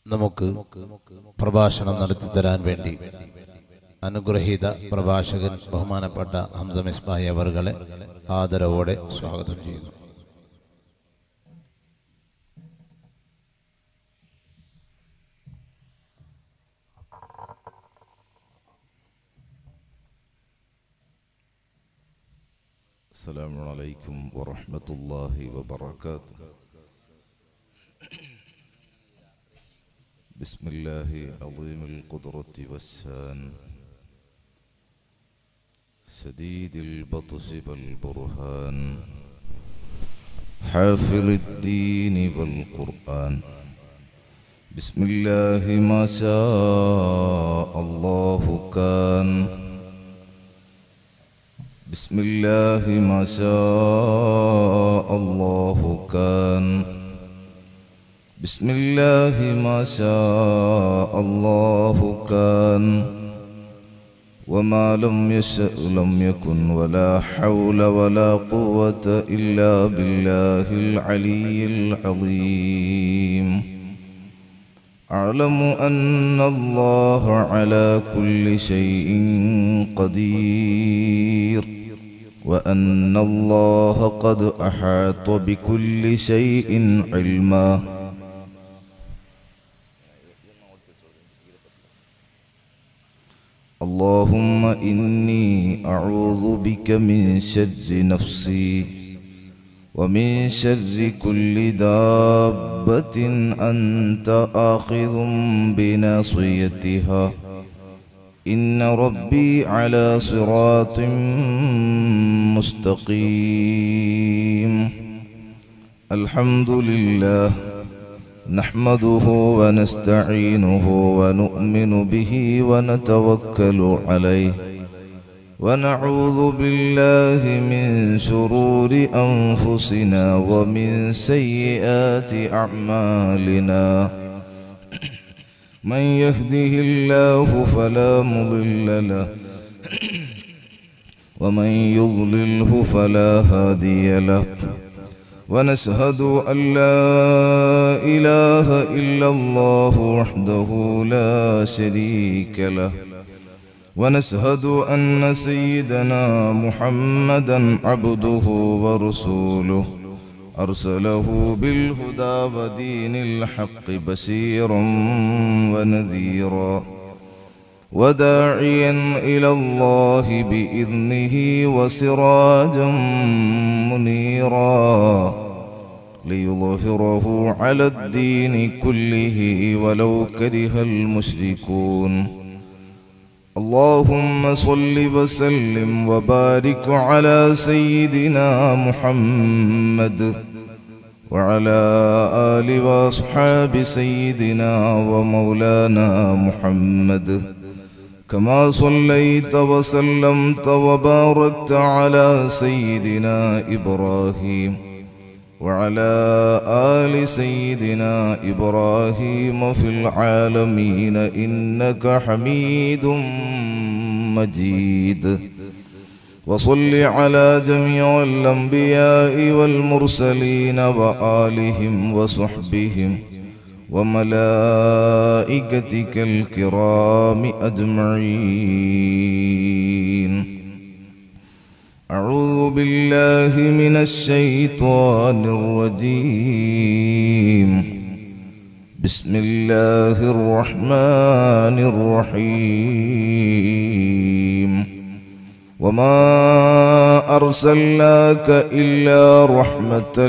നമുക്ക് പ്രഭാഷണം നടത്തി തരാൻ വേണ്ടി അനുഗ്രഹീത പ്രഭാഷകൻ ബഹുമാനപ്പെട്ട ഹംസ മിസ്ബായി അവർകളെ ആദരവോടെ സ്വാഗതം ചെയ്യുന്നു السلام عليكم ورحمة الله وبركاته بسم الله عظيم القدرة والشان سديد البطش والبرهان حافظ الدين والقرآن بسم الله ما شاء الله كان بسم الله ما شاء الله كان بسم الله ما شاء الله كان وما لم يشأ لم يكن ولا حول ولا قوة إلا بالله العلي العظيم أعلم أن الله على كل شيء قدير وأن الله قد أحاط بكل شيء علما اللهم إني أعوذ بك من شر نفسي ومن شر كل دابة أنت آخذ بناصيتها إن ربي على صراط مستقيم الحمد لله نحمده ونستعينه ونؤمن به ونتوكل عليه ونعوذ بالله من شرور أنفسنا ومن سيئات أعمالنا من يهده الله فلا مضل له ومن يضلله فلا هادي له ونشهد أن لا إله إلا الله وحده لا شريك له ونشهد أن سيدنا محمدا عبده ورسوله أرسله بالهدى ودين الحق بشيرا ونذيرا وداعيا إلى الله بإذنه وسراجا منيرا ليظهره على الدين كله ولو كره المشركون اللهم صل وسلم وبارك على سيدنا محمد وعلى آل وأصحاب سيدنا ومولانا محمد كما صليت وسلمت وباركت على سيدنا إبراهيم وعلى آل سيدنا إبراهيم في العالمين إنك حميد مجيد وصل على جميع الأنبياء والمرسلين وآلهم وصحبهم وملائكتك الكرام أجمعين أعوذ بالله من الشيطان الرجيم بسم الله الرحمن الرحيم وما أرسلناك إلا رحمة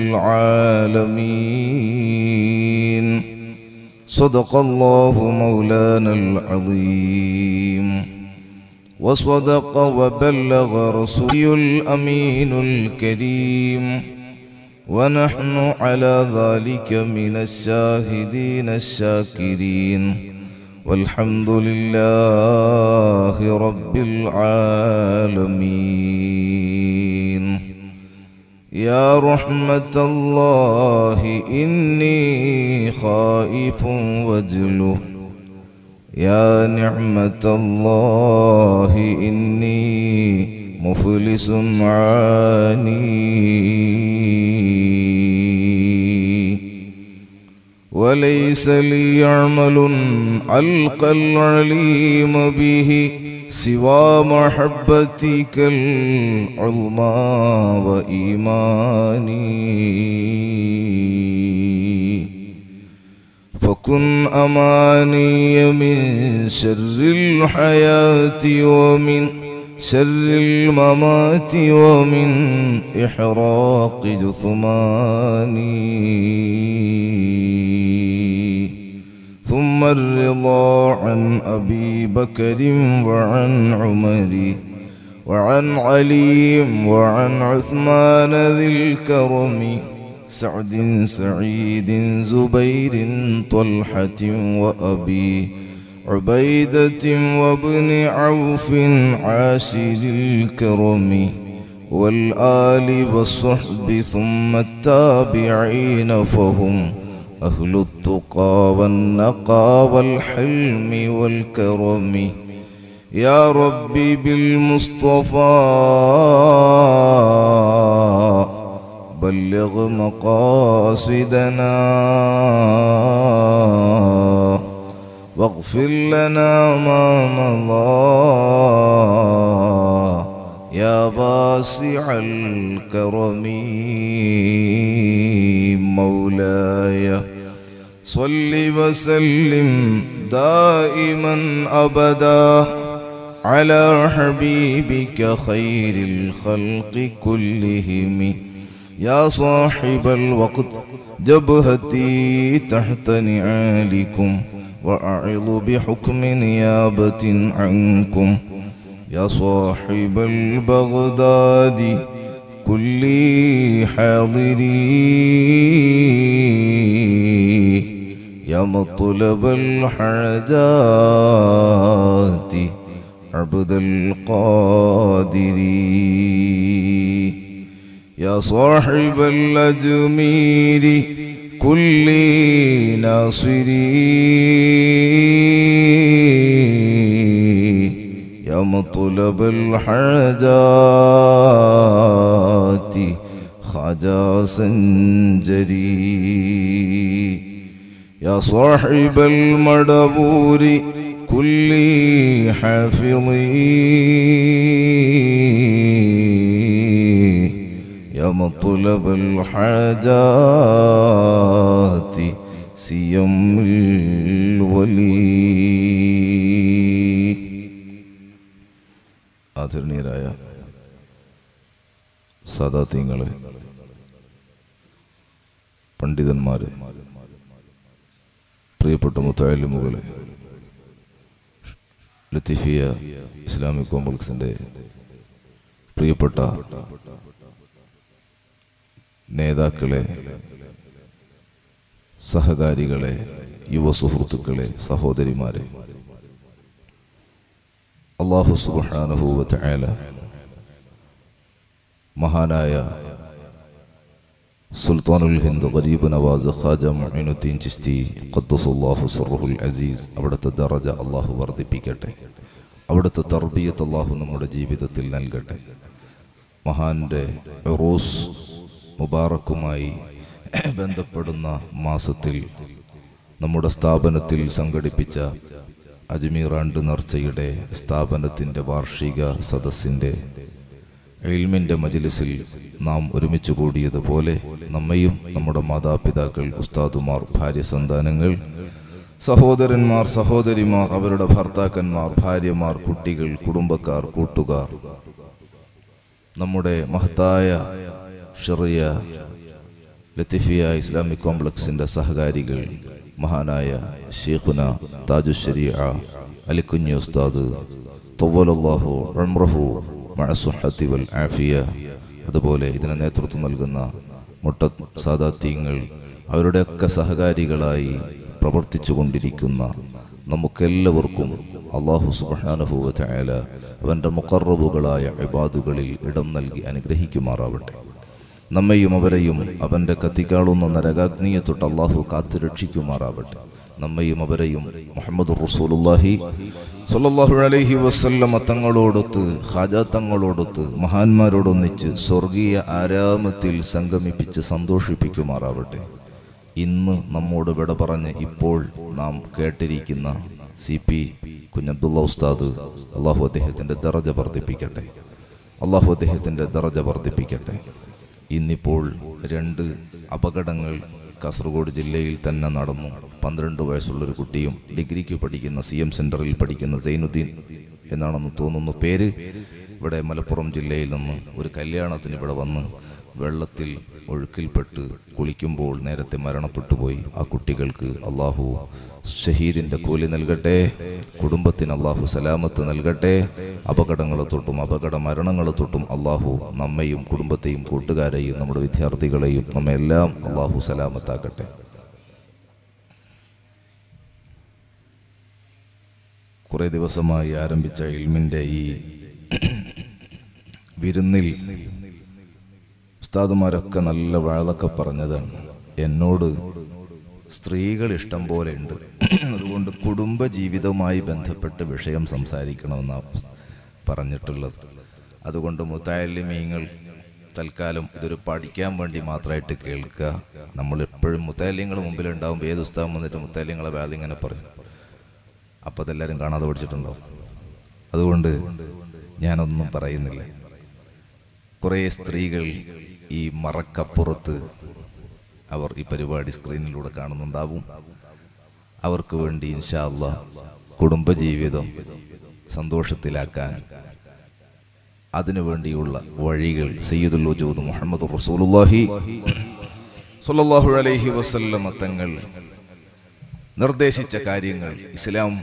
للعالمين صدق الله مولانا العظيم وصدق وبلغ رسول الأمين الكريم ونحن على ذلك من الشاهدين الشاكرين والحمد لله رب العالمين يا رحمة الله إني خائف وجله يا نعمة الله إني مفلس عاني وليس لي عمل ألقى العليم به سوى محبتك العظمى وإيماني فكن أماني من شر الحياة ومن شر الممات ومن إحراق جثماني ثم الرضا عن أبي بكر وعن عمر وعن علي وعن عثمان ذي الكرم سعد سعيد زبير طلحة وأبي عبيدة وابن عوف عاشر الكرم والآل والصحب ثم التابعين فهم أهل التقى والنقى والحلم والكرم يا ربي بالمصطفى بلغ مقاصدنا واغفر لنا ما مضى يا واسع الكرم مولاي صل وسلم دائما ابدا على حبيبك خير الخلق كلهم يا صاحب الوقت جبهتي تحت نعالكم وأعظ بحكم نيابة عنكم يا صاحب البغداد كل حاضري يا مطلب الحاجات عبد القادر يا صاحب الأجمير كل ناصري يا مطلب الحاجات خجا سنجري يا صاحب المدبور كل حافظي يا مطلب الحاجات سيم الولي ആദരണീയരായ സാദാത്യങ്ങളെ പണ്ഡിതന്മാരെ പ്രിയപ്പെട്ട മുത്തായാലിമുകളെ ലത്തിഫിയ ഇസ്ലാമിക് കോംപ്ലക്സിൻ്റെ പ്രിയപ്പെട്ട നേതാക്കളെ സഹകാരികളെ യുവ സുഹൃത്തുക്കളെ സഹോദരിമാരെ അള്ളാഹു സുബാനുഭൂവല മഹാനായ സുൽത്താനുൽ ഹിന്ദ് ഗരീബ് നവാസ് ഖാജ മൊയിനുദ്ദീൻ ചിസ്തി ഖദ്ദസുല്ലാഹു സുറഹുൽ അസീസ് അവിടുത്തെ ദറജ അള്ളാഹു വർദ്ധിപ്പിക്കട്ടെ അവിടുത്തെ തർബിയത്ത് അള്ളാഹു നമ്മുടെ ജീവിതത്തിൽ നൽകട്ടെ മഹാന്റെ റോസ് മുബാറക്കുമായി ബന്ധപ്പെടുന്ന മാസത്തിൽ നമ്മുടെ സ്ഥാപനത്തിൽ സംഘടിപ്പിച്ച അജ്മീർ ആണ്ട് നേർച്ചയുടെ സ്ഥാപനത്തിൻ്റെ വാർഷിക സദസ്സിൻ്റെ എൽമിൻ്റെ മജിലിസിൽ നാം ഒരുമിച്ച് കൂടിയതുപോലെ നമ്മയും നമ്മുടെ മാതാപിതാക്കൾ ഉസ്താദുമാർ ഭാര്യ സന്താനങ്ങൾ സഹോദരന്മാർ സഹോദരിമാർ അവരുടെ ഭർത്താക്കന്മാർ ഭാര്യമാർ കുട്ടികൾ കുടുംബക്കാർ കൂട്ടുകാർ നമ്മുടെ മഹത്തായ ഷെറിയ ലത്തിഫിയ ഇസ്ലാമിക് കോംപ്ലക്സിൻ്റെ സഹകാരികൾ മഹാനായ ഷെയ്ഖുന താജുശരിയ അലിക്കുഞ്ഞി ഉസ്താദ് തൊവ്വലല്ലാഹു ഉംറഹു മഴസുഹത്തി വൽ ആഫിയ അതുപോലെ ഇതിന് നേതൃത്വം നൽകുന്ന മുട്ട സാദാത്യങ്ങൾ അവരുടെയൊക്കെ സഹകാരികളായി പ്രവർത്തിച്ചു കൊണ്ടിരിക്കുന്ന നമുക്കെല്ലാവർക്കും അള്ളാഹു സുബാനുഭൂവ ചായാല അവൻ്റെ മുക്കറബുകളായ ഇബാദുകളിൽ ഇടം നൽകി അനുഗ്രഹിക്കുമാറാവട്ടെ നമ്മയും അവരെയും അവൻ്റെ കത്തിക്കാളുന്ന നരകാഗ്നിയെ തൊട്ട് അള്ളാഹു കാത്തു രക്ഷിക്കുമാറാവട്ടെ നമ്മയും അവരെയും മുഹമ്മദ് റസൂലുല്ലാഹി സല്ലല്ലാഹു അലൈഹി വസല്ലമ തങ്ങളോടൊത്ത് ഹാജ തങ്ങളോടൊത്ത് മഹാന്മാരോടൊന്നിച്ച് സ്വർഗീയ ആരാമത്തിൽ സംഗമിപ്പിച്ച് സന്തോഷിപ്പിക്കുമാറാവട്ടെ ഇന്ന് നമ്മോട് വിട പറഞ്ഞ് ഇപ്പോൾ നാം കേട്ടിരിക്കുന്ന സി പി കുഞ്ഞബ്ദുള്ള ഉസ്താദ് അള്ളാഹു അദ്ദേഹത്തിൻ്റെ ദറജ വർദ്ധിപ്പിക്കട്ടെ അള്ളാഹു അദ്ദേഹത്തിൻ്റെ ദറജ വർദ്ധിപ്പിക്കട്ടെ ഇന്നിപ്പോൾ രണ്ട് അപകടങ്ങൾ കാസർഗോഡ് ജില്ലയിൽ തന്നെ നടന്നു പന്ത്രണ്ട് വയസ്സുള്ളൊരു കുട്ടിയും ഡിഗ്രിക്ക് പഠിക്കുന്ന സി എം സെൻറ്ററിൽ പഠിക്കുന്ന സൈനുദ്ദീൻ എന്നാണെന്ന് തോന്നുന്നു പേര് ഇവിടെ മലപ്പുറം ജില്ലയിൽ നിന്ന് ഒരു കല്യാണത്തിന് ഇവിടെ വന്ന് വെള്ളത്തിൽ ഒഴുക്കിൽപ്പെട്ട് കുളിക്കുമ്പോൾ നേരത്തെ മരണപ്പെട്ടു പോയി ആ കുട്ടികൾക്ക് അള്ളാഹു ഷഹീദിൻ്റെ കൂലി നൽകട്ടെ കുടുംബത്തിന് അള്ളാഹു സലാമത്ത് നൽകട്ടെ അപകടങ്ങളെ തൊട്ടും അപകട മരണങ്ങളെ തൊട്ടും അള്ളാഹു നമ്മയും കുടുംബത്തെയും കൂട്ടുകാരെയും നമ്മുടെ വിദ്യാർത്ഥികളെയും നമ്മെല്ലാം അള്ളാഹു സലാമത്താക്കട്ടെ കുറേ ദിവസമായി ആരംഭിച്ച ഇൽമിൻ്റെ ഈ വിരുന്നിൽ ഉസ്താദുമാരൊക്കെ നല്ല വാഴതൊക്കെ പറഞ്ഞതാണ് എന്നോട് സ്ത്രീകൾ ഇഷ്ടം പോലെ ഉണ്ട് അതുകൊണ്ട് കുടുംബ ജീവിതവുമായി ബന്ധപ്പെട്ട് വിഷയം സംസാരിക്കണമെന്നാണ് പറഞ്ഞിട്ടുള്ളത് അതുകൊണ്ട് മുത്താലിമീങ്ങൾ തൽക്കാലം ഇതൊരു പഠിക്കാൻ വേണ്ടി മാത്രമായിട്ട് കേൾക്കുക നമ്മൾ എപ്പോഴും മുത്താലിങ്ങൾ മുമ്പിലുണ്ടാവുമ്പോൾ ഏത് ഉസ്താദം വന്നിട്ട് മുത്താലിങ്ങളെ വേദ ഇങ്ങനെ പറയും അപ്പോൾ അതെല്ലാവരും കാണാതെ പഠിച്ചിട്ടുണ്ടാവും അതുകൊണ്ട് ഞാനൊന്നും പറയുന്നില്ല കുറേ സ്ത്രീകൾ ഈ മറക്കപ്പുറത്ത് അവർ ഈ പരിപാടി സ്ക്രീനിലൂടെ കാണുന്നുണ്ടാവും അവർക്ക് വേണ്ടി ഇൻഷാ അല്ലാ കുടുംബജീവിതം സന്തോഷത്തിലാക്കാൻ അതിനു വേണ്ടിയുള്ള വഴികൾ സയ്യിദുൽ വജൂദ് മുഹമ്മദ് റസൂലുള്ളാഹി സ്വല്ലല്ലാഹു അലൈഹി വസല്ലമ തങ്ങൾ നിർദ്ദേശിച്ച കാര്യങ്ങൾ ഇസ്ലാം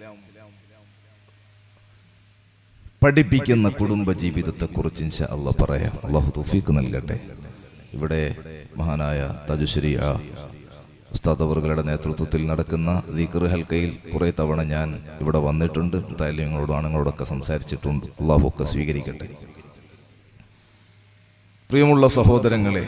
പഠിപ്പിക്കുന്ന കുടുംബ ജീവിതത്തെക്കുറിച്ച് ഇൻഷാ അള്ളാഹ് പറയാം അള്ളാഹു തൗഫീഖ് നൽകട്ടെ ഇവിടെ മഹാനായ തജുശ്രീ ആ ഉസ്താദ് അവറുകളുടെ നേതൃത്വത്തിൽ നടക്കുന്ന ദീഖർ ഹൽക്കയിൽ കുറേ തവണ ഞാൻ ഇവിടെ വന്നിട്ടുണ്ട് താല്യങ്ങളോടും ആണുങ്ങളോടൊക്കെ സംസാരിച്ചിട്ടുണ്ട് അള്ളാഹു ഒക്കെ സ്വീകരിക്കട്ടെ പ്രിയമുള്ള സഹോദരങ്ങളെ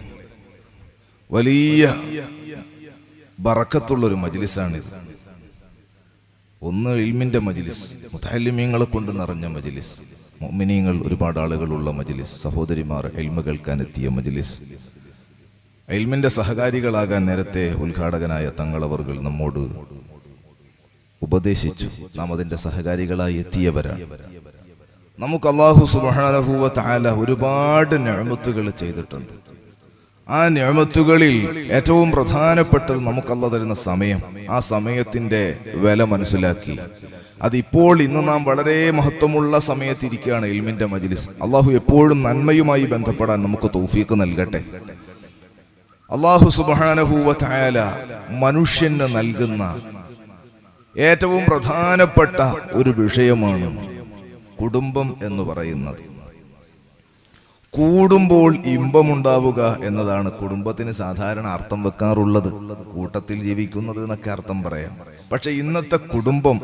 വലിയ ബറക്കത്തുള്ളൊരു മജ്ലിസാണിത് ഒന്ന് ഇൽമിന്റെ മജ്ലിസ് മുത്താലിമീങ്ങളെ കൊണ്ട് നിറഞ്ഞ മജ്ലിസ് മൊമിനീങ്ങൾ ഒരുപാട് ആളുകളുള്ള മജ്ലിസ് സഹോദരിമാർ എൽമ കേൾക്കാൻ എത്തിയ മജ്ലിസ് എൽമിന്റെ സഹകാരികളാകാൻ നേരത്തെ ഉദ്ഘാടകനായ തങ്ങളവർകൾ നമ്മോട് ഉപദേശിച്ചു നാം അതിന്റെ സഹകാരികളായി എത്തിയവരാണ് നമുക്ക് അള്ളാഹു സുബാനഹുവ താല ഒരുപാട് ഞാമത്തുകൾ ചെയ്തിട്ടുണ്ട് ആ ഞാമത്തുകളിൽ ഏറ്റവും പ്രധാനപ്പെട്ടത് നമുക്കല്ല തരുന്ന സമയം ആ സമയത്തിന്റെ വില മനസ്സിലാക്കി അതിപ്പോൾ ഇന്ന് നാം വളരെ മഹത്വമുള്ള സമയത്തിരിക്കുകയാണ് ഇൽമിന്റെ മജ്ലിസ് അള്ളാഹു എപ്പോഴും നന്മയുമായി ബന്ധപ്പെടാൻ നമുക്ക് തൗഫീക്ക് നൽകട്ടെ അള്ളാഹു സുബാനഹൂവ തായാല മനുഷ്യന് നൽകുന്ന ഏറ്റവും പ്രധാനപ്പെട്ട ഒരു വിഷയമാണ് കുടുംബം എന്ന് പറയുന്നത് കൂടുമ്പോൾ ഇമ്പമുണ്ടാവുക എന്നതാണ് കുടുംബത്തിന് സാധാരണ അർത്ഥം വെക്കാറുള്ളത് കൂട്ടത്തിൽ ജീവിക്കുന്നത് എന്നൊക്കെ അർത്ഥം പറയാം പക്ഷെ ഇന്നത്തെ കുടുംബം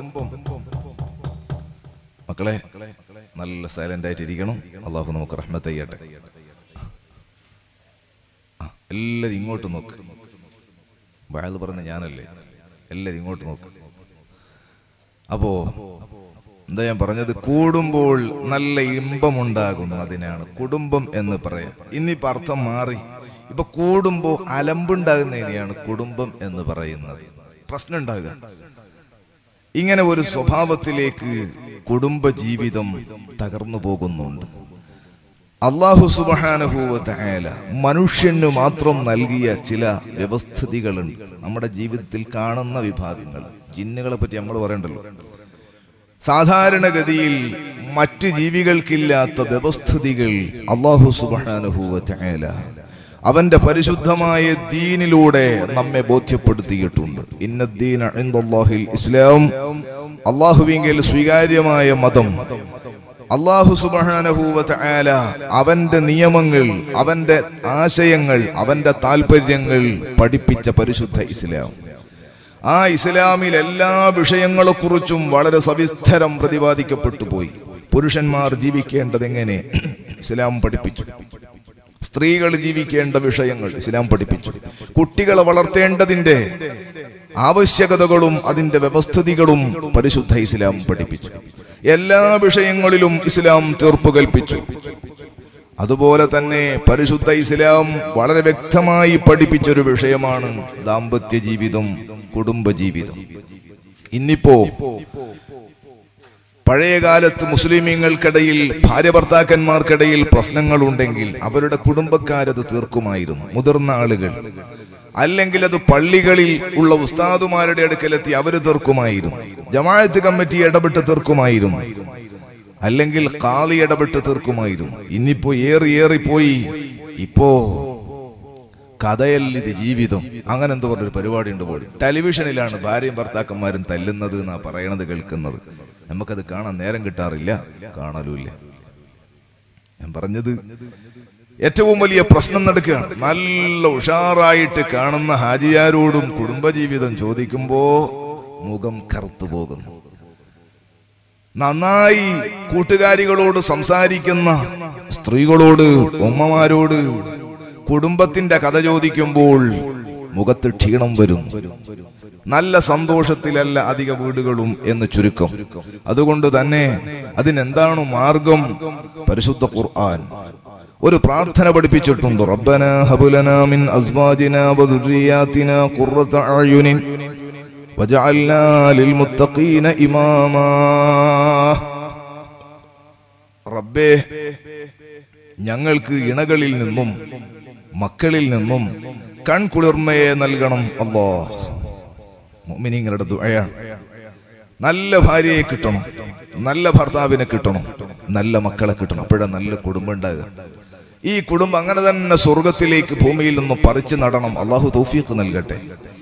മക്കളെ നല്ല സൈലന്റ് ആയിട്ടിരിക്കണം അള്ളാഹു നമുക്ക് റഹ്മത്ത് ചെയ്യട്ടെ ആ, എല്ലാരും ഇങ്ങോട്ട് നോക്ക് വയത് പറഞ്ഞ ഞാനല്ലേ എല്ലാരും ഇങ്ങോട്ട് നോക്ക് അപ്പോ എന്താ ഞാൻ പറഞ്ഞത് കൂടുമ്പോൾ നല്ല ഇമ്പമുണ്ടാകുന്നതിനാണ് കുടുംബം എന്ന് പറയാം ഇന്നിപ്പോ അർത്ഥം മാറി ഇപ്പൊ കൂടുമ്പോ അലമ്പുണ്ടാകുന്നതിനെയാണ് കുടുംബം എന്ന് പറയുന്നത് പ്രശ്നം ഉണ്ടാകുക ഇങ്ങനെ ഒരു സ്വഭാവത്തിലേക്ക് കുടുംബ ജീവിതം തകർന്നു പോകുന്നുണ്ട് അള്ളാഹു സുബാനുഭൂവല മനുഷ്യന് മാത്രം നൽകിയ ചില വ്യവസ്ഥിതികളുണ്ട് നമ്മുടെ ജീവിതത്തിൽ കാണുന്ന വിഭാഗങ്ങൾ ജിന്നുകളെ പറ്റി നമ്മൾ പറയണ്ടല്ലോ സാധാരണഗതിയിൽ മറ്റ് ജീവികൾക്കില്ലാത്ത വ്യവസ്ഥിതികൾ അള്ളാഹു സുബാനുഭൂവല അവന്റെ പരിശുദ്ധമായ ദീനിലൂടെ നമ്മെ ബോധ്യപ്പെടുത്തിയിട്ടുണ്ട് ഇന്നദ്ദീന ഇൻദല്ലാഹിൽ ഇസ്ലാം അള്ളാഹുവിങ്കിൽ സ്വീകാര്യമായ മതം അള്ളാഹു സുബാനഹൂവത്ത് ആല അവന്റെ നിയമങ്ങൾ അവന്റെ ആശയങ്ങൾ അവന്റെ താല്പര്യങ്ങൾ പഠിപ്പിച്ച പരിശുദ്ധ ഇസ്ലാം ആ ഇസ്ലാമിൽ എല്ലാ വിഷയങ്ങളെക്കുറിച്ചും വളരെ സവിസ്തരം പ്രതിപാദിക്കപ്പെട്ടു പോയി പുരുഷന്മാർ ജീവിക്കേണ്ടത് എങ്ങനെ ഇസ്ലാം പഠിപ്പിച്ചു സ്ത്രീകൾ ജീവിക്കേണ്ട വിഷയങ്ങൾ ഇസ്ലാം പഠിപ്പിച്ചു കുട്ടികളെ വളർത്തേണ്ടതിന്റെ ആവശ്യകതകളും അതിന്റെ വ്യവസ്ഥിതികളും പരിശുദ്ധ ഇസ്ലാം പഠിപ്പിച്ചു എല്ലാ വിഷയങ്ങളിലും ഇസ്ലാം തീർപ്പ് കൽപ്പിച്ചു അതുപോലെ തന്നെ പരിശുദ്ധ ഇസ്ലാം വളരെ വ്യക്തമായി പഠിപ്പിച്ചൊരു വിഷയമാണ് ദാമ്പത്യ ജീവിതം കുടുംബ ജീവിതം ഇന്നിപ്പോ പഴയ കാലത്ത് മുസ്ലിമീങ്ങൾക്കിടയിൽ ഭാര്യ ഭർത്താക്കന്മാർക്കിടയിൽ പ്രശ്നങ്ങളുണ്ടെങ്കിൽ അവരുടെ കുടുംബക്കാരത് തീർക്കുമായിരുന്നു മുതിർന്ന ആളുകൾ അല്ലെങ്കിൽ അത് പള്ളികളിൽ ഉള്ള ഉസ്താദുമാരുടെ അടുക്കലെത്തി അവര് തീർക്കുമായിരുന്നു ജമാഅത്ത് കമ്മിറ്റി ഇടപെട്ട് തീർക്കുമായിരുന്നു അല്ലെങ്കിൽ കാളി ഇടപെട്ട് തീർക്കുമായിരുന്നു ഇന്നിപ്പോ ഏറി ഏറി പോയി ഇപ്പോ കഥയല്ല ഇത് ജീവിതം അങ്ങനെ എന്തോ പറഞ്ഞൊരു പരിപാടി ഉണ്ട് പോലും ടെലിവിഷനിലാണ് ഭാര്യയും ഭർത്താക്കന്മാരും തല്ലുന്നത് എന്നാ പറയണത് കേൾക്കുന്നത് നമുക്കത് കാണാൻ നേരം കിട്ടാറില്ല കാണലുമില്ല ഞാൻ പറഞ്ഞത് ഏറ്റവും വലിയ പ്രശ്നം നടക്കുകയാണ് നല്ല ഉഷാറായിട്ട് കാണുന്ന ഹാജിയാരോടും കുടുംബജീവിതം ചോദിക്കുമ്പോ മുഖം കറുത്തു പോകുന്നു നന്നായി കൂട്ടുകാരികളോട് സംസാരിക്കുന്ന സ്ത്രീകളോട് ഉമ്മമാരോട് കുടുംബത്തിന്റെ കഥ ചോദിക്കുമ്പോൾ മുഖത്ത് ക്ഷീണം വരും നല്ല സന്തോഷത്തിലല്ല അധിക വീടുകളും എന്ന് ചുരുക്കം അതുകൊണ്ട് തന്നെ അതിനെന്താണ് മാർഗം പരിശുദ്ധ ഖുർആൻ ഒരു പ്രാർത്ഥന പഠിപ്പിച്ചിട്ടുണ്ട് റബ്ബന ഹബുലന മിൻ അസ്വാജിന വദുരിയാതിന ഖുർറത അയുനിൻ വജഅൽനാ ലിൽമുത്തഖീന ഇമാമാ റബ്ബേ ഞങ്ങൾക്ക് ഇണകളിൽ നിന്നും മക്കളിൽ നിന്നും കൺകുളിർമയെ നൽകണം അല്ലോ മുഅ്മിനീങ്ങളുടെ ദുആയാണ് നല്ല ഭാര്യയെ കിട്ടണം നല്ല ഭർത്താവിനെ കിട്ടണം നല്ല മക്കളെ കിട്ടണം അപ്പോഴാണ് നല്ല കുടുംബം ഉണ്ടാകുക ഈ കുടുംബം അങ്ങനെ തന്നെ സ്വർഗത്തിലേക്ക് ഭൂമിയിൽ നിന്ന് പറിച്ചു നടണം അള്ളാഹു തൗഫീഖ് നൽകട്ടെ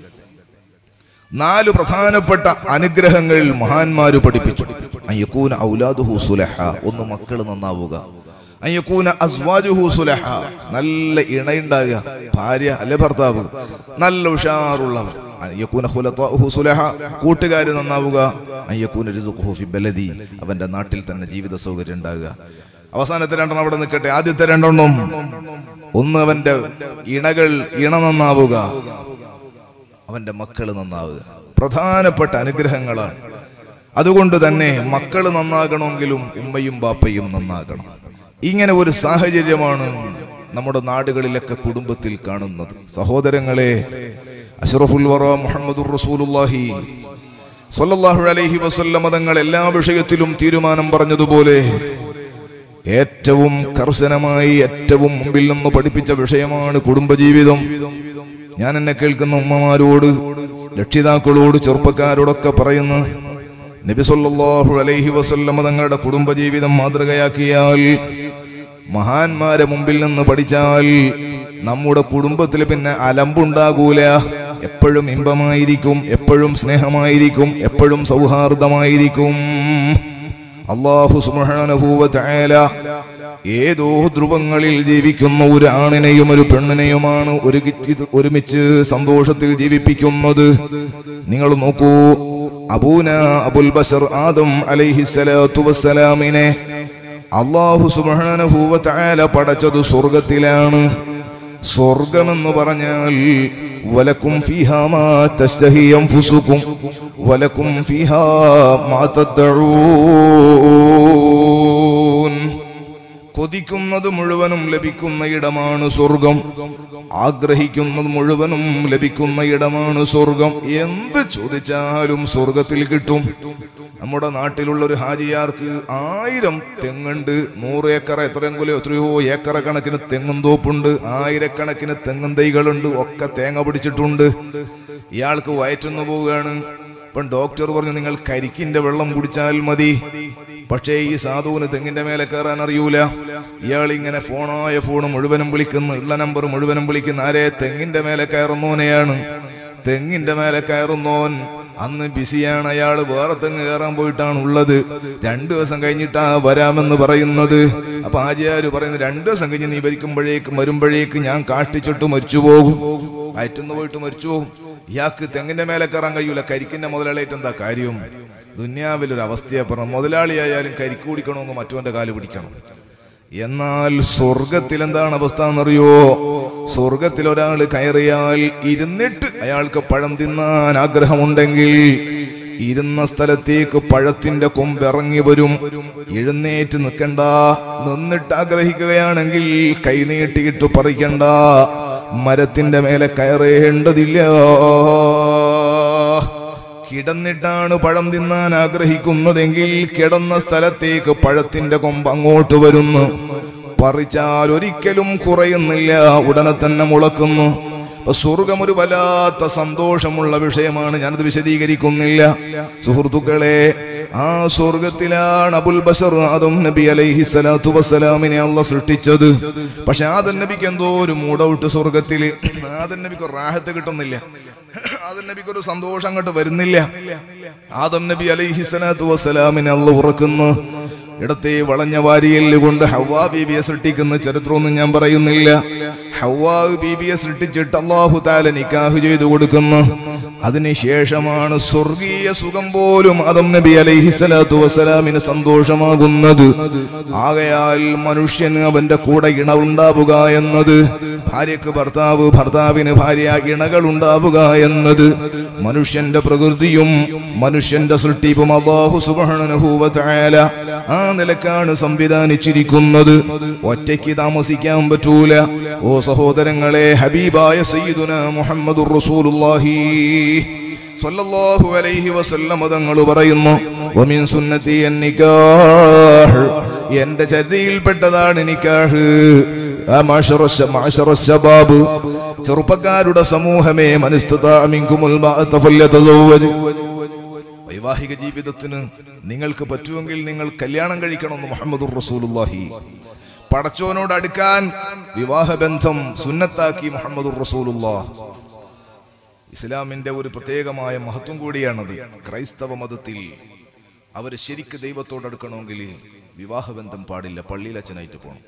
നാല് പ്രധാനപ്പെട്ട അനുഗ്രഹങ്ങൾ മഹാന്മാര് പഠിപ്പിച്ചു അയ്യക്കൂന ഔലാദുഹു സുലഹ ഒന്ന് മക്കൾ നന്നാവുക അയ്യക്കൂന അസ്വാജുഹു സുലഹ നല്ല ഇണയുണ്ടാകുക ഭാര്യ അല്ലെ ഭർത്താവ് നല്ല ഉഷാറുള്ളവർ അയ്യക്കൂന ഖുലത്താഉഹു സുലഹ കൂട്ടുകാര് നന്നാവുക അയ്യക്കൂന റിസുഖുഹു ഫി ബലദി അവന്റെ നാട്ടിൽ തന്നെ ജീവിത സൗകര്യം ഉണ്ടാകുക അവസാനത്തെ രണ്ടെണ്ണം അവിടെ നിൽക്കട്ടെ ആദ്യത്തെ രണ്ടെണ്ണം ഒന്ന് അവന്റെ ഇണകൾ ഇണ നന്നാവുക അവന്റെ മക്കൾ നന്നാവുക പ്രധാനപ്പെട്ട അനുഗ്രഹങ്ങളാണ് അതുകൊണ്ട് തന്നെ മക്കൾ നന്നാകണമെങ്കിലും ഉമ്മയും ബാപ്പയും നന്നാകണം ഇങ്ങനെ ഒരു സാഹചര്യമാണ് നമ്മുടെ നാടുകളിലൊക്കെ കുടുംബത്തിൽ കാണുന്നത് സഹോദരങ്ങളെ അഷ്റഫുൽ വറ മുഹമ്മദുർ റസൂലുള്ളാഹി സ്വല്ലല്ലാഹു അലൈഹി വസല്ലമ തങ്ങൾ എല്ലാ വിഷയത്തിലും തീരുമാനം പറഞ്ഞതുപോലെ ഏറ്റവും കർശനമായി ഏറ്റവും മുമ്പിൽ നിന്ന് പഠിപ്പിച്ച വിഷയമാണ് കുടുംബജീവിതം ഞാൻ എന്നെ കേൾക്കുന്ന ഉമ്മമാരോട് രക്ഷിതാക്കളോട് ചെറുപ്പക്കാരോടൊക്കെ പറയുന്നു നബി സല്ലല്ലാഹു അലൈഹി വസല്ലമ തങ്ങളുടെ കുടുംബജീവിതം മാതൃകയാക്കിയാൽ മഹാന്മാരെ മുമ്പിൽ നിന്ന് പഠിച്ചാൽ നമ്മുടെ കുടുംബത്തിൽ പിന്നെ അലമ്പുണ്ടാകൂല എപ്പോഴും ഇമ്പമായിരിക്കും എപ്പോഴും സ്നേഹമായിരിക്കും എപ്പോഴും സൗഹാർദ്ദമായിരിക്കും അള്ളാഹു സുബ്ഹാനഹു തആല ഏതോ ധ്രുവങ്ങളിൽ ജീവിക്കുന്ന ഒരു ആണിനെയും ഒരു പെണ്ണിനെയുമാണ് ഒരു ഒരുമിച്ച് സന്തോഷത്തിൽ ജീവിപ്പിക്കുന്നത് നിങ്ങൾ നോക്കൂ അബൂന അബുൽ ബഷർ ആദം അലൈഹിസ്സലാത്തു വസ്സലാമിനെ അള്ളാഹു സുബ്ഹാനഹു തആല പടച്ചത് സ്വർഗത്തിലാണ് സ്വർഗമെന്ന് പറഞ്ഞാൽ വലക്കും ഫീഹാ മാ തസ്തഹി അൻഫുസുക്കും വലക്കും ഫീഹാ മാ തദ്ദഊൻ കൊതിക്കുന്നത് മുഴുവനും ലഭിക്കുന്ന ഇടമാണ് സ്വർഗം ആഗ്രഹിക്കുന്നത് മുഴുവനും ലഭിക്കുന്ന ഇടമാണ് സ്വർഗം എന്ത് ചോദിച്ചാലും സ്വർഗത്തിൽ കിട്ടും നമ്മുടെ നാട്ടിലുള്ള ഒരു ഹാജിയാർക്ക് ആയിരം തെങ്ങുണ്ട് നൂറ് ഏക്കർ എത്രയെങ്കിലും എത്രയോ ഏക്കറ കണക്കിന് തെങ്ങും തോപ്പുണ്ട് ആയിരക്കണക്കിന് തെങ്ങും തൈകളുണ്ട് ഒക്കെ തേങ്ങ പിടിച്ചിട്ടുണ്ട് ഇയാൾക്ക് വയറ്റുന്നു പോവുകയാണ് ഇപ്പം ഡോക്ടർ പറഞ്ഞു നിങ്ങൾ കരിക്കിന്റെ വെള്ളം കുടിച്ചാൽ മതി പക്ഷേ ഈ സാധുവിന് തെങ്ങിന്റെ മേലെ കയറാൻ അറിയൂല ഇയാൾ ഇങ്ങനെ ഫോണായ ഫോൺ മുഴുവനും വിളിക്കുന്നു ഉള്ള നമ്പർ മുഴുവനും വിളിക്കുന്ന ആരെ തെങ്ങിന്റെ മേലെ കയറുന്നോനെയാണ് തെങ്ങിന്റെ മേലെ കയറുന്നോൻ അന്ന് ബിസിയാണ് അയാൾ വേറെ തെങ്ങ് കയറാൻ പോയിട്ടാണ് ഉള്ളത് രണ്ടു ദിവസം കഴിഞ്ഞിട്ടാ വരാമെന്ന് പറയുന്നത് അപ്പൊ ആചാര്യ പറയുന്നത് രണ്ടു ദിവസം കഴിഞ്ഞ് നീ ഭരിക്കുമ്പോഴേക്ക് വരുമ്പോഴേക്ക് ഞാൻ കാട്ടിച്ചിട്ട് മരിച്ചു പോകും വയറ്റുന്ന് പോയിട്ട് മരിച്ചു പോകും ഇയാൾക്ക് തെങ്ങിന്റെ മേലെ കയറാൻ കഴിയൂല കരിക്കിന്റെ മുതലാളിയായിട്ട് എന്താ കാര്യം ദുന്യാവിലൊരു അവസ്ഥയെ പറഞ്ഞു മുതലാളിയായാലും കരിക്ക് കുടിക്കണമെന്ന് മറ്റവന്റെ കാല് പിടിക്കണം എന്നാൽ സ്വർഗത്തിൽ എന്താണ് അവസ്ഥ എന്നറിയോ സ്വർഗത്തിൽ ഒരാൾ കയറിയാൽ ഇരുന്നിട്ട് അയാൾക്ക് പഴം തിന്നാൻ ആഗ്രഹമുണ്ടെങ്കിൽ ഇരുന്ന സ്ഥലത്തേക്ക് പഴത്തിന്റെ കൊമ്പ് ഇറങ്ങി വരും എഴുന്നേറ്റ് നിൽക്കണ്ട നിന്നിട്ട് ആഗ്രഹിക്കുകയാണെങ്കിൽ കൈ നീട്ടിയിട്ട് പറിക്കണ്ട മരത്തിന്റെ മേലെ കയറേണ്ടതില്ല കിടന്നിട്ടാണ് പഴം തിന്നാൻ ആഗ്രഹിക്കുന്നതെങ്കിൽ കിടന്ന സ്ഥലത്തേക്ക് പഴത്തിന്റെ കൊമ്പ് അങ്ങോട്ട് വരുന്നു പറിച്ചാൽ ഒരിക്കലും കുറയുന്നില്ല ഉടനെ തന്നെ മുളക്കുന്നു അപ്പൊ സ്വർഗം ഒരു വല്ലാത്ത സന്തോഷമുള്ള വിഷയമാണ് ഞാനത് വിശദീകരിക്കുന്നില്ല സുഹൃത്തുക്കളെ ആ സ്വർഗത്തിലാണ് അബുൽ ബഷർ ആദം നബി അലൈഹി സ്വലാത്തു വസ്സലാമിനെ അള്ള സൃഷ്ടിച്ചത് പക്ഷെ ആദൻ നബിക്ക് എന്തോ ഒരു മൂടൗട്ട് സ്വർഗത്തില് ആദൻ നബിക്ക് ഒരു റാഹത്ത് കിട്ടുന്നില്ല ആദം നബിക്ക് ഒരു സന്തോഷം അങ്ങോട്ട് വരുന്നില്ല ആദം നബി അലൈഹി സ്വലാത്തു വസ്സലാമിനെ അള്ള ഉറക്കുന്നു ഇടത്തെ വളഞ്ഞ വാരിയല് കൊണ്ട് ഹവാ ബീബിയെ സൃഷ്ടിക്കുന്ന ചരിത്രമൊന്നും ഞാൻ പറയുന്നില്ല ഹവാ ബീബിയെ സൃഷ്ടിച്ചിട്ട് അള്ളാഹു താല നിക്കാഹ് ചെയ്തു കൊടുക്കുന്നു അതിനുശേഷമാണ് സ്വർഗീയ സുഖം പോലും അതം നബി അലൈഹി സ്വലാത്തു വസ്സലാമിന് സന്തോഷമാകുന്നത് ആകയാൽ മനുഷ്യന് അവന്റെ കൂടെ ഇണ ഉണ്ടാവുക എന്നത് ഭാര്യക്ക് ഭർത്താവ് ഭർത്താവിന് ഭാര്യ ഇണകൾ ഉണ്ടാവുക എന്നത് മനുഷ്യന്റെ പ്രകൃതിയും മനുഷ്യന്റെ സൃഷ്ടിപ്പും അള്ളാഹു സുബഹണനുഭൂവത്തായാല ആ നിലക്കാണ് സംവിധാനിച്ചിരിക്കുന്നത് ഒറ്റയ്ക്ക് താമസിക്കാൻ പറ്റൂല ഓ സഹോദരങ്ങളെ ഹബീബായ സയ്യിദുന മുഹമ്മദുർ റസൂലുള്ളാഹി സ്വല്ലല്ലാഹു അലൈഹി വസല്ലം തങ്ങൾ പറയുന്നു വമിൻ സുന്നത്തി നിക്കാഹ് എന്റെ ചര്യയിൽപ്പെട്ടതാണ് നിക്കാഹ് ആ മാശറ ശ- മാശറ ശബാബ് ചെറുപ്പക്കാരുടെ സമൂഹമേ മനുസ്തമിങ്കുമുൽ വൈവാഹിക ജീവിതത്തിന് നിങ്ങൾക്ക് പറ്റുമെങ്കിൽ നിങ്ങൾ കല്യാണം കഴിക്കണമെന്ന് മുഹമ്മദുർ റസൂലുള്ളാഹി പടച്ചോനോട് അടുക്കാൻ വിവാഹബന്ധം സുന്നത്താക്കി മുഹമ്മദുർ റസൂലുള്ളാഹ് ഇസ്ലാമിന്റെ ഒരു പ്രത്യേകമായ മഹത്വം കൂടിയാണത് ക്രൈസ്തവ മതത്തിൽ അവർ ശരിക്ക് ദൈവത്തോട് അടുക്കണമെങ്കിൽ വിവാഹബന്ധം പാടില്ല പള്ളിയിലച്ഛനായിട്ട് പോകണം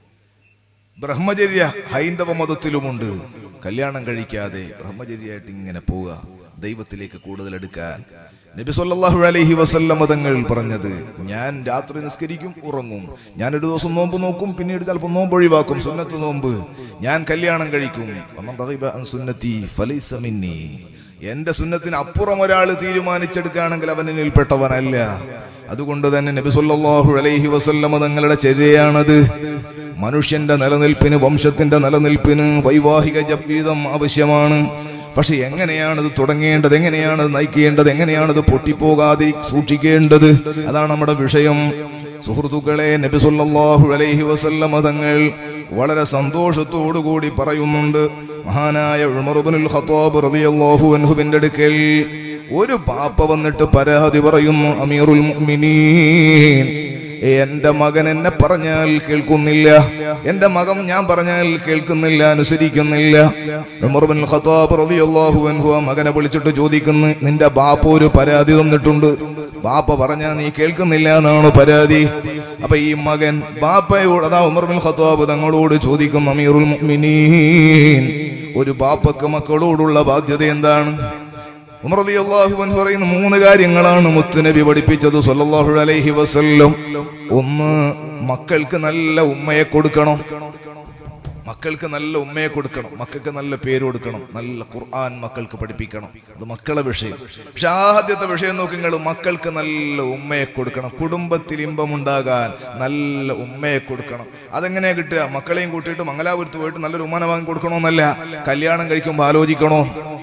ബ്രഹ്മചര്യ ഹൈന്ദവ മതത്തിലുമുണ്ട് കല്യാണം കഴിക്കാതെ ബ്രഹ്മചര്യമായിട്ട് ഇങ്ങനെ പോവുക ദൈവത്തിലേക്ക് കൂടുതൽ എടുക്കാൻ നബി സല്ലല്ലാഹു അലൈഹി വസല്ലം തങ്ങൾ പറഞ്ഞത് ഞാൻ രാത്രി നിസ്കരിക്കും ഉറങ്ങും ഞാൻ ഒരു ദിവസം നോമ്പ് നോക്കും പിന്നീട് ചിലപ്പോൾ നോമ്പ് ഒഴിവാക്കും സുന്നത്ത് നോമ്പ് ഞാൻ കല്യാണം കഴിക്കും വമൻ റഗിബ അൻ സുന്നത്തി ഫലൈസ മിന്നി എന്റെ സുന്നത്തിന് അപ്പുറം ഒരാൾ തീരുമാനിച്ചെടുക്കുകയാണെങ്കിൽ അവൻ എന്നിൽപ്പെട്ടവനല്ല അതുകൊണ്ട് തന്നെ നബി സല്ലല്ലാഹു അലൈഹി വസല്ലമ തങ്ങളുടെ ചര്യയാണത് മനുഷ്യന്റെ നിലനിൽപ്പിന് വംശത്തിന്റെ നിലനിൽപ്പിന് വൈവാഹിക ജീവിതം ആവശ്യമാണ് പക്ഷെ എങ്ങനെയാണത് തുടങ്ങേണ്ടത് എങ്ങനെയാണത് നയിക്കേണ്ടത് എങ്ങനെയാണത് പൊട്ടിപ്പോകാതെ സൂക്ഷിക്കേണ്ടത് അതാണ് നമ്മുടെ വിഷയം സുഹൃത്തുക്കളെ നബി സല്ലല്ലാഹു അലൈഹി വസല്ലമ തങ്ങൾ വളരെ സന്തോഷത്തോടു കൂടി പറയുന്നുണ്ട് മഹാനായ ഉമർ ഇബ്നുൽ ഖത്താബ് റളിയല്ലാഹു അൻഹുവിന്റെ അടുക്കൽ ഒരു പാപ്പ വന്നിട്ട് പരാതി പറയുന്നു അമീറുൽ മുഅ്മിനീൻ എന്റെ മകൻ എന്നെ പറഞ്ഞാൽ കേൾക്കുന്നില്ല എന്റെ മകൻ ഞാൻ പറഞ്ഞാൽ കേൾക്കുന്നില്ല അനുസരിക്കുന്നില്ല ഉമർ ബിൻ ഖത്താബ് റളിയല്ലാഹു അൻഹു ആ മകനെ വിളിച്ചിട്ട് ചോദിക്കുന്നു നിന്റെ ബാപ്പ ഒരു പരാതി തന്നിട്ടുണ്ട് ബാപ്പ പറഞ്ഞാ നീ കേൾക്കുന്നില്ല എന്നാണ് പരാതി അപ്പൊ ഈ മകൻ ബാപ്പയോട് അതാ ഉമർ ബിൻ ഖത്താബ് തങ്ങളോട് ചോദിക്കും അമീറുൽ മുഅ്മിനീൻ ഒരു ബാപ്പക്ക് മക്കളോടുള്ള ബാധ്യത എന്താണ് ഉമർ റളിയല്ലാഹു അൻഹു പറയുന്ന മൂന്ന് കാര്യങ്ങളാണ് മുത്തുനബി പഠിപ്പിച്ചത് സല്ലല്ലാഹു അലൈഹി വസല്ലം ഒന്ന് മക്കൾക്ക് നല്ല ഉമ്മയെ കൊടുക്കണം മക്കൾക്ക് നല്ല ഉമ്മയെ കൊടുക്കണം മക്കൾക്ക് നല്ല പേര് കൊടുക്കണം നല്ല ഖുർആൻ മക്കൾക്ക് പഠിപ്പിക്കണം അത് മക്കളെ വിഷയം പക്ഷെ ആദ്യത്തെ വിഷയം നോക്കി നിങ്ങൾ മക്കൾക്ക് നല്ല ഉമ്മയെ കൊടുക്കണം കുടുംബത്തിൽ ഇമ്പമുണ്ടാകാൻ നല്ല ഉമ്മയെ കൊടുക്കണം അതെങ്ങനെയാ കിട്ടുക മക്കളെയും കൂട്ടിയിട്ട് മംഗലാപുരത്ത് പോയിട്ട് നല്ലൊരു ഉമ്മനെ വാങ്ങി കൊടുക്കണമെന്നല്ല കല്യാണം കഴിക്കുമ്പോൾ ആലോചിക്കണോ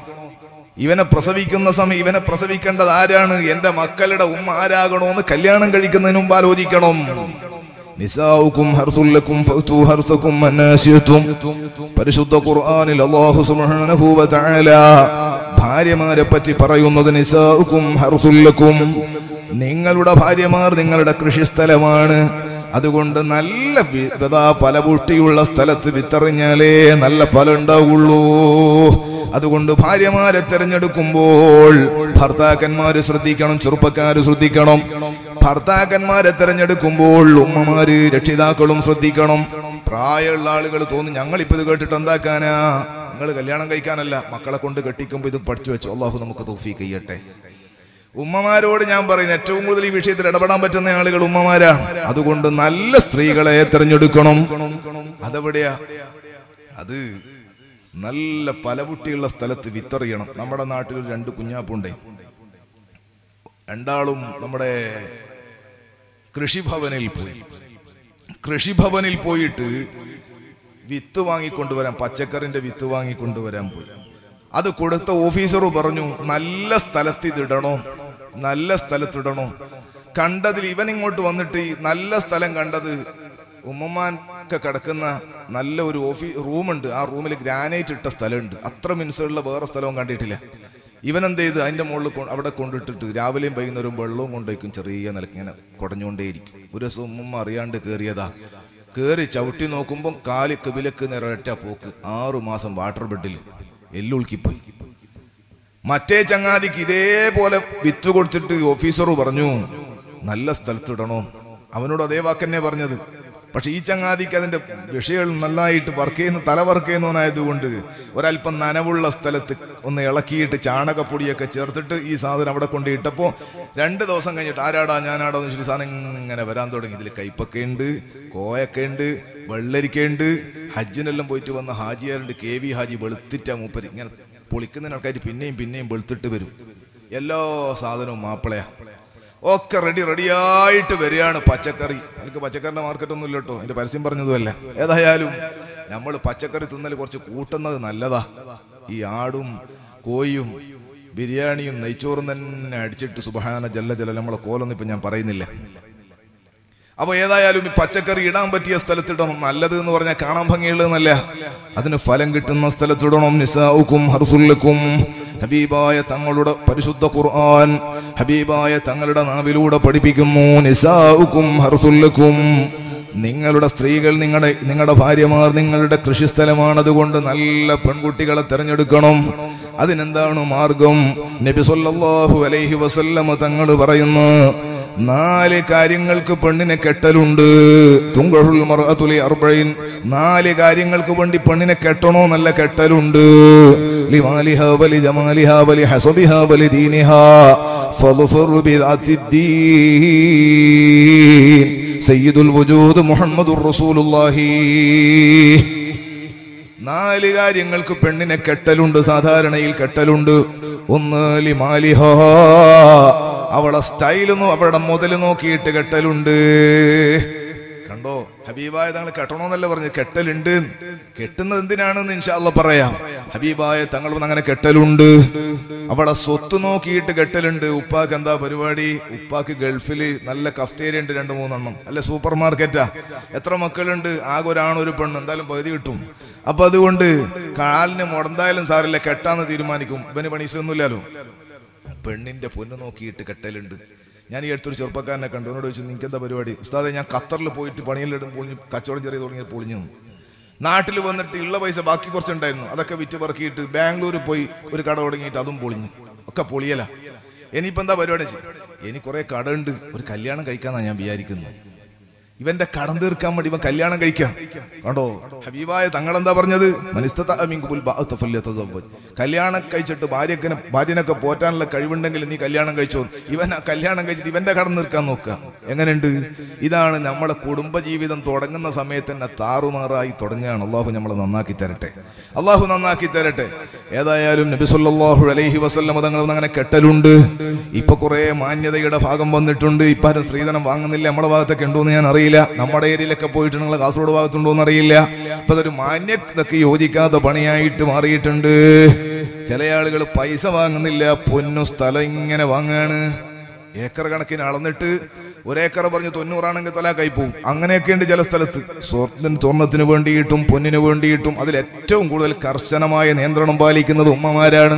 ഇവനെ പ്രസവിക്കുന്ന സമയം ഇവനെ പ്രസവിക്കേണ്ടത് ആരാണ് എന്റെ മക്കളുടെ ഉമ്മ ആരാകണോന്ന് കല്യാണം കഴിക്കുന്നതിന് മുമ്പ് ആലോചിക്കണം നിസാഉക്കും ഹർസുല്ലക്കും ഫഅ്തു ഹർസക്കും അന്നാശിയത്തും പരിശുദ്ധ ഖുർആനിൽ അല്ലാഹു സുബ്ഹാനഹു വ തആല ഭാര്യമാരെ പറ്റി പറയുന്നത് നിസാഉക്കും ഹർസുല്ലക്കും നിങ്ങളുടെ ഭാര്യമാർ നിങ്ങളുടെ കൃഷിസ്ഥലമാണ് അതുകൊണ്ട് നല്ല വി- വിതാ ഫലപുഷ്ടിയുള്ള സ്ഥലത്ത് വിത്തെറിഞ്ഞാലേ നല്ല ഫലം ഉണ്ടാവുള്ളൂ അതുകൊണ്ട് ഭാര്യമാരെ തെരഞ്ഞെടുക്കുമ്പോൾ ഭർത്താക്കന്മാര് ശ്രദ്ധിക്കണം ചെറുപ്പക്കാര് ശ്രദ്ധിക്കണം ഭർത്താക്കന്മാരെ തെരഞ്ഞെടുക്കുമ്പോൾ ഉമ്മമാര് രക്ഷിതാക്കളും ശ്രദ്ധിക്കണം പ്രായമുള്ള ആളുകൾ തോന്നും ഞങ്ങൾ ഇപ്പൊ ഇത് കേട്ടിട്ട് എന്താക്കാനാ നിങ്ങൾ കല്യാണം കഴിക്കാനല്ല മക്കളെ കൊണ്ട് കെട്ടിക്കുമ്പോ ഇത് പഠിച്ചു വെച്ചു അള്ളാഹു നമുക്ക് തോഫീക്ക് ചെയ്യട്ടെ ഉമ്മമാരോട് ഞാൻ പറയുന്നു ഏറ്റവും കൂടുതൽ ഈ വിഷയത്തിൽ ഇടപെടാൻ പറ്റുന്ന ആളുകൾ ഉമ്മമാരാണ് അതുകൊണ്ട് നല്ല സ്ത്രീകളെ തെരഞ്ഞെടുക്കണം അതെവിടെയാ അത് നല്ല ഫലപുട്ടിയുള്ള സ്ഥലത്ത് വിത്തെറിയണം നമ്മുടെ നാട്ടിൽ ഒരു രണ്ട് കുഞ്ഞാപ്പുണ്ടേ രണ്ടാളും നമ്മുടെ കൃഷിഭവനിൽ പോയി കൃഷിഭവനിൽ പോയിട്ട് വിത്ത് വാങ്ങിക്കൊണ്ടുവരാൻ പച്ചക്കറിന്റെ വിത്ത് വാങ്ങിക്കൊണ്ടുവരാൻ പോയി അത് കൊടുത്ത ഓഫീസർ പറഞ്ഞു നല്ല സ്ഥലത്ത് ഇതിടണോ നല്ല സ്ഥലത്തിടണോ കണ്ടതിൽ ഇവൻ ഇങ്ങോട്ട് വന്നിട്ട് ഈ നല്ല സ്ഥലം കണ്ടത് ഉമ്മമാൻ ഒക്കെ കിടക്കുന്ന നല്ല ഒരു ഓഫീ റൂമുണ്ട് ആ റൂമിൽ ഗ്രാനൈറ്റ് ഇട്ട സ്ഥലമുണ്ട് അത്ര മിനുസുള്ള വേറെ സ്ഥലവും കണ്ടിട്ടില്ല ഇവൻ എന്ത് ചെയ്ത് അതിന്റെ മുകളിൽ കൊ- അവിടെ കൊണ്ടിട്ടിട്ട് രാവിലെയും വൈകുന്നേരവും വെള്ളവും കൊണ്ടുവയ്ക്കും ചെറിയ നിലക്ക് ഇങ്ങനെ കുടഞ്ഞുകൊണ്ടേയിരിക്കും ഒരു ദിവസം ഉമ്മ അറിയാണ്ട് കയറിയതാ കയറി ചവിട്ടി നോക്കുമ്പോൾ കാല് കിബിലക്ക് നിറയറ്റ പോക്ക് ആറു മാസം വാട്ടർ ബെഡിൽ എല്ലുൾക്കിപ്പോയി മറ്റേ ചങ്ങാതിക്ക് ഇതേപോലെ വിത്ത് കൊടുത്തിട്ട് ഓഫീസർ പറഞ്ഞു നല്ല സ്ഥലത്തിടണോ അവനോട് അതേ വാക്കന്നെ പറഞ്ഞത് പക്ഷെ ഈ ചങ്ങാതിക്ക് അതിന്റെ വിഷയങ്ങൾ നന്നായിട്ട് വർക്ക് ചെയ്യുന്ന തല വർക്ക് ചെയ്യുന്നവനായതുകൊണ്ട് ഒരല്പം നനവുള്ള സ്ഥലത്ത് ഒന്ന് ഇളക്കിയിട്ട് ചാണകപ്പൊടിയൊക്കെ ചേർത്തിട്ട് ഈ സാധനം അവിടെ കൊണ്ടിട്ടപ്പോ രണ്ട് ദിവസം കഴിഞ്ഞിട്ട് ആരാടാ ഞാനാടാ എന്ന് വെച്ചിട്ട് സാധനം ഇങ്ങനെ വരാൻ തുടങ്ങി ഇതിൽ കയ്പൊക്കെ ഉണ്ട് കോയൊക്കെ ഉണ്ട് വെള്ളരിക്കയുണ്ട് ഹജ്ജിനെല്ലാം പോയിട്ട് വന്ന ഹാജിയാരുണ്ട് കെ വി ഹാജി വെളുത്തിട്ടാ മൂപ്പര് ഇങ്ങനെ പൊളിക്കുന്ന ആൾക്കാർ പിന്നെയും പിന്നെയും വെളുത്തിട്ട് വരും എല്ലാ സാധനവും മാപ്പിളയാ ഒക്കെ റെഡി റെഡിയായിട്ട് വരികയാണ് പച്ചക്കറി എനിക്ക് പച്ചക്കറിന്റെ മാർക്കറ്റ് ഒന്നും ഇല്ല കേട്ടോ എന്റെ പരസ്യം പറഞ്ഞതുമല്ല ഏതായാലും നമ്മൾ പച്ചക്കറി തിന്നൽ കുറച്ച് കൂട്ടുന്നത് നല്ലതാ ഈ ആടും കോയും ബിരിയാണിയും നെയ്ച്ചോറും തന്നെ അടിച്ചിട്ട് സുബഹാന ജല്ല ജല നമ്മളെ കോലൊന്നും ഇപ്പൊ ഞാൻ പറയുന്നില്ല അപ്പൊ ഏതായാലും ഈ പച്ചക്കറി ഇടാൻ പറ്റിയ സ്ഥലത്തിടണം നല്ലത് എന്ന് പറഞ്ഞാൽ കാണാൻ ഭംഗിയുള്ളതെന്നല്ല അതിന് ഫലം കിട്ടുന്ന സ്ഥലത്തിടണം നിസാഉക്കും ഹർസുല്ലക്കും ഹബീബായ തങ്ങളുടെ പരിശുദ്ധ ഖുർആൻ ഹബീബായ തങ്ങളുടെ നാവിലൂടെ പഠിപ്പിക്കുന്നു നിസാഉക്കും ഹർസുല്ലക്കും നിങ്ങളുടെ സ്ത്രീകൾ നിങ്ങളുടെ നിങ്ങളുടെ ഭാര്യമാർ നിങ്ങളുടെ കൃഷിസ്ഥലമാണ് അതുകൊണ്ട് നല്ല പെൺകുട്ടികളെ തിരഞ്ഞെടുക്കണം അതിനെന്താണ് മാർഗം നബി സല്ലല്ലാഹു അലൈഹി വസല്ലമ തങ്ങൾ പറയുന്നു നാല് കാര്യങ്ങൾക്ക് പെണ്ണിനെ കെട്ടലുണ്ട് തുങ്കഴുൽ മർഅത്തുലി അർബൈൻ നാല് കാര്യങ്ങൾക്ക് വേണ്ടി പെണ്ണിനെ കെട്ടണോ നല്ല കെട്ടലുണ്ട് ലിമാലിഹാ വലി ജമാലിഹാ വലി ഹസബിഹാ വലി ദീനിഹാ ഫദ്ഫർ ബിദാത്തിദ്ദീൻ സയ്യിദുൽ വജൂദ് മുഹമ്മദുർ റസൂലുള്ളാഹി നാല് കാര്യങ്ങൾക്ക് പെണ്ണിനെ കെട്ടലുണ്ട് സാധാരണയിൽ കെട്ടലുണ്ട് ഒന്ന് ലിമാലിഹ അവളെ സ്റ്റൈലൊന്നും അവളുടെ മുതൽ നോക്കിയിട്ട് കെട്ടലുണ്ട് കണ്ടോ ഹബീബായ തങ്ങൾ കെട്ടണോന്നല്ല പറഞ്ഞു കെട്ടലുണ്ട് കെട്ടുന്നത് എന്തിനാണെന്ന് ഇൻഷാല്ല പറയാം ഹബീബായ തങ്ങൾ അങ്ങനെ കെട്ടലുണ്ട് അവളെ സ്വത്ത് നോക്കിയിട്ട് കെട്ടലുണ്ട് ഉപ്പാക്ക് എന്താ പരിപാടി ഉപ്പാക്ക് ഗൾഫില് നല്ല കഫ്തേരിയ ഉണ്ട് രണ്ട് മൂന്നെണ്ണം അല്ലെ സൂപ്പർ മാർക്കറ്റാ എത്ര മക്കളുണ്ട് ആകെ ഒരാണ് ഒരു പെണ്ണ് എന്തായാലും പകുതി കിട്ടും അപ്പൊ അതുകൊണ്ട് കാലിന് മുടന്തായാലും സാറില്ല കെട്ടാന്ന് തീരുമാനിക്കും ഇവന് പണീസൊന്നുമില്ലല്ലോ പെണ്ണിന്റെ പൊന്ന് നോക്കിയിട്ട് കെട്ടലുണ്ട് ഞാൻ ഈ അടുത്തൊരു ചെറുപ്പക്കാരനെ കണ്ടു എന്നോട് ചോദിച്ചു നിങ്ങൾക്ക് എന്താ പരിപാടി ഉസ്താദെ ഞാൻ ഖത്തറിൽ പോയിട്ട് പണിയെല്ലാം പൊളിഞ്ഞ് കച്ചവടം ചെറിയ തുടങ്ങി പൊളിഞ്ഞു നാട്ടിൽ വന്നിട്ട് ഉള്ള പൈസ ബാക്കി കുറച്ചുണ്ടായിരുന്നു അതൊക്കെ വിറ്റ് പറക്കിയിട്ട് ബാംഗ്ലൂർ പോയി ഒരു കട തുടങ്ങിയിട്ട് അതും പൊളിഞ്ഞു ഒക്കെ പൊളിയല ഇനിയിപ്പോ എന്താ പരിപാടി എനിക്ക് കുറെ കട ഉണ്ട് ഒരു കല്യാണം കഴിക്കാന്നാ ഞാൻ വിചാരിക്കുന്നത് ഇവന്റെ കടം തീർക്കാൻ വേണ്ടി ഇവൻ കല്യാണം കഴിക്കാം കണ്ടോ ഹബീബായ തങ്ങൾ എന്താ പറഞ്ഞത് മനിസ്തത മിൻകുൽ ബഅത്ത് ഫല്യതസവ്വജ്. കല്യാണം കഴിച്ചിട്ട് ഭാര്യക്കെ ഭാര്യനൊക്കെ പോറ്റാനുള്ള കഴിവുണ്ടെങ്കിൽ നീ കല്യാണം കഴിച്ചോ ഇവൻ ആ കല്യാണം കഴിച്ചിട്ട് ഇവന്റെ കടം തീർക്കാൻ നോക്കുക എങ്ങനെയുണ്ട് ഇതാണ് നമ്മുടെ കുടുംബജീവിതം തുടങ്ങുന്ന സമയത്ത് തന്നെ താറുമാറായി തുടങ്ങുകയാണ് അള്ളാഹു നമ്മളെ നന്നാക്കി തരട്ടെ അള്ളാഹു നന്നാക്കി തരട്ടെ ഏതായാലും നബി സല്ലല്ലാഹു അലൈഹി വസല്ലം തങ്ങൾ അങ്ങനെ കെട്ടലുണ്ട് ഇപ്പൊ കുറെ മാന്യതയുടെ ഭാഗം വന്നിട്ടുണ്ട് ഇപ്പൊ ആരും സ്ത്രീധനം വാങ്ങുന്നില്ല നമ്മുടെ ഭാഗത്തൊക്കെ ഉണ്ടോ എന്ന് ഞാൻ അറിയില്ല നമ്മുടെ ഏരിയയിലൊക്കെ പോയിട്ട് നിങ്ങൾ കാസർഗോഡ് ഭാഗത്തുണ്ടോ എന്ന് അറിയില്ല ഇപ്പൊ അതൊരു മാന്യതക്ക് യോജിക്കാത്ത പണിയായിട്ട് മാറിയിട്ടുണ്ട് ചില ആളുകൾ പൈസ വാങ്ങുന്നില്ല പൊന്നു സ്ഥലം ഇങ്ങനെ വാങ്ങാണ് ഏക്കർ കണക്കിന് അളന്നിട്ട് ഒരേക്കർ പറഞ്ഞ് തൊണ്ണൂറാണെങ്കിൽ തലാക്കായി പോകും അങ്ങനെയൊക്കെ ഉണ്ട് ചില സ്ഥലത്ത് സ്വർണ്ണത്തിന് സ്വർണത്തിന് വേണ്ടിയിട്ടും പൊന്നിന് വേണ്ടിയിട്ടും അതിൽ ഏറ്റവും കൂടുതൽ കർശനമായ നിയന്ത്രണം പാലിക്കുന്നത് ഉമ്മമാരാണ്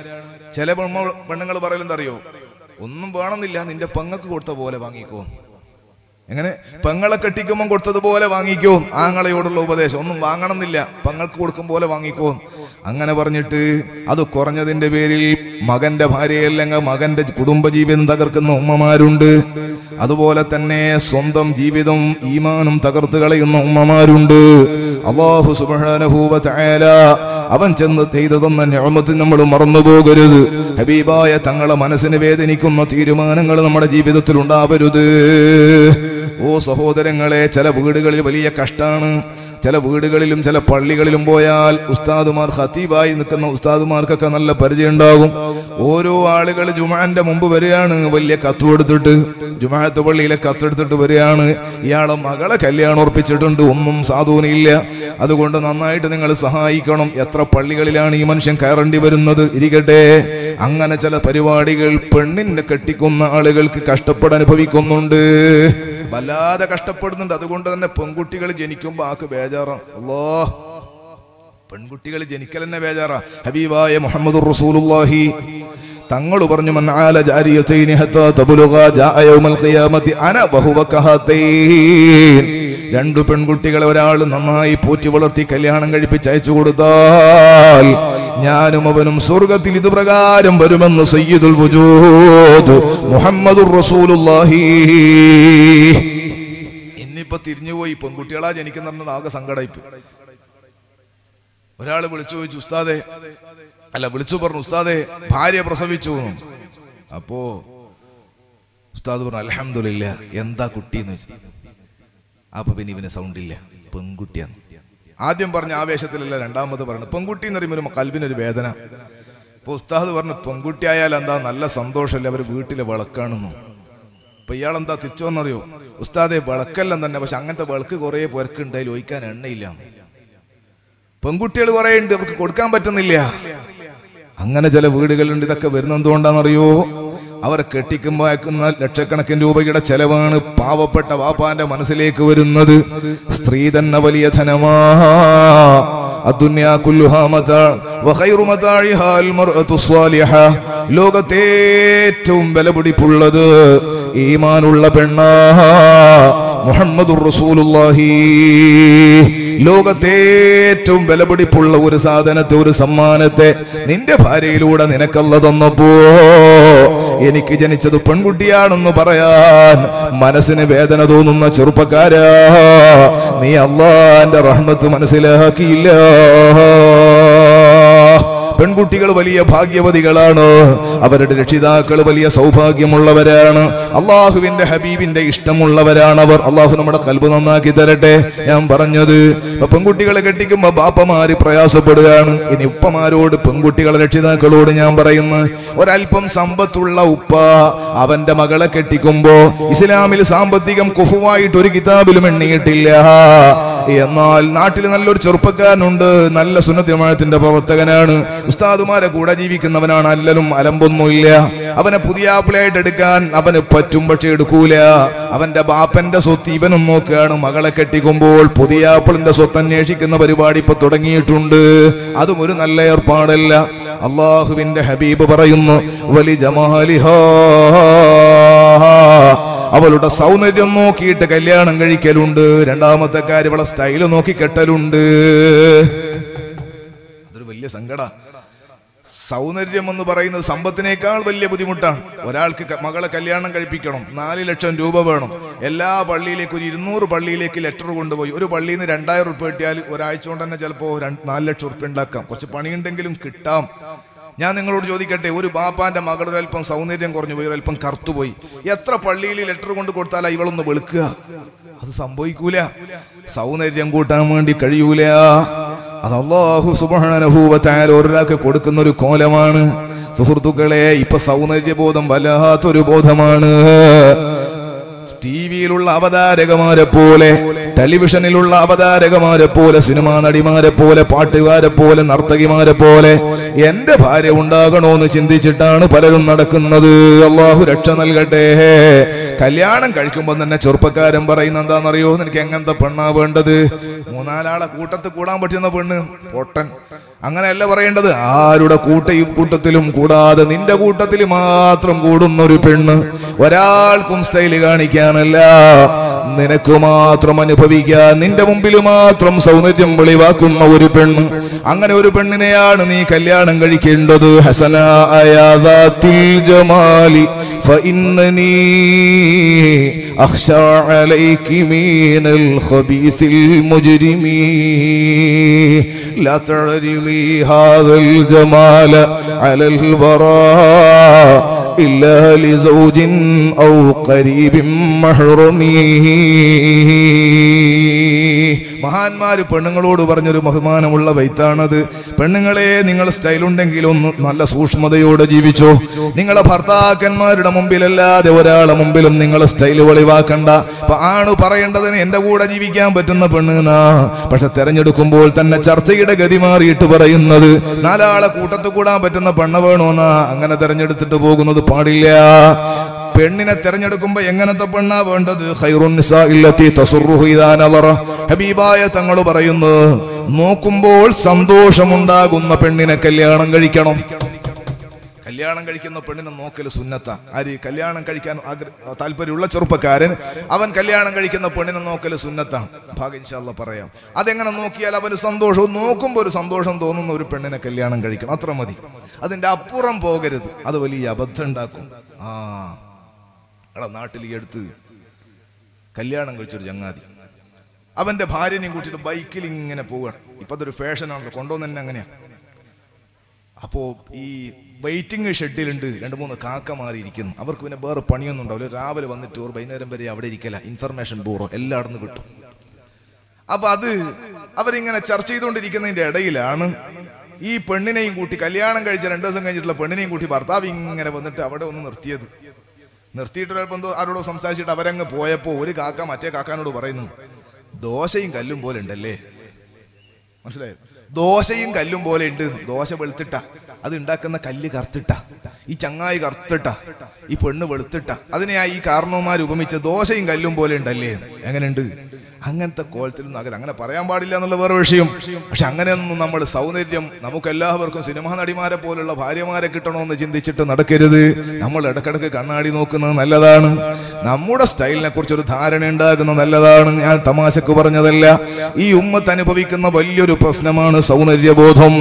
ചില പെണ്ണ പെണ്ണുങ്ങൾ പറയലെന്താ അറിയോ ഒന്നും വേണമെന്നില്ല നിന്റെ പെങ്ങക്ക് കൊടുത്ത പോലെ വാങ്ങിക്കോ എങ്ങനെ പെങ്ങളെ കെട്ടിക്കുമ്പോൾ കൊടുത്തതുപോലെ വാങ്ങിക്കോ ആങ്ങളയോടുള്ള ഉപദേശം ഒന്നും വാങ്ങണമെന്നില്ല പെങ്ങൾക്ക് കൊടുക്കും പോലെ വാങ്ങിക്കോ അങ്ങനെ പറഞ്ഞിട്ട് അത് കുറഞ്ഞതിന്റെ പേരിൽ മകന്റെ ഭാര്യയല്ലെങ്കിൽ മകന്റെ കുടുംബജീവിതം തകർക്കുന്ന ഉമ്മമാരുണ്ട് അതുപോലെ തന്നെ സ്വന്തം ജീവിതം ഈമാനും തകർത്ത് കളയുന്ന ഉമ്മമാരുണ്ട് അള്ളാഹു സുബ്ഹാനഹു തആല അവൻ ചെന്ന് ചെയ്തു തന്ന ഞാമത്ത് നമ്മൾ മറന്നു പോകരുത് ഹബീബായ തങ്ങളെ മനസ്സിന് വേദനിക്കുന്ന തീരുമാനങ്ങൾ നമ്മുടെ ജീവിതത്തിൽ ഉണ്ടാവരുത് ഓ സഹോദരങ്ങളെ ചില വീടുകളിൽ വലിയ കഷ്ടാണ് ചില വീടുകളിലും ചില പള്ളികളിലും പോയാൽ ഉസ്താദുമാർ ഖത്തീബായി നിൽക്കുന്ന ഉസ്താദുമാർക്കൊക്കെ നല്ല പരിചയം ഉണ്ടാകും ഓരോ ആളുകൾ ജുമാന്റെ മുമ്പ് വരികയാണ് വലിയ കത്ത് കൊടുത്തിട്ട് ജുമാഅത്ത് പള്ളിയിലെ കത്തെടുത്തിട്ട് വരികയാണ് ഇയാളെ മകളെ കല്യാണം ഉറപ്പിച്ചിട്ടുണ്ട് ഒന്നും സാധുവിനില്ല അതുകൊണ്ട് നന്നായിട്ട് നിങ്ങൾ സഹായിക്കണം എത്ര പള്ളികളിലാണ് ഈ മനുഷ്യൻ കയറേണ്ടി വരുന്നത് ഇരിക്കട്ടെ അങ്ങനെ ചില പരിപാടികൾ പെണ്ണിനെ കെട്ടിക്കുന്ന ആളുകൾക്ക് കഷ്ടപ്പെട്ട് അനുഭവിക്കുന്നുണ്ട് വല്ലാതെ കഷ്ടപ്പെടുന്നുണ്ട് അതുകൊണ്ട് തന്നെ പെൺകുട്ടികൾ ജനിക്കുമ്പോ ആക്ക് ബേജാറാണ് അല്ലോ പെൺകുട്ടികൾ ജനിക്കൽ തന്നെ ബേജാറാ ഹബീബായ മുഹമ്മദ് റസൂലുള്ളാഹി തങ്ങൾ പറഞ്ഞു മൻ ആല ജാരിയതൈനി ഹത്താ തബ്ലുഗ ജാഅ യൗമൽ ഖിയാമത്തി അന വഹുവ കഹതൈൻ രണ്ടു പെൺകുട്ടികളെ ഒരാൾ നന്നായി പോറ്റി വളർത്തി കല്യാണം കഴിപ്പിച്ച് അയച്ചു കൊടുത്താൽ ഞാനും അവനും സ്വർഗത്തിൽ ഇതുപ്രകാരം വരുമെന്ന് സയ്യിദുൽ വജൂദ് മുഹമ്മദുർ റസൂലുള്ളാഹി ഇന്നിപ്പോ തിരിഞ്ഞുപോയി പെൺകുട്ടികളാ ജനിക്കുന്ന ആകെ സങ്കടയിപ്പ് ഒരാൾ വിളിച്ചു ചോദിച്ചു ഉസ്താദെ അല്ല വിളിച്ചു പറഞ്ഞു ഉസ്താദെ ഭാര്യ പ്രസവിച്ചു എന്ന്. അപ്പോ ഉസ്താദ് പറഞ്ഞു അലഹമില്ല എന്താ കുട്ടി എന്ന് വെച്ചു അപ്പൊ പിന്നെ ഇവന് സൗണ്ട് ഇല്ല പെൺകുട്ടിയാണ് ആദ്യം പറഞ്ഞ ആവേശത്തിലല്ല രണ്ടാമത് പറഞ്ഞു പെൺകുട്ടി എന്ന് പറയുമ്പോൾ ഒരു കൽബിനൊരു വേദന അപ്പൊ ഉസ്താദ് പറഞ്ഞു പെൺകുട്ടി ആയാൽ എന്താ നല്ല സന്തോഷമല്ലേ അവർ വീട്ടിലെ വിളക്കാണെന്നു അപ്പൊ ഇയാളെന്താ തിരിച്ചോന്നറിയോ ഉസ്താദെ വിളക്കെല്ലാം തന്നെ പക്ഷെ അങ്ങനത്തെ വിളക്ക് കുറെ പേർക്കുണ്ടായാലും ഒഴിക്കാൻ എണ്ണയില്ല പെൺകുട്ടികൾ കുറെ ഉണ്ട് അവർക്ക് കൊടുക്കാൻ പറ്റുന്നില്ല അങ്ങനെ ചില വീടുകളുണ്ട് ഇതൊക്കെ വരുന്നത് എന്തുകൊണ്ടാണെന്നറിയോ അവരെ കെട്ടിക്കുമ്പോ അയക്കുന്ന ലക്ഷക്കണക്കിന് രൂപയുടെ ചെലവാണ് പാവപ്പെട്ട വാപ്പാന്റെ മനസ്സിലേക്ക് വരുന്നത് സ്ത്രീ തന്നെ വലിയ ധനമാ അദ്ദുന്യാ കുല്ലുഹാ മതാ വഖൈറു മതാഇഹാ അൽ മർഅതു സ്വാലിഹ ലോകത്തെ ഏറ്റവും വിലപിടിപ്പുള്ളത് ഈമാനുള്ള പെണ്ണാ മുഹമ്മദുർ റസൂലുള്ളാഹി ലോകത്തെ ഏറ്റവും വിലപിടിപ്പുള്ള ഒരു സാധനത്തെ ഒരു സമ്മാനത്തെ നിന്റെ ഭാര്യയിലൂടെ നിനക്കല്ല തന്നപ്പോ എനിക്ക് ജനിച്ചത് പെൺകുട്ടിയാണെന്ന് പറയാൻ മനസ്സിന് വേദന തോന്നുന്ന ചെറുപ്പക്കാരാ നീ അള്ളാന്റെ റഹ്മത്ത് മനസ്സിലാക്കിയില്ല പെൺകുട്ടികൾ വലിയ ഭാഗ്യവതികളാണ് അവരുടെ രക്ഷിതാക്കൾ വലിയ സൗഭാഗ്യമുള്ളവരാണ് അള്ളാഹുവിന്റെ ഹബീബിന്റെ ഇഷ്ടമുള്ളവരാണ് അവർ അള്ളാഹു നമ്മുടെ കൽബ് നന്നാക്കി തരട്ടെ ഞാൻ പറഞ്ഞത് ഇപ്പൊ പെൺകുട്ടികളെ കെട്ടിക്കുമ്പോ ബാപ്പമാര് പ്രയാസപ്പെടുകയാണ് ഇനി ഉപ്പമാരോട് പെൺകുട്ടികളെ രക്ഷിതാക്കളോട് ഞാൻ പറയുന്നു ഒരല്പം സമ്പത്തുള്ള ഉപ്പ അവന്റെ മകളെ കെട്ടിക്കുമ്പോ ഇസ്ലാമിൽ സാമ്പത്തികം കുഫുവായിട്ട് ഒരു കിതാബിലും എണ്ണിയിട്ടില്ല എന്നാൽ നാട്ടിൽ നല്ലൊരു ചെറുപ്പക്കാരനുണ്ട് നല്ല സുന്നത്യമാഴത്തിന്റെ പ്രവർത്തകനാണ് ഉസ്താദുമാരെ കൂടെ ജീവിക്കുന്നവനാണ് അല്ലലും അലമ്പൊന്നുമില്ല അവനെ പുതിയ ആപ്പിളായിട്ട് എടുക്കാൻ അവന് പറ്റും പക്ഷെ എടുക്കൂല അവന്റെ ബാപ്പന്റെ സ്വത്ത് ഇവനും നോക്കുകയാണ് മകളെ കെട്ടിക്കുമ്പോൾ പുതിയ ആപ്പിളിന്റെ സ്വത്ത് അന്വേഷിക്കുന്ന പരിപാടി ഇപ്പൊ തുടങ്ങിയിട്ടുണ്ട് അതും ഒരു നല്ല ഏർപ്പാടല്ല അള്ളാഹുവിന്റെ ഹബീബ് പറയുന്നു വലി ജമാലിഹാ അവളുടെ സൗന്ദര്യം നോക്കിയിട്ട് കല്യാണം കഴിക്കലുണ്ട് രണ്ടാമത്തെ കാര്യം അവളെ സ്റ്റൈല് നോക്കി കെട്ടലുണ്ട് അതൊരു വലിയ സങ്കട സൗന്ദര്യം എന്ന് പറയുന്നത് സമ്പത്തിനേക്കാൾ വലിയ ബുദ്ധിമുട്ടാണ് ഒരാൾക്ക് ക- മകളെ കല്യാണം കഴിപ്പിക്കണം നാല് ലക്ഷം രൂപ വേണം എല്ലാ പള്ളിയിലേക്ക് ഒരു ഇരുന്നൂറ് പള്ളിയിലേക്ക് ലെറ്റർ കൊണ്ടുപോയി ഒരു പള്ളിയിൽ നിന്ന് രണ്ടായിരം ഉറുപ്പ് കിട്ടിയാൽ ഒരാഴ്ച കൊണ്ട് തന്നെ ചിലപ്പോൾ നാല് ലക്ഷം ഉറുപ്പ് ഉണ്ടാക്കാം കുറച്ച് പണിയുണ്ടെങ്കിലും കിട്ടാം ഞാൻ നിങ്ങളോട് ചോദിക്കട്ടെ ഒരു ബാപ്പാന്റെ മകൾ ഒരല്പം സൗന്ദര്യം കുറഞ്ഞു പോയി ഒരല്പം കറുത്തുപോയി എത്ര പള്ളിയിൽ ലെറ്റർ കൊണ്ട് കൊടുത്താലാ ഇവളൊന്ന് വെളുക്കുക അത് സംഭവിക്കൂല സൗന്ദര്യം കൂട്ടാൻ വേണ്ടി കഴിയൂല അത് അള്ളാഹു സുബാനഹൂവത്തായാലും ഒരാൾക്ക് കൊടുക്കുന്ന ഒരു കോലമാണ് സുഹൃത്തുക്കളെ ഇപ്പൊ സൗന്ദര്യബോധം വല്ലാത്തൊരു ബോധമാണ് ടി വിയിലുള്ള അവതാരകമാരെ പോലെ ടെലിവിഷനിലുള്ള അവതാരകമാരെ പോലെ സിനിമാ നടിമാരെ പോലെ പാട്ടുകാരെ പോലെ നർത്തകിമാരെ പോലെ എന്റെ ഭാര്യ ഉണ്ടാകണോന്ന് ചിന്തിച്ചിട്ടാണ് പലരും നടക്കുന്നത് അള്ളാഹു രക്ഷ നൽകട്ടെ കല്യാണം കഴിക്കുമ്പോൾ തന്നെ ചെറുപ്പക്കാരൻ പറയുന്ന എന്താണെന്നറിയോ നിനക്ക് എങ്ങനത്തെ പെണ്ണാ വേണ്ടത് മൂന്നാലാളെ കൂട്ടത്തിൽ കൂടാൻ പറ്റുന്ന പെണ്ണ് പൊട്ടൻ അങ്ങനെയല്ല പറയേണ്ടത് ആരുടെ കൂട്ടയും കൂട്ടത്തിലും കൂടാതെ നിന്റെ കൂട്ടത്തിൽ മാത്രം കൂടുന്ന ഒരു പെണ്ണ് ഒരാൾക്കും സ്റ്റൈല് കാണിക്കാനല്ല നിനക്ക് മാത്രം അനുഭവിക്കാൻ നിന്റെ മുമ്പിൽ മാത്രം സൗന്ദര്യം വെളിവാക്കുന്ന ഒരു പെണ്ണ് അങ്ങനെ ഒരു പെണ്ണിനെയാണ് നീ കല്യാണം കഴിക്കേണ്ടത് ഹസനായാതിൽ ജമാലി فإنني أخشى عليك من الخبيث المجرم لا تعرضي هذا الجمال على الوراء إلا لزوج أو قريب محرم മഹാന്മാര് പെണ്ണുങ്ങളോട് പറഞ്ഞൊരു ബഹുമാനമുള്ള വൈത്താണത് പെണ്ണുങ്ങളെ നിങ്ങൾ സ്റ്റൈലുണ്ടെങ്കിൽ ഒന്ന് നല്ല സൂക്ഷ്മതയോടെ ജീവിച്ചോ നിങ്ങളെ ഭർത്താക്കന്മാരുടെ മുമ്പിലല്ലാതെ ഒരാളെ മുമ്പിലും നിങ്ങൾ സ്റ്റൈൽ വെളിവാക്കണ്ട അപ്പൊ ആണ് പറയേണ്ടതിന് എന്റെ കൂടെ ജീവിക്കാൻ പറ്റുന്ന പെണ്ണെന്നാ പക്ഷെ തെരഞ്ഞെടുക്കുമ്പോൾ തന്നെ ചർച്ചയുടെ ഗതി മാറിയിട്ട് പറയുന്നത് നാലാളെ കൂട്ടത്തിൽ കൂടാൻ പറ്റുന്ന പെണ്ണ് വേണമെന്നാ അങ്ങനെ തെരഞ്ഞെടുത്തിട്ട് പോകുന്നത് പാടില്ല പെണ്ണിനെ തെരഞ്ഞെടുക്കുമ്പോ എങ്ങനത്തെ പെണ്ണാ വേണ്ടത് ഖൈറുൻ നിസാഇല്ലത്തി തസുറുഹു ഇദാ നളറ. ഹബീബായ തങ്ങൾ പറയുന്നു നോക്കുമ്പോൾ സന്തോഷമുണ്ടാകുന്ന പെണ്ണിനെ കല്യാണം കഴിക്കണം കല്യാണം കഴിക്കുന്ന പെണ്ണിനെ നോക്കല് സുന്നത്ത ആര് കല്യാണം കഴിക്കാൻ ആഗ്ര- താല്പര്യമുള്ള ചെറുപ്പക്കാരൻ അവൻ കല്യാണം കഴിക്കുന്ന പെണ്ണിനെ നോക്കല് സുന്നത്താണ് ഭാഗ്യ ഇൻഷാല്ല പറയാം അതെങ്ങനെ നോക്കിയാൽ അവന് സന്തോഷവും നോക്കുമ്പോൾ ഒരു സന്തോഷം തോന്നുന്ന ഒരു പെണ്ണിനെ കല്യാണം കഴിക്കണം അത്ര മതി അതിന്റെ അപ്പുറം പോകരുത് അത് വലിയ അബദ്ധം ഉണ്ടാക്കും ആ എടാ നാട്ടിൽ ഈ അടുത്ത് കല്യാണം കഴിച്ചൊരു ചങ്ങാതി അവന്റെ ഭാര്യനെയും കൂട്ടിയിട്ട് ബൈക്കിൽ ഇങ്ങനെ പോവുകയാണ് ഇപ്പൊ അതൊരു ഫാഷനാണല്ലോ കൊണ്ടുവന്ന് തന്നെ അങ്ങനെയാ അപ്പോ ഈ വെയിറ്റിംഗ് ഷെഡിലുണ്ട് രണ്ട് മൂന്ന് കാക്ക മാറിയിരിക്കുന്നു അവർക്ക് പിന്നെ വേറെ പണിയൊന്നും ഉണ്ടാവില്ല രാവിലെ വന്നിട്ട് ഒരു വൈകുന്നേരം വരെ അവിടെ ഇരിക്കല ഇൻഫർമേഷൻ ബ്യൂറോ എല്ലായിടത്തും നിന്ന് കിട്ടും അപ്പൊ അത് അവരിങ്ങനെ ചർച്ച ചെയ്തുകൊണ്ടിരിക്കുന്നതിന്റെ ഇടയിലാണ് ഈ പെണ്ണിനെയും കൂട്ടി കല്യാണം കഴിച്ച രണ്ടു ദിവസം കഴിഞ്ഞിട്ടുള്ള പെണ്ണിനെയും കൂട്ടി ഭർത്താവ് ഇങ്ങനെ വന്നിട്ട് അവിടെ ഒന്ന് നിർത്തിയത് നിർത്തിയിട്ട് ഒരല്പം എന്തോ ആരോടോ സംസാരിച്ചിട്ട് അവരങ്ങ് പോയപ്പോ ഒരു കാക്ക മറ്റേ കാക്കാനോട് പറയുന്നു ദോശയും കല്ലും പോലെ ഉണ്ടല്ലേ മനസ്സിലായോ ദോശയും കല്ലും പോലെ ഉണ്ട് ദോശ വെളുത്തിട്ട അത് ഉണ്ടാക്കുന്ന കല്ല് കറുത്തിട്ട ഈ ചങ്ങായി കറുത്തിട്ട ഈ പെണ്ണ് വെളുത്തിട്ട അതിനെയാ ഈ കാരണവന്മാർ ഉപമിച്ച ദോശയും കല്ലും പോലെ ഉണ്ടല്ലേ എങ്ങനെയുണ്ട് അങ്ങനത്തെ കോലത്തിലൊന്നും അകത്ത് അങ്ങനെ പറയാൻ പാടില്ല എന്നുള്ള വേറെ വിഷയം പക്ഷെ അങ്ങനെയൊന്നും നമ്മൾ സൗന്ദര്യം നമുക്ക് എല്ലാവർക്കും സിനിമാ നടിമാരെ പോലുള്ള ഭാര്യമാരെ കിട്ടണമെന്ന് ചിന്തിച്ചിട്ട് നടക്കരുത് നമ്മൾ ഇടക്കിടക്ക് കണ്ണാടി നോക്കുന്നത് നല്ലതാണ് നമ്മുടെ സ്റ്റൈലിനെ കുറിച്ച് ഒരു ധാരണ ഉണ്ടാകുന്നത് നല്ലതാണ് ഞാൻ തമാശക്ക് പറഞ്ഞതല്ല ഈ ഉമ്മത്ത് അനുഭവിക്കുന്ന വലിയൊരു പ്രശ്നമാണ് സൗന്ദര്യബോധം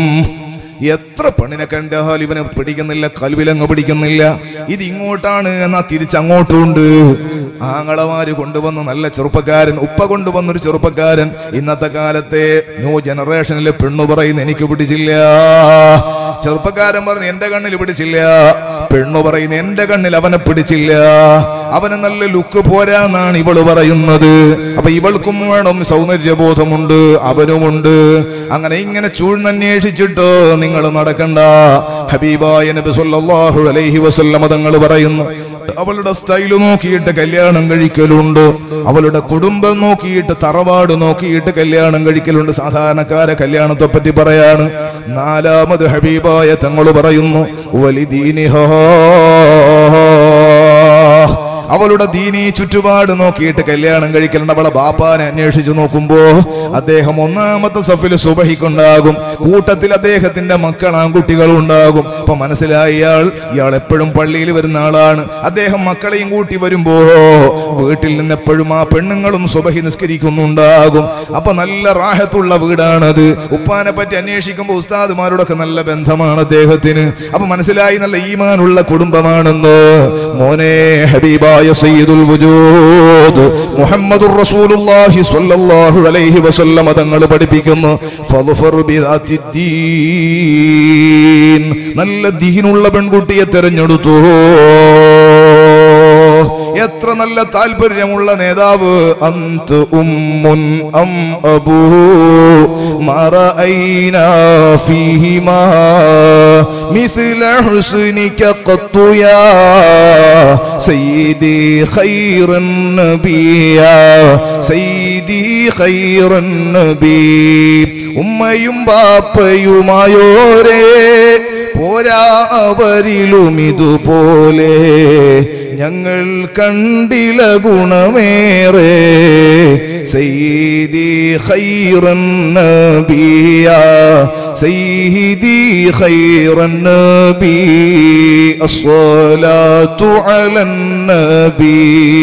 എത്ര പെണ്ണിനെ കണ്ടാൽ ഇവനെ പിടിക്കുന്നില്ല കൽവിലങ്ങ് പിടിക്കുന്നില്ല ഇത് ഇങ്ങോട്ടാണ് എന്നാ തിരിച്ചങ്ങോട്ടും ഉണ്ട് ആങ്ങളമാര് കൊണ്ടുവന്ന നല്ല ചെറുപ്പക്കാരൻ ഉപ്പ കൊണ്ടുവന്നൊരു ചെറുപ്പക്കാരൻ ഇന്നത്തെ കാലത്തെ ന്യൂ ജനറേഷനിലെ പെണ്ണു പറയുന്ന എനിക്ക് പിടിച്ചില്ല ചെറുപ്പക്കാരൻ പറഞ്ഞു എന്റെ കണ്ണിൽ പിടിച്ചില്ല പെണ്ണു പറയുന്ന എന്റെ കണ്ണിൽ അവനെ പിടിച്ചില്ല അവന് നല്ല ലുക്ക് പോരാന്നാണ് ഇവള് പറയുന്നത് അപ്പൊ ഇവൾക്കും വേണം സൗന്ദര്യബോധമുണ്ട് അവനുമുണ്ട് അങ്ങനെ ഇങ്ങനെ ചൂഴ്ന്നന്വേഷിച്ചിട്ട് നിങ്ങൾ നടക്കണ്ട ഹബീബായ നബി സല്ലല്ലാഹു അലൈഹി വസല്ലമ തങ്ങൾ പറയുന്നു അവളുടെ സ്റ്റൈല് നോക്കിയിട്ട് കല്യാണം കഴിക്കലുണ്ട് അവളുടെ കുടുംബം നോക്കിയിട്ട് തറവാട് നോക്കിയിട്ട് കല്യാണം കഴിക്കലുണ്ട് സാധാരണക്കാരെ കല്യാണത്തെ പറ്റി പറയാണ് നാലാമത് ഹബീബായ തങ്ങൾ പറയുന്നു വലിദീനിഹോ അവളുടെ ദീനീ ചുറ്റുപാട് നോക്കിയിട്ട് കല്യാണം കഴിക്കലുണ്ട് അവളെ ബാപ്പാനെ അന്വേഷിച്ചു നോക്കുമ്പോ അദ്ദേഹം ഒന്നാമത്തെ സഫിൽ സുബഹിക്കുണ്ടാകും കൂട്ടത്തിൽ അദ്ദേഹത്തിന്റെ മക്കൾ ആൺകുട്ടികളും ഉണ്ടാകും അപ്പൊ മനസ്സിലായി ഇയാൾ ഇയാൾ എപ്പോഴും പള്ളിയിൽ വരുന്ന ആളാണ് അദ്ദേഹം മക്കളെയും കൂട്ടി വരുമ്പോ വീട്ടിൽ നിന്ന് എപ്പോഴും ആ പെണ്ണുങ്ങളും സുബഹി നിസ്കരിക്കുന്നുണ്ടാകും അപ്പൊ നല്ല റാഹത്തുള്ള വീടാണത് ഉപ്പാനെ പറ്റി അന്വേഷിക്കുമ്പോൾ ഉസ്താദുമാരോടൊക്കെ നല്ല ബന്ധമാണ് അദ്ദേഹത്തിന് അപ്പൊ മനസ്സിലായി നല്ല ഈമാനുള്ള കുടുംബമാണെന്ന് മോനെ ഹബീബായ സയ്യിദുൽ വജൂദ് മുഹമ്മദുർ റസൂലുള്ളാഹി സ്വല്ലല്ലാഹു അലൈഹി വസല്ലം തങ്ങൾ പഠിപ്പിക്കുന്നു ഫദ്ഫർ ബിദാത്തിദ്ദീൻ നല്ല ദീനുള്ള പെൺകുട്ടിയെ തെരഞ്ഞെടുത്തു എത്ര നല്ല താല്പര്യമുള്ള നേതാവ് അന്ത് ഉമ്മുൻ അം അബൂ മറഅയ്ന ഫീഹിമാ مثل حسنك قط يا سيدي خير النبي يا سيدي خير النبي ഉമ്മയും ബാപ്പയുമായോരേ പോരാ അവരിലും ഇതുപോലെ ഞങ്ങൾ കണ്ടില ഗുണമേറെ സയ്യിദി ഖൈറൻ നബിയ സയ്യിദി ഖൈറൻ നബി അസ്സലാത്തു അലൻ നബി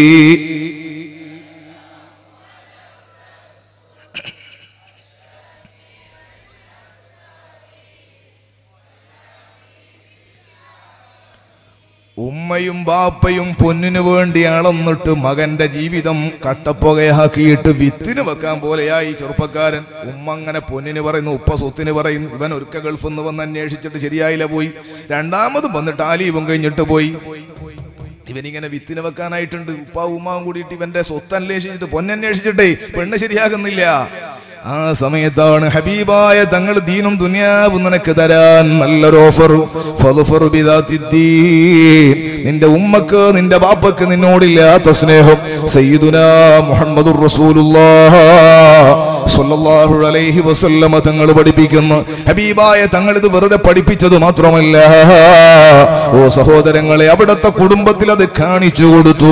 ഉമ്മയും ബാപ്പയും പൊന്നിനു വേണ്ടി അളന്നിട്ട് മകന്റെ ജീവിതം കട്ടപ്പുകയാക്കിയിട്ട് വിത്തിന് വെക്കാൻ പോലെയായി ചെറുപ്പക്കാരൻ ഉമ്മ അങ്ങനെ പൊന്നിന് പറയുന്നു ഉപ്പ സ്വത്തിന് പറയുന്നു ഇവൻ ഒരുക്ക ഗൾഫിൽ നിന്ന് വന്ന് അന്വേഷിച്ചിട്ട് ശരിയായില്ല പോയി രണ്ടാമതും വന്നിട്ട് ആലീവും കഴിഞ്ഞിട്ട് പോയി ഇവനിങ്ങനെ വിത്തിന് വെക്കാനായിട്ടുണ്ട് ഉപ്പാവും ഉമ്മാവും കൂടിയിട്ട് ഇവന്റെ സ്വത്ത് അന്വേഷിച്ചിട്ട് പൊന്നന്വേഷിച്ചിട്ടേ പെണ്ണ് ശരിയാകുന്നില്ല ആ സമയത്താണ് ഹബീബായ തങ്ങൾ ദീനും ദുനിയാവും നിനക്ക് തരാൻ നല്ലൊരു ഓഫർ ഫളുഫറു ബിദാത്തിദ്ദീൻ. നിന്റെ ഉമ്മക്ക് നിന്റെ ബാപ്പക്ക് നിന്നോടില്ലാത്ത സ്നേഹം സയ്യിദുനാ മുഹമ്മദുർ റസൂലുള്ളാഹ് സ്വല്ലല്ലാഹു അലൈഹി വസല്ലമ തങ്ങൾ പഠിപ്പിക്കുന്നു ഹബീബായ തങ്ങൾ ഇത് വെറുതെ പഠിപ്പിച്ചത് മാത്രമല്ല ഓ സഹോദരങ്ങളെ അവിടുത്തെ കുടുംബത്തിൽ അത് കാണിച്ചു കൊടുത്തു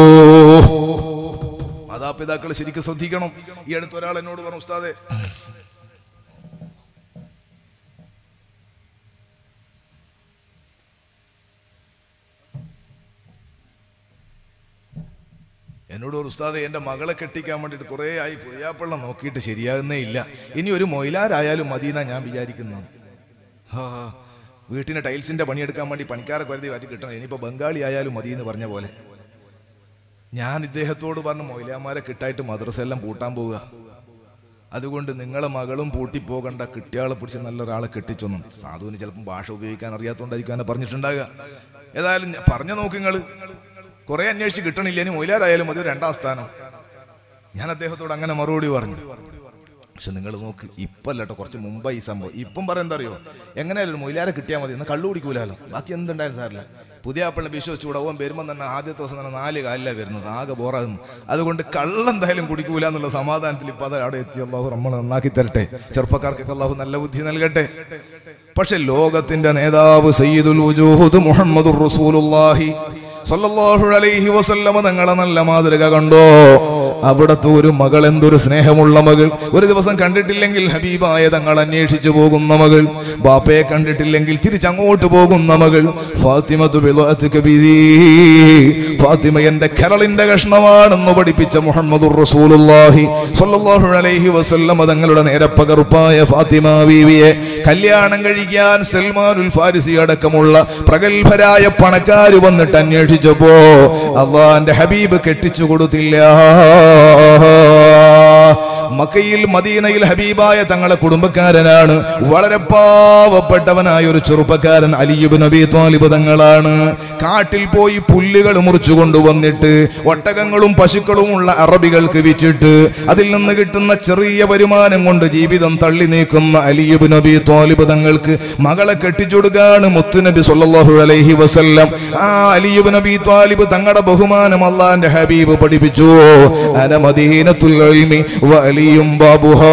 മാതാപിതാക്കൾ ശരിക്കും ശ്രദ്ധിക്കണം ഈ അടുത്ത് ഒരാൾ എന്നോട് പറഞ്ഞു ഉസ്താദെ എന്നോട് ഒരു ഉസ്താദെ എൻ്റെ മകളെ കെട്ടിക്കാൻ വേണ്ടിയിട്ട് കുറേ ആയി പുയ്യാപ്പള്ള നോക്കിയിട്ട് ശരിയാകുന്നേ ഇല്ല ഇനി ഒരു മൊയിലാരായാലും മതി എന്നാ ഞാൻ വിചാരിക്കുന്നത് ഹാ വീട്ടിന് ടൈൽസിന്റെ പണിയെടുക്കാൻ വേണ്ടി പണിക്കാരെ കരുതി മാറ്റി കിട്ടണം ഇനിയിപ്പോൾ ബംഗാളി ആയാലും മതി എന്ന് പറഞ്ഞ പോലെ ഞാൻ ഇദ്ദേഹത്തോട് പറഞ്ഞു മൊയിലാമാരെ കിട്ടായിട്ട് മദ്രസ എല്ലാം പൂട്ടാൻ പോവുക അതുകൊണ്ട് നിങ്ങളെ മകളും പൂട്ടിപ്പോകണ്ട കിട്ടിയാളെ പിടിച്ച് നല്ലൊരാളെ കെട്ടിച്ചൊന്നും സാധുവിന് ചിലപ്പം ഭാഷ ഉപയോഗിക്കാൻ അറിയാത്തോണ്ടായിരിക്കും എന്നെ പറഞ്ഞിട്ടുണ്ടാകുക ഏതായാലും ഞാൻ പറഞ്ഞു നോക്ക് നിങ്ങൾ കുറെ അന്വേഷിച്ച് കിട്ടണില്ല ഇനി മൊയിലാരായാലും മതി ഒരു രണ്ടാം സ്ഥാനം ഞാൻ അദ്ദേഹത്തോട് അങ്ങനെ മറുപടി പറഞ്ഞു പക്ഷെ നിങ്ങൾ നോക്ക് ഇപ്പം അല്ലട്ടോ കുറച്ച് മുമ്പായി ഈ സംഭവം ഇപ്പം പറയാൻ എന്താ അറിയോ എങ്ങനെയാലും ഒരു മൊയിലാരെ കിട്ടിയാൽ മതി എന്നാൽ കള്ളു കുടിക്കൂലല്ലോ ബാക്കി എന്തുണ്ടായാലും സാറില്ല പുതിയ ആപ്പിളിനെ വിശ്വസിച്ചുകൂടെ ഓൻ വരുമ്പോൾ തന്നെ ആദ്യത്തെ ദിവസം തന്നെ നാല് കാലിലാണ് വരുന്നത് ആകെ ബോറാകുന്നു അതുകൊണ്ട് കള്ളെന്തായാലും കുടിക്കൂല എന്നുള്ള സമാധാനത്തിൽ ഇപ്പം അത് അവിടെ എത്തി അള്ളാഹു നമ്മൾ നന്നാക്കി തരട്ടെ ചെറുപ്പക്കാർക്കൊക്കെ അള്ളാഹു നല്ല ബുദ്ധി നൽകട്ടെ പക്ഷെ ലോകത്തിന്റെ നേതാവ് സയ്യിദുൽ വജൂഹുദ് മുഹമ്മദുർ റസൂലുള്ളാഹി സല്ലല്ലാഹു അലൈഹി വസല്ലമ തങ്ങളെ നല്ല മാതൃക കണ്ടോ അവിടത്തെ ഒരു മകൾ എന്തൊരു സ്നേഹമുള്ള മകൾ ഒരു ദിവസം കണ്ടിട്ടില്ലെങ്കിൽ ഹബീബായ തങ്ങൾ അന്വേഷിച്ചു പോകുന്ന മകൾ ബാപ്പയെ കണ്ടിട്ടില്ലെങ്കിൽ തിരിച്ചങ്ങോട്ട് പോകുന്ന മകൾ ഫാത്തിമത്തു ബിളഅത്തുക ബിദീ. ഫാത്തിമ എന്റെ കരളിന്റെ കഷ്ണമാണെന്ന് പഠിപ്പിച്ച മുഹമ്മദുർ റസൂലുള്ളാഹി സ്വല്ലല്ലാഹു അലൈഹി വസല്ലമ തങ്ങളുടെ നേരപ്പകർപ്പായ ഫാത്തിമ ബീവിയെ കല്യാണം കഴിക്കാൻ സൽമാനുൽ ഫാരിസി അടക്കമുള്ള പ്രഗത്ഭരായ പണക്കാര് വന്നിട്ട് അന്വേഷിച്ചപ്പോ അള്ളാന്റെ ഹബീബ് കെട്ടിച്ചു കൊടുത്തില്ല മക്കയിൽ മദീനയിൽ ഹബീബായ തങ്ങളെ കുടുംബക്കാരനാണ് വളരെ പാവപ്പെട്ടവനായ ഒരു ചെറുപ്പക്കാരൻ അലിയുബ് നബി ത്വാലിബ് തങ്ങളാണ് കാട്ടിൽ പോയി പുല്ലുകൾ മുറിച്ചു കൊണ്ടുവന്നിട്ട് ഒട്ടകങ്ങളും പശുക്കളും ഉള്ള അറബികൾക്ക് വിറ്റിട്ട് അതിൽ നിന്ന് കിട്ടുന്ന ചെറിയ വരുമാനം കൊണ്ട് ജീവിതം തള്ളി നീക്കുന്ന അലിയുബ് നബി ത്വാലിബ് തങ്ങൾക്ക് മകളെ കെട്ടിച്ചൊടുക്കാണ് മുത്തുനബി സല്ലല്ലാഹു അലൈഹി വസല്ലം ആ അലിയുബ് നബി ത്വാലിബ് തങ്ങളുടെ ബഹുമാനം അള്ളാന്റെ ഹബീബ് പഠിപ്പിച്ചു അന മദീനത്തുൽ ഇൽമി വലിയും ബാബുഹാ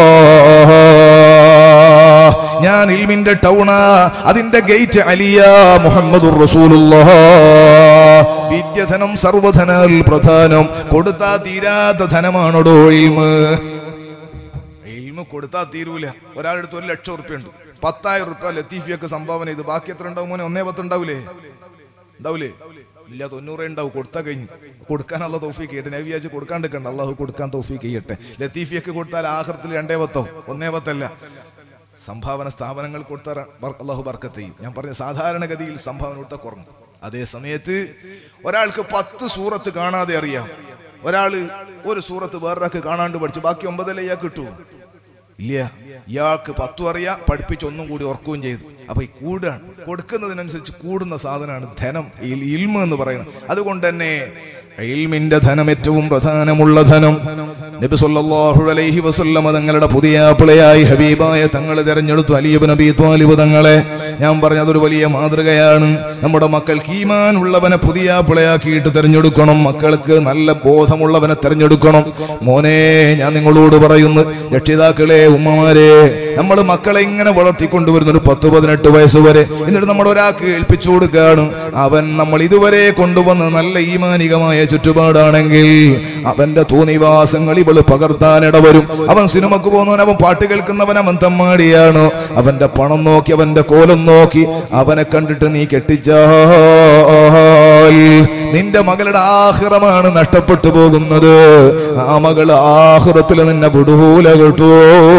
ഞാൻ ഇൽമിന്റെ ടൗണാ അതിന്റെ ഗേറ്റ് അലിയ മുഹമ്മദുർ റസൂലുള്ളാഹ് വിദ്യധനം സർവധനാൽ പ്രധാനം കൊടുത്താ തീരാത്ത ധനമാണോടോ ഇൽമ് ഇൽമ കൊടുത്താ തീരൂല ഒരാളെടുത്ത് ഒരു ലക്ഷം ഉറുപ്പ്യ ഉണ്ട് പത്തായിരം ഉറുപ്പ്യ ലത്തീഫിയൊക്കെ സംഭാവന ചെയ്ത് ബാക്കി എത്ര ഉണ്ടാവും മോനെ ഒന്നേ പത്ത് ഉണ്ടാവൂലേ ഉണ്ടാവൂലേ ഇല്ല തൊണ്ണൂറേ ഉണ്ടാവും കൊടുത്താ കഴിഞ്ഞു കൊടുക്കാനുള്ള തോഫീക്ക് ചെയ്യട്ടെ ഞാൻ വിചാരിച്ച് കൊടുക്കാണ്ടിരിക്കണ്ട അള്ളാഹു കൊടുക്കാൻ തോഫീക്ക് ചെയ്യട്ടെ ലത്തീഫിയൊക്കെ കൊടുത്താൽ ആഹൃത്തിൽ രണ്ടേ പത്തോ ഒന്നേ പത്തല്ല സംഭാവന സ്ഥാപനങ്ങൾ കൊടുത്താൽ ബർ- അള്ളാഹു ബർക്കത്ത് ചെയ്യും ഞാൻ പറഞ്ഞ സാധാരണഗതിയിൽ സംഭാവന കൊടുത്താൽ കുറഞ്ഞു അതേ സമയത്ത് ഒരാൾക്ക് പത്ത് സൂറത്ത് കാണാതെ അറിയാം ഒരാള് ഒരു സൂറത്ത് വേറൊരാൾക്ക് കാണാണ്ട് പഠിച്ചു ബാക്കി ഒമ്പതല്ലേ ഇയാൾക്ക് കിട്ടുമോ ഇല്ല ഇയാൾക്ക് പത്തും അറിയാം പഠിപ്പിച്ച് ഒന്നും കൂടി ഓർക്കുകയും ചെയ്തു അപ്പൊ ഈ കൂടാണ് കൊടുക്കുന്നതിനനുസരിച്ച് കൂടുന്ന സാധനമാണ് ധനം ഈ ഇൽമ എന്ന് പറയുന്നത് അതുകൊണ്ട് തന്നെ ഇൽമിന്റെ ധനം ഏറ്റവും പ്രധാനമുള്ള ധനം നബി സല്ലല്ലാഹു അലൈഹി വസല്ലമ തങ്ങളുടെ പുതിയ ആപ്പിളയായി ഹബീബായ തങ്ങൾ തെരഞ്ഞെടുത്തു അലിയബ് നബി ത്വാലിബ് തങ്ങളെ ഞാൻ പറഞ്ഞ അതൊരു വലിയ മാതൃകയാണ് നമ്മുടെ മക്കൾക്ക് ഈമാൻ ഉള്ളവനെ പുതിയ ആപ്പിളയാക്കിയിട്ട് തെരഞ്ഞെടുക്കണം മക്കൾക്ക് നല്ല ബോധമുള്ളവനെ തെരഞ്ഞെടുക്കണം മോനെ ഞാൻ നിങ്ങളോട് പറയുന്നു രക്ഷിതാക്കളെ ഉമ്മമാരെ നമ്മൾ മക്കളെ ഇങ്ങനെ വളർത്തിക്കൊണ്ടുവരുന്ന ഒരു പത്ത് പതിനെട്ട് വയസ്സ് വരെ എന്നിട്ട് നമ്മൾ ഒരാൾക്ക് ഏൽപ്പിച്ചു കൊടുക്കുകയാണ് അവൻ നമ്മൾ ഇതുവരെ കൊണ്ടുവന്ന് നല്ല ഈമാനികമായ ചുറ്റുപാടാണെങ്കിൽ അവന്റെ തോന്നിവാസങ്ങൾ ഇവള് പകർത്താനിടവരും അവൻ സിനിമക്ക് പോകുന്നവൻ അവൻ പാട്ട് കേൾക്കുന്നവൻ അവൻ തമ്മാടിയാണ് അവന്റെ പണം നോക്കി അവന്റെ കോലം നോക്കി അവനെ കണ്ടിട്ട് നീ കെട്ടിച്ചാൽ നിന്റെ മകളുടെ ആഹ്റമാണ് നഷ്ടപ്പെട്ടു പോകുന്നത് ആ മകള് ആഹ്റത്തിൽ നിന്നെ വിടൂല കേട്ടോ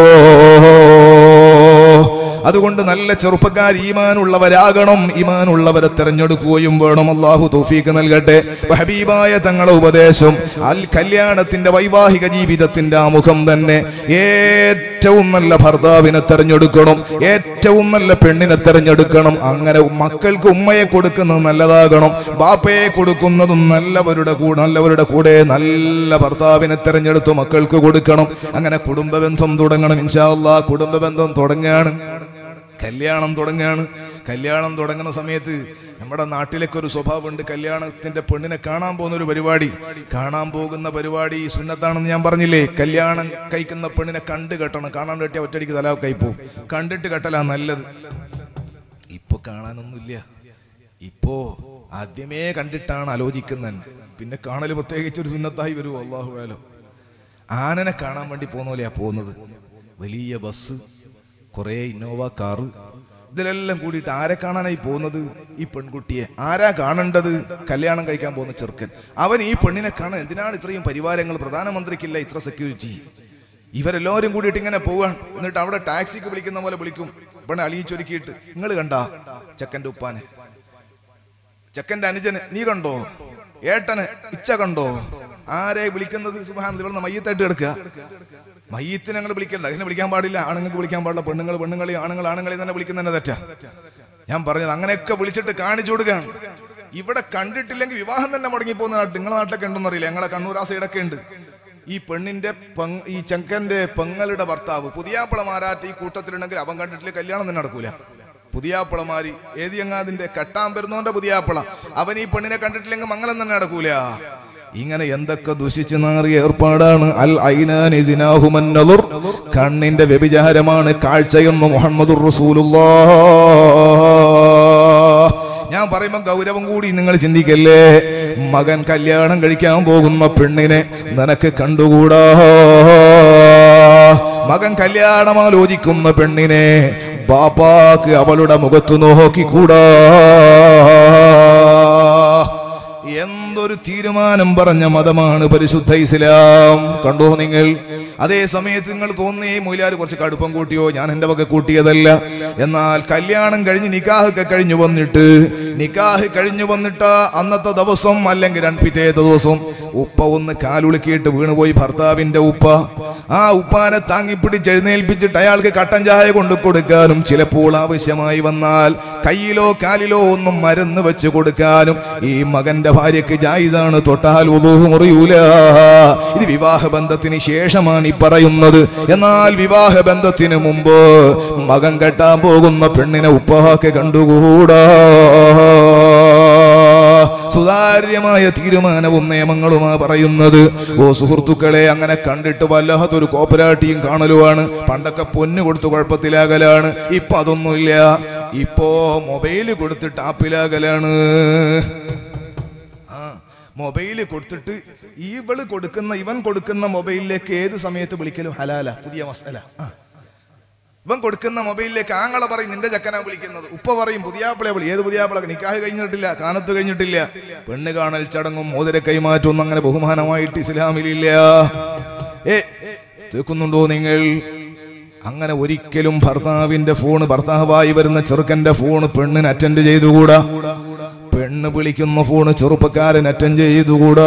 അതുകൊണ്ട് നല്ല ചെറുപ്പക്കാർ ഈമാനുള്ളവരാകണം ഈമാനുള്ളവരെ തെരഞ്ഞെടുക്കുകയും വേണം അള്ളാഹു തൗഫീക്ക് നൽകട്ടെ അപ്പൊ ഹബീബായ തങ്ങളുടെ ഉപദേശം അൽ കല്യാണത്തിന്റെ വൈവാഹിക ജീവിതത്തിന്റെ ആമുഖം തന്നെ ഏറ്റവും ഏറ്റവും നല്ല ഭർത്താവിനെ തെരഞ്ഞെടുക്കണം ഏറ്റവും നല്ല പെണ്ണിനെ തെരഞ്ഞെടുക്കണം അങ്ങനെ മക്കൾക്ക് ഉമ്മയെ കൊടുക്കുന്നത് നല്ലതാകണം ബാപ്പയെ കൊടുക്കുന്നതും നല്ലവരുടെ കൂടെ നല്ലവരുടെ കൂടെ നല്ല ഭർത്താവിനെ തെരഞ്ഞെടുത്ത് മക്കൾക്ക് കൊടുക്കണം അങ്ങനെ കുടുംബ ബന്ധം തുടങ്ങണം ഇൻഷാല്ലാ കുടുംബ ബന്ധം തുടങ്ങുകയാണ് കല്യാണം തുടങ്ങുകയാണ് കല്യാണം തുടങ്ങുന്ന സമയത്ത് നമ്മുടെ നാട്ടിലേക്ക് ഒരു സ്വഭാവമുണ്ട് കല്യാണത്തിന്റെ പെണ്ണിനെ കാണാൻ പോകുന്ന ഒരു പരിപാടി കാണാൻ പോകുന്ന പരിപാടി ഈ സുന്നത്താണെന്ന് ഞാൻ പറഞ്ഞില്ലേ കല്യാണം കഴിക്കുന്ന പെണ്ണിനെ കണ്ട് കെട്ടണം കാണാൻ കെട്ടിയ ഒറ്റടിക്ക് തല കൈപ്പോവും കണ്ടിട്ട് കെട്ടലാ നല്ലത് ഇപ്പൊ കാണാനൊന്നുമില്ല ഇപ്പോ ആദ്യമേ കണ്ടിട്ടാണ് ആലോചിക്കുന്നത് പിന്നെ കാണല് പ്രത്യേകിച്ച് ഒരു സുന്നത്തായി വരുമോ അള്ളാഹു വേലോ ആനനെ കാണാൻ വേണ്ടി പോകുന്ന പോലെയാ പോകുന്നത് വലിയ ബസ് കുറേ ഇന്നോവ കാറ് ഇതിലെല്ലാം കൂടിയിട്ട് ആരെ കാണാനായി പോകുന്നത് ഈ പെൺകുട്ടിയെ ആരാ കാണേണ്ടത് കല്യാണം കഴിക്കാൻ പോകുന്ന ചെറുക്കൻ അവൻ ഈ പെണ്ണിനെ കാണാൻ എന്തിനാണ് ഇത്രയും പരിവാരങ്ങൾ പ്രധാനമന്ത്രിക്കില്ല ഇത്ര സെക്യൂരിറ്റി ഇവരെല്ലാവരും കൂടിയിട്ട് ഇങ്ങനെ പോവാണ് എന്നിട്ട് അവിടെ ടാക്സിക്ക് വിളിക്കുന്ന പോലെ വിളിക്കും പെണ്ണെ അളിയിച്ചൊരുക്കിയിട്ട് നിങ്ങൾ കണ്ടാ ചെക്കൻ്റെ ഉപ്പാനെ ചെക്കന്റെ അനുജന് നീ കണ്ടോ ഏട്ടന് ഇച്ച കണ്ടോ ആരെ വിളിക്കുന്നത് സുബാൻ ഇവിടുന്ന് മയ്യത്തായിട്ട് കിടക്കുക മയ്യത്തിനെ ഞങ്ങൾ വിളിക്കണ്ട അതിനെ വിളിക്കാൻ പാടില്ല ആണുങ്ങൾക്ക് വിളിക്കാൻ പാടില്ല പെണ്ണുങ്ങൾ പെണ്ണുങ്ങളെ ആണുങ്ങൾ ആണുങ്ങളെ തന്നെ വിളിക്കുന്നതന്നെ തെറ്റാ ഞാൻ പറഞ്ഞത് അങ്ങനെയൊക്കെ വിളിച്ചിട്ട് കാണിച്ചു കൊടുക്കുകയാണ് ഇവിടെ കണ്ടിട്ടില്ലെങ്കിൽ വിവാഹം തന്നെ മുടങ്ങി പോകുന്ന നാട്ട് നിങ്ങളെ നാട്ടിലൊക്കെ ഉണ്ടെന്ന് അറിയില്ല ഞങ്ങളെ കണ്ണൂർ ആ സൈഡൊക്കെ ഉണ്ട് ഈ പെണ്ണിന്റെ പെങ് ഈ ചെങ്കന്റെ പെങ്ങളുടെ ഭർത്താവ് പുതിയാപ്പിളമാരാറ്റ് ഈ കൂട്ടത്തിലുണ്ടെങ്കിൽ അവൻ കണ്ടിട്ടില്ല കല്യാണം തന്നെ നടക്കൂല പുതിയാപ്പിളമാരി ഏത് ചങ്ങാതിന്റെ കെട്ടാൻ വരുന്നോന്റെ പുതിയാപ്പിള അവൻ ഈ പെണ്ണിനെ കണ്ടിട്ടില്ലെങ്കിൽ മംഗലം തന്നെ നടക്കൂല ഇങ്ങനെ എന്തൊക്കെ ദുഷിച്ചു നാറിയ ഏർപ്പാടാണ് അൽ ഐനാനി സിനാഹുമൻ നളുർ. കണ്ണിന്റെ വ്യഭിചാരമാണ് കാഴ്ചയെന്ന് മുഹമ്മദ് ഞാൻ പറയുമ്പോ ഗൗരവം കൂടി നിങ്ങൾ ചിന്തിക്കല്ലേ മകൻ കല്യാണം കഴിക്കാൻ പോകുന്ന പെണ്ണിനെ നിനക്ക് കണ്ടുകൂടാ മകൻ കല്യാണം ആലോചിക്കുന്ന പെണ്ണിനെ ബാപ്പാക്ക് അവളുടെ മുഖത്ത് നോക്കിക്കൂടാ എന്തൊരു തീരുമാനം പറഞ്ഞ മതമാണ് പരിശുദ്ധ ഇസ്ലാം കണ്ടോ നിങ്ങൾ അതേ സമയത്ത് നിങ്ങൾ തോന്നി മൊയിലാർ കുറച്ച് കടുപ്പം കൂട്ടിയോ ഞാൻ എന്റെ വക കൂട്ടിയതല്ല എന്നാൽ കല്യാണം കഴിഞ്ഞ് നിക്കാഹൊക്കെ കഴിഞ്ഞു വന്നിട്ട് നിക്കാഹ് കഴിഞ്ഞു വന്നിട്ട് അന്നത്തെ ദിവസം അല്ലെങ്കിൽ രണ്ട് പിറ്റേത്തെ ദിവസം ഉപ്പ ഒന്ന് കാലുളുക്കിയിട്ട് വീണുപോയി ഭർത്താവിന്റെ ഉപ്പ ആ ഉപ്പാനെ താങ്ങിപ്പിടിച്ച് എഴുന്നേൽപ്പിച്ചിട്ട് അയാൾക്ക് കട്ടൻ ചായ കൊണ്ട് കൊടുക്കാനും ചിലപ്പോൾ ആവശ്യമായി വന്നാൽ കയ്യിലോ കാലിലോ ഒന്നും മരുന്ന് വെച്ച് കൊടുക്കാനും ഈ മകന്റെ ഭാര്യക്ക് ജായിസാണ് തൊട്ടാൽ ഉദൂഹ് മുറിയൂല ഇത് വിവാഹ ബന്ധത്തിന് ശേഷമാണ് ഈ പറയുന്നത് എന്നാൽ വിവാഹ ബന്ധത്തിന് മുമ്പ് മകൻ കെട്ടാൻ പോകുന്ന പെണ്ണിനെ ഉപ്പാക്ക് കണ്ടുകൂടാ സുതാര്യമായ തീരുമാനവും നിയമങ്ങളുമാ പറയുന്നത് ഓ സുഹൃത്തുക്കളെ അങ്ങനെ കണ്ടിട്ട് വല്ലാത്തൊരു കോപ്പരാട്ടിയും കാണലുമാണ് പണ്ടൊക്കെ പൊന്നു കൊടുത്ത് കുഴപ്പത്തിലാകലാണ് ഇപ്പൊ അതൊന്നുമില്ല ഇപ്പോ മൊബൈല് കൊടുത്തിട്ട് ആപ്പിലാകലാണ് ആ മൊബൈല് കൊടുത്തിട്ട് ഇവള് കൊടുക്കുന്ന ഇവൻ കൊടുക്കുന്ന മൊബൈലിലേക്ക് ഏത് സമയത്ത് വിളിക്കലും ഹലാല പുതിയ മസല ആ ഇവൻ കൊടുക്കുന്ന മൊബൈലിലേക്ക് ആങ്ങളെ പറയും നിന്റെ ചക്കനാ വിളിക്കുന്നത് ഉപ്പ പറയും പുതിയാപ്പിളെ വിളി ഏത് പുതിയാപ്പിള നിക്കാഹ് കഴിഞ്ഞിട്ടില്ല കാനത്ത് കഴിഞ്ഞിട്ടില്ല പെണ്ണ് കാണൽ ചടങ്ങും മോതിര കൈമാറ്റവും അങ്ങനെ ബഹുമാനമായിട്ട് ഇസ്ലാമിലില്ല ഏ കേൾക്കുന്നുണ്ടോ നിങ്ങൾ അങ്ങനെ ഒരിക്കലും ഭർത്താവിന്റെ ഫോണ് ഭർത്താവായി വരുന്ന ചെറുക്കന്റെ ഫോണ് പെണ്ണിന് അറ്റൻഡ് ചെയ്തുകൂടാ പെണ്ണ് വിളിക്കുന്ന ഫോണ് ചെറുപ്പക്കാരൻ അറ്റൻഡ് ചെയ്തുകൂടാ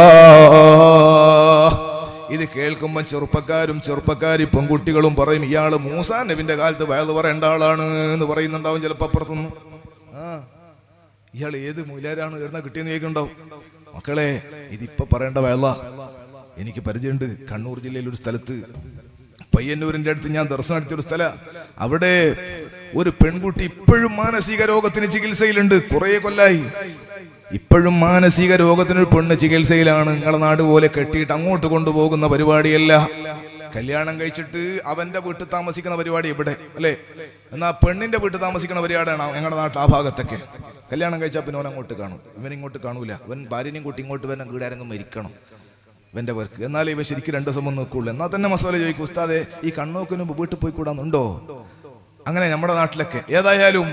ഇത് കേൾക്കുമ്പോൾ ചെറുപ്പക്കാരും ചെറുപ്പക്കാരി പെൺകുട്ടികളും പറയും ഇയാള് മൂസാ നബിന്റെ കാലത്ത് വയത് പറയേണ്ട ആളാണ് എന്ന് പറയുന്നുണ്ടാവും ചിലപ്പോ അപ്പുറത്തുനിന്ന് ആ ഇയാൾ ഏത് മൂലാരാണ് എഴുന്ന കിട്ടിയെന്ന് ചോദിക്കുന്നുണ്ടാവും മക്കളെ ഇതിപ്പൊ പറയേണ്ട വയല എനിക്ക് പരിചയമുണ്ട് കണ്ണൂർ ജില്ലയിൽ ഒരു സ്ഥലത്ത് പയ്യന്നൂരിന്റെ അടുത്ത് ഞാൻ ദർശനം നടത്തിയ ഒരു സ്ഥല അവിടെ ഒരു പെൺകുട്ടി ഇപ്പോഴും മാനസിക രോഗത്തിന് ചികിത്സയിലുണ്ട് കുറെ കൊല്ലായി ഇപ്പോഴും മാനസിക രോഗത്തിന് ഒരു പെണ്ണ് ചികിത്സയിലാണ് നിങ്ങളെ നാട് പോലെ കെട്ടിയിട്ട് അങ്ങോട്ട് കൊണ്ടുപോകുന്ന പരിപാടിയല്ല കല്യാണം കഴിച്ചിട്ട് അവന്റെ വീട്ടിൽ താമസിക്കുന്ന പരിപാടി ഇവിടെ അല്ലേ എന്നാ പെണ്ണിന്റെ വീട്ടിൽ താമസിക്കുന്ന പരിപാടിയാണ് ഞങ്ങളുടെ നാട്ടിൽ ആ ഭാഗത്തൊക്കെ കല്യാണം കഴിച്ചാൽ പിന്നെ അവൻ അങ്ങോട്ട് കാണും ഇവൻ ഇങ്ങോട്ട് കാണൂല അവൻ ഭാര്യനെയും കൂട്ടി ഇങ്ങോട്ട് വരണം വീടാരെങ്കിലും മരിക്കണം ഇവന്റെ വർക്ക് എന്നാലേ ഇവ ശരിക്കും രണ്ട് ദിവസം വന്ന് നിൽക്കുള്ളൂ എന്നാൽ തന്നെ മസാല ചോദിക്കും ഉസ്താദെ ഈ കണ്ണോക്കിന് മുമ്പ് വീട്ടിൽ പോയി കൂടാന്നുണ്ടോ അങ്ങനെ നമ്മുടെ നാട്ടിലൊക്കെ ഏതായാലും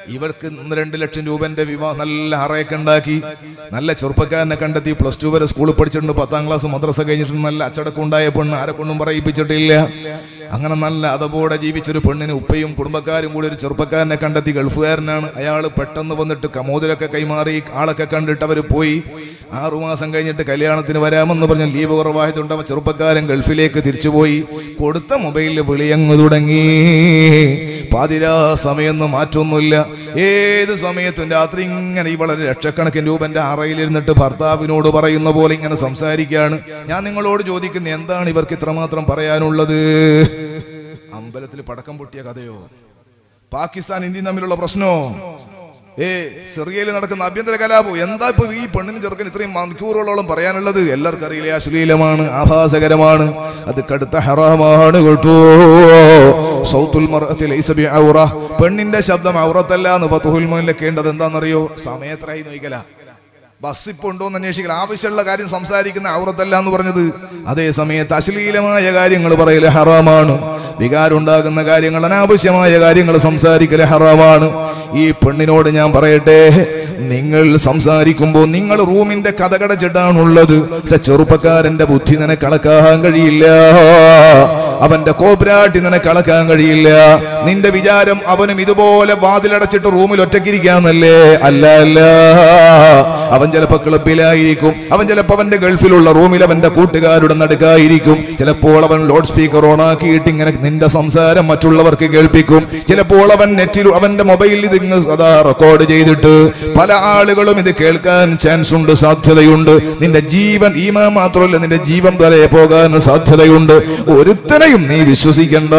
ഇവർക്ക് ഒന്ന് രണ്ട് ലക്ഷം രൂപന്റെ വിവാഹം നല്ല അറയൊക്കെ ഉണ്ടാക്കി നല്ല ചെറുപ്പക്കാരനെ കണ്ടെത്തി പ്ലസ് ടു വരെ സ്കൂളിൽ പഠിച്ചിട്ടുണ്ട് പത്താം ക്ലാസ് മദ്രസ കഴിഞ്ഞിട്ട് നല്ല അച്ചടക്കം ഉണ്ടായ പെണ്ണ് ആരെ കൊണ്ടും പറയിപ്പിച്ചിട്ടില്ല അങ്ങനെ നല്ല അതപോടെ ജീവിച്ചൊരു പെണ്ണിന് ഉപ്പയും കുടുംബക്കാരും കൂടി ഒരു ചെറുപ്പക്കാരനെ കണ്ടെത്തി ഗൾഫുകാരനാണ് അയാൾ പെട്ടെന്ന് വന്നിട്ട് കമോദിലൊക്കെ കൈമാറി ആളൊക്കെ കണ്ടിട്ട് അവർ പോയി ആറുമാസം കഴിഞ്ഞിട്ട് കല്യാണത്തിന് വരാമെന്ന് പറഞ്ഞ ലീവ് കുറവായതുകൊണ്ട് അവൻ ചെറുപ്പക്കാരൻ ഗൾഫിലേക്ക് തിരിച്ചുപോയി കൊടുത്ത മൊബൈലിൽ വിളിയങ്ങ് തുടങ്ങി പാതിരാ സമയമൊന്നും മാറ്റമൊന്നുമില്ല ഏത് സമയത്തും രാത്രി ഇങ്ങനെ ഈ വളരെ ലക്ഷക്കണക്കിന് രൂപന്റെ അറയിലിരുന്നിട്ട് ഭർത്താവിനോട് പറയുന്ന പോലെ ഇങ്ങനെ സംസാരിക്കുകയാണ് ഞാൻ നിങ്ങളോട് ചോദിക്കുന്ന എന്താണ് ഇവർക്ക് ഇത്രമാത്രം പറയാനുള്ളത് അമ്പലത്തിൽ പടക്കം പൊട്ടിയ കഥയോ പാകിസ്ഥാൻ ഇന്ത്യയും തമ്മിലുള്ള പ്രശ്നമോ ഏ സിറിയയിൽ നടക്കുന്ന ആഭ്യന്തര കലാപം എന്താ ഇപ്പൊ ഈ പെണ്ണിന് ചെറുക്കൻ ഇത്രയും മണിക്കൂറുകളോളം പറയാനുള്ളത് എല്ലാവർക്കും അറിയില്ല അശ്ലീലമാണ് ആഭാസകരമാണ് അത് കടുത്ത ഹറാമാണ് കേട്ടോ സൗത്തുൽ മർഅത്തി ലൈസ ബിഔറ പെണ്ണിന്റെ ശബ്ദം ഔറത്തല്ല എന്ന് ഫതുഹുൽ മുനിലൊക്കേണ്ടത് എന്താണെന്നറിയോ സമയത്രായി നോക്കല ബസ് ഇപ്പൊ ഉണ്ടോ എന്ന് അന്വേഷിക്കണം ആവശ്യമുള്ള കാര്യം സംസാരിക്കുന്ന ഔറത്തല്ല എന്ന് പറഞ്ഞത് അതേ സമയത്ത് അശ്ലീലമായ കാര്യങ്ങൾ പറയല് ഹറാമാണ് വികാരം ഉണ്ടാകുന്ന കാര്യങ്ങൾ അനാവശ്യമായ കാര്യങ്ങൾ സംസാരിക്കല് ഹറാമാണ് ഈ പെണ്ണിനോട് ഞാൻ പറയട്ടെ നിങ്ങൾ സംസാരിക്കുമ്പോൾ നിങ്ങൾ റൂമിന്റെ കഥകടച്ചിട്ടാണുള്ളത് ഇന്റെ ചെറുപ്പക്കാരന്റെ ബുദ്ധി നിനക്ക് അളക്കാൻ കഴിയില്ല അവന്റെ കോബ്രാട്ടി നിനക്ക് അളക്കാൻ കഴിയില്ല നിന്റെ വിചാരം അവനും ഇതുപോലെ വാതിലടച്ചിട്ട് റൂമിൽ ഒറ്റക്കിരിക്കാന്നല്ലേ അല്ല അല്ല അവൻ ചിലപ്പോ ക്ലബിലായിരിക്കും അവൻ ചിലപ്പോ അവന്റെ ഗൾഫിലുള്ള റൂമിൽ അവന്റെ കൂട്ടുകാരുടെ നടുക്കായിരിക്കും ചിലപ്പോൾ അവൻ ലൗഡ് സ്പീക്കർ ഓണാക്കിയിട്ട് ഇങ്ങനെ നിന്റെ സംസാരം മറ്റുള്ളവർക്ക് കേൾപ്പിക്കും ചിലപ്പോൾ അവൻ നെറ്റിൽ അവന്റെ മൊബൈലിൽ ഇത് ഇങ്ങ് അതാ റെക്കോർഡ് ചെയ്തിട്ട് പല ആളുകളും ഇത് കേൾക്കാൻ ചാൻസ് ഉണ്ട് സാധ്യതയുണ്ട് നിന്റെ ജീവൻ ഈമാ മാത്രമല്ല നിന്റെ ജീവൻ വരെ പോകാൻ സാധ്യതയുണ്ട് ഒരുത്തനെയും നീ വിശ്വസിക്കണ്ട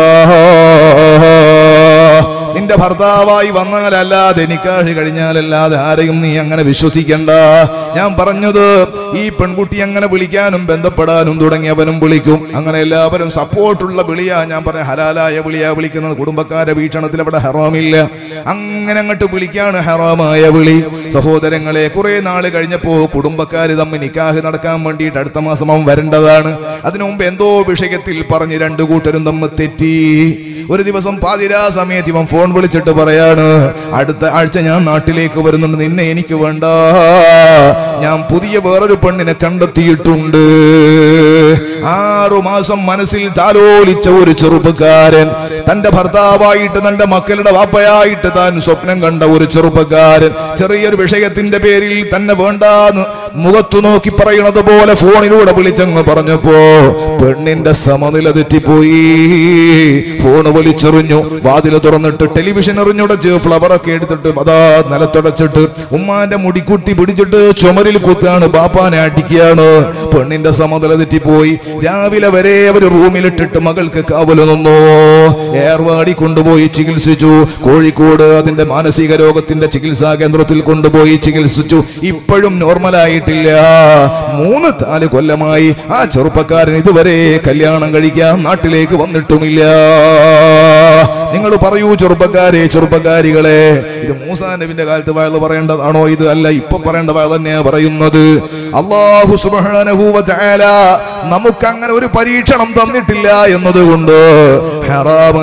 നിന്റെ ഭർത്താവായി വന്നാലല്ലാതെ നിക്കാഹ് കഴിഞ്ഞാലല്ലാതെ ആരെയും നീ അങ്ങനെ വിശ്വസിക്കണ്ട ഞാൻ പറഞ്ഞത് ഈ പെൺകുട്ടി അങ്ങനെ വിളിക്കാനും ബന്ധപ്പെടാനും തുടങ്ങിയവനും വിളിക്കും അങ്ങനെ എല്ലാവരും സപ്പോർട്ടുള്ള വിളിയാ ഞാൻ പറഞ്ഞ ഹലാലായ വിളിയാ വിളിക്കുന്നത് കുടുംബക്കാരെ വീക്ഷണത്തിൽ അവിടെ ഹറാമില്ല അങ്ങനെ അങ്ങോട്ട് വിളിക്കാണ് ഹറാമായ വിളി സഹോദരങ്ങളെ കുറെ നാൾ കഴിഞ്ഞപ്പോ കുടുംബക്കാര് തമ്മിൽ നിക്കാഹ് നടക്കാൻ വേണ്ടിയിട്ട് അടുത്ത മാസം അവൻ വരേണ്ടതാണ് അതിനു മുമ്പ് എന്തോ വിഷയത്തിൽ പറഞ്ഞ് രണ്ടു കൂട്ടരും തമ്മിൽ തെറ്റി ഒരു ദിവസം പാതിരാ സമയത്ത് ഇവൻ ഫോൺ വിളിച്ചിട്ട് പറയാണ് അടുത്ത ആഴ്ച ഞാൻ നാട്ടിലേക്ക് വരുന്നുണ്ട് നിന്നെ എനിക്ക് വേണ്ട ഞാൻ പുതിയ വേറൊരു പെണ്ണിനെ കണ്ടെത്തിയിട്ടുണ്ട് ആറു മാസം മനസ്സിൽ താലോലിച്ച ഒരു ചെറുപ്പക്കാരൻ തന്റെ ഭർത്താവായിട്ട് തന്റെ മക്കളുടെ വാപ്പയായിട്ട് താൻ സ്വപ്നം കണ്ട ഒരു ചെറുപ്പക്കാരൻ ചെറിയൊരു വിഷയത്തിന്റെ പേരിൽ തന്നെ വേണ്ടാന്ന് മുഖത്തു നോക്കി പറയണത് പോലെ ഫോണിലൂടെ വിളിച്ചങ്ങ് പറഞ്ഞപ്പോ പെണ്ണിന്റെ സമനില തെറ്റിപ്പോയി ഫോൺ വലിച്ചെറിഞ്ഞു വാതില് തുറന്നിട്ട് ടെലിവിഷൻ എറിഞ്ഞുടച്ച് ഫ്ലവറൊക്കെ എടുത്തിട്ട് അതാ നിലത്തുടച്ചിട്ട് ഉമ്മാന്റെ മുടിക്കുട്ടി പിടിച്ചിട്ട് ചുമരിൽ കുത്താണ് ബാപ്പാനെ അടിക്കുകയാണ് പെണ്ണിന്റെ സമനില തെറ്റിപ്പോയി രാവിലെ വരെ അവര് റൂമിലിട്ടിട്ട് മകൾക്ക് കാവല് നിന്നു ഏർവാടി കൊണ്ടുപോയി ചികിത്സിച്ചു കോഴിക്കോട് അതിന്റെ മാനസിക രോഗത്തിന്റെ ചികിത്സാ കേന്ദ്രത്തിൽ കൊണ്ടുപോയി ചികിത്സിച്ചു ഇപ്പോഴും നോർമലായിട്ടില്ല മൂന്ന് നാല് കൊല്ലമായി ആ ചെറുപ്പക്കാരൻ ഇതുവരെ കല്യാണം കഴിക്കാൻ നാട്ടിലേക്ക് വന്നിട്ടുമില്ല നിങ്ങൾ പറയൂ ചെറുപ്പക്കാരെ ചെറുപ്പക്കാരികളെ ഇത് മൂസാ നബിന്റെ കാലത്ത് വയല് പറയേണ്ടതാണോ ഇത് അല്ല ഇപ്പൊ പറയേണ്ട വയൽ തന്നെയാ പറയുന്നത് അള്ളാഹു സുബ്ഹാനഹു വ തആല നമുക്ക് അങ്ങനെ ഒരു പരീക്ഷണം തന്നിട്ടില്ല എന്നതുകൊണ്ട് ഹറാം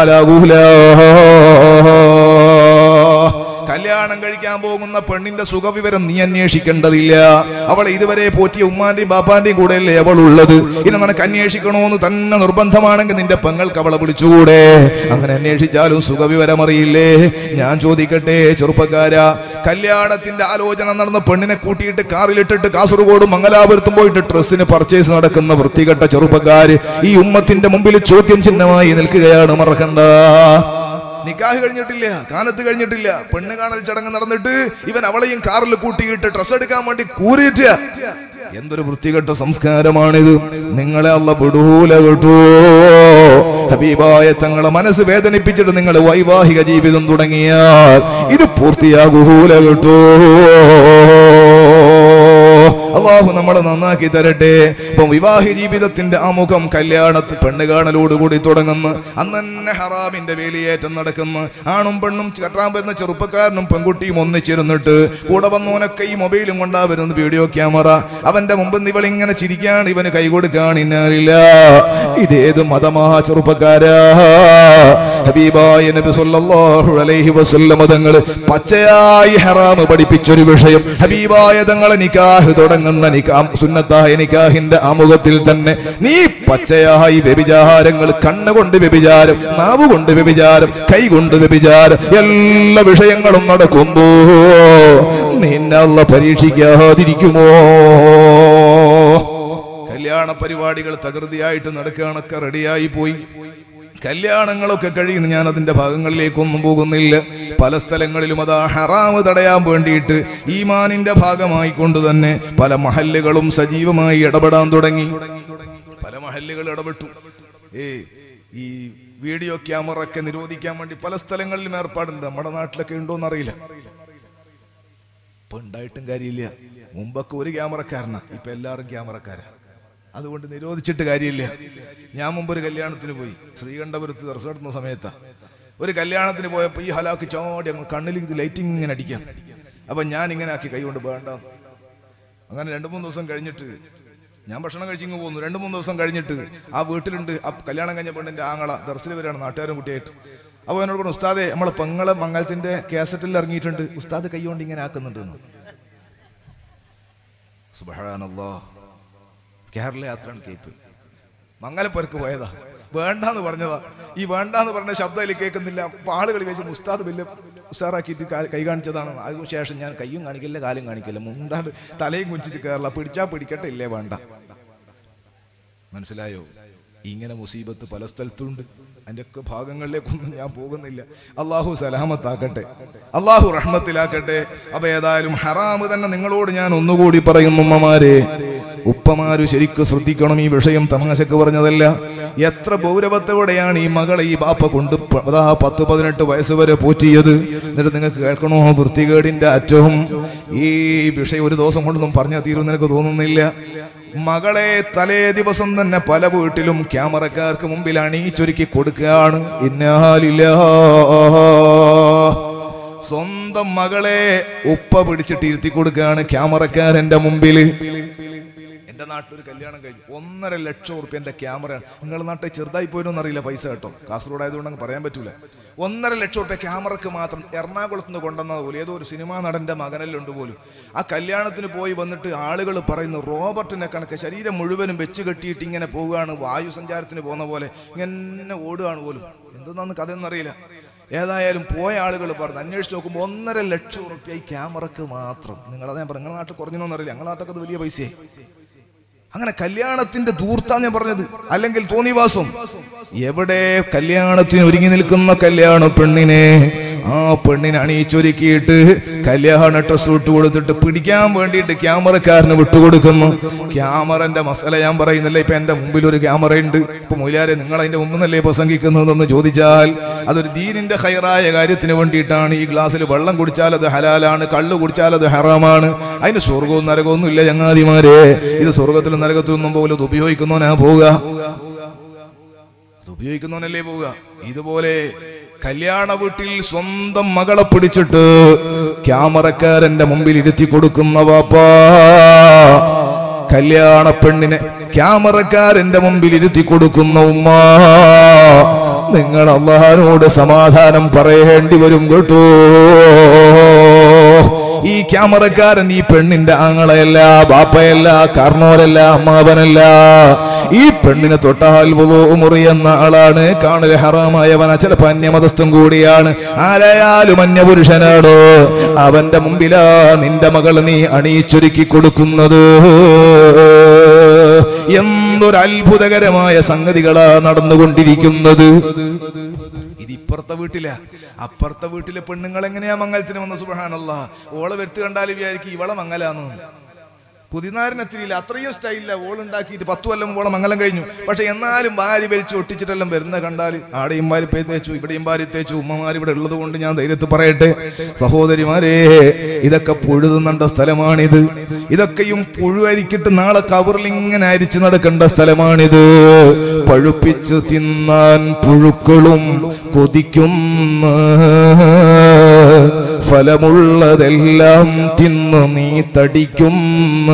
ഹലാലാകൂല കല്യാണം കഴിക്കാൻ പോകുന്ന പെണ്ണിന്റെ സുഖവിവരം നീ അന്വേഷിക്കേണ്ടതില്ല അവളെ ഇതുവരെ പോറ്റിയ ഉമ്മാന്റെയും ബാപ്പാന്റെയും കൂടെയല്ലേ അവൾ ഉള്ളത് ഇനി നിനക്ക് അന്വേഷിക്കണമെന്ന് തന്നെ നിർബന്ധമാണെങ്കിൽ നിന്റെ പെങ്ങൾക്ക് അവളെ വിളിച്ചുകൂടെ അങ്ങനെ അന്വേഷിച്ചാലും സുഖവിവരം അറിയില്ലേ ഞാൻ ചോദിക്കട്ടെ ചെറുപ്പക്കാരാ കല്യാണത്തിന്റെ ആലോചന നടന്ന പെണ്ണിനെ കൂട്ടിയിട്ട് കാറിലിട്ടിട്ട് കാസർഗോഡ് മംഗലാപുരത്തും പോയിട്ട് ഡ്രസ്സിന് പർച്ചേസ് നടക്കുന്ന വൃത്തികെട്ട ചെറുപ്പക്കാര് ഈ ഉമ്മത്തിന്റെ മുമ്പിൽ ചോദ്യം ചിഹ്നമായി നിൽക്കുകയാണ് മറക്കണ്ട നിക്കാഹ് കഴിഞ്ഞിട്ടില്ല കാലത്ത് കഴിഞ്ഞിട്ടില്ല പെണ്ണ് കാണൽ ചടങ്ങ് നടന്നിട്ട് ഇവൻ അവളെയും കാറിൽ കൂട്ടിയിട്ട് ഡ്രസ് എടുക്കാൻ വേണ്ടി കൂറിയിട്ട എന്തൊരു വൃത്തികെട്ട സംസ്കാരമാണിത് നിങ്ങളെ അല്ല വിടൂല കേട്ടോ ഹബീബായ തങ്ങളെ മനസ്സ് വേദനിപ്പിച്ചിട്ട് നിങ്ങൾ വൈവാഹിക ജീവിതം തുടങ്ങിയാൽ ഇത് പൂർത്തിയാകൂല കേട്ടോ അള്ളാഹു നമ്മളെ നന്നാക്കി തരട്ടെ ഇപ്പൊ വിവാഹ ജീവിതത്തിന്റെ ആ മുഖം കല്യാണത്തിൽ പെണ്ണ് കാണലോടുകൂടി തുടങ്ങുന്നു അന്ന് തന്നെ ഹറാമിന്റെ വേലിയേറ്റം നടക്കുന്നു ആണും പെണ്ണും കെട്ടാൻ വരുന്ന ചെറുപ്പക്കാരനും പെൺകുട്ടിയും ഒന്നിച്ചിരുന്നിട്ട് കൂടെ വന്നവനൊക്കെ ഈ മൊബൈലും കൊണ്ടാ വരുന്നത് വീഡിയോ ക്യാമറ അവന്റെ മുമ്പ് നിന്ന് ഇവളിങ്ങനെ ചിരിക്കാണ് ഇവന് കൈ കൊടുക്കാൻ ഇന്നാറില്ല ഇതേത് മതമാ ചെറുപ്പക്കാരാ ഹബീബായ നബി സല്ലല്ലാഹു അലൈഹി വസല്ലമ തങ്ങൾ പച്ചയായി ഹറാം പഠിപ്പിച്ചൊരു വിഷയം ഹബീബായ തങ്ങളെ നിക്കാഹ് തുടങ്ങുന്ന നിക്കാ സുന്നത്തായ നിക്കാഹിന്റെ ആമുഖത്തിൽ തന്നെ നീ പച്ചയായി വ്യഭിചാരങ്ങൾ കണ്ണുകൊണ്ട് വ്യഭിചാരം നാവ് കൊണ്ട് വ്യഭിചാരം കൈ കൊണ്ട് വ്യഭിചാരം എല്ലാ വിഷയങ്ങളും നടക്കുമ്പോ നിന്നല്ല പരീക്ഷിക്കാതിരിക്കുമോ കല്യാണ പരിപാടികൾ തകൃതിയായിട്ട് നടക്കുകയാണൊക്കെ റെഡിയായി പോയി കല്യാണങ്ങളൊക്കെ കഴിയുന്നു ഞാൻ അതിന്റെ ഭാഗങ്ങളിലേക്കൊന്നും പോകുന്നില്ല പല സ്ഥലങ്ങളിലും അതാ ഹറാമ് തടയാൻ വേണ്ടിയിട്ട് ഈമാനിന്റെ ഭാഗമായി കൊണ്ട് തന്നെ പല മഹല്ലുകളും സജീവമായി ഇടപെടാൻ തുടങ്ങി പല മഹല്ലുകൾ ഇടപെട്ടു ഏ ഈ വീഡിയോ ക്യാമറ ഒക്കെ നിരോധിക്കാൻ വേണ്ടി പല സ്ഥലങ്ങളിലും ഏർപ്പാടുണ്ട് നമ്മുടെ നാട്ടിലൊക്കെ ഉണ്ടോന്ന് അറിയില്ല ഇപ്പൊ ഉണ്ടായിട്ടും കാര്യമില്ല മുമ്പൊക്കെ ഒരു ക്യാമറക്കാരനാ ഇപ്പൊ എല്ലാവരും ക്യാമറക്കാരാ അതുകൊണ്ട് നിരോധിച്ചിട്ട് കാര്യമില്ല ഞാൻ മുമ്പ് ഒരു കല്യാണത്തിന് പോയി ശ്രീകണ്ഠപുരത്ത് ദർശനം നടത്തുന്ന സമയത്താ ഒരു കല്യാണത്തിന് പോയപ്പോ ഈ ഹലാക്ക് ചോടി അങ്ങ് കണ്ണിൽ ഇത് ലൈറ്റിംഗ് ഇങ്ങനെ അടിക്കാം അപ്പൊ ഞാൻ ഇങ്ങനെ ആക്കി കൈ കൊണ്ട് വേണ്ട അങ്ങനെ രണ്ടു മൂന്ന് ദിവസം കഴിഞ്ഞിട്ട് ഞാൻ ഭക്ഷണം കഴിച്ചിങ്ങ് പോകുന്നു രണ്ടു മൂന്ന് ദിവസം കഴിഞ്ഞിട്ട് ആ വീട്ടിലുണ്ട് ആ കല്യാണം കഴിഞ്ഞ പെണ്ണിന്റെ ആങ്ങള ദർശനം വരികയാണ് നാട്ടുകാരും കുട്ടിയായിട്ട് അപ്പോൾ എന്നോട് പറഞ്ഞു ഉസ്താദെ നമ്മളെ പെങ്ങളെ മംഗലത്തിന്റെ കാസറ്റിൽ ഇറങ്ങിയിട്ടുണ്ട് ഉസ്താദ് കൈ കൊണ്ട് ഇങ്ങനെ ആക്കുന്നുണ്ട് എന്ന് സുബ്ഹാനല്ലാ കേരള യാത്രയാണ് കേപ്പ് മംഗലപ്പുരക്ക് പോയതാ വേണ്ടാന്ന് പറഞ്ഞതാ ഈ വേണ്ടാന്ന് പറഞ്ഞ ശബ്ദം അതിൽ കേൾക്കുന്നില്ല അപ്പൊ ആളുകൾ വെച്ച് ഉസ്താദ് വലിയ ഉഷാറാക്കിയിട്ട് കാ- കൈ കാണിച്ചതാണ് അതിനുശേഷം ഞാൻ കയ്യും കാണിക്കില്ല കാലും കാണിക്കില്ല മുണ്ടാണ്ട് തലയും കുഞ്ചിട്ട് കയറില്ല പിടിച്ചാ പിടിക്കട്ടെ ഇല്ലേ വേണ്ട മനസ്സിലായോ ഇങ്ങനെ മുസീബത്ത് പല സ്ഥലത്തുണ്ട് അതിന്റെ ഒക്കെ ഭാഗങ്ങളിലേക്കൊന്നും ഞാൻ പോകുന്നില്ല അള്ളാഹു സലാമത്താക്കട്ടെ അള്ളാഹു റഹ്മത്തിലാക്കട്ടെ അപ്പൊ ഏതായാലും ഹറാമ് തന്നെ നിങ്ങളോട് ഞാൻ ഒന്നുകൂടി പറയുന്നു ഉമ്മമാരെ ഉപ്പമാര് ശരിക്കും ശ്രദ്ധിക്കണം ഈ വിഷയം തമാശക്ക് പറഞ്ഞതല്ല എത്ര ഗൗരവത്തോടെയാണ് ഈ മകളെ ഈ ബാപ്പ കൊണ്ട് പ- അതാ പത്ത് പതിനെട്ട് വയസ്സ് വരെ പോറ്റിയത് എന്നിട്ട് നിങ്ങൾക്ക് കേൾക്കണോ വൃത്തികേടിന്റെ അറ്റവും ഈ വിഷയം ഒരു ദിവസം കൊണ്ടൊന്നും പറഞ്ഞാൽ തീരുമെന്ന് എനിക്ക് തോന്നുന്നില്ല മകളെ തലേ ദിവസം തന്നെ പല വീട്ടിലും ക്യാമറക്കാർക്ക് മുമ്പിൽ അണിയിച്ചൊരുക്കി കൊടുക്കുകയാണ് ഇന്നാലില്ല സ്വന്തം മകളെ ഉപ്പ പിടിച്ചിട്ട് ഇരുത്തി കൊടുക്കുകയാണ് ക്യാമറക്കാരന്റെ മുമ്പിൽ എന്റെ നാട്ടിൽ ഒരു കല്യാണം കഴിഞ്ഞു ഒന്നര ലക്ഷം ഉറുപ്പ്യ എന്റെ ക്യാമറയാണ് നിങ്ങളുടെ നാട്ടിൽ ചെറുതായി പോയിട്ടൊന്നും അറിയില്ല പൈസ കേട്ടോ കാസർഗോഡ് ആയതുകൊണ്ട് അങ്ങ് പറയാൻ പറ്റൂല ഒന്നര ലക്ഷം ഉറുപ്പ്യ ക്യാമറക്ക് മാത്രം എറണാകുളത്ത് നിന്ന് കൊണ്ടുവന്നത് പോലും ഏതോ ഒരു സിനിമാ നടന്റെ മകനല്ലുണ്ട് പോലും ആ കല്യാണത്തിന് പോയി വന്നിട്ട് ആളുകൾ പറയുന്നു റോബർട്ടിനെ കണക്ക് ശരീരം മുഴുവനും വെച്ച് കെട്ടിയിട്ട് ഇങ്ങനെ പോവുകയാണ് വായു സഞ്ചാരത്തിന് പോകുന്ന പോലെ ഇങ്ങനെ ഓടുകയാണ് പോലും എന്തെന്നാന്ന് കഥയൊന്നും അറിയില്ല ഏതായാലും പോയ ആളുകൾ പറഞ്ഞു അന്വേഷിച്ച് നോക്കുമ്പോൾ ഒന്നര ലക്ഷം ഉറുപ്പ്യ ഈ ക്യാമറക്ക് മാത്രം നിങ്ങളതാ ഞാൻ പറഞ്ഞു നിങ്ങളുടെ നാട്ടിൽ കുറഞ്ഞോന്ന് അറിയില്ല ഞങ്ങളുടെ നാട്ടൊക്കെ അത് വലിയ പൈസയായി അങ്ങനെ കല്യാണത്തിന്റെ ദൂർത്താ ഞാൻ പറഞ്ഞത് അല്ലെങ്കിൽ തോന്നിവാസം എവിടെ കല്യാണത്തിന് ഒരുങ്ങി നിൽക്കുന്ന കല്യാണ പെണ്ണിനെ ആ പെണ്ണിനെ അണിയിച്ചൊരുക്കിയിട്ട് കല്യാണ ഡ്രസ് വിട്ടു കൊടുത്തിട്ട് പിടിക്കാൻ വേണ്ടിയിട്ട് ക്യാമറക്കാരന് വിട്ടുകൊടുക്കുന്നു ക്യാമറന്റെ മസല ഞാൻ പറയുന്നില്ല ഇപ്പൊ എന്റെ മുമ്പിൽ ഒരു ക്യാമറ ഉണ്ട് ഇപ്പൊ മൊയിലാരെ നിങ്ങൾ അതിന്റെ മുമ്പ് നിന്നല്ലേ പ്രസംഗിക്കുന്നതെന്ന് ചോദിച്ചാൽ അതൊരു ദീനിന്റെ ഹൈറായ കാര്യത്തിന് വേണ്ടിയിട്ടാണ് ഈ ഗ്ലാസ്സിൽ വെള്ളം കുടിച്ചാൽ അത് ഹലാലാണ് കള്ള് കുടിച്ചാൽ അത് ഹറാമാണ് അതിന് സ്വർഗവും നരകവും ഇല്ല ചങ്ങാതിമാരെ ഇത് സ്വർഗത്തിലും നരകത്തിലൊന്നും പോലും ഇത് ഉപയോഗിക്കുന്നവനാ പോവുക അത് ഉപയോഗിക്കുന്നവനല്ലേ പോവുക ഇതുപോലെ കല്യാണ വീട്ടിൽ സ്വന്തം മകളെ പിടിച്ചിട്ട് ക്യാമറക്കാരന്റെ മുമ്പിൽ ഇരുത്തി കൊടുക്കുന്ന വാപ്പാ കല്യാണ പെണ്ണിനെ ക്യാമറക്കാരന്റെ മുമ്പിൽ ഇരുത്തി കൊടുക്കുന്ന ഉമ്മ നിങ്ങൾ അള്ളഹാനോട് സമാധാനം പറയേണ്ടി വരും കേട്ടോ ഈ ക്യാമറക്കാരൻ ഈ പെണ്ണിന്റെ ആങ്ങളയല്ല ബാപ്പയല്ല കാർണോരല്ല അമ്മാവനല്ല ഈ പെണ്ണിനെ തൊട്ടാൽ വുളൂ മുറിയുന്ന ആളാണ് കാണൽ ഹറാമായവന ചിലപ്പോ അന്യമതസ്ഥം കൂടിയാണ് ആരായാലും അന്യപുരുഷനാടോ അവന്റെ മുമ്പിലാ നിന്റെ മകൾ നീ അണിയിച്ചൊരുക്കി കൊടുക്കുന്നത് എന്തൊരു അത്ഭുതകരമായ സംഗതികളാ നടന്നുകൊണ്ടിരിക്കുന്നത് ഇത് ഇപ്പുറത്തെ വീട്ടില അപ്പുറത്തെ വീട്ടിലെ പെണ്ണുങ്ങൾ എങ്ങനെയാ മംഗലത്തിന് വന്ന സുബഹാനല്ല ഓളെ വരുത്ത് കണ്ടാൽ വിചാരിക്കും ഇവളെ മംഗലാന്ന് പുതിനാരനെത്തിയില്ല അത്രയും സ്റ്റൈലില്ല ഓൾ ഉണ്ടാക്കിയിട്ട് പത്തു കൊല്ലം ഓളം മംഗലം കഴിഞ്ഞു പക്ഷെ എന്നാലും ഭാര്യ വലിച്ച് ഒട്ടിച്ചിട്ടെല്ലാം വരുന്ന കണ്ടാൽ ആടെയും ഭാര്യ പേ തേച്ചു ഇവിടെയും ഭാര്യ തേച്ചു ഉമ്മമാർ ഇവിടെ ഉള്ളത് കൊണ്ട് ഞാൻ ധൈര്യത്തിൽ പറയട്ടെ സഹോദരിമാരെ ഇതൊക്കെ പുഴുതുന്നുണ്ട സ്ഥലമാണിത് ഇതൊക്കെയും പുഴുവരിക്കിട്ട് നാളെ കവറിൽ ഇങ്ങനെ അരിച്ചു നടക്കേണ്ട സ്ഥലമാണിത് പഴുപ്പിച്ച് തിന്നാൻ പുഴുക്കളും കൊതിക്കുന്ന ഫലമുള്ളതെല്ലാം തിന്നു നീ തടിക്കുന്ന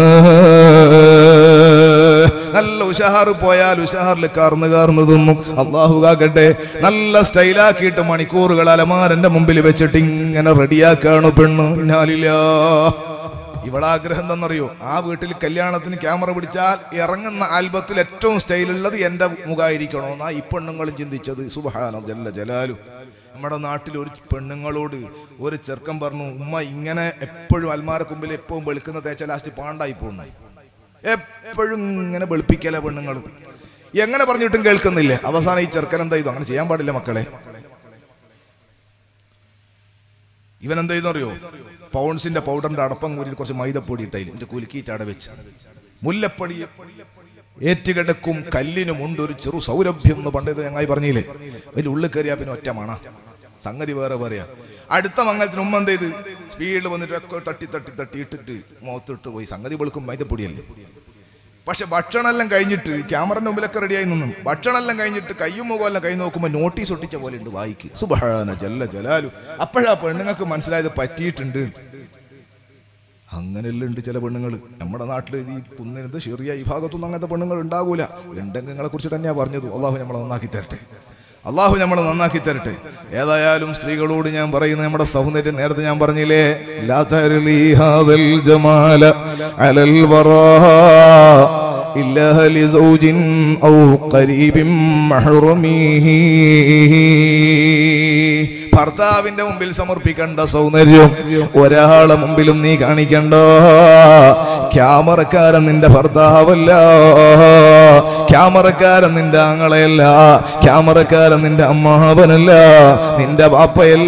നല്ല ഉഷാറ് പോയാൽ ഉഷാറിൽ കാർന്ന് കാർന്ന് തിന്നും അള്ളാഹു കാക്കട്ടെ നല്ല സ്റ്റൈലാക്കിയിട്ട് മണിക്കൂറുകൾ അലമാരന്റെ മുമ്പിൽ വെച്ചിട്ട് ഇങ്ങനെ റെഡിയാക്കാണ് പെണ്ണ് പിന്നാലില്ല ഇവളാഗ്രഹം എന്തെന്നറിയോ ആ വീട്ടിൽ കല്യാണത്തിന് ക്യാമറ പിടിച്ചാൽ ഇറങ്ങുന്ന ആൽബത്തിൽ ഏറ്റവും സ്റ്റൈലുള്ളത് എന്റെ മുഖമായിരിക്കണമെന്നാ ഈ പെണ്ണുങ്ങളും ചിന്തിച്ചത് സുബഹാന ജല്ല ജലാലു നമ്മുടെ നാട്ടിൽ ഒരു പെണ്ണുങ്ങളോട് ഒരു ചെറുക്കൻ പറഞ്ഞു ഉമ്മ ഇങ്ങനെ എപ്പോഴും അൽമാര കുമ്പിൽ എപ്പോഴും വെളുക്കുന്ന തേച്ച ലാസ്റ്റ് പാണ്ടായി പോകുന്നു എപ്പോഴും ഇങ്ങനെ വെളുപ്പിക്കല പെണ്ണുങ്ങൾ എങ്ങനെ പറഞ്ഞിട്ടും കേൾക്കുന്നില്ലേ അവസാനം ഈ ചെറുക്കൻ എന്താ ചെയ്തു അങ്ങനെ ചെയ്യാൻ പാടില്ല മക്കളെ ഇവൻ എന്താ ചെയ്തെന്നറിയോ പൗൺസിന്റെ പൗഡറിന്റെ അടപ്പം കൂടി കുറച്ച് മൈദപ്പൊടി ഇട്ടതിൽ എന്നിട്ട് കുലുക്കിയിട്ട് അട വെച്ച് മുല്ലപ്പടി ഏറ്റുകിടക്കും കല്ലിനുമുണ്ട് ഒരു ചെറു സൗരഭ്യം എന്ന് പണ്ടത് ഞങ്ങൾ പറഞ്ഞില്ലേ വലിയ ഉള്ളിൽ കയറിയാ പിന്നെ ഒറ്റ മണ സംഗതി വേറെ പറയാ അടുത്ത മംഗലത്തിന് ഉമ്മ എന്ത് ചെയ്ത് സ്പീഡിൽ വന്നിട്ട് ഒക്കെ തട്ടി തട്ടി തട്ടി ഇട്ടിട്ട് മുഖത്തിട്ട് പോയി സംഗതി വെളുക്കും മൈദപ്പൊടിയല്ലേ പക്ഷെ ഭക്ഷണമെല്ലാം കഴിഞ്ഞിട്ട് ക്യാമറന്റെ മുമ്പിലൊക്കെ റെഡിയായി നിന്നും ഭക്ഷണമെല്ലാം കഴിഞ്ഞിട്ട് കയ്യും മുഖമെല്ലാം കൈ നോക്കുമ്പോൾ നോട്ടീസ് ഒട്ടിച്ച പോലെ ഉണ്ട് വായിക്ക് സുബഹാന ജല്ല ജലാലു അപ്പോഴാ പെണ്ണുങ്ങൾക്ക് മനസ്സിലായത് പറ്റിയിട്ടുണ്ട് അങ്ങനെയല്ല ഉണ്ട് ചില പെണ്ണുങ്ങൾ നമ്മുടെ നാട്ടിൽ ഈ കുന്നിനത് ചെറിയ ഈ ഭാഗത്തൊന്നും അങ്ങനത്തെ പെണ്ണുങ്ങൾ ഉണ്ടാകൂല ഉണ്ടെങ്കിൽ നിങ്ങളെ കുറിച്ച് തന്നെയാ പറഞ്ഞത് അള്ളാഹു നമ്മളെ നന്നാക്കി തരട്ടെ അള്ളാഹു നമ്മളെ നന്നാക്കി തരട്ടെ ഏതായാലും സ്ത്രീകളോട് ഞാൻ പറയുന്നത് നമ്മുടെ സൗന്ദര്യം നേരത്തെ ഞാൻ പറഞ്ഞില്ലേ ലാ തർലി ഹാദൽ ജമാല അലൽ വറാ ഇല്ലാ ലിസൗജിൻ ഔ ഖരീബിൻ മഹ്റുമീഹി ഭർത്താവിന്റെ മുമ്പിൽ സമർപ്പിക്കേണ്ട സൗന്ദര്യം ഒരാളെ മുമ്പിലും നീ കാണിക്കണ്ട ക്യാമറക്കാരൻ നിന്റെ ഭർത്താവല്ല ക്യാമറക്കാരൻ നിന്റെ ആങ്ങളയല്ല ക്യാമറക്കാരൻ നിന്റെ അമ്മാവനല്ല നിന്റെ ബാപ്പയല്ല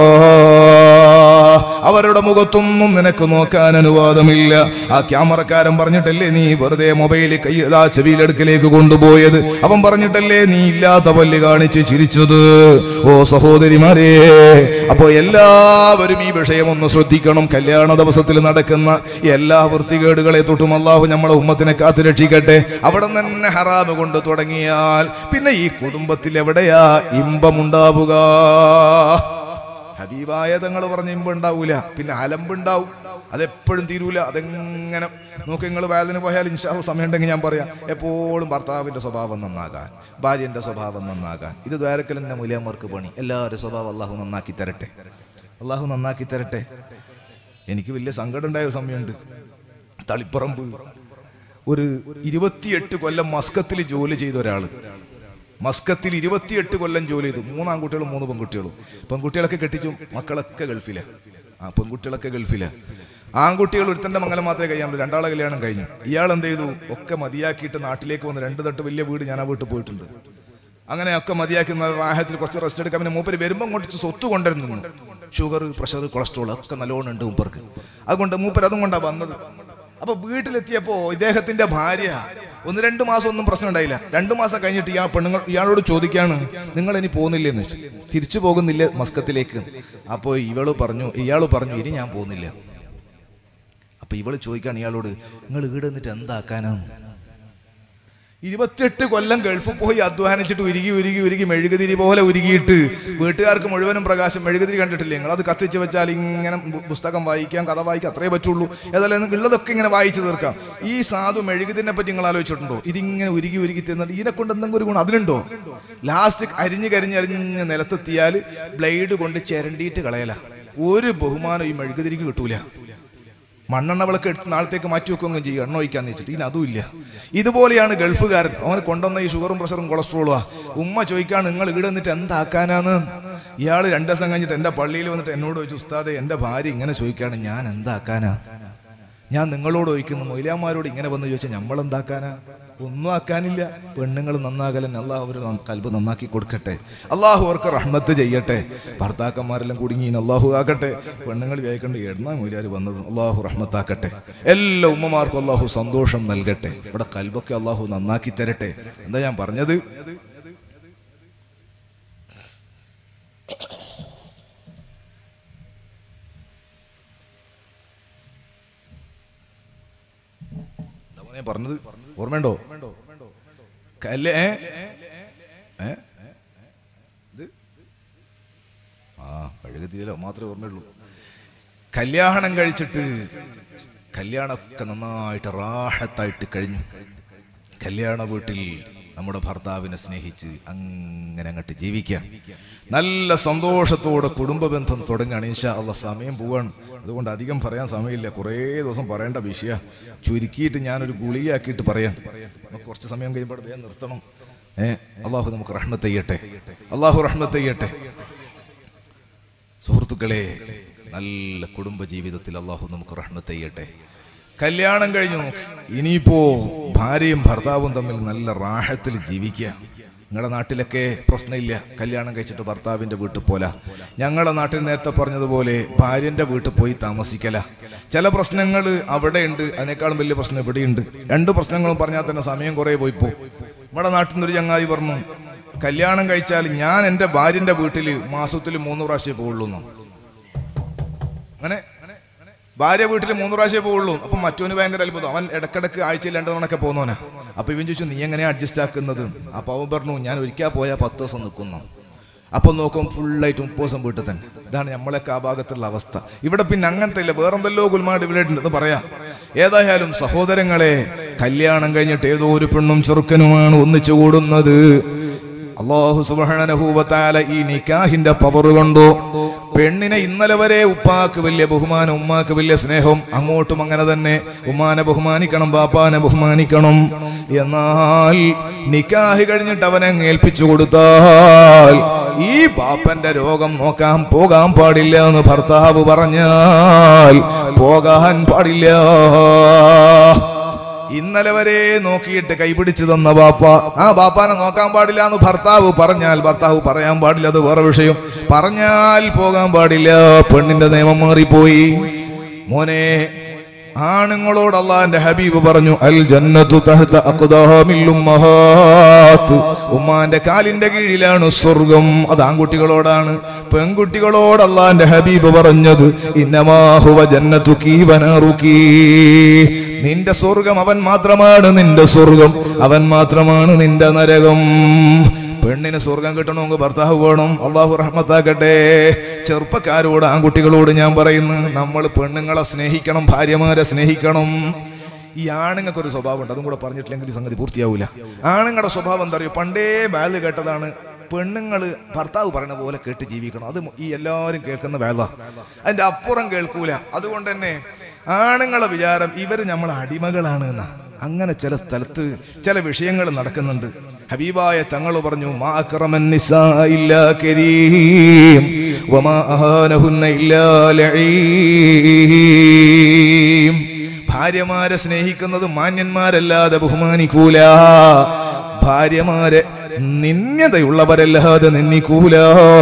അവരുടെ മുഖത്തൊന്നും നിനക്ക് നോക്കാൻ അനുവാദമില്ല ആ ക്യാമറക്കാരൻ പറഞ്ഞിട്ടല്ലേ നീ വെറുതെ മൊബൈൽ കൈ ആ ചെവിയിലെടുക്കലേക്ക് കൊണ്ടുപോയത് അവൻ പറഞ്ഞിട്ടല്ലേ നീ ഇല്ലാത്ത പല്ല് കാണിച്ച് ചിരിച്ചത് ഓ സഹോദരിമാരെ അപ്പോ എല്ലാവരും ഈ വിഷയം ഒന്ന് ശ്രദ്ധിക്കണം കല്യാണ ദിവസത്തിൽ നടക്കുന്ന എല്ലാ വൃത്തികേടുകളെ തൊട്ടും അള്ളാഹു നമ്മളെ ഉമ്മത്തിനെ കാത്തു രക്ഷിക്കട്ടെ അവിടെ തന്നെ ഹറാമ് കൊണ്ട് തുടങ്ങിയാൽ പിന്നെ ഈ കുടുംബത്തിൽ എവിടെയാ ഇമ്പമുണ്ടാവുക ഹബീബായ തങ്ങൾ പറഞ്ഞ ഇമ്പ് ഉണ്ടാവൂല പിന്നെ അലമ്പുണ്ടാവും അതെപ്പോഴും തീരൂല അതെങ്ങനെ നോക്കി നിങ്ങൾ വേദന പോയാൽ ഇൻഷാള്ള സമയം ഉണ്ടെങ്കിൽ ഞാൻ പറയാം എപ്പോഴും ഭർത്താവിന്റെ സ്വഭാവം നന്നാകാൻ ഭാര്യന്റെ സ്വഭാവം നന്നാകാൻ ഇത് ദ്വാരക്കൽ തന്നെ മൂല്യന്മാർക്ക് പണി എല്ലാവരുടെ സ്വഭാവം അള്ളാഹു നന്നാക്കി തരട്ടെ അള്ളാഹു നന്നാക്കി തരട്ടെ എനിക്ക് വലിയ സങ്കടം ഉണ്ടായ ഒരു സമയമുണ്ട് തളിപ്പറമ്പ് ഒരു ഇരുപത്തിയെട്ട് കൊല്ലം മസ്കത്തിൽ ജോലി ചെയ്ത ഒരാള് മസ്കത്തിൽ ഇരുപത്തിയെട്ട് കൊല്ലം ജോലി ചെയ്തു മൂന്ന് ആൺകുട്ടികളും മൂന്ന് പെൺകുട്ടികളും പെൺകുട്ടികളൊക്കെ കെട്ടിച്ചു മക്കളൊക്കെ ഗൾഫിലെ ആ പെൺകുട്ടികളൊക്കെ ഗൾഫിലെ ആൺകുട്ടികൾ ഒരുത്തന്റെ മംഗലം മാത്രമേ കഴിയാനുള്ളൂ രണ്ടാളെ കല്യാണം കഴിഞ്ഞു ഇയാൾ എന്ത് ചെയ്തു ഒക്കെ മതിയാക്കിയിട്ട് നാട്ടിലേക്ക് വന്ന് രണ്ട് തട്ട് വലിയ വീട് ഞാൻ ആ വീട്ടിൽ പോയിട്ടുണ്ട് അങ്ങനെ ഒക്കെ മതിയാക്കി വാഹനത്തിൽ കുറച്ച് റെസ്റ്റ് എടുക്കാൻ പിന്നെ മൂപ്പര് വരുമ്പം കൊണ്ട് സ്വത്ത് കൊണ്ടുവരുന്നു ഷുഗർ പ്രഷർ കൊളസ്ട്രോൾ ഒക്കെ നല്ലോണം ഉണ്ട് മൂപ്പർക്ക് അതുകൊണ്ട് മൂപ്പർ അതും കൊണ്ടാണ് വന്നത് അപ്പൊ വീട്ടിലെത്തിയപ്പോ ഇദ്ദേഹത്തിന്റെ ഭാര്യ ഒന്ന് രണ്ട് മാസം ഒന്നും പ്രശ്നം ഉണ്ടായില്ല രണ്ടു മാസം കഴിഞ്ഞിട്ട് ഇയാൾ പെണ്ണുങ്ങൾ ഇയാളോട് ചോദിക്കാണ് നിങ്ങൾ ഇനി പോകുന്നില്ലെന്ന് തിരിച്ചു പോകുന്നില്ല മസ്കത്തിലേക്ക് അപ്പോ ഇവള് പറഞ്ഞു ഇയാള് പറഞ്ഞു ഇനി ഞാൻ പോകുന്നില്ല അപ്പൊ ഇവള് ചോദിക്കാണ് ഇയാളോട് നിങ്ങൾ ഇവിടെ നിന്നിട്ട് എന്താക്കാനാന്ന് ഇരുപത്തിയെട്ട് കൊല്ലം ഗൾഫിൽ പോയി അധ്വാനിച്ചിട്ട് ഉരുകി ഉരുകി ഉരുകി മെഴുകുതിരി പോലെ ഉരുകിയിട്ട് വീട്ടുകാർക്ക് മുഴുവനും പ്രകാശം മെഴുകുതിരി കണ്ടിട്ടില്ലേ നിങ്ങൾ അത് കത്തിച്ച് വെച്ചാൽ ഇങ്ങനെ ബു- പുസ്തകം വായിക്കാം കഥ വായിക്കാം അത്രേ പറ്റുള്ളൂ ഏതായാലും ഉള്ളതൊക്കെ ഇങ്ങനെ വായിച്ചു തീർക്കാം ഈ സാധു മെഴുകുതിരിനെ പറ്റി നിങ്ങൾ ആലോചിച്ചിട്ടുണ്ടോ ഇതിങ്ങനെ ഉരുകി ഉരുകി തിന്നിട്ട് ഇതിനെ കൊണ്ട് എന്തെങ്കിലും ഒരു ഗുണം അതിനുണ്ടോ ലാസ്റ്റ് അരിഞ്ഞ് കരിഞ്ഞ് അരിഞ്ഞ് നിലത്തെത്തിയാൽ ബ്ലേഡ് കൊണ്ട് ചിരണ്ടിയിട്ട് കളയല ഒരു ബഹുമാനം ഈ മെഴുകുതിരിക്ക് കിട്ടൂല മണ്ണെണ്ണ വിളക്ക് എടുത്ത് നാളത്തേക്ക് മാറ്റി വെക്കുകയും ചെയ്യും എണ്ണ ഒഴിക്കാന്ന് വെച്ചിട്ട് ഇനി അതും ഇല്ല ഇതുപോലെയാണ് ഗൾഫുകാരൻ അവന് കൊണ്ടുവന്ന ഈ ഷുഗറും പ്രഷറും കൊളസ്ട്രോളും ആ ഉമ്മ ചോദിക്കാണ് നിങ്ങൾ ഇവിടെ നിന്നിട്ട് എന്താക്കാനാന്ന് ഇയാൾ രണ്ടു ദിവസം കഴിഞ്ഞിട്ട് എൻ്റെ പള്ളിയിൽ വന്നിട്ട് എന്നോട് ചോദിച്ചു ഉസ്താദെ എൻ്റെ ഭാര്യ ഇങ്ങനെ ചോദിക്കാണ് ഞാൻ എന്താക്കാനാ ഞാൻ നിങ്ങളോട് ചോദിക്കുന്നു മൊയിലാമാരോട് ഇങ്ങനെ വന്ന് ചോദിച്ചാൽ നമ്മൾ എന്താക്കാനാ ഒന്നും ആക്കാനില്ല പെണ്ണുങ്ങൾ നന്നാകലൻ അള്ളാഹു അവർ കൽബ് നന്നാക്കി കൊടുക്കട്ടെ അള്ളാഹു അവർക്ക് റഹ്മത്ത് ചെയ്യട്ടെ ഭർത്താക്കന്മാരെല്ലാം കുടുങ്ങി അള്ളാഹു ആക്കട്ടെ പെണ്ണുങ്ങൾ വിചാരിക്കേണ്ട എണ്ണ മൊയിലാർ വന്നത് അള്ളാഹു റഹ്മത്താക്കട്ടെ എല്ലാ ഉമ്മമാർക്കും അള്ളാഹു സന്തോഷം നൽകട്ടെ ഇവിടെ കൽബൊക്കെ അള്ളാഹു നന്നാക്കി തരട്ടെ എന്താ ഞാൻ പറഞ്ഞത് എന്താ മോനെ പറഞ്ഞത് ഓർമ്മയുണ്ടോ കല്ല് ഏ? ഏ? ഇത്? ആ പഴുകത്തില്ലോ മാത്രമേ ഓർമ്മയുള്ളൂ കല്യാണം കഴിച്ചിട്ട് കല്യാണമൊക്കെ നന്നായിട്ട് റാഹത്തായിട്ട് കഴിഞ്ഞു കല്യാണ വീട്ടിൽ നമ്മുടെ ഭർത്താവിനെ സ്നേഹിച്ച് അങ്ങനെ അങ്ങോട്ട് ജീവിക്കാം നല്ല സന്തോഷത്തോടെ കുടുംബ ബന്ധം തുടങ്ങുകയാണ് ഇൻഷാ അള്ള സമയം പോവാണ് അതുകൊണ്ട് അധികം പറയാൻ സമയമില്ല കുറേ ദിവസം പറയേണ്ട വിഷയ ചുരുക്കിയിട്ട് ഞാനൊരു ഗുളിയാക്കിയിട്ട് പറയാം നമുക്ക് കുറച്ച് സമയം കഴിയുമ്പോൾ വേഗം നിർത്തണം ഏ അള്ളാഹു നമുക്ക് റഹ്മത്ത് ചെയ്യട്ടെ അള്ളാഹു റഹ്മത്ത് ചെയ്യട്ടെ സുഹൃത്തുക്കളെ നല്ല കുടുംബ ജീവിതത്തിൽ അള്ളാഹു നമുക്ക് റഹ്മത്ത് ചെയ്യട്ടെ കല്യാണം കഴിഞ്ഞു ഇനിയിപ്പോ ഭാര്യയും ഭർത്താവും തമ്മിൽ നല്ല റാഹത്തിൽ ജീവിക്കുക നിങ്ങളുടെ നാട്ടിലൊക്കെ പ്രശ്നമില്ല കല്യാണം കഴിച്ചിട്ട് ഭർത്താവിന്റെ വീട്ടിൽ പോല ഞങ്ങളുടെ നാട്ടിൽ നേരത്തെ പറഞ്ഞതുപോലെ ഭാര്യന്റെ വീട്ടിൽ പോയി താമസിക്കല ചില പ്രശ്നങ്ങൾ അവിടെ ഉണ്ട് അതിനേക്കാളും വലിയ പ്രശ്നം ഇവിടെയുണ്ട് രണ്ട് പ്രശ്നങ്ങളും പറഞ്ഞാൽ തന്നെ സമയം കുറേ പോയി പോ ഇവിടെ നാട്ടിൽ നിന്നൊരു ചങ്ങാതി പറഞ്ഞു കല്യാണം കഴിച്ചാൽ ഞാൻ എൻ്റെ ഭാര്യന്റെ വീട്ടിൽ മാസത്തിൽ മൂന്ന് പ്രാവശ്യം പോവുള്ളൂ എന്നോ അങ്ങനെ ഭാര്യ വീട്ടിൽ മൂന്ന് പ്രാവശ്യമേ പോവുള്ളൂ അപ്പൊ മറ്റോന് ഭയങ്കര അത്ഭുതം അവൻ ഇടക്കിടക്ക് ആഴ്ചയിൽ രണ്ടു തവണയൊക്കെ പോകുന്നവനാ അപ്പൊ ഇവൻ ചോദിച്ചു നീ എങ്ങനെയാ അഡ്ജസ്റ്റ് ആക്കുന്നത് അപ്പൊ അവൻ പറഞ്ഞു ഞാൻ ഒരിക്കൽ പോയാൽ പത്ത് ദിവസം നിൽക്കുന്നു അപ്പൊ നോക്കും ഫുള്ളായിട്ട് മുപ്പത് ദിവസം വീട്ടിൽ തന്നെ ഇതാണ് നമ്മളൊക്കെ ആ ഭാഗത്തുള്ള അവസ്ഥ ഇവിടെ പിന്നെ അങ്ങനത്തെ ഇല്ല വേറെന്തല്ലോ ഗുൽമാട് ഇവിടെ ഉണ്ടെന്ന് പറയാം ഏതായാലും സഹോദരങ്ങളെ കല്യാണം കഴിഞ്ഞിട്ട് ഏതോ ഒരു പെണ്ണും ചെറുക്കനുമാണ് ഒന്നിച്ചു കൂടുന്നത് അള്ളാഹു സുബാനഹൂവത്താല ഈ നിക്കാഹിന്റെ പവർ കൊണ്ടോ പെണ്ണിനെ ഇന്നലെ വരെ ഉപ്പാക്ക് വലിയ ബഹുമാനം ഉമ്മാക്ക് വലിയ സ്നേഹം അങ്ങോട്ടും അങ്ങനെ തന്നെ ഉമ്മാനെ ബഹുമാനിക്കണം ബാപ്പാനെ ബഹുമാനിക്കണം എന്നാൽ നിക്കാഹ് കഴിഞ്ഞിട്ട് അവനെ അങ്ങ് ഏൽപ്പിച്ചു കൊടുത്താൽ ഈ ബാപ്പന്റെ രോഗം നോക്കാൻ പോകാൻ പാടില്ല എന്ന് ഭർത്താവ് പറഞ്ഞാൽ പോകാൻ പാടില്ല ഇന്നലെ വരെ നോക്കിയിട്ട് കൈപിടിച്ചു തന്ന ബാപ്പ ആ ബാപ്പാനെ നോക്കാൻ പാടില്ല എന്ന് ഭർത്താവ് പറഞ്ഞാൽ ഭർത്താവ് പറയാൻ പാടില്ല അത് വേറെ വിഷയം പറഞ്ഞാൽ പോകാൻ പാടില്ല പെണ്ണിന്റെ നിയമം മാറിപ്പോയി മോനെ ആണുങ്ങളോട് അള്ളാന്റെ ഹബീബ് പറഞ്ഞു അൽ ജന്നത്തു തഹ്ത അഖ്ദാമിൽ ഉമ്മഹാത്ത് ഉമ്മാന്റെ കാലിന്റെ കീഴിലാണ് സ്വർഗം അത് ആൺകുട്ടികളോടാണ് പെൺകുട്ടികളോട് അള്ളാന്റെ ഹബീബ് പറഞ്ഞത് ഇന്നമാഹുവ ജന്നത്തു കീവനറുക്കീ നിന്റെ സ്വർഗം അവൻ മാത്രമാണ് നിന്റെ സ്വർഗം അവൻ മാത്രമാണ് നിന്റെ നരകം പെണ്ണിന് സ്വർഗം കിട്ടണമെങ്കിൽ ഭർത്താവ് വേണം അള്ളാഹു റഹ്മത്താക്കട്ടെ ചെറുപ്പക്കാരോട് ആൺകുട്ടികളോട് ഞാൻ പറയുന്നു നമ്മൾ പെണ്ണുങ്ങളെ സ്നേഹിക്കണം ഭാര്യമാരെ സ്നേഹിക്കണം ഈ ആണുങ്ങൾക്ക് ഒരു സ്വഭാവം ഉണ്ട് അതും കൂടെ പറഞ്ഞിട്ടില്ലെങ്കിൽ ഈ സംഗതി പൂർത്തിയാവൂല ആണുങ്ങളുടെ സ്വഭാവം എന്താ പറയുക പണ്ടേ ബാല് കേട്ടതാണ് പെണ്ണുങ്ങൾ ഭർത്താവ് പറയുന്ന പോലെ കേട്ട് ജീവിക്കണം അത് ഈ എല്ലാവരും കേൾക്കുന്ന വേള അതിന്റെ അപ്പുറം കേൾക്കൂല അതുകൊണ്ട് തന്നെ ആണുങ്ങളെ വിചാരം ഇവര് നമ്മളെ അടിമകളാണ് എന്നാ അങ്ങനെ ചില സ്ഥലത്ത് ചില വിഷയങ്ങൾ നടക്കുന്നുണ്ട് ഹബീബായ തങ്ങൾ പറഞ്ഞു മാ അക്രമൻ നിസാ ഇല്ലാ കരീം വമാ അഹാനഹുന്ന ഇല്ലാ ലഈം ഭാര്യമാരെ സ്നേഹിക്കുന്നത് മാന്യന്മാരല്ലാതെ ബഹുമാനിക്കൂല ഭാര്യമാരെ നിന്യതയുള്ളവരല്ലാതെ നിന്ദിക്കൂല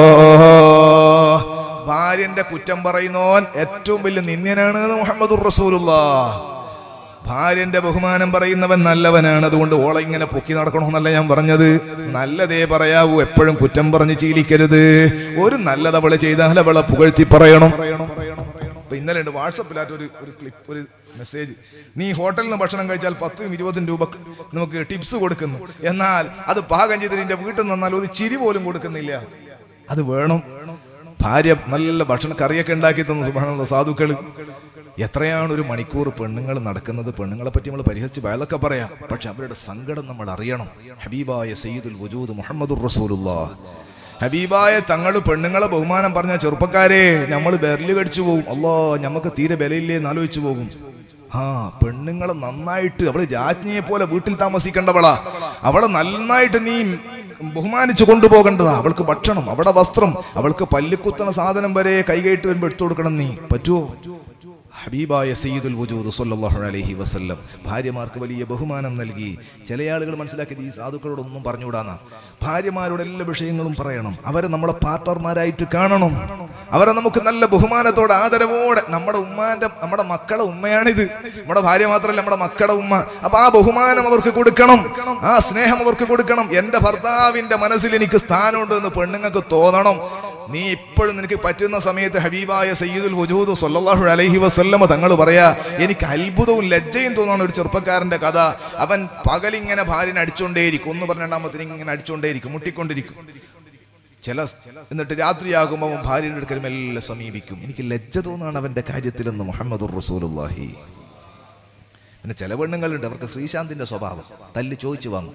ഭാര്യന്റെ കുറ്റം പറയുന്നവൻ ഏറ്റവും വലിയ നിന്യനാണ് എന്ന് മുഹമ്മദുർ റസൂലുള്ള ഭാര്യന്റെ ബഹുമാനം പറയുന്നവൻ നല്ലവനാണ് അതുകൊണ്ട് ഓളെ ഇങ്ങനെ പൊക്കി നടക്കണമെന്നല്ല ഞാൻ പറഞ്ഞത് നല്ലതേ പറയാവൂ എപ്പോഴും കുറ്റം പറഞ്ഞ് ചീലിക്കരുത് ഒരു നല്ലത് അവള് ചെയ്താൽ അവളെ പുകഴ്ത്തി പറയണം അപ്പൊ ഇന്നലെ ഉണ്ട് വാട്സപ്പിലായിട്ട് ഒരു ഒരു ക്ലിപ്പ് ഒരു മെസ്സേജ് നീ ഹോട്ടലിൽ നിന്ന് ഭക്ഷണം കഴിച്ചാൽ പത്തും ഇരുപതും രൂപ നമുക്ക് ടിപ്സ് കൊടുക്കുന്നു എന്നാൽ അത് പാകം ചെയ്തിട്ട് നിന്റെ വീട്ടിൽ നിന്നാൽ ഒരു ചിരി പോലും കൊടുക്കുന്നില്ല അത് വേണം ഭാര്യ നല്ല ഭക്ഷണ കറിയൊക്കെ ഉണ്ടാക്കി തന്നു സുബാനുള്ള സാധുക്കള് എത്രയാണ് ഒരു മണിക്കൂർ പെണ്ണുങ്ങൾ നടക്കുന്നത് പെണ്ണുങ്ങളെ പറ്റി നമ്മൾ പരിഹസിച്ച് വയലൊക്കെ പറയാം പക്ഷെ അവരുടെ സങ്കടം നമ്മൾ അറിയണം ഹബീബായ സയ്യിദുൽ വജൂദ് മുഹമ്മദുർ റസൂലുള്ള ഹബീബായ തങ്ങൾ പെണ്ണുങ്ങളെ ബഹുമാനം പറഞ്ഞ ചെറുപ്പക്കാരെ നമ്മൾ ബെരല് കടിച്ചു പോകും അല്ലോ നമുക്ക് തീരെ ബലയില്ലേ എന്ന് ആലോചിച്ചു പോകും ആ പെണ്ണുങ്ങളെ നന്നായിട്ട് അവള് രാജ്ഞിയെ പോലെ വീട്ടിൽ താമസിക്കേണ്ടവളാ അവളെ നന്നായിട്ട് നീ ബഹുമാനിച്ചു കൊണ്ടുപോകേണ്ടതാ അവൾക്ക് ഭക്ഷണം അവിടെ വസ്ത്രം അവൾക്ക് പല്ലിക്കുത്തണ സാധനം വരെ കൈകയിട്ട് വരുമ്പോ എടുത്തു കൊടുക്കണം നീ പറ്റുമോ ഹബീബായ സയ്യിദുൽ വജൂദ് സല്ലല്ലാഹു അലൈഹി വസല്ലം ഭാര്യമാർക്ക് വലിയ ബഹുമാനം നൽകി ചില ആളുകൾ മനസ്സിലാക്കിയത് ഈ സാധുക്കളോടൊന്നും പറഞ്ഞുകൂടാന്ന ഭാര്യമാരോട് എല്ലാ വിഷയങ്ങളും പറയണം അവരെ നമ്മളെ പാർട്ട്ണർമാരായിട്ട് കാണണം അവരെ നമുക്ക് നല്ല ബഹുമാനത്തോടെ ആദരവോടെ നമ്മുടെ ഉമ്മാന്റെ നമ്മുടെ മക്കളെ ഉമ്മയാണിത് നമ്മുടെ ഭാര്യ മാത്രമല്ല നമ്മുടെ മക്കളുടെ ഉമ്മ അപ്പൊ ആ ബഹുമാനം അവർക്ക് കൊടുക്കണം ആ സ്നേഹം അവർക്ക് കൊടുക്കണം എന്റെ ഭർത്താവിന്റെ മനസ്സിൽ എനിക്ക് സ്ഥാനമുണ്ട് എന്ന് പെണ്ണുങ്ങൾക്ക് തോന്നണം നീ ഇപ്പോഴും നിനക്ക് പറ്റുന്ന സമയത്ത് ഹബീബായ സയ്യിദുൽ വജൂദ് സല്ലല്ലാഹു അലൈഹി വസല്ലമ തങ്ങൾ പറയാ എനിക്ക് അത്ഭുതവും ലജ്ജയും തോന്നുന്ന ഒരു ചെറുപ്പക്കാരന്റെ കഥ അവൻ പകലിങ്ങനെ ഭാര്യനെ അടിച്ചോണ്ടേയിരിക്കും ഒന്ന് പറഞ്ഞ രണ്ടാമത്തിന് ഇങ്ങനെ അടിച്ചോണ്ടേയിരിക്കും മുട്ടിക്കൊണ്ടിരിക്കും ചില എന്നിട്ട് രാത്രിയാകുമ്പോൾ അവൻ ഭാര്യയുടെ അടുക്കൽ മെല്ലെ സമീപിക്കും എനിക്ക് ലജ്ജ തോന്നാണ് അവന്റെ കാര്യത്തിലെന്ന് മുഹമ്മദ് റസൂലുള്ളാഹി പിന്നെ ചില പെണ്ണുങ്ങളുണ്ട് അവർക്ക് ശ്രീശാന്തിന്റെ സ്വഭാവം തല്ലി ചോദിച്ചു വാങ്ങും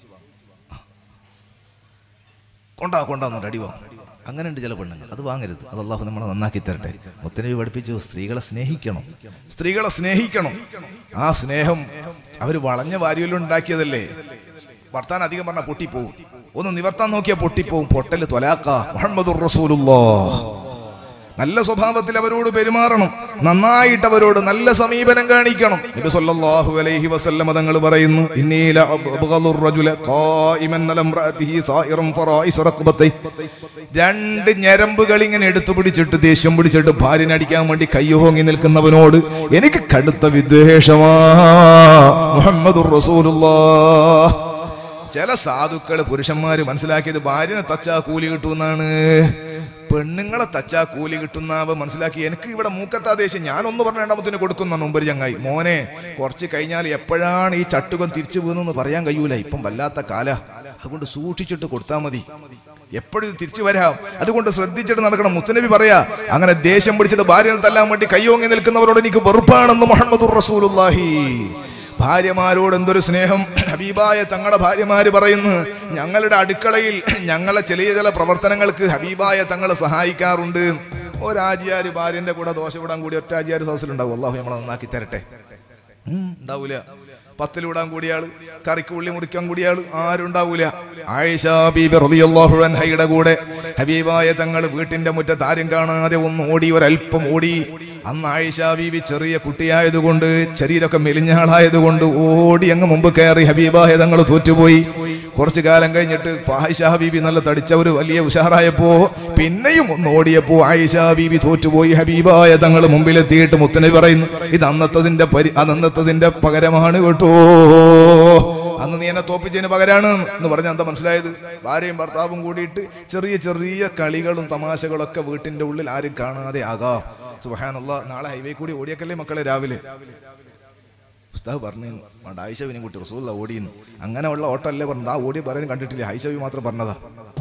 കൊണ്ടാ കൊണ്ടാന്ന് അടി വാങ്ങും അങ്ങനെയുണ്ട് ചില പെണ്ണുങ്ങൾ അത് വാങ്ങരുത് അത് അള്ളാഹു നമ്മളെ നന്നാക്കി തരട്ടെ മുത്തനബി പഠിപ്പിച്ചു സ്ത്രീകളെ സ്നേഹിക്കണം സ്ത്രീകളെ സ്നേഹിക്കണം ആ സ്നേഹം അവർ വളഞ്ഞ വാരിയലും ഉണ്ടാക്കിയതല്ലേ വർത്താൻ അധികം പറഞ്ഞാൽ പൊട്ടിപ്പോവും ഒന്ന് നിവർത്താൻ നോക്കിയാൽ പൊട്ടിപ്പോവും പൊട്ടല് തൊലാക്ക മുഹമ്മദുർ റസൂലുള്ളാഹ് നല്ല സ്വഭാവത്തിൽ അവരോട് പെരുമാറണം നന്നായിട്ട് അവരോട് നല്ല സമീപനം കാണിക്കണം നബി സല്ലല്ലാഹു അലൈഹി വസല്ലമ തങ്ങൾ പറയുന്നു ഇന്നീല അബ്ഗളുർ റജുല ഖായിമൻ അല ഇംറഅതിഹി സായിറൻ ഫറായിസ് റഖബതൈ രണ്ട് ഞരമ്പുകൾ ഇങ്ങനെ എടുത്തു പിടിച്ചിട്ട് ദേഷ്യം പിടിച്ചിട്ട് ഭാര്യനെ അടിക്കാൻ വേണ്ടി കയ്യോങ്ങി നിൽക്കുന്നവനോട് എനിക്ക് കടുത്ത വിദ്വേഷമാ മുഹമ്മദുർ റസൂലുള്ളാഹ് ചില സാധുക്കള് പുരുഷന്മാര് മനസ്സിലാക്കിയത് ഭാര്യനെ തച്ചാ കൂലി കിട്ടുമെന്നാണ് പെണ്ണുങ്ങളെ തച്ചാ കൂലി കിട്ടുന്നാവ് മനസ്സിലാക്കി എനിക്ക് ഇവിടെ മൂക്കത്താ ദേശം ഞാനൊന്ന് പറഞ്ഞ രണ്ടാമത്തിന് കൊടുക്കുന്ന മുമ്പ് ചങ്ങായി മോനെ കുറച്ച് കഴിഞ്ഞാൽ എപ്പോഴാണ് ഈ ചട്ടുകം തിരിച്ചു പോകുന്നതെന്ന് പറയാൻ കഴിയൂല ഇപ്പം വല്ലാത്ത കാല അതുകൊണ്ട് സൂക്ഷിച്ചിട്ട് കൊടുത്താൽ മതി എപ്പോഴും ഇത് തിരിച്ചു വരാം അതുകൊണ്ട് ശ്രദ്ധിച്ചിട്ട് നടക്കണം മുത്തനബി പറയാ അങ്ങനെ ദേഷ്യം പിടിച്ചിട്ട് ഭാര്യനെ തല്ലാൻ വേണ്ടി കയ്യോങ്ങി നിൽക്കുന്നവരോട് എനിക്ക് വെറുപ്പാണെന്ന് മുഹമ്മദുർ റസൂലുള്ളാഹി ഭാര്യമാരോട് എന്തൊരു സ്നേഹം ഹബീബായ തങ്ങളുടെ ഭാര്യമാര് പറയുന്നു ഞങ്ങളുടെ അടുക്കളയിൽ ഞങ്ങളെ ചെറിയ ചില പ്രവർത്തനങ്ങൾക്ക് ഹബീബായ തങ്ങളെ സഹായിക്കാറുണ്ട് ഒരാജിയാര് ഭാര്യന്റെ കൂടെ ദോശ വിടാൻ കൂടി ഒറ്റ ആജിയാര് സദസ്സിലുണ്ടാവും അള്ളാഹു നമ്മളെ നന്നാക്കി തരട്ടെ ഉം, ഉണ്ടാവൂല പത്തിലിടാൻ കൂടിയാള് കറിക്ക് ഉള്ളി മുറിക്കാൻ കൂടിയാള് ആരും ഉണ്ടാവൂല ആയിഷ ബീബി റളിയല്ലാഹു അൻഹയുടെ കൂടെ ഹബീബായ തങ്ങൾ വീട്ടിന്റെ മുറ്റത്ത് ആരും കാണാതെ ഒന്ന് ഓടി ഒരല്പം ഓടി അന്ന് ആയിഷ ബീബി ചെറിയ കുട്ടിയായതുകൊണ്ട് ശരീരമൊക്കെ മെലിഞ്ഞ ആളായതുകൊണ്ട് ഓടി അങ്ങ് മുമ്പ് കയറി ഹബീബായ തങ്ങൾ തോറ്റുപോയി കുറച്ചു കാലം കഴിഞ്ഞിട്ട് ഫാഹിഷ ബീബി നല്ല തടിച്ച ഒരു വലിയ ഉഷാറായപ്പോ പിന്നെയും ഒന്ന് ഓടിയപ്പോ ആയിഷ ബീബി തോറ്റുപോയി ഹബീബായ തങ്ങൾ മുമ്പിലെത്തിയിട്ട് മുത്തനെ പറയുന്നു ഇത് അന്നത്തതിന്റെ പരി അത് അന്നത്തതിന്റെ പകരമാണ് കേട്ടോ അന്ന് നീ എന്നെ തോപ്പിച്ചതിന് പകരാണ് എന്ന് പറഞ്ഞാൽ എന്താ മനസ്സിലായത് ഭാര്യയും ഭർത്താവും കൂടിയിട്ട് ചെറിയ ചെറിയ കളികളും തമാശകളൊക്കെ വീട്ടിന്റെ ഉള്ളിൽ ആരും കാണാതെ ആകാം സുബഹാനുള്ള നാളെ ഹൈവേ കൂടി ഓടിയേക്കല്ലേ മക്കളെ രാവിലെ ഉസ്താദ് പറഞ്ഞു വേണ്ട ആയിഷവിനെ കുട്ടി റസൂല്ല ഓടിയെന്ന് അങ്ങനെയുള്ള ഓട്ടമല്ലേ പറഞ്ഞത് ആ ഓടി പറയാൻ കണ്ടിട്ടില്ല ആയിഷവി മാത്രം പറഞ്ഞതാ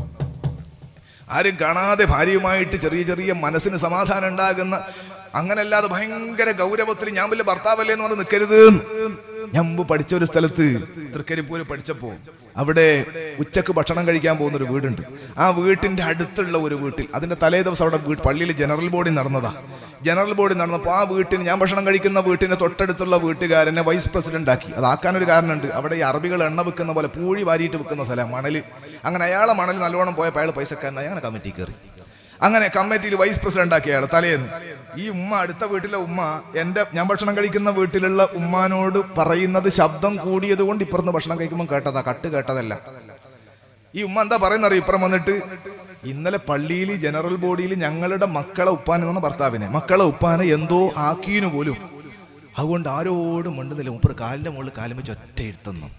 ആരും കാണാതെ ഭാര്യയുമായിട്ട് ചെറിയ ചെറിയ മനസ്സിന് സമാധാനം ഉണ്ടാകുന്ന അങ്ങനല്ലാതെ ഭയങ്കര ഗൗരവത്തിൽ ഞാൻ വലിയ ഭർത്താവല്ലേ എന്ന് പറഞ്ഞ് നിൽക്കരുത് ഞാൻ മുമ്പ് പഠിച്ച ഒരു സ്ഥലത്ത് തൃക്കരിപ്പൂര് പഠിച്ചപ്പോ അവിടെ ഉച്ചക്ക് ഭക്ഷണം കഴിക്കാൻ പോകുന്ന ഒരു വീടുണ്ട് ആ വീട്ടിന്റെ അടുത്തുള്ള ഒരു വീട്ടിൽ അതിന്റെ തലേ ദിവസം അവിടെ വീ- പള്ളിയിൽ ജനറൽ ബോഡി നടന്നതാ ജനറൽ ബോഡി നടന്നപ്പോൾ ആ വീട്ടിൽ ഞാൻ ഭക്ഷണം കഴിക്കുന്ന വീട്ടിന്റെ തൊട്ടടുത്തുള്ള വീട്ടുകാരനെ വൈസ് പ്രസിഡന്റ് ആക്കി അതാക്കാനൊരു കാരണമുണ്ട് അവിടെ ഈ അറബികൾ എണ്ണ വെക്കുന്ന പോലെ പൂഴി വാരിയിട്ട് വെക്കുന്ന സ്ഥലം മണല് അങ്ങനെ അയാളെ മണൽ നല്ലോണം പോയപ്പോൾ അയാൾ പൈസക്കാരനായി അങ്ങനെ കമ്മിറ്റി കയറി അങ്ങനെ കമ്മിറ്റിയിൽ വൈസ് പ്രസിഡന്റ് ആക്കി അയാൾ തലേന്ന് ഈ ഉമ്മ അടുത്ത വീട്ടിലെ ഉമ്മ എന്റെ ഞാൻ ഭക്ഷണം കഴിക്കുന്ന വീട്ടിലുള്ള ഉമ്മാനോട് പറയുന്നത് ശബ്ദം കൂടിയത് കൊണ്ട് ഇപ്പുറത്ത് ഭക്ഷണം കഴിക്കുമ്പോൾ കേട്ടതാ കട്ട് കേട്ടതല്ല ഈ ഉമ്മ എന്താ പറയുന്നത് ഇപ്പുറം വന്നിട്ട് ഇന്നലെ പള്ളിയിൽ ജനറൽ ബോഡിയിൽ ഞങ്ങളുടെ മക്കളെ ഉപ്പാൻ എന്ന ഭർത്താവിനെ മക്കളെ ഉപ്പാനെ എന്തോ ആക്കീനു പോലും അതുകൊണ്ട് ആരോടും മിണ്ടുന്നില്ല മുപ്പർ കാലിന്റെ മുകളിൽ കാലും വെച്ച് ഒറ്റ ഇരുത്തുന്നു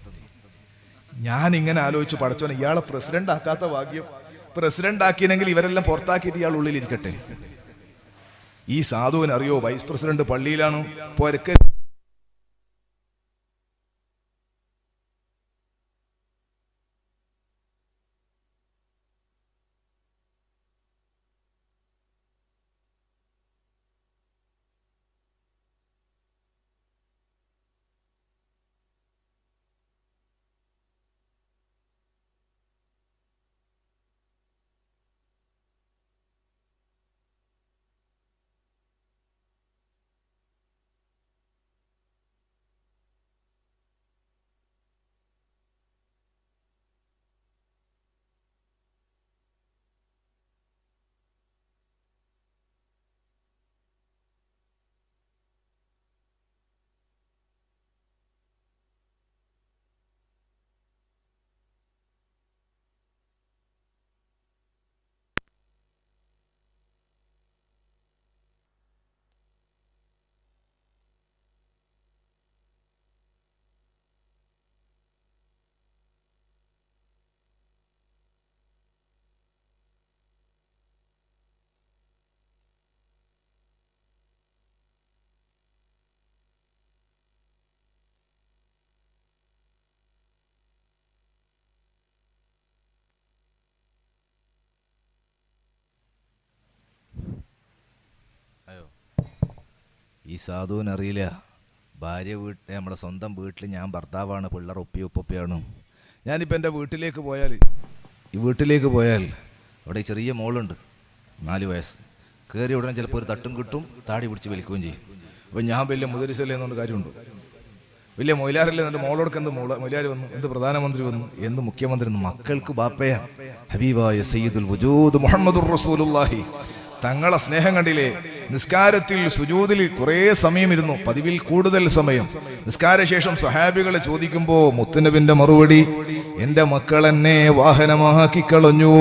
ഞാൻ ഇങ്ങനെ ആലോചിച്ചു പടച്ചോനെ ഇയാളെ പ്രസിഡന്റ് ആക്കാത്ത ഭാഗ്യം പ്രസിഡന്റ് ആക്കിയെങ്കിൽ ഇവരെല്ലാം പുറത്താക്കിയിട്ട് ഇയാൾ ഉള്ളിലിരിക്കട്ടെ ഈ സാധുവിന് അറിയോ വൈസ് പ്രസിഡന്റ് പള്ളിയിലാണ് പൊരക്ക് ഈ സാധുവിനറിയില്ല ഭാര്യ വീട്ടിൽ നമ്മുടെ സ്വന്തം വീട്ടിൽ ഞാൻ ഭർത്താവാണ് പിള്ളേർ ഒപ്പി ഉപ്പൊപ്പിയാണ് ഞാനിപ്പോൾ എൻ്റെ വീട്ടിലേക്ക് പോയാൽ ഈ വീട്ടിലേക്ക് പോയാൽ അവിടെ ഈ ചെറിയ മോളുണ്ട് നാല് വയസ്സ് കയറി ഉടനെ ചിലപ്പോൾ ഒരു തട്ടും കിട്ടും താടി പിടിച്ച് വലിക്കുകയും ചെയ്യും അപ്പം ഞാൻ വലിയ മുതലിസല്ലേ എന്നുകൊണ്ട് കാര്യമുണ്ട് വലിയ മൊയിലാറല്ലേ എന്നിട്ട് മോളോടക്ക് എന്ത് മോള മൊയിലാർ വന്നു എന്ത് പ്രധാനമന്ത്രി വന്നു എന്ത് മുഖ്യമന്ത്രി വന്നു മക്കൾക്ക് ബാപ്പയാ ഹബീബായ സയ്യിദുൽ വജൂദ് മുഹമ്മദുർ റസൂലുള്ളാഹി തങ്ങളെ സ്നേഹം കണ്ടില്ലേ നിസ്കാരത്തിൽ സുജൂദിൽ കുറേ സമയം ഇരുന്നു പതിവിൽ കൂടുതൽ സമയം നിസ്കാരശേഷം സ്വഹാബികളെ ചോദിക്കുമ്പോ മുത്തുനബിന്റെ മറുപടി എന്റെ മക്കൾ എന്നെ വാഹനമാക്കി കളഞ്ഞു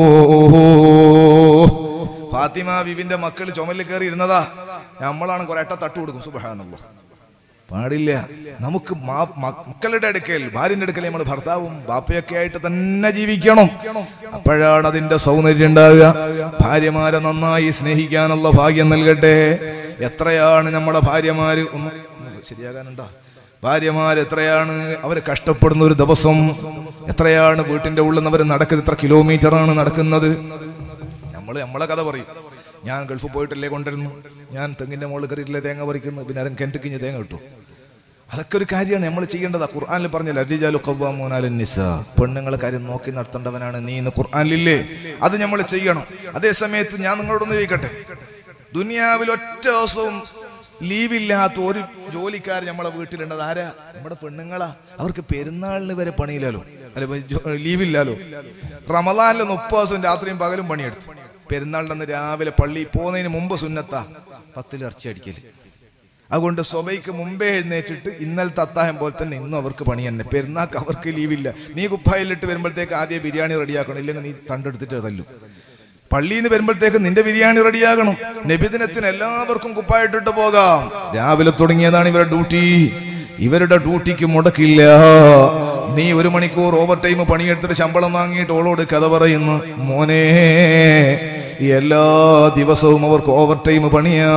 ഫാത്തിമ ബിബിന്റെ മക്കൾ ചുമലിൽ കയറി ഇരുന്നതാ നമ്മളാണ് കുറെ എട്ട തട്ടു കൊടുക്കും സുബഹാനല്ലോ പാടില്ല നമുക്ക് മാ- മ- മക്കളുടെ അടുക്കൽ ഭാര്യന്റെ അടുക്കൽ നമ്മൾ ഭർത്താവും ബാപ്പയൊക്കെ ആയിട്ട് തന്നെ ജീവിക്കണം അപ്പോഴാണ് അതിന്റെ സൗന്ദര്യം ഉണ്ടാവുക ഭാര്യമാരെ നന്നായി സ്നേഹിക്കാനുള്ള ഭാഗ്യം നൽകട്ടെ എത്രയാണ് നമ്മുടെ ഭാര്യമാര് ഒന്ന് ഒന്ന് ശരിയാകാനുണ്ടോ ഭാര്യമാർ എത്രയാണ് അവർ കഷ്ടപ്പെടുന്ന ഒരു ദിവസം എത്രയാണ് വീട്ടിന്റെ ഉള്ളിൽ നിന്ന് അവർ നടക്കുന്നത് എത്ര കിലോമീറ്റർ ആണ് നടക്കുന്നത് നമ്മൾ നമ്മളെ കഥ പറയും ഞാൻ ഗൾഫിൽ പോയിട്ടല്ലേ കൊണ്ടിരുന്നു ഞാൻ തെങ്ങിന്റെ മുകളിൽ കയറിയിട്ടില്ലേ തേങ്ങ പറിക്കുന്നു പിന്നെ ആരും കിണറ്റിക്കിഞ്ഞ് തേങ്ങ കിട്ടും അതൊക്കെ ഒരു കാര്യമാണ് നമ്മൾ ചെയ്യേണ്ടത് ഖുർആാനിൽ പറഞ്ഞില്ല അരിജാലു ഖവ്വാമൂനാലൻ നിസ പെണ്ണുങ്ങളെ കാര്യം നോക്കി നടത്തേണ്ടവനാണ് നീ ഇന്ന് ഖുർആാനിലില്ലേ അത് നമ്മൾ ചെയ്യണം അതേ സമയത്ത് ഞാൻ നിങ്ങളോടൊന്ന് ചോദിക്കട്ടെ ദുനിയാവിൽ ഒറ്റ ദിവസവും ലീവില്ലാത്ത ഒരു ജോലിക്കാർ നമ്മളെ വീട്ടിലുണ്ടത് ആരാ നമ്മുടെ പെണ്ണുങ്ങളാ അവർക്ക് പെരുന്നാളിന് വരെ പണിയില്ലല്ലോ അല്ല ജോ- ലീവില്ലല്ലോ റമദാനിലെ മുപ്പത് ദിവസം രാത്രിയും പകലും പണിയെടുത്തു പെരുന്നാളിന്റെ അന്ന് രാവിലെ പള്ളി പോകുന്നതിന് മുമ്പ് സുന്നത്താ പത്തിൽ ഇറച്ചി അടിക്കല് അതുകൊണ്ട് സ്വബൈക്ക് മുമ്പേ എഴുന്നേറ്റിട്ട് ഇന്നലത്തെ അത്തായം പോലെ തന്നെ ഇന്നും അവർക്ക് പണി തന്നെ പെരുന്നാൾക്ക് അവർക്ക് ലീവില്ല നീ കുപ്പായിലിട്ട് വരുമ്പോഴത്തേക്ക് ആദ്യം ബിരിയാണി റെഡിയാക്കണം ഇല്ലെങ്കിൽ നീ തണ്ടെടുത്തിട്ട് തല്ലും പള്ളിയിൽ നിന്ന് വരുമ്പോഴത്തേക്ക് നിന്റെ ബിരിയാണി റെഡിയാകണം നബിദിനത്തിന് എല്ലാവർക്കും കുപ്പായിട്ടിട്ട് പോകാം രാവിലെ തുടങ്ങിയതാണ് ഇവരുടെ ഡ്യൂട്ടി ഇവരുടെ ഡ്യൂട്ടിക്ക് മുടക്കില്ല നീ ഒരു മണിക്കൂർ ഓവർ ടൈം പണിയെടുത്തിട്ട് ശമ്പളം വാങ്ങിയിട്ട് ഓളോട് കഥ പറയുന്നു മോനെ എല്ലാ ദിവസവും അവർക്ക് ഓവർ ടൈം പണിയാ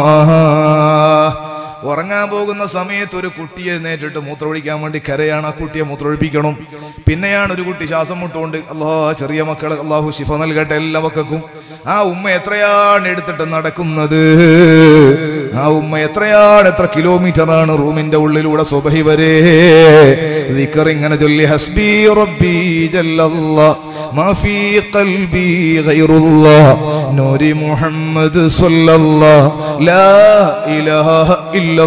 ഉറങ്ങാൻ പോകുന്ന സമയത്ത് ഒരു കുട്ടി എഴുന്നേറ്റിട്ട് മൂത്രമൊഴിക്കാൻ വേണ്ടി കരയാണ് ആ കുട്ടിയെ മൂത്രമൊഴിപ്പിക്കണം പിന്നെയാണ് ഒരു കുട്ടി ശ്വാസം മുട്ടുകൊണ്ട് അള്ളാഹ് ചെറിയ മക്കൾ അള്ളാഹു ശിഫ നൽകട്ടെ എല്ലാ മക്കൾക്കും ആ ഉമ്മ എത്രയാണ് എടുത്തിട്ട് നടക്കുന്നത് ആ ഉമ്മ എത്രയാണ് എത്ര കിലോമീറ്റർ ആണ് റൂമിന്റെ ഉള്ളിലൂടെ സുബഹി വരെ ദിക്കർ ഇങ്ങനെ ചൊല്ലി ഹസ്ബി റബ്ബി ജല്ലല്ലാ ما في قلبي غير الله نور محمد صلى الله لا إله إلا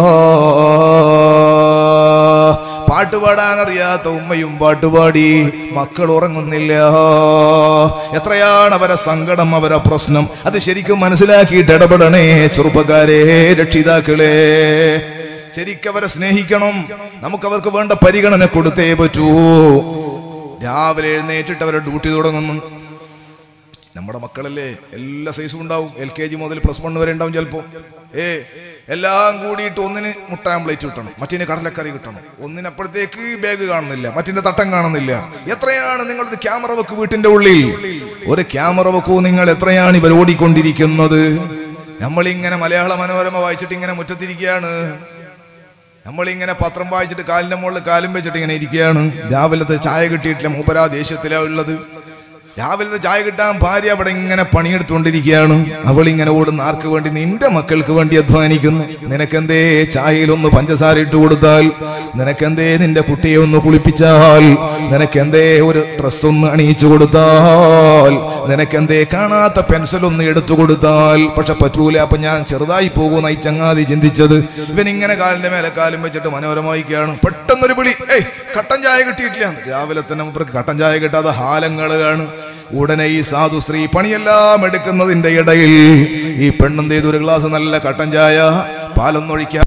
الله പാട്ട് പാടാൻ അറിയാത്ത ഉമ്മയും പാട്ടുപാടി മക്കൾ ഉറങ്ങുന്നില്ല എത്രയാണ് അവരെ സങ്കടം അവരെ പ്രശ്നം അത് ശരിക്കും മനസ്സിലാക്കിയിട്ട് ഇടപെടണേ ചെറുപ്പക്കാരെ രക്ഷിതാക്കളെ ശരിക്കും അവരെ സ്നേഹിക്കണം നമുക്ക് അവർക്ക് വേണ്ട പരിഗണന കൊടുത്തേ പറ്റൂ രാവിലെ എഴുന്നേറ്റിട്ട് അവരെ ഡ്യൂട്ടി തുടങ്ങുന്നു നമ്മുടെ മക്കളല്ലേ എല്ലാ സൈസും ഉണ്ടാവും എൽ കെ ജി മുതൽ പ്ലസ് വൺ വരെ ഉണ്ടാവും ചിലപ്പോ ഏ എല്ലാം കൂടിയിട്ട് ഒന്നിന് മുട്ട ആംപ്ലേറ്റ് കിട്ടണം മറ്റിന് കടലക്കറി കിട്ടണം ഒന്നിനപ്പോഴത്തേക്ക് ബാഗ് കാണുന്നില്ല മറ്റിന്റെ തട്ടം കാണുന്നില്ല എത്രയാണ് നിങ്ങളുടെ ക്യാമറ വെക്ക് വീട്ടിന്റെ ഉള്ളിൽ ഒരു ക്യാമറ വെക്കൂ നിങ്ങൾ എത്രയാണ് ഇവർ ഓടിക്കൊണ്ടിരിക്കുന്നത് നമ്മളിങ്ങനെ മലയാള മനോരമ വായിച്ചിട്ട് ഇങ്ങനെ മുറ്റത്തിരിക്കുകയാണ് നമ്മളിങ്ങനെ പത്രം വായിച്ചിട്ട് കാലിന്റെ മുകളിൽ കാലും വെച്ചിട്ട് ഇങ്ങനെ ഇരിക്കുകയാണ് രാവിലത്തെ ചായ കിട്ടിയിട്ടില്ല മൂപ്പരാ ദേഷ്യത്തിലാ ഉള്ളത് രാവിലത്തെ ചായ കിട്ടാൻ ഭാര്യ അവിടെ ഇങ്ങനെ പണിയെടുത്തുകൊണ്ടിരിക്കുകയാണ് അവൾ ഇങ്ങനെ ഓടുന്ന ആർക്ക് വേണ്ടി നിന്റെ മക്കൾക്ക് വേണ്ടി അധ്വാനിക്കുന്നു നിനക്കെന്തേ ചായയിൽ ഒന്ന് പഞ്ചസാര ഇട്ട് കൊടുത്താൽ നിനക്കെന്തേ നിന്റെ കുട്ടിയെ ഒന്ന് കുളിപ്പിച്ചാൽ നിനക്കെന്തേ ഒരു ഡ്രസ് ഒന്ന് അണിയിച്ചു കൊടുത്താൽ നിനക്കെന്തേ കാണാത്ത പെൻസിൽ ഒന്ന് എടുത്തു കൊടുത്താൽ പക്ഷെ പറ്റൂല അപ്പൊ ഞാൻ ചെറുതായി പോകുന്ന ഈ ചങ്ങാതി ചിന്തിച്ചത് ഇവൻ ഇങ്ങനെ കാലിന്റെ മേലെ കാലും വെച്ചിട്ട് മനോരമായിക്കാണ് പെട്ടെന്നൊരു വിളി ഏയ് കട്ടൻ ചായ കിട്ടിയിട്ടില്ല രാവിലെ തന്നെ മൂപ്പർക്ക് കട്ടൻ ചായ കിട്ടാതെ ഹാലങ്ങള് കാണും ഉടനെ ഈ സാധു സ്ത്രീ പണിയെല്ലാം എടുക്കുന്നതിന്റെ ഇടയിൽ ഈ പെണ്ണെന്ത് ചെയ്തു ഒരു ഗ്ലാസ് നല്ല കട്ടൻ ചായ പാലൊന്നൊഴിക്കാൻ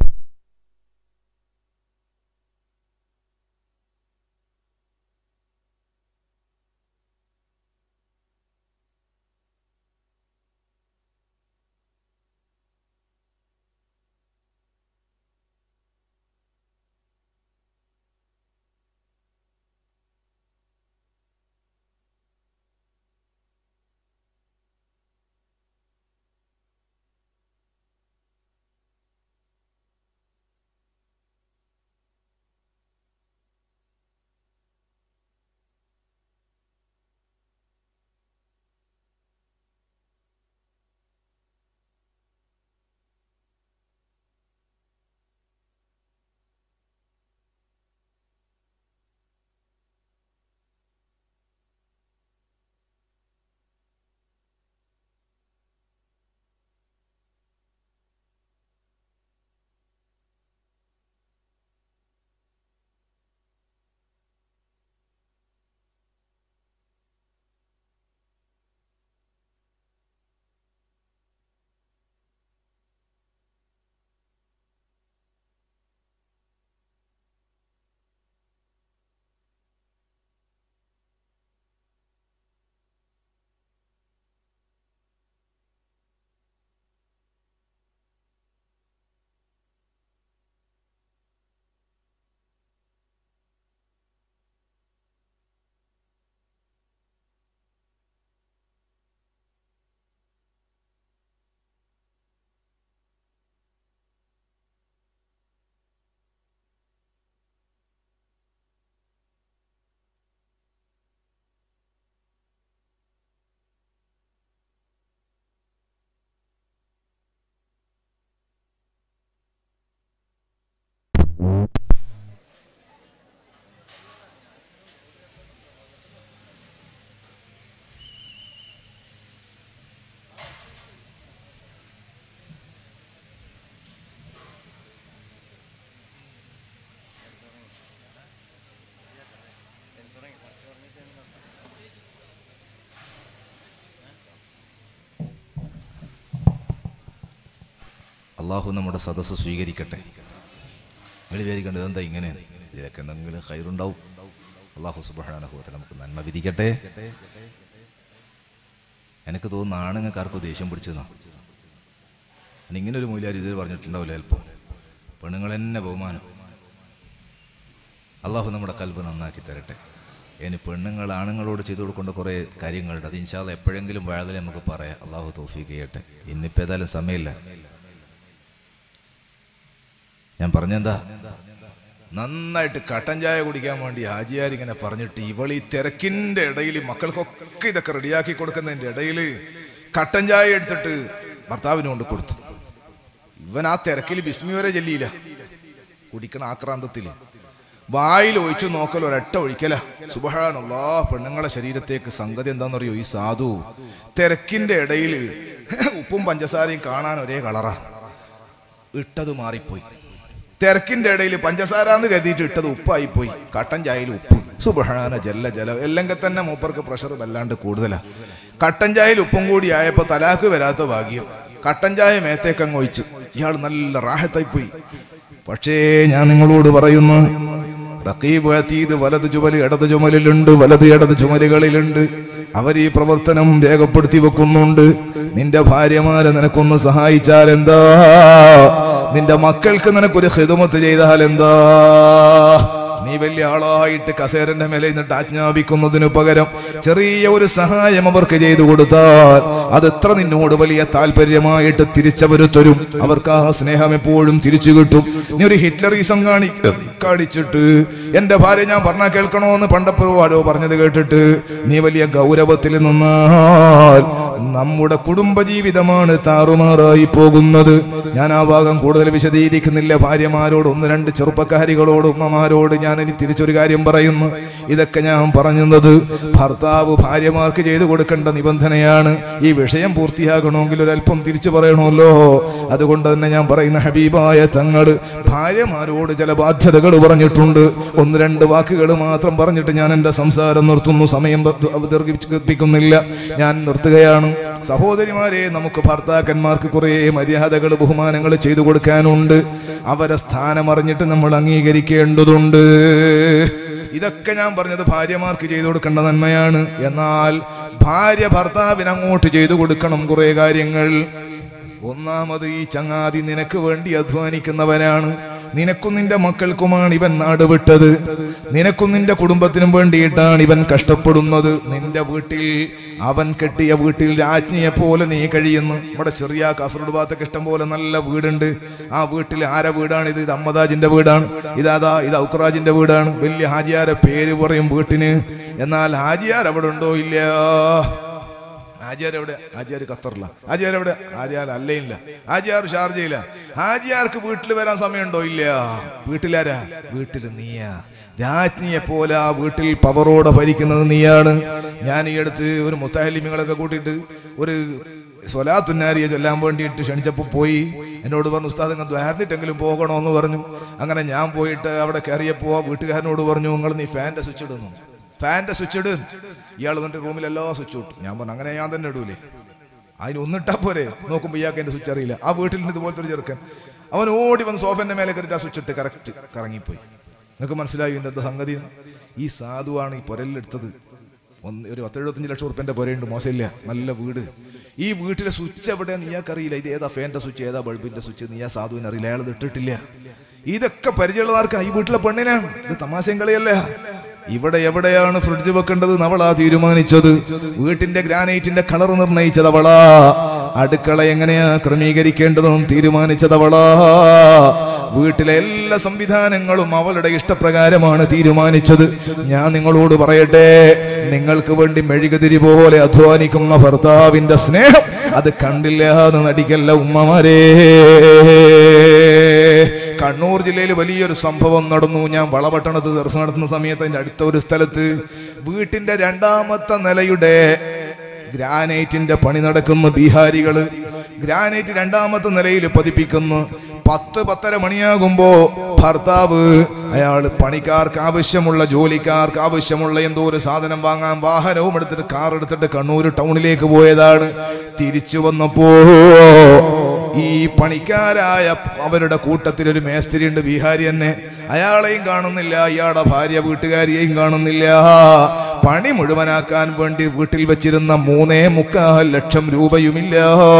അള്ളാഹു നമ്മുടെ സദസ്സ് സ്വീകരിക്കട്ടെ നിങ്ങൾ വിചാരിക്കേണ്ടത് എന്താ ഇങ്ങനെ ഇതിലൊക്കെ എന്തെങ്കിലും ഹൈറുണ്ടാവും അള്ളാഹു സുബാനഹുവത്തെ നമുക്ക് നന്മ വിധിക്കട്ടെ എനിക്ക് തോന്നുന്നു ആണുങ്ങൾക്കാർക്കോ ദേഷ്യം പിടിച്ചെന്നാ ഇങ്ങനെ ഒരു മൂല്യാർ ഇതിൽ പറഞ്ഞിട്ടുണ്ടാവില്ല ചിലപ്പോൾ പെണ്ണുങ്ങൾ തന്നെ ബഹുമാനം അള്ളാഹു നമ്മുടെ കൽബ് നന്നാക്കി തരട്ടെ ഇനി പെണ്ണുങ്ങൾ ആണുങ്ങളോട് ചെയ്തു കൊടുക്കേണ്ട കുറേ കാര്യങ്ങളുണ്ട് അത് ഇൻഷാല്ല എപ്പോഴെങ്കിലും വാഴതിൽ നമുക്ക് പറയാം അള്ളാഹു തോഫീക്ക് ചെയ്യട്ടെ ഇന്നിപ്പോൾ ഏതായാലും സമയമില്ല ഞാൻ പറഞ്ഞെന്താ നന്നായിട്ട് കട്ടൻ ചായ കുടിക്കാൻ വേണ്ടി ഹാജിയാർ ഇങ്ങനെ പറഞ്ഞിട്ട് ഇവൾ ഈ തിരക്കിന്റെ ഇടയിൽ മക്കൾക്കൊക്കെ ഇതൊക്കെ റെഡിയാക്കി കൊടുക്കുന്നതിന്റെ ഇടയിൽ കട്ടൻ ചായ എടുത്തിട്ട് ഭർത്താവിന് കൊണ്ട് കൊടുത്തു ഇവൻ ആ തിരക്കിൽ ബിസ്മി വരെ ചെല്ലിയില്ല കുടിക്കണ ആക്രാന്തത്തില് വായിൽ ഒഴിച്ചു നോക്കൽ ഒരൊറ്റ ഒഴിക്കല സുബഹാനല്ലാ പെണ്ണുങ്ങളെ ശരീരത്തേക്ക് സംഗതി എന്താണെന്നറിയോ ഈ സാധു തിരക്കിന്റെ ഇടയിൽ ഉപ്പും പഞ്ചസാരയും കാണാൻ ഒരേ കളറാ ഇട്ടത് മാറിപ്പോയി തിരക്കിന്റെ ഇടയിൽ പഞ്ചസാര എന്ന് കരുതിയിട്ട് ഇട്ടത് ഉപ്പായി പോയി കട്ടൻ ചായയിൽ ഉപ്പ് സുബഹാന ജല്ല ജല അല്ലെങ്കിൽ തന്നെ മൂപ്പർക്ക് പ്രഷർ വല്ലാണ്ട് കൂടുതലാ കട്ടൻ ചായയിൽ ഉപ്പും കൂടി ആയപ്പോ തലാക്ക് വരാത്ത ഭാഗ്യം കട്ടൻ ചായ മേത്തേക്ക് അങ്ങ് ഒഴിച്ചു ഇയാൾ നല്ല റാഹത്തായി പോയി പക്ഷേ ഞാൻ നിങ്ങളോട് പറയുന്നു റഖീബ് അതീത് വലത് ചുമല് ഇടത് ചുമലിലുണ്ട് വലത് ഇടത് ചുമലുകളിലുണ്ട് അവർ ഈ പ്രവർത്തനം രേഖപ്പെടുത്തി വെക്കുന്നുണ്ട് നിന്റെ ഭാര്യമാരെ നിനക്കൊന്ന് സഹായിച്ചാൽ എന്താ നിന്റെ മക്കൾക്ക് നിനക്കൊരു ഹിതമത്ത് ചെയ്താൽ എന്താ നീ വലിയ ആളായിട്ട് കസേരന്റെ മേലെ നിന്നിട്ട് ആജ്ഞാപിക്കുന്നതിനു പകരം ചെറിയ ഒരു സഹായം അവർക്ക് ചെയ്തു കൊടുത്താൽ അത് എത്ര നിന്നോട് വലിയ താല്പര്യമായിട്ട് തിരിച്ചവര് തരും അവർക്ക് ആ സ്നേഹം എപ്പോഴും തിരിച്ചു കിട്ടും നീ ഒരു ഹിറ്റ്ലറീസം കാണി കാണിച്ചിട്ട് എന്റെ ഭാര്യ ഞാൻ പറഞ്ഞാൽ കേൾക്കണോന്ന് പണ്ടപ്പോഴോ പറഞ്ഞത് കേട്ടിട്ട് നീ വലിയ ഗൗരവത്തിൽ നിന്നാൽ നമ്മുടെ കുടുംബജീവിതമാണ് താറുമാറായി പോകുന്നത് ഞാൻ ആ ഭാഗം കൂടുതൽ വിശദീകരിക്കുന്നില്ല ഭാര്യമാരോട് ഒന്ന് രണ്ട് ചെറുപ്പക്കാരികളോട് ഉമ്മമാരോട് ഞാൻ ഇനി തിരിച്ചൊരു കാര്യം പറയുന്നു ഇതൊക്കെ ഞാൻ പറഞ്ഞത് ഭർത്താവ് ഭാര്യമാർക്ക് ചെയ്തു കൊടുക്കേണ്ട നിബന്ധനയാണ് ഈ വിഷയം പൂർത്തിയാകണമെങ്കിൽ ഒരല്പം തിരിച്ചു പറയണമല്ലോ അതുകൊണ്ട് തന്നെ ഞാൻ പറയുന്ന ഹബീബായ തങ്ങള് ഭാര്യമാരോട് ചില ബാധ്യതകൾ പറഞ്ഞിട്ടുണ്ട് ഒന്ന് രണ്ട് വാക്കുകൾ മാത്രം പറഞ്ഞിട്ട് ഞാൻ എൻ്റെ സംസാരം നിർത്തുന്നു സമയം ദീർഘിപ്പിക്കുന്നില്ല ഞാൻ നിർത്തുകയാണ് സഹോദരിമാരെ നമുക്ക് ഭർത്താക്കന്മാർക്ക് കുറേ മര്യാദകൾ ബഹുമാനങ്ങൾ ചെയ്തു കൊടുക്കാനുണ്ട് അവരെ സ്ഥാനം അറിഞ്ഞിട്ട് നമ്മൾ അംഗീകരിക്കേണ്ടതുണ്ട് ഇതൊക്കെ ഞാൻ പറഞ്ഞത് ഭാര്യമാർക്ക് ചെയ്തു കൊടുക്കേണ്ട നന്മയാണ് എന്നാൽ ഭാര്യ ഭർത്താവിന് അങ്ങോട്ട് ചെയ്തു കൊടുക്കണം കുറേ കാര്യങ്ങൾ ഒന്നാമത് ഈ ചങ്ങാതി നിനക്ക് വേണ്ടി അധ്വാനിക്കുന്നവനാണ് നിനക്കും നിന്റെ മക്കൾക്കുമാണ് ഇവൻ നാട് വിട്ടത് നിനക്കും നിന്റെ കുടുംബത്തിനും വേണ്ടിയിട്ടാണ് ഇവൻ കഷ്ടപ്പെടുന്നത് നിന്റെ വീട്ടിൽ അവൻ കെട്ടിയ വീട്ടിൽ രാജ്ഞിയെ പോലെ നീ കഴിയുന്നു ഇവിടെ ചെറിയ കാസർഗോഡ് ഭാഗത്തൊക്കെ ഇഷ്ടം പോലെ നല്ല വീടുണ്ട് ആ വീട്ടിൽ ആരെ വീടാണ് ഇത് ഇത് അമ്മദാജിന്റെ വീടാണ് ഇതാതാ ഇത് ഔക്രാജിന്റെ വീടാണ് വലിയ ഹാജിയാരെ പേര് പറയും വീട്ടിന് എന്നാൽ ഹാജിയാർ അവിടെ ഉണ്ടോ ഇല്ല ഹാജിയാർ എവിടെ ഹാജിയാർ ഖത്തറില ഹാജിയാർ എവിടെ ഹാജിയാർ അല്ലയില്ല ഹാജിയാർ ഷാർജയില ഹാജിയാർക്ക് വീട്ടിൽ വരാൻ സമയമുണ്ടോ ഇല്ല വീട്ടിലാരാ വീട്ടിൽ നീയാ രാജ്ഞിയെ പോലെ ആ വീട്ടിൽ പവറോടെ ഭരിക്കുന്നത് നീയാണ് ഞാൻ ഈ അടുത്ത് ഒരു മുത്താലിമികളൊക്കെ കൂട്ടിയിട്ട് ഒരു സ്വലാത്തുന്നാരിയെ ചൊല്ലാൻ വേണ്ടിയിട്ട് ക്ഷണിച്ചപ്പോൾ പോയി എന്നോട് പറഞ്ഞു ഉസ്താദ് നിങ്ങൾ ദ്വാരന്നിട്ടെങ്കിലും പോകണമെന്ന് പറഞ്ഞു അങ്ങനെ ഞാൻ പോയിട്ട് അവിടെ കയറിയപ്പോൾ ആ വീട്ടുകാരനോട് പറഞ്ഞു നിങ്ങൾ നീ ഫാൻ്റെ സ്വിച്ച് ഇടുന്നു ഫാൻ്റെ സ്വിച്ച് ഇട് ഇയാൾ വന്നിട്ട് റൂമിലെല്ലാം സ്വിച്ച് ഇട്ടു ഞാൻ പറഞ്ഞു അങ്ങനെ ഞാൻ തന്നെ ഇടൂലേ അതിന് ഒന്നിട്ടാ പോരെ നോക്കുമ്പോൾ ഇയാൾക്ക് എൻ്റെ സ്വിച്ച് അറിയില്ല ആ വീട്ടിൽ നിന്ന് ഇതുപോലത്തെ ഒരു ചെറുക്കൻ അവൻ ഓടി വന്ന് സോഫന്റെ മേലെ കയറിയിട്ട് ആ സ്വിച്ച് ഇട്ട് കറക്റ്റ് കറങ്ങിപ്പോയി നിങ്ങൾക്ക് മനസ്സിലായി ഇതിൻ്റെ എന്താ സംഗതി എന്ന്? ഈ സാധുവാണ് ഈ പുരലിലെടുത്തത് ഒന്ന് ഒരു പത്തെഴുപത്തഞ്ച് ലക്ഷം ഉറുപ്പ്യൻ്റെ പുരയുണ്ട് മോശമില്ല നല്ല വീട് ഈ വീട്ടിലെ സ്വിച്ച് എവിടെ നീയാക്കറിയില്ല ഇത് ഏതാ ഫാൻ്റെ സ്വിച്ച് ഏതാ ബൾബിന്റെ സ്വിച്ച് നീ ആ സാധുവിന് അറിയില്ല അയാൾ ഇത് ഇട്ടിട്ടില്ല ഇതൊക്കെ പരിചയമുള്ളതാർക്കാ ഈ വീട്ടിലെ പെണ്ണിനാണ് ഇത് തമാശയും കളിയല്ല ഇവിടെ എവിടെയാണ് ഫ്രിഡ്ജ് വെക്കേണ്ടത് അവളാ തീരുമാനിച്ചത് വീട്ടിന്റെ ഗ്രാനൈറ്റിന്റെ കളർ നിർണയിച്ചത് അവളാ അടുക്കള എങ്ങനെയാ ക്രമീകരിക്കേണ്ടതെന്ന് തീരുമാനിച്ചത് അവളാ വീട്ടിലെ എല്ലാ സംവിധാനങ്ങളും അവളുടെ ഇഷ്ടപ്രകാരമാണ് തീരുമാനിച്ചത് ഞാൻ നിങ്ങളോട് പറയട്ടെ നിങ്ങൾക്ക് വേണ്ടി മെഴുകുതിരി പോലെ അധ്വാനിക്കുന്ന ഭർത്താവിന്റെ സ്നേഹം അത് കണ്ടില്ല എന്ന് നടിക്കല്ല ഉമ്മമാരേ കണ്ണൂർ ജില്ലയിൽ വലിയൊരു സംഭവം നടന്നു ഞാൻ വളപട്ടണത്ത് ദർശനം നടത്തുന്ന സമയത്ത് അതിന്റെ അടുത്ത ഒരു സ്ഥലത്ത് വീട്ടിന്റെ രണ്ടാമത്തെ നിലയുടെ ഗ്രാനൈറ്റിന്റെ പണി നടക്കുന്ന ബീഹാരികള് ഗ്രാനൈറ്റ് രണ്ടാമത്തെ നിലയിൽ പതിപ്പിക്കുന്നു പത്ത് പത്തര മണിയാകുമ്പോ ഭർത്താവ് അയാൾ പണിക്കാർക്ക് ആവശ്യമുള്ള ജോലിക്കാർക്ക് ആവശ്യമുള്ള എന്തോ ഒരു സാധനം വാങ്ങാൻ വാഹനവും എടുത്തിട്ട് കാർ എടുത്തിട്ട് കണ്ണൂർ ടൗണിലേക്ക് പോയതാണ് തിരിച്ചു വന്നപ്പോ ഈ പണിക്കാരായ അവരുടെ കൂട്ടത്തിൽ ഒരു മേസ്തിരി ഉണ്ട് ബീഹാരി തന്നെ അയാളെയും കാണുന്നില്ല ഇയാളുടെ ഭാര്യ വീട്ടുകാരിയെയും കാണുന്നില്ല പണി മുഴുവനാക്കാൻ വേണ്ടി വീട്ടിൽ വെച്ചിരുന്ന മൂന്നേ മുക്കാൽ ലക്ഷം രൂപയുമില്ല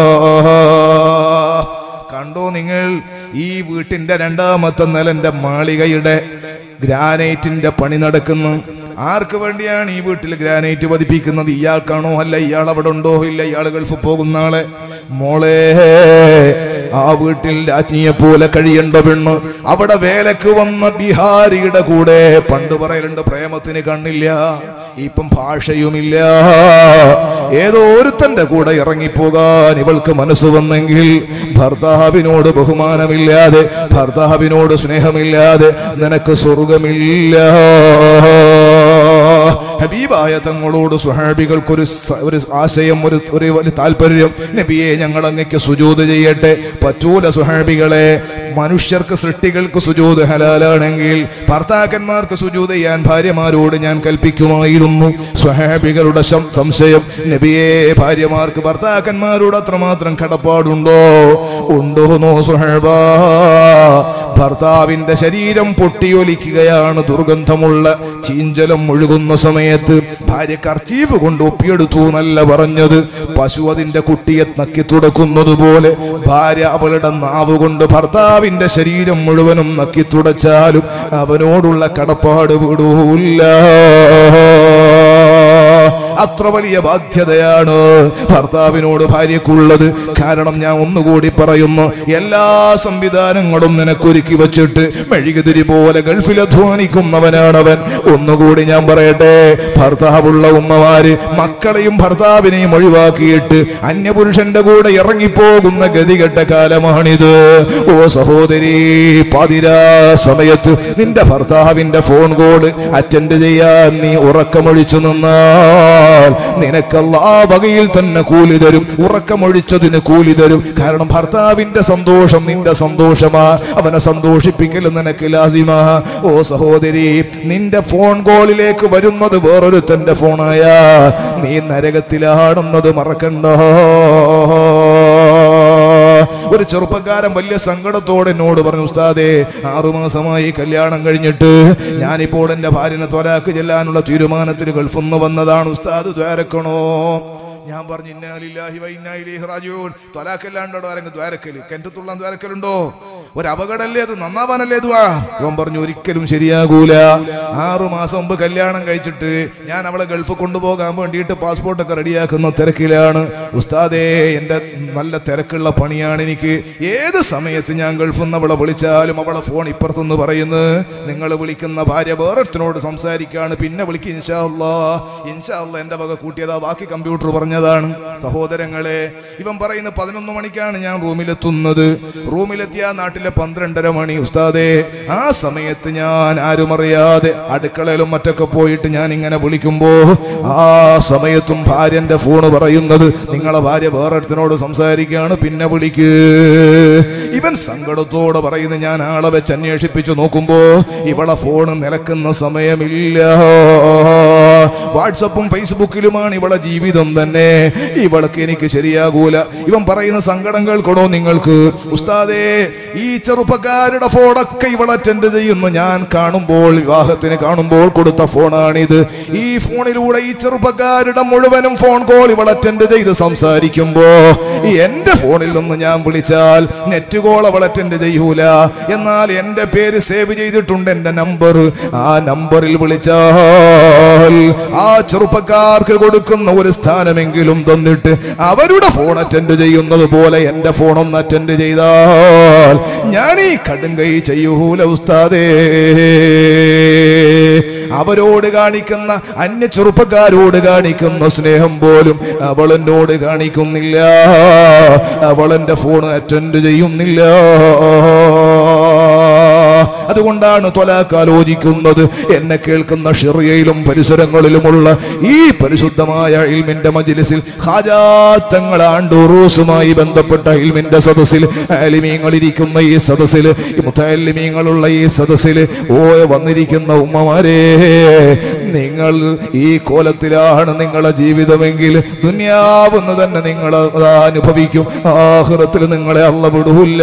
കണ്ടോ നിങ്ങൾ ഈ വീട്ടിന്റെ രണ്ടാമത്തെ നിലന്റെ മാളികയുടെ ഗ്രാനൈറ്റിന്റെ പണി നടക്കുന്നു ആർക്ക് വേണ്ടിയാണ് ഈ വീട്ടിൽ ഗ്രാനൈറ്റ് പതിപ്പിക്കുന്നത് ഇയാൾക്കാണോ അല്ല ഇയാൾ അവിടെ ഉണ്ടോ ഇല്ല ഇയാൾ ഗൾഫ് പോകുന്ന ആളെ മോളെ ആ വീട്ടിൽ രാജ്ഞിയെ പോലെ കഴിയേണ്ട പെണ്ണ് അവിടെ വേലക്ക് വന്ന ബിഹാരിയുടെ കൂടെ പണ്ട് പറയലുണ്ട് പ്രേമത്തിന് കണ്ണില്ല ഇപ്പം ഭാഷയുമില്ല ഏതോ ഒരുത്തന്റെ കൂടെ ഇറങ്ങിപ്പോകാൻ ഇവൾക്ക് മനസ്സ് വന്നെങ്കിൽ ഭർത്താവിനോട് ബഹുമാനമില്ലാതെ ഭർത്താവിനോട് സ്നേഹമില്ലാതെ നിനക്ക് സ്വർഗമില്ല ഹബീബായ തങ്ങളോട് സുഹാബികൾക്കൊരു സ- ഒരു ആശയം ഒരു ഒരു ഒരു താല്പര്യം നബിയെ ഞങ്ങൾ അങ്ങക്ക് സുജൂത് ചെയ്യട്ടെ പറ്റൂല സുഹാബികളെ മനുഷ്യർക്ക് സൃഷ്ടികൾക്ക് സുജൂത് ഹലാലാണെങ്കിൽ ഭർത്താക്കന്മാർക്ക് സുജൂത് ചെയ്യാൻ ഭാര്യമാരോട് ഞാൻ കൽപ്പിക്കുമായിരുന്നു സ്വഹാബികളുടെ ശം- സംശയം നബിയെ ഭാര്യമാർക്ക് ഭർത്താക്കന്മാരോട് അത്രമാത്രം കടപ്പാടുണ്ടോ ഉണ്ടോ നോ സുഹബ ഭർത്താവിന്റെ ശരീരം പൊട്ടിയൊലിക്കുകയാണ് ദുർഗന്ധമുള്ള ചീഞ്ചലം ഒഴുകുന്ന സമയത്ത് ഭാര്യ കർച്ചീഫ് കൊണ്ട് ഒപ്പിയെടുത്തു എന്നല്ല പറഞ്ഞത് പശു അതിന്റെ കുട്ടിയെ നക്കി തുടക്കുന്നത് പോലെ ഭാര്യ അവളുടെ നാവ് കൊണ്ട് ഭർത്താവിന്റെ ശരീരം മുഴുവനും നക്കി തുടച്ചാലും അവനോടുള്ള കടപ്പാട് വിടൂല്ല അത്ര വലിയ ബാധ്യതയാണ് ഭർത്താവിനോട് ഭാര്യക്കുള്ളത് കാരണം ഞാൻ ഒന്നുകൂടി പറയുന്നു എല്ലാ സംവിധാനങ്ങളും നിനക്കൊരുക്കി വച്ചിട്ട് മെഴുകുതിരി പോലെ ഗൾഫിൽ അധ്വാനിക്കുന്നവനാണവൻ ഒന്നുകൂടി ഞാൻ പറയട്ടെ ഭർത്താവുള്ള ഉമ്മമാര് മക്കളെയും ഭർത്താവിനെയും ഒഴിവാക്കിയിട്ട് അന്യപുരുഷന്റെ കൂടെ ഇറങ്ങിപ്പോകുന്ന ഗതികെട്ട കാലമാണിത് ഓ സഹോദരി പാതിരാ സമയത്ത് നിന്റെ ഭർത്താവിന്റെ ഫോൺ കോഡ് അറ്റൻഡ് ചെയ്യാൻ നീ ഉറക്കമൊഴിച്ചു നിന്നാൽ നിനക്കല്ല ആ വകയിൽ തന്നെ കൂലി തരും ഉറക്കമൊഴിച്ചതിന് കൂലി തരും കാരണം ഭർത്താവിന്റെ സന്തോഷം നിന്റെ സന്തോഷമാ അവനെ സന്തോഷിപ്പിക്കൽ നിനക്ക് ലാസിമാ ഓ സഹോദരി നിന്റെ ഫോൺ കോളിലേക്ക് വരുന്നത് വേറൊരുത്തന്റെ ഫോണായാ നീ നരകത്തിലാണെന്നത് മറക്കണ്ടോ ഒരു ചെറുപ്പക്കാരൻ വലിയ സങ്കടത്തോടെ എന്നോട് പറഞ്ഞു ഉസ്താദേ ആറുമാസമായി കല്യാണം കഴിഞ്ഞിട്ട് ഞാനിപ്പോൾ എന്റെ ഭാര്യനെ ത്വരാക്ക് ചെല്ലാനുള്ള തീരുമാനത്തിന് ഗൾഫിൽ നിന്ന് വന്നതാണ് ഉസ്താദ് ദ്വാരക്കണോ ഞാൻ പറഞ്ഞു ഇന്നാലില്ലാഹി വ ഇന്നാ ഇലൈഹി റാജിഊൻ ത്വലാക്കല്ലാണ്ടോ ആരെങ്കിലും ദ്വാരക്കല് കിണറ്റത്തുള്ള ദ്വാരക്കലുണ്ടോ ഒരു അപകടമല്ലേ അത് നന്നാവാനല്ലേ ദ്വാ ഇവൻ പറഞ്ഞു ഒരിക്കലും ശരിയാകൂല ആറു മാസം മുമ്പ് കല്യാണം കഴിച്ചിട്ട് ഞാൻ അവളെ ഗൾഫ് കൊണ്ടുപോകാൻ വേണ്ടിയിട്ട് പാസ്പോർട്ടൊക്കെ റെഡിയാക്കുന്ന തിരക്കിലാണ് ഉസ്താദേ എന്റെ നല്ല തിരക്കുള്ള പണിയാണ് എനിക്ക് ഏത് സമയത്ത് ഞാൻ ഗൾഫിൽ നിന്ന് അവളെ വിളിച്ചാലും അവളെ ഫോൺ ഇപ്പുറത്തുനിന്ന് പറയുന്നു നിങ്ങൾ വിളിക്കുന്ന ഭാര്യ വേറൊരുത്തനോട് സംസാരിക്കാണ് പിന്നെ വിളിക്കും ഇൻഷാ അല്ലാ ഇൻഷാ അല്ലാ എന്റെ വക കൂട്ടിയതാ ബാക്കി കമ്പ്യൂട്ടർ പറഞ്ഞതാണ് സഹോദരങ്ങളെ ഇവൻ പറയുന്ന പതിനൊന്ന് മണിക്കാണ് ഞാൻ റൂമിലെത്തുന്നത് റൂമിലെത്തിയ നാട്ടിലെ പന്ത്രണ്ടര മണി ഉസ്താദേ ആ സമയത്ത് ഞാൻ ആരും അറിയാതെ അടുക്കളയിലും മറ്റൊക്കെ പോയിട്ട് ഞാൻ ഇങ്ങനെ വിളിക്കുമ്പോ ആ സമയത്തും ഭാര്യന്റെ ഫോണ് പറയുന്നത് നിങ്ങളെ ഭാര്യ വേറൊരുത്തനോട് സംസാരിക്കുകയാണ് പിന്നെ വിളിക്ക് ഇവൻ സങ്കടത്തോടെ പറയുന്നു ഞാൻ ആളെ വെച്ച് അന്വേഷിപ്പിച്ചു നോക്കുമ്പോ ഇവളെ ഫോണ് നിലക്കുന്ന സമയമില്ല വാട്സപ്പും ഫേസ്ബുക്കിലുമാണ് ഇവളെ ജീവിതം തന്നെ ഇവൾക്ക് എനിക്ക് ശരിയാകൂല ഇവൻ പറയുന്ന സങ്കടം കേൾക്കണോ നിങ്ങൾക്ക് ഉസ്താദേ ഈ ചെറുപ്പക്കാരുടെ ഫോണൊക്കെ ഇവൾ അറ്റൻഡ് ചെയ്യുന്നു ഞാൻ കാണുമ്പോൾ വിവാഹത്തിന് കാണുമ്പോൾ കൊടുത്ത ഫോണാണിത് ഈ ഫോണിലൂടെ ഈ ചെറുപ്പക്കാരുടെ മുഴുവനും ഫോൺ കോൾ ഇവൾ അറ്റൻഡ് ചെയ്ത് സംസാരിക്കുമ്പോ എന്റെ ഫോണിൽ നിന്ന് ഞാൻ വിളിച്ചാൽ നെറ്റ് കോൾ അവൾ അറ്റൻഡ് ചെയ്യൂല എന്നാൽ എന്റെ പേര് സേവ് ചെയ്തിട്ടുണ്ട് എന്റെ നമ്പർ ആ നമ്പറിൽ വിളിച്ചാൽ ആ ചെറുപ്പക്കാർക്ക് കൊടുക്കുന്ന ഒരു സ്ഥാനമെങ്കിലും തന്നിട്ട് അവരുടെ ഫോൺ അറ്റൻഡ് ചെയ്യുന്നത് പോലെ എന്റെ ഫോണൊന്ന് അറ്റൻഡ് ചെയ്താൽ ഞാൻ ഈ കടുങ്കൈ ചെയ്യൂല ഉസ്താദേ അവരോട് കാണിക്കുന്ന അന്യ ചെറുപ്പക്കാരോട് കാണിക്കുന്ന സ്നേഹം പോലും അവൾ എന്നോട് കാണിക്കുന്നില്ല അവൾ എന്റെ ഫോൺ അറ്റൻഡ് ചെയ്യുന്നില്ല അത് അതുകൊണ്ടാണ് ത്വലാഖ് ആലോചിക്കുന്നത് എന്നെ കേൾക്കുന്ന ഷിറിയയിലും പരിസരങ്ങളിലുമുള്ള ഈ പരിശുദ്ധമായ ഇൽമിന്റെ മജിലിസിൽ ഹാജാത്തങ്ങൾ ആണ്ടൂറൂസുമായി ബന്ധപ്പെട്ട ഇൽമിന്റെ സദസ്സിൽ ആലിമീങ്ങൾ ഇരിക്കുന്ന ഈ സദസ്സിൽ മുത്തലിമീങ്ങളുള്ള ഈ സദസ്സിൽ ഓ വന്നിരിക്കുന്ന ഉമ്മമാരെ നിങ്ങൾ ഈ കോലത്തിലാണ് നിങ്ങളെ ജീവിതമെങ്കിൽ ദുന്യാവെന്ന് തന്നെ നിങ്ങൾ അനുഭവിക്കും ആഹ്റത്തിൽ നിങ്ങളെ അല്ല വിടൂല്ല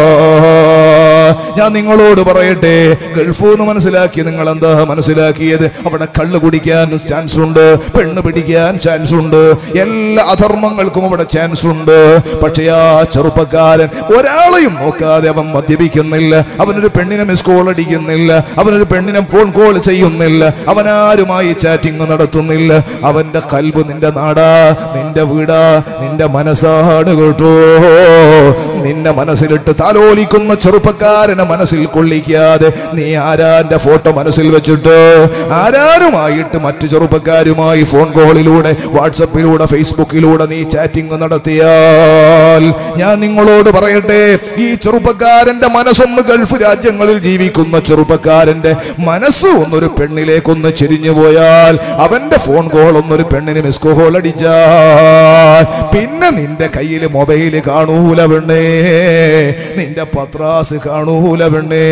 ഞാൻ നിങ്ങളോട് പറയട്ടെ ഗൾഫ് എന്ന് മനസ്സിലാക്കി നിങ്ങൾ എന്താ മനസ്സിലാക്കിയത് അവിടെ കള്ള് കുടിക്കാൻ ചാൻസ് ഉണ്ട് പെണ്ണ് പിടിക്കാൻ ചാൻസ് ഉണ്ട് എല്ലാ അധർമ്മങ്ങൾക്കും അവിടെ ചാൻസ് ഉണ്ട് പക്ഷേ ആ ചെറുപ്പക്കാരൻ ഒരാളെയും നോക്കാതെ അവൻ മദ്യപിക്കുന്നില്ല അവനൊരു പെണ്ണിനെ മിസ് കോൾ അടിക്കുന്നില്ല അവനൊരു പെണ്ണിനെ ഫോൺ കോൾ ചെയ്യുന്നില്ല അവനാരുമായി ചാറ്റിംഗ് നടത്തുന്നില്ല അവന്റെ കൽബ് നിന്റെ നാടാ നിന്റെ വീടാ നിന്റെ മനസ്സാണ് കേട്ടോ നിന്നെ മനസ്സിലിട്ട് താലോലിക്കുന്ന ചെറുപ്പക്കാരനെ മനസ്സിൽ കൊള്ളിക്കാതെ നീ ആരാന്റെ ഫോട്ടോ മനസ്സിൽ വെച്ചിട്ട് ആരാരുമായിട്ട് മറ്റു ചെറുപ്പക്കാരുമായി ഫോൺ കോളിലൂടെ വാട്സപ്പിലൂടെ ഫേസ്ബുക്കിലൂടെ നീ ചാറ്റിംഗ് നടത്തിയാൽ ഞാൻ നിങ്ങളോട് പറയട്ടെ ഈ ചെറുപ്പക്കാരന്റെ മനസ്സൊന്ന് ഗൾഫ് രാജ്യങ്ങളിൽ ജീവിക്കുന്ന ചെറുപ്പക്കാരന്റെ മനസ്സ് ഒന്നൊരു പെണ്ണിലേക്കൊന്ന് ചെരിഞ്ഞു പോയാൽ അവന്റെ ഫോൺ കോൾ ഒന്നൊരു പെണ്ണിന് മിസ് കോൾ അടിച്ചാൽ പിന്നെ നിന്റെ കയ്യിൽ മൊബൈൽ കാണൂല പെണ്ണേ നിന്റെ പത്രാസ് കാണൂല പെണ്ണേ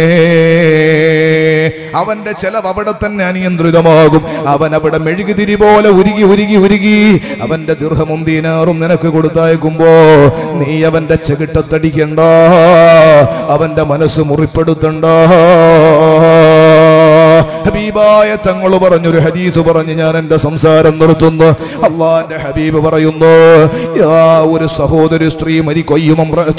അവന്റെ ചെലവ് അവിടെ തന്നെ അനിയന്ത്രിതമാകും അവൻ അവിടെ മെഴുകുതിരി പോലെ ഉരുകി ഉരുകി ഉരുകി അവന്റെ ദീർഘമും ദീനാറും നിനക്ക് കൊടുത്തയക്കുമ്പോ നീ അവന്റെ ചെകിട്ടത്തടിക്കണ്ട അവന്റെ മനസ്സ് മുറിപ്പെടുത്തണ്ട ഹബീബായ തങ്ങൾ പറഞ്ഞൊരു ഹദീസ് പറഞ്ഞ് ഞാൻ എന്റെ സംസാരം നിർത്തുന്നു അള്ളാന്റെ ഹബീബ് പറയുന്നു യാ ഒരു സഹോദരി സ്ത്രീ മരിക്കൊയ്യും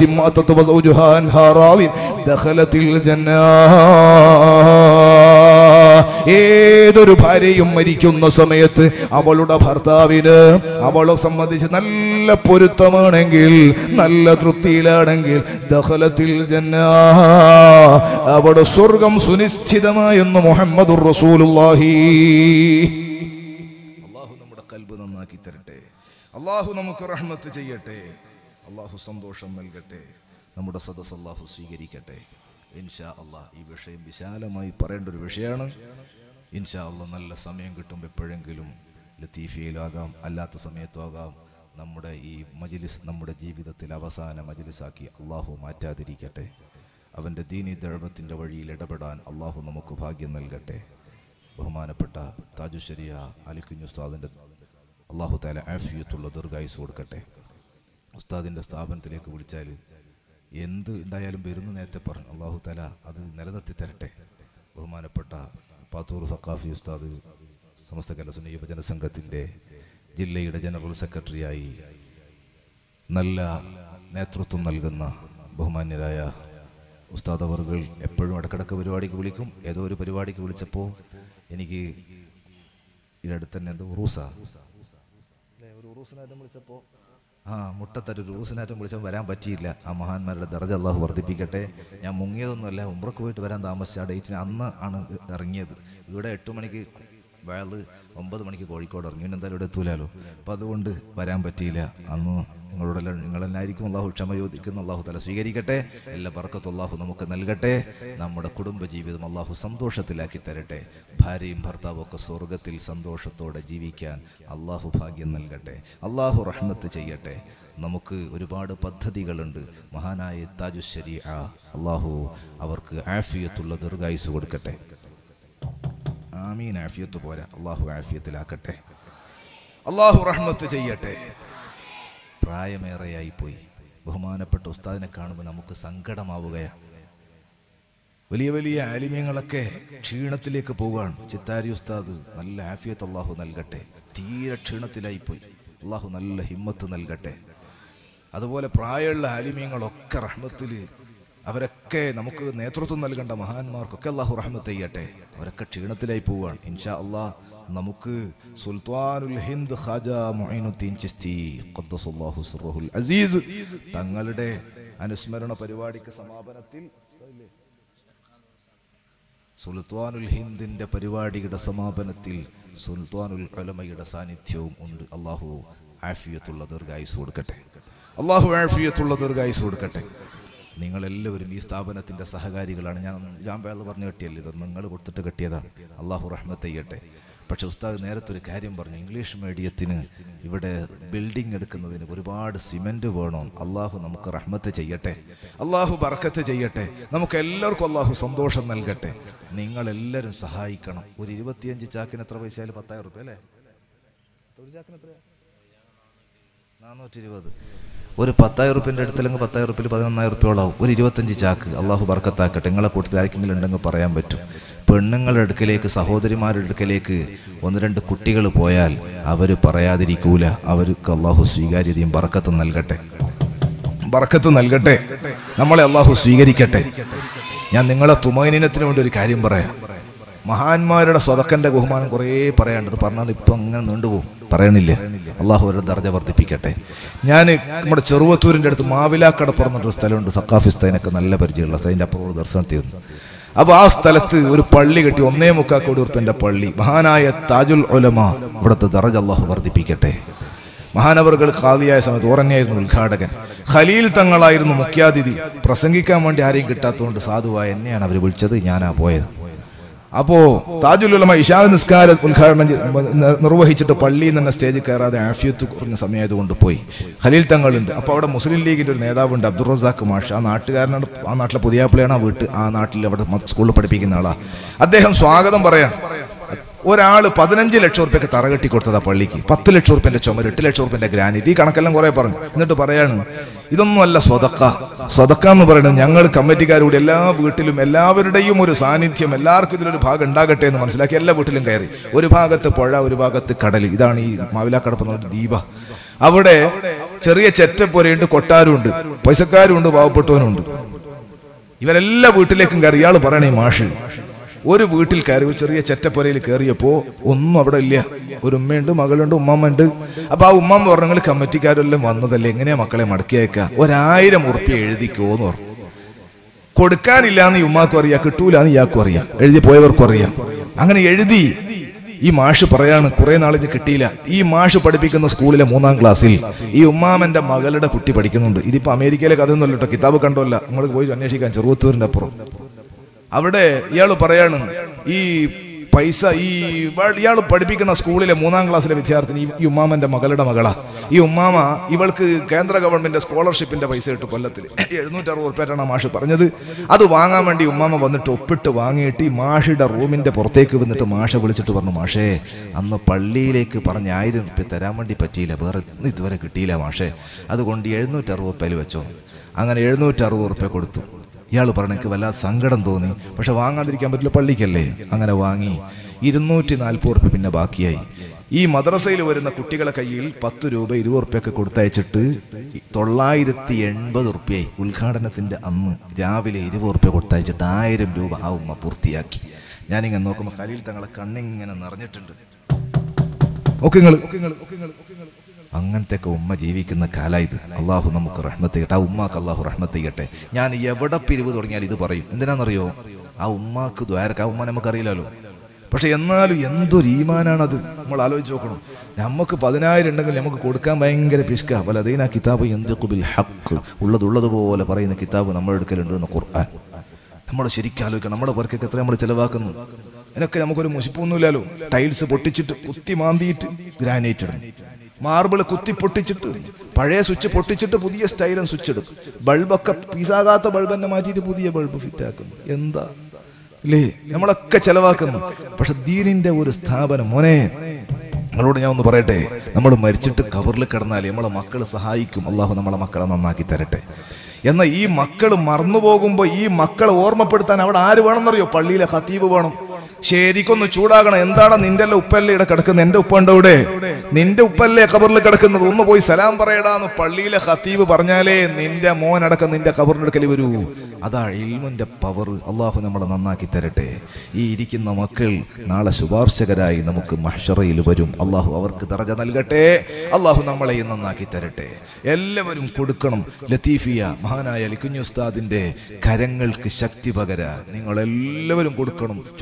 ഏതൊരു ഭാര്യയും മരിക്കുന്ന സമയത്ത് അവളുടെ ഭർത്താവിന് അവളെ സംബന്ധിച്ച് നല്ല പൊരുത്തമാണെങ്കിൽ നല്ല തൃപ്തിയിലാണെങ്കിൽ ദഹലത്തിൽ ജന്ന അവിടെ സ്വർഗം സുനിശ്ചിതമായെന്ന് മുഹമ്മദ് റസൂലുള്ളാഹി അള്ളാഹു നമ്മുടെ കൽബ് നന്നാക്കി തരട്ടെ അള്ളാഹു നമുക്ക് റഹ്മത്ത് ചെയ്യട്ടെ അള്ളാഹു സന്തോഷം നൽകട്ടെ നമ്മുടെ സദസ് അള്ളാഹു സ്വീകരിക്കട്ടെ ഇൻഷാ അള്ളാഹ് ഈ വിഷയം വിശാലമായി പറയേണ്ട ഒരു വിഷയമാണ് ഇൻഷാ അള്ളാഹ് നല്ല സമയം കിട്ടുമ്പോൾ എപ്പോഴെങ്കിലും ലത്തീഫിയയിലാകാം അല്ലാത്ത സമയത്തുമാകാം നമ്മുടെ ഈ മജിലിസ് നമ്മുടെ ജീവിതത്തിൽ അവസാന മജിലിസാക്കി അള്ളാഹു മാറ്റാതിരിക്കട്ടെ അവൻ്റെ ദീനി ദഴവത്തിൻ്റെ വഴിയിൽ ഇടപെടാൻ അള്ളാഹു നമുക്ക് ഭാഗ്യം നൽകട്ടെ ബഹുമാനപ്പെട്ട താജുശരിയ അലിക്കുഞ്ഞു ഉസ്താദിൻ്റെ അള്ളാഹു താല ആഫിയത്തുള്ള ദീർഘായുസ് കൊടുക്കട്ടെ ഉസ്താദിൻ്റെ സ്ഥാപനത്തിലേക്ക് വിളിച്ചാൽ എന്ത് ഉണ്ടായാലും വരുന്നു നേരത്തെ പറഞ്ഞു അള്ളാഹു താല അത് നിലനിർത്തി തരട്ടെ ബഹുമാനപ്പെട്ട പാത്തൂർ സക്കാഫി ഉസ്താദ് സമസ്ത കലസുന്ന യുവജന സംഘത്തിൻ്റെ ജില്ലയുടെ ജനറൽ സെക്രട്ടറിയായി നല്ല നേതൃത്വം നൽകുന്ന ബഹുമാന്യരായ ഉസ്താദ് അവർകൾ എപ്പോഴും ഇടക്കിടക്ക് പരിപാടിക്ക് വിളിക്കും ഏതോ ഒരു പരിപാടിക്ക് വിളിച്ചപ്പോൾ എനിക്ക് ഇവിടെ അടുത്ത് തന്നെ എന്തോ ഉറൂസ ഒരു ഉറൂസിനായിട്ടും വിളിച്ചപ്പോൾ ആ മുട്ടത്തൊരു റൂസിനായിട്ടും വിളിച്ചപ്പോൾ വരാൻ പറ്റിയില്ല ആ മഹാന്മാരുടെ ദർജ അള്ളാഹു വർദ്ധിപ്പിക്കട്ടെ ഞാൻ മുങ്ങിയതൊന്നുമല്ല ഉമ്രക്ക് പോയിട്ട് വരാൻ താമസിച്ച ആ ഡേറ്റിന് അന്ന് ആണ് ഇറങ്ങിയത് ഇവിടെ എട്ട് മണിക്ക് വയല് ഒമ്പത് മണിക്ക് കോഴിക്കോട് ഇറങ്ങി പിന്നെ എന്തായാലും ഇവിടെ എത്തൂലല്ലോ അപ്പം അതുകൊണ്ട് വരാൻ പറ്റിയില്ല അന്ന് നിങ്ങളോടെല്ലാം നിങ്ങളെല്ലായിരിക്കും അള്ളാഹു ക്ഷമ ചോദിക്കുന്ന അള്ളാഹു തല സ്വീകരിക്കട്ടെ എല്ലാ ബർക്കത്തും അള്ളാഹു നമുക്ക് നൽകട്ടെ നമ്മുടെ കുടുംബ ജീവിതം അള്ളാഹു സന്തോഷത്തിലാക്കി തരട്ടെ ഭാര്യയും ഭർത്താവും ഒക്കെ സ്വർഗത്തിൽ സന്തോഷത്തോടെ ജീവിക്കാൻ അള്ളാഹു ഭാഗ്യം നൽകട്ടെ അള്ളാഹു റഹ്മത്ത് ചെയ്യട്ടെ നമുക്ക് ഒരുപാട് പദ്ധതികളുണ്ട് മഹാനായ താജുശരി അള്ളാഹു അവർക്ക് ആഫിയത്തുള്ള ദീർഘായുസ് കൊടുക്കട്ടെ ആമീൻ ആഫിയത്ത് പോരാ അള്ളാഹു ആഫിയത്തിലാക്കട്ടെ അള്ളാഹു റഹ്മത്ത് ചെയ്യട്ടെ പ്രായമേറെയായി പോയി ബഹുമാനപ്പെട്ട ഉസ്താദിനെ കാണുമ്പോൾ നമുക്ക് സങ്കടമാവുകയാണ് വലിയ വലിയ ആലിമ്യങ്ങളൊക്കെ ക്ഷീണത്തിലേക്ക് പോവുകയാണ് ചിത്താരി ഉസ്താദ് നല്ല ആഫിയത്ത് അള്ളാഹു നൽകട്ടെ തീരെ ക്ഷീണത്തിലായി പോയി അള്ളാഹു നല്ല ഹിമ്മത്ത് നൽകട്ടെ അതുപോലെ പ്രായമുള്ള ആലിമ്യങ്ങളൊക്കെ റഹ്മത്തിൽ അവരൊക്കെ നമുക്ക് നേതൃത്വം നൽകേണ്ട മഹാന്മാർക്കൊക്കെ അള്ളാഹു റഹ്മത്ത് ചെയ്യട്ടെ അവരൊക്കെ ക്ഷീണത്തിലായി പോവുകയാണ് ഇൻഷാ അള്ളാഹ് നമുക്ക് സുൽത്താനുൽ ഹിന്ദ് ഖാജ മുഈനുദ്ദീൻ ചിസ്തി ഖദ്ദസല്ലാഹു സിർറഹുൽ അസീസ് തങ്ങളുടെ അനുസ്മരണ പരിപാടിക്ക് സമാപനത്തിൽ സുൽത്താനുൽ ഹിന്ദിന്റെ പരിപാടിയുടെ സമാപനത്തിൽ സുൽത്താനുൽ ഉലമയുടെ സാന്നിധ്യവും ഉണ്ട് അള്ളാഹു ആഫിയത്തുള്ള ദീർഘായുസ് കൊടുക്കട്ടെ അള്ളാഹു ആഫിയത്തുള്ള ദീർഘായുസ് കൊടുക്കട്ടെ നിങ്ങളെല്ലാവരും ഈ സ്ഥാപനത്തിൻ്റെ സഹകാരികളാണ് ഞാൻ ഞാൻ വേള പറഞ്ഞു കെട്ടിയല്ലേ ഇത് നിങ്ങൾ കൊടുത്തിട്ട് കെട്ടിയതാണ് അള്ളാഹു റഹ്മത്ത് ചെയ്യട്ടെ പക്ഷെ ഉസ്താദ് നേരത്തെ ഒരു കാര്യം പറഞ്ഞു ഇംഗ്ലീഷ് മീഡിയത്തിന് ഇവിടെ ബിൽഡിംഗ് എടുക്കുന്നതിന് ഒരുപാട് സിമെന്റ് വേണം അള്ളാഹു നമുക്ക് റഹ്മത്ത് ചെയ്യട്ടെ അള്ളാഹു ബർക്കത്ത് ചെയ്യട്ടെ നമുക്ക് എല്ലാവർക്കും അള്ളാഹു സന്തോഷം നൽകട്ടെ നിങ്ങളെല്ലാവരും സഹായിക്കണം ഒരു ഇരുപത്തിയഞ്ച് ചാക്കിന് എത്ര പൈസ ആയാലും പത്തായിരം റുപ്യ അല്ലേ ഒരു ചാക്കിന് എത്രയാ നാനൂറ്റി ഇരുപത് ഒരു പത്തായിരം റുപ്യൻ്റെ അടുത്തില്ലെങ്കിൽ പത്തായിരം റുപ്യയിൽ പതിനൊന്നായിരം റുപ്യോളാവും ഒരു ഇരുപത്തഞ്ച് ചാക്ക് അള്ളാഹു ബർക്കത്താക്കട്ടെ നിങ്ങളെ കൂട്ടത്തിൽ ആർക്കെങ്കിലും ഉണ്ടെങ്കിൽ പറയാൻ പറ്റും പെണ്ണുങ്ങളുടെ അടുക്കലേക്ക് സഹോദരിമാരുടെ അടുക്കലേക്ക് ഒന്ന് രണ്ട് കുട്ടികൾ പോയാൽ അവർ പറയാതിരിക്കൂല അവർക്ക് അള്ളാഹു സ്വീകാര്യതയും ബർക്കത്തും നൽകട്ടെ ബർക്കത്ത് നൽകട്ടെ നമ്മളെ അള്ളാഹു സ്വീകരിക്കട്ടെ ഞാൻ നിങ്ങളെ തുമൈനിനത്തിന് വേണ്ടി ഒരു കാര്യം പറയാം മഹാന്മാരുടെ സ്വതക്കന്റെ ബഹുമാനം കുറേ പറയാണ്ടത് പറഞ്ഞാൽ ഇപ്പൊ അങ്ങനെ നീണ്ടുപോകും പറയണില്ല അള്ളാഹു അവരുടെ ദർജ വർദ്ധിപ്പിക്കട്ടെ ഞാൻ നമ്മുടെ ചെറുവത്തൂരിന്റെ അടുത്ത് മാവിലാക്കടപ്പുറം എന്നൊരു സ്ഥലമുണ്ട് സക്കാഫിസ്തൈനൊക്കെ നല്ല പരിചയമുള്ള അതിന്റെ അപ്പുറം ദർശനത്തിൽ വന്നു അപ്പൊ ആ സ്ഥലത്ത് ഒരു പള്ളി കെട്ടി ഒന്നേ മുക്കാൽ കോടി ഉറുപ്പിന്റെ പള്ളി മഹാനായ താജുൽ ഒലമ ഇവിടുത്തെ ദർജ അള്ളാഹു വർദ്ധിപ്പിക്കട്ടെ മഹാനവറുകൾ ഖാദിയായ സമയത്ത് ഓറന്നെയായിരുന്നു ഉദ്ഘാടകൻ ഖലീൽ തങ്ങളായിരുന്നു മുഖ്യാതിഥി പ്രസംഗിക്കാൻ വേണ്ടി ആരെയും കിട്ടാത്തതുകൊണ്ട് സാധുവായ എന്നെയാണ് അവർ വിളിച്ചത് ഞാനാ പോയത് അപ്പോ താജുൽ ഉലമ ഇഷാ നിസ്കാര ഉദ്ഘാടനം ചെയ്ത് ന- നിർവഹിച്ചിട്ട് പള്ളിയിൽ നിന്ന് സ്റ്റേജിൽ കയറാതെ ആഫിയത്ത് കുറഞ്ഞ സമയമായതുകൊണ്ട് പോയി ഖലീൽ തങ്ങളുണ്ട് അപ്പോൾ അവിടെ മുസ്ലിം ലീഗിന്റെ ഒരു നേതാവുണ്ട് അബ്ദുൾ റസാഖ് മാഷ് ആ നാട്ടുകാരനാണ് ആ നാട്ടിലെ പുതിയാപ്പിളയാണ് ആ വീട്ട് ആ നാട്ടിൽ അവിടെ മ- സ്കൂളിൽ പഠിപ്പിക്കുന്ന ആളാ അദ്ദേഹം സ്വാഗതം പറയാം ഒരാൾ പതിനഞ്ച് ലക്ഷം റുപ്യക്ക് തറ കെട്ടി കൊടുത്തതാ പള്ളിക്ക് പത്ത് ലക്ഷം റുപ്യന്റെ ചുമര് എട്ട് ലക്ഷം റുപ്യന്റെ ഗ്രാനൈറ്റ് ഈ കണക്കെല്ലാം കുറെ പറഞ്ഞു എന്നിട്ട് പറയാണ് ഇതൊന്നുമല്ല സ്വതക്ക സ്വതക്ക എന്ന് പറയുന്നത് ഞങ്ങൾ കമ്മിറ്റിക്കാരോട് എല്ലാ വീട്ടിലും എല്ലാവരുടെയും ഒരു സാന്നിധ്യം എല്ലാവർക്കും ഇതിലൊരു ഭാഗം ഉണ്ടാകട്ടെ എന്ന് മനസ്സിലാക്കി എല്ലാ വീട്ടിലും കയറി ഒരു ഭാഗത്ത് പുഴ ഒരു ഭാഗത്ത് കടൽ ഇതാണ് ഈ മാവിലാക്കടപ്പ് ഒരു ദ്വീപ അവിടെ ചെറിയ ചെറ്റപ്പൊരയുണ്ട് കൊട്ടാരുണ്ട് പൈസക്കാരുണ്ട് പാവപ്പെട്ടവനുണ്ട് ഇവരെല്ലാ വീട്ടിലേക്കും കയറി ഇയാൾ പറയണേ മാഷ് ഒരു വീട്ടിൽ കയറി ഒരു ചെറിയ ചെറ്റപ്പൊരയിൽ കയറിയപ്പോ ഒന്നും അവിടെ ഇല്ല ഒരു ഉമ്മയുണ്ട് മകളുണ്ട് ഉമ്മമ്മ ഉണ്ട് അപ്പൊ ആ ഉമ്മമ്മ പറഞ്ഞു നിങ്ങൾ കമ്മിറ്റിക്കാരെല്ലാം വന്നതല്ലേ എങ്ങനെയാ മക്കളെ മടക്കി അയക്കുക ഒരായിരം ഉറുപ്പ്യ എഴുതിക്കോന്ന് പറഞ്ഞു കൊടുക്കാനില്ലാന്ന് ഈ ഉമ്മാക്കും അറിയാം കിട്ടൂലെന്ന് ഇയാൾക്കും അറിയാം എഴുതി പോയവർക്കും അറിയാം അങ്ങനെ എഴുതി ഈ മാഷ് പറയാണ് കുറെ നാളിന് കിട്ടിയില്ല ഈ മാഷ് പഠിപ്പിക്കുന്ന സ്കൂളിലെ മൂന്നാം ക്ലാസ്സിൽ ഈ ഉമ്മാമന്റെ മകളുടെ കുട്ടി പഠിക്കുന്നുണ്ട് ഇതിപ്പോ അമേരിക്കയിലെ കഥയൊന്നുമല്ല കേട്ടോ കിതാബ് കണ്ടോല്ല നമ്മൾ പോയി അന്വേഷിക്കാൻ ചെറുവത്തൂരിന്റെ അപ്പുറം അവിടെ ഇയാൾ പറയാണ് ഈ പൈസ ഈ ഇയാൾ പഠിപ്പിക്കുന്ന സ്കൂളിലെ മൂന്നാം ക്ലാസ്സിലെ വിദ്യാർത്ഥിനി ഈ- ഈ ഉമ്മാമന്റെ മകളുടെ മകളാ ഈ ഉമ്മാമ ഇവൾക്ക് കേന്ദ്ര ഗവൺമെന്റ് സ്കോളർഷിപ്പിന്റെ പൈസ കിട്ടും കൊല്ലത്തിൽ എഴുന്നൂറ്റി അറുപത് റുപ്യായിട്ടാണ് മാഷ് പറഞ്ഞത് അത് വാങ്ങാൻ വേണ്ടി ഉമ്മാമ വന്നിട്ട് ഒപ്പിട്ട് വാങ്ങിയിട്ട് ഈ മാഷിയുടെ റൂമിന്റെ പുറത്തേക്ക് വന്നിട്ട് മാഷ വിളിച്ചിട്ട് പറഞ്ഞു മാഷേ അന്ന് പള്ളിയിലേക്ക് പറഞ്ഞ ആയിരം റുപ്യ തരാൻ വേണ്ടി പറ്റിയില്ല വേറെ ഒന്നും ഇതുവരെ കിട്ടിയില്ല മാഷേ അതുകൊണ്ട് എഴുന്നൂറ്റി അറുപത് റുപ്യയിൽ വെച്ചോ അങ്ങനെ എഴുന്നൂറ്റി അറുപത് റുപ്യ കൊടുത്തു ഇയാൾ പറഞ്ഞു എനിക്ക് വല്ലാതെ സങ്കടം തോന്നി പക്ഷെ വാങ്ങാതിരിക്കാൻ പറ്റില്ല പള്ളിക്കല്ലേ അങ്ങനെ വാങ്ങി ഇരുന്നൂറ്റി നാൽപ്പത് ഉറുപ്പ്യ പിന്നെ ബാക്കിയായി ഈ മദ്രസയിൽ വരുന്ന കുട്ടികളെ കയ്യിൽ പത്ത് രൂപ ഇരുപത് ഉറുപ്പ്യൊക്കെ കൊടുത്തയച്ചിട്ട് തൊള്ളായിരത്തി എൺപത് ഉറുപ്പ്യായി ഉദ്ഘാടനത്തിന്റെ അന്ന് രാവിലെ ഇരുപത് ഉറുപ്പ്യ കൊടുത്തയച്ചിട്ട് ആയിരം രൂപ ആ ഉമ്മ പൂർത്തിയാക്കി ഞാനിങ്ങനെ നോക്കുമ്പോൾ ഖലീൽ തങ്ങളെ കണ്ണിങ്ങനെ നിറഞ്ഞിട്ടുണ്ട് ഓക്കെ അങ്ങനത്തെ ഒക്കെ ഉമ്മ ജീവിക്കുന്ന കാല ഇത് അള്ളാഹു നമുക്ക് റഹ്മത്ത് ചെയ്യട്ടെ ആ ഉമ്മാക്ക് അള്ളാഹു റഹ്മത്ത് ചെയ്യട്ടെ ഞാൻ എവിടെ പിരിവ് തുടങ്ങിയാൽ ഇത് പറയും എന്തിനാണെന്നറിയോ ആ ഉമ്മാക്ക് ദ്വാരക്ക് ആ ഉമ്മ നമുക്കറിയില്ലല്ലോ പക്ഷെ എന്നാലും എന്തൊരു ഈമാനാണത് നമ്മൾ ആലോചിച്ച് നോക്കണം നമുക്ക് പതിനായിരം ഉണ്ടെങ്കിൽ നമുക്ക് കൊടുക്കാൻ ഭയങ്കര പിഷ്ക പല അതീന കിതാബ് എന്തൊക്കെ ഹക്ക് ഉള്ളതുള്ളതുപോലെ പറയുന്ന കിതാബ് നമ്മുടെ എടുക്കലുണ്ട് എന്ന് ഖുർആൻ നമ്മൾ ശരിക്കും ആലോചിക്കണം നമ്മുടെ വർക്കൊക്കെ എത്ര നമ്മൾ ചിലവാക്കുന്നു ഇതിനൊക്കെ നമുക്കൊരു മുഷിപ്പൊന്നുമില്ലല്ലോ ടൈൽസ് പൊട്ടിച്ചിട്ട് കുത്തി മാന്തിയിട്ട് ഗ്രാനൈറ്റ് ഇടും മാർബിൾ കുത്തി പൊട്ടിച്ചിട്ട് പഴയ സ്വിച്ച് പൊട്ടിച്ചിട്ട് പുതിയ സ്റ്റൈലും സ്വിച്ച് എടുക്കും ബൾബൊക്കെ പീസാകാത്ത ബൾബ് തന്നെ മാറ്റിയിട്ട് പുതിയ ബൾബ് ഫിറ്റ് ആക്കുന്നു എന്താ അല്ലേ നമ്മളൊക്കെ ചെലവാക്കുന്നു പക്ഷെ ദീനിന്റെ ഒരു സ്ഥാപനം മോനെ നിങ്ങളോട് ഞാൻ ഒന്ന് പറയട്ടെ നമ്മൾ മരിച്ചിട്ട് കവറിൽ കിടന്നാൽ നമ്മളെ മക്കൾ സഹായിക്കും അള്ളാഹു നമ്മളെ മക്കളെ നന്നാക്കി തരട്ടെ എന്നാൽ ഈ മക്കൾ മറന്നു പോകുമ്പോൾ ഈ മക്കളെ ഓർമ്മപ്പെടുത്താൻ അവിടെ ആര് വേണമെന്നറിയോ പള്ളിയിലെ ഹത്തീബ് വേണം ശരിക്കൊന്ന് ചൂടാകണം എന്താണ് നിന്റെ അല്ല ഉപ്പല്ലേ ഇവിടെ കിടക്കുന്നത് എന്റെ ഉപ്പ ഉണ്ടോ ഇവിടെ നിന്റെ ഉപ്പല്ലേ കബറിൽ കിടക്കുന്നത് ഒന്ന് പോയി സലാം പറയടാന്ന് പള്ളിയിലെ ഹത്തീബ് പറഞ്ഞാലേ നിന്റെ മോൻ അടക്കം നിന്റെ കബറിനെടുക്കൽ വരൂ അതാ ഇൽമിന്റെ പവർ അള്ളാഹു നമ്മളെ നന്നാക്കി തരട്ടെ ഈ ഇരിക്കുന്ന മക്കൾ നാളെ ശുപാർശകരായി നമുക്ക് മഹ്ഷറയിൽ വരും അള്ളാഹു അവർക്ക് ദറജ നൽകട്ടെ അള്ളാഹു നമ്മളെ നന്നാക്കി തരട്ടെ എല്ലാവരും കൊടുക്കണം ലത്തീഫിയ മഹാനായ ലിക്കുഞ്ഞു ഉസ്താദിന്റെ കരങ്ങൾക്ക് ശക്തി പകര നിങ്ങൾ എല്ലാവരും കൊടുക്കണം ചോദിച്ച കൂലി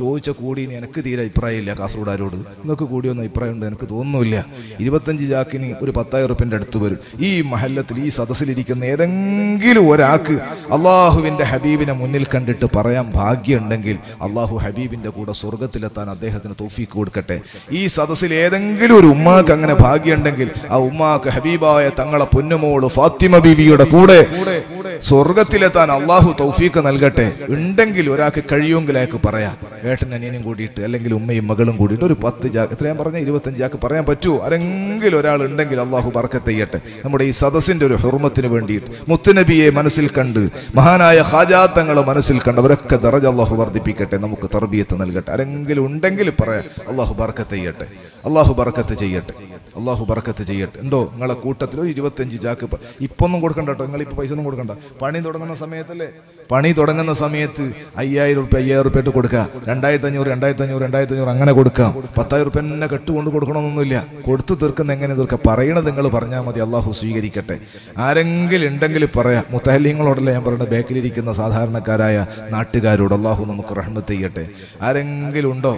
കൂടി ഇനി എനിക്ക് തീരെ അഭിപ്രായമില്ല കാസർഗോഡാരോട് നിങ്ങൾക്ക് കൂടിയൊന്നും അഭിപ്രായം ഉണ്ട് എനിക്ക് തോന്നുന്നില്ല ഇരുപത്തഞ്ച് ചാക്കിന് ഒരു പത്തായിരം റുപ്യൻ്റെ അടുത്ത് വരും ഈ മഹല്ലത്തിൽ ഈ സദസ്സിലിരിക്കുന്ന ഏതെങ്കിലും ഒരാൾക്ക് അള്ളാഹുവിൻ്റെ ഹബീബിനെ മുന്നിൽ കണ്ടിട്ട് പറയാൻ ഭാഗ്യമുണ്ടെങ്കിൽ അള്ളാഹു ഹബീബിൻ്റെ കൂടെ സ്വർഗത്തിലെത്താൻ അദ്ദേഹത്തിന് തോഫീക്ക് കൊടുക്കട്ടെ ഈ സദസ്സിൽ ഏതെങ്കിലും ഒരു ഉമ്മാക്ക് അങ്ങനെ ഭാഗ്യമുണ്ടെങ്കിൽ ആ ഉമ്മാക്ക് ഹബീബായ തങ്ങളെ പൊന്നുമോള് ഫാത്തിമ ബീവിയുടെ കൂടെ സ്വർഗത്തിലെത്താൻ അള്ളാഹു തൗഫീക്ക് നൽകട്ടെ ഉണ്ടെങ്കിൽ ഒരാൾക്ക് കഴിയുമെങ്കിൽ അയാൾക്ക് പറയാം ഏട്ടൻ അനിയനും കൂടിയിട്ട് അല്ലെങ്കിൽ ഉമ്മയും മകളും കൂടിയിട്ട് ഒരു പത്ത് ജാക്ക് എത്രയാൻ പറഞ്ഞ ഇരുപത്തഞ്ച് ജാക്ക് പറയാൻ പറ്റുമോ ആരെങ്കിലും ഒരാൾ ഉണ്ടെങ്കിൽ അള്ളാഹു ബർക്കത്ത് ചെയ്യട്ടെ നമ്മുടെ ഈ സദസ്സിന്റെ ഒരു ഹുർമത്തിന് വേണ്ടിയിട്ട് മുത്തുനബിയെ മനസ്സിൽ കണ്ട് മഹാനായ ഹാജാത്തങ്ങളെ മനസ്സിൽ കണ്ട് അവരൊക്കെ ദറജ അള്ളാഹു വർദ്ധിപ്പിക്കട്ടെ നമുക്ക് തർബിയത്ത് നൽകട്ടെ ആരെങ്കിലും ഉണ്ടെങ്കിൽ പറയാം അള്ളാഹു ബർക്കത്ത് ചെയ്യട്ടെ അള്ളാഹു ബർക്കത്ത് ചെയ്യട്ടെ അള്ളാഹു ബർക്കത്ത് ചെയ്യട്ടെ എന്തോ നിങ്ങളെ കൂട്ടത്തിൽ ഒരു ഇരുപത്തഞ്ച് ചാക്ക് പ- ഇപ്പൊന്നും കൊടുക്കണ്ട കേട്ടോ നിങ്ങൾ ഇപ്പൊ പൈസ ഒന്നും കൊടുക്കണ്ട പണി തുടങ്ങുന്ന സമയത്തല്ലേ പണി തുടങ്ങുന്ന സമയത്ത് അയ്യായിരം റുപ്യ അയ്യായിരം റുപ്യ ഇട്ട് കൊടുക്കുക രണ്ടായിരത്തി അഞ്ഞൂറ് രണ്ടായിരത്തി അഞ്ഞൂറ് രണ്ടായിരത്തി അഞ്ഞൂറ് അങ്ങനെ കൊടുക്കാം പത്തായിരം റുപ്യ തന്നെ കെട്ടുകൊണ്ട് കൊടുക്കണമെന്നൊന്നുമില്ല കൊടുത്തു തീർക്കുന്ന എങ്ങനെ തീർക്കുക പറയണത് നിങ്ങൾ പറഞ്ഞാൽ മതി അള്ളാഹു സ്വീകരിക്കട്ടെ ആരെങ്കിലും ഉണ്ടെങ്കിൽ പറയാം മുത്തഹല്യങ്ങളോടല്ല ഞാൻ പറയുന്നത് ബാക്കിലിരിക്കുന്ന സാധാരണക്കാരായ നാട്ടുകാരോട് അള്ളാഹു നമുക്ക് റഹ്മത്ത് ചെയ്യട്ടെ ആരെങ്കിലും ഉണ്ടോ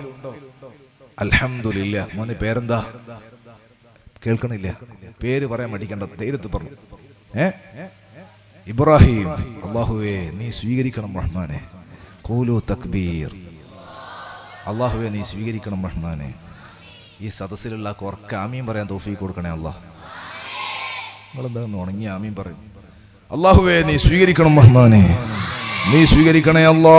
അൽഹംദുലില്ല മോനെ പേരെന്താ കേൾക്കണില്ല പേര് പറയാൻ മടിക്കണ്ട തേരത്ത് പറഞ്ഞു ഏ ഇബ്രാഹിം അള്ളാഹുവേ നീ സ്വീകരിക്കണം റഹ്മാനെ കൂലു തക്ബീർ അള്ളാഹുവേ നീ സ്വീകരിക്കണം റഹ്മാനെ ഈ സദസ്സിലുള്ള കുറക്ക് ആമീൻ പറയാൻ തോഫീ കൊടുക്കണേ അള്ളാഹ് നിങ്ങളെന്താ ഉണങ്ങി ആമീൻ പറയും അള്ളാഹുവേ നീ സ്വീകരിക്കണം റഹ്മാനെ നീ സ്വീകരിക്കണേ അല്ലാ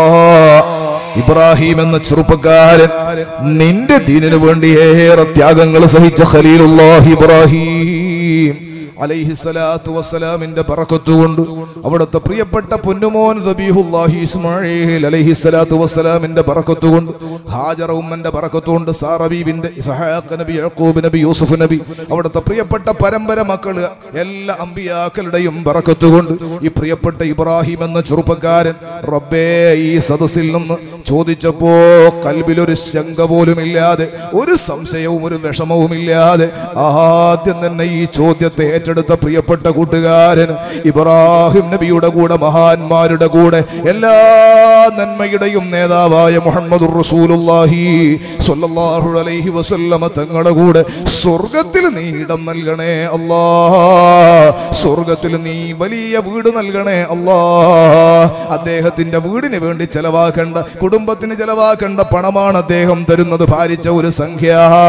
ഇബ്രാഹിം എന്ന ചെറുപ്പക്കാരൻ നിന്റെ ദീനിനു വേണ്ടി ഏറെ ത്യാഗങ്ങൾ സഹിച്ച ഖലീലുല്ലാഹി ഇബ്രാഹിം അലൈഹിസ്സലാത്തു വസ്സലാമിന്റെ പറക്കത്തുകൊണ്ട് അവിടുത്തെ പ്രിയപ്പെട്ട പൊന്നുമോൻ ദബീഹുല്ലാഹി ഇസ്മായിൽ അലൈഹിസ്സലാത്തു വസ്സലാമിന്റെ പറക്കത്തുകൊണ്ട് ഹാജറ ഉമ്മന്റെ പറക്കത്തുകൊണ്ട് സാറബീബിന്റെ ഇസ്ഹാഖ് നബി യഅഖൂബ് നബി യൂസുഫ് നബി അവിടുത്തെ പ്രിയപ്പെട്ട പരമ്പര മക്കള് എല്ലാ അമ്പിയാക്കളുടെയും പറക്കത്തുകൊണ്ട് ഈ പ്രിയപ്പെട്ട ഇബ്രാഹിം എന്ന ചെറുപ്പക്കാരൻ റബ്ബേ ഈ സദസ്സിൽ നിന്ന് ചോദിച്ചപ്പോ കൽബിലൊരു ശങ്ക പോലും ഇല്ലാതെ ഒരു സംശയവും ഒരു വിഷമവും ഇല്ലാതെ ആദ്യം തന്നെ ഈ ചോദ്യത്തെ ഏറ്റെടുത്ത പ്രിയപ്പെട്ട കൂട്ടുകാരൻ ഇബ്രാഹിം നബിയുടെ കൂടെ മഹാന്മാരുടെ കൂടെ എല്ലാ നന്മയുടെയും നേതാവായ മുഹമ്മദ് റസൂലുള്ളാഹി സ്വല്ലല്ലാഹു അലൈഹി വസല്ലമ തങ്ങളുടെ കൂടെ സ്വർഗത്തിൽ നീ ഇടം നൽകണേ അല്ലാ സ്വർഗത്തിൽ നീ വലിയ വീട് നൽകണേ അല്ലാ അദ്ദേഹത്തിന്റെ വീടിന് വേണ്ടി ചെലവാക്കേണ്ട കുടുംബത്തിന് ചെലവാക്കേണ്ട പണമാണ് അദ്ദേഹം തരുന്നത് ഭാരിച്ച ഒരു സംഖ്യ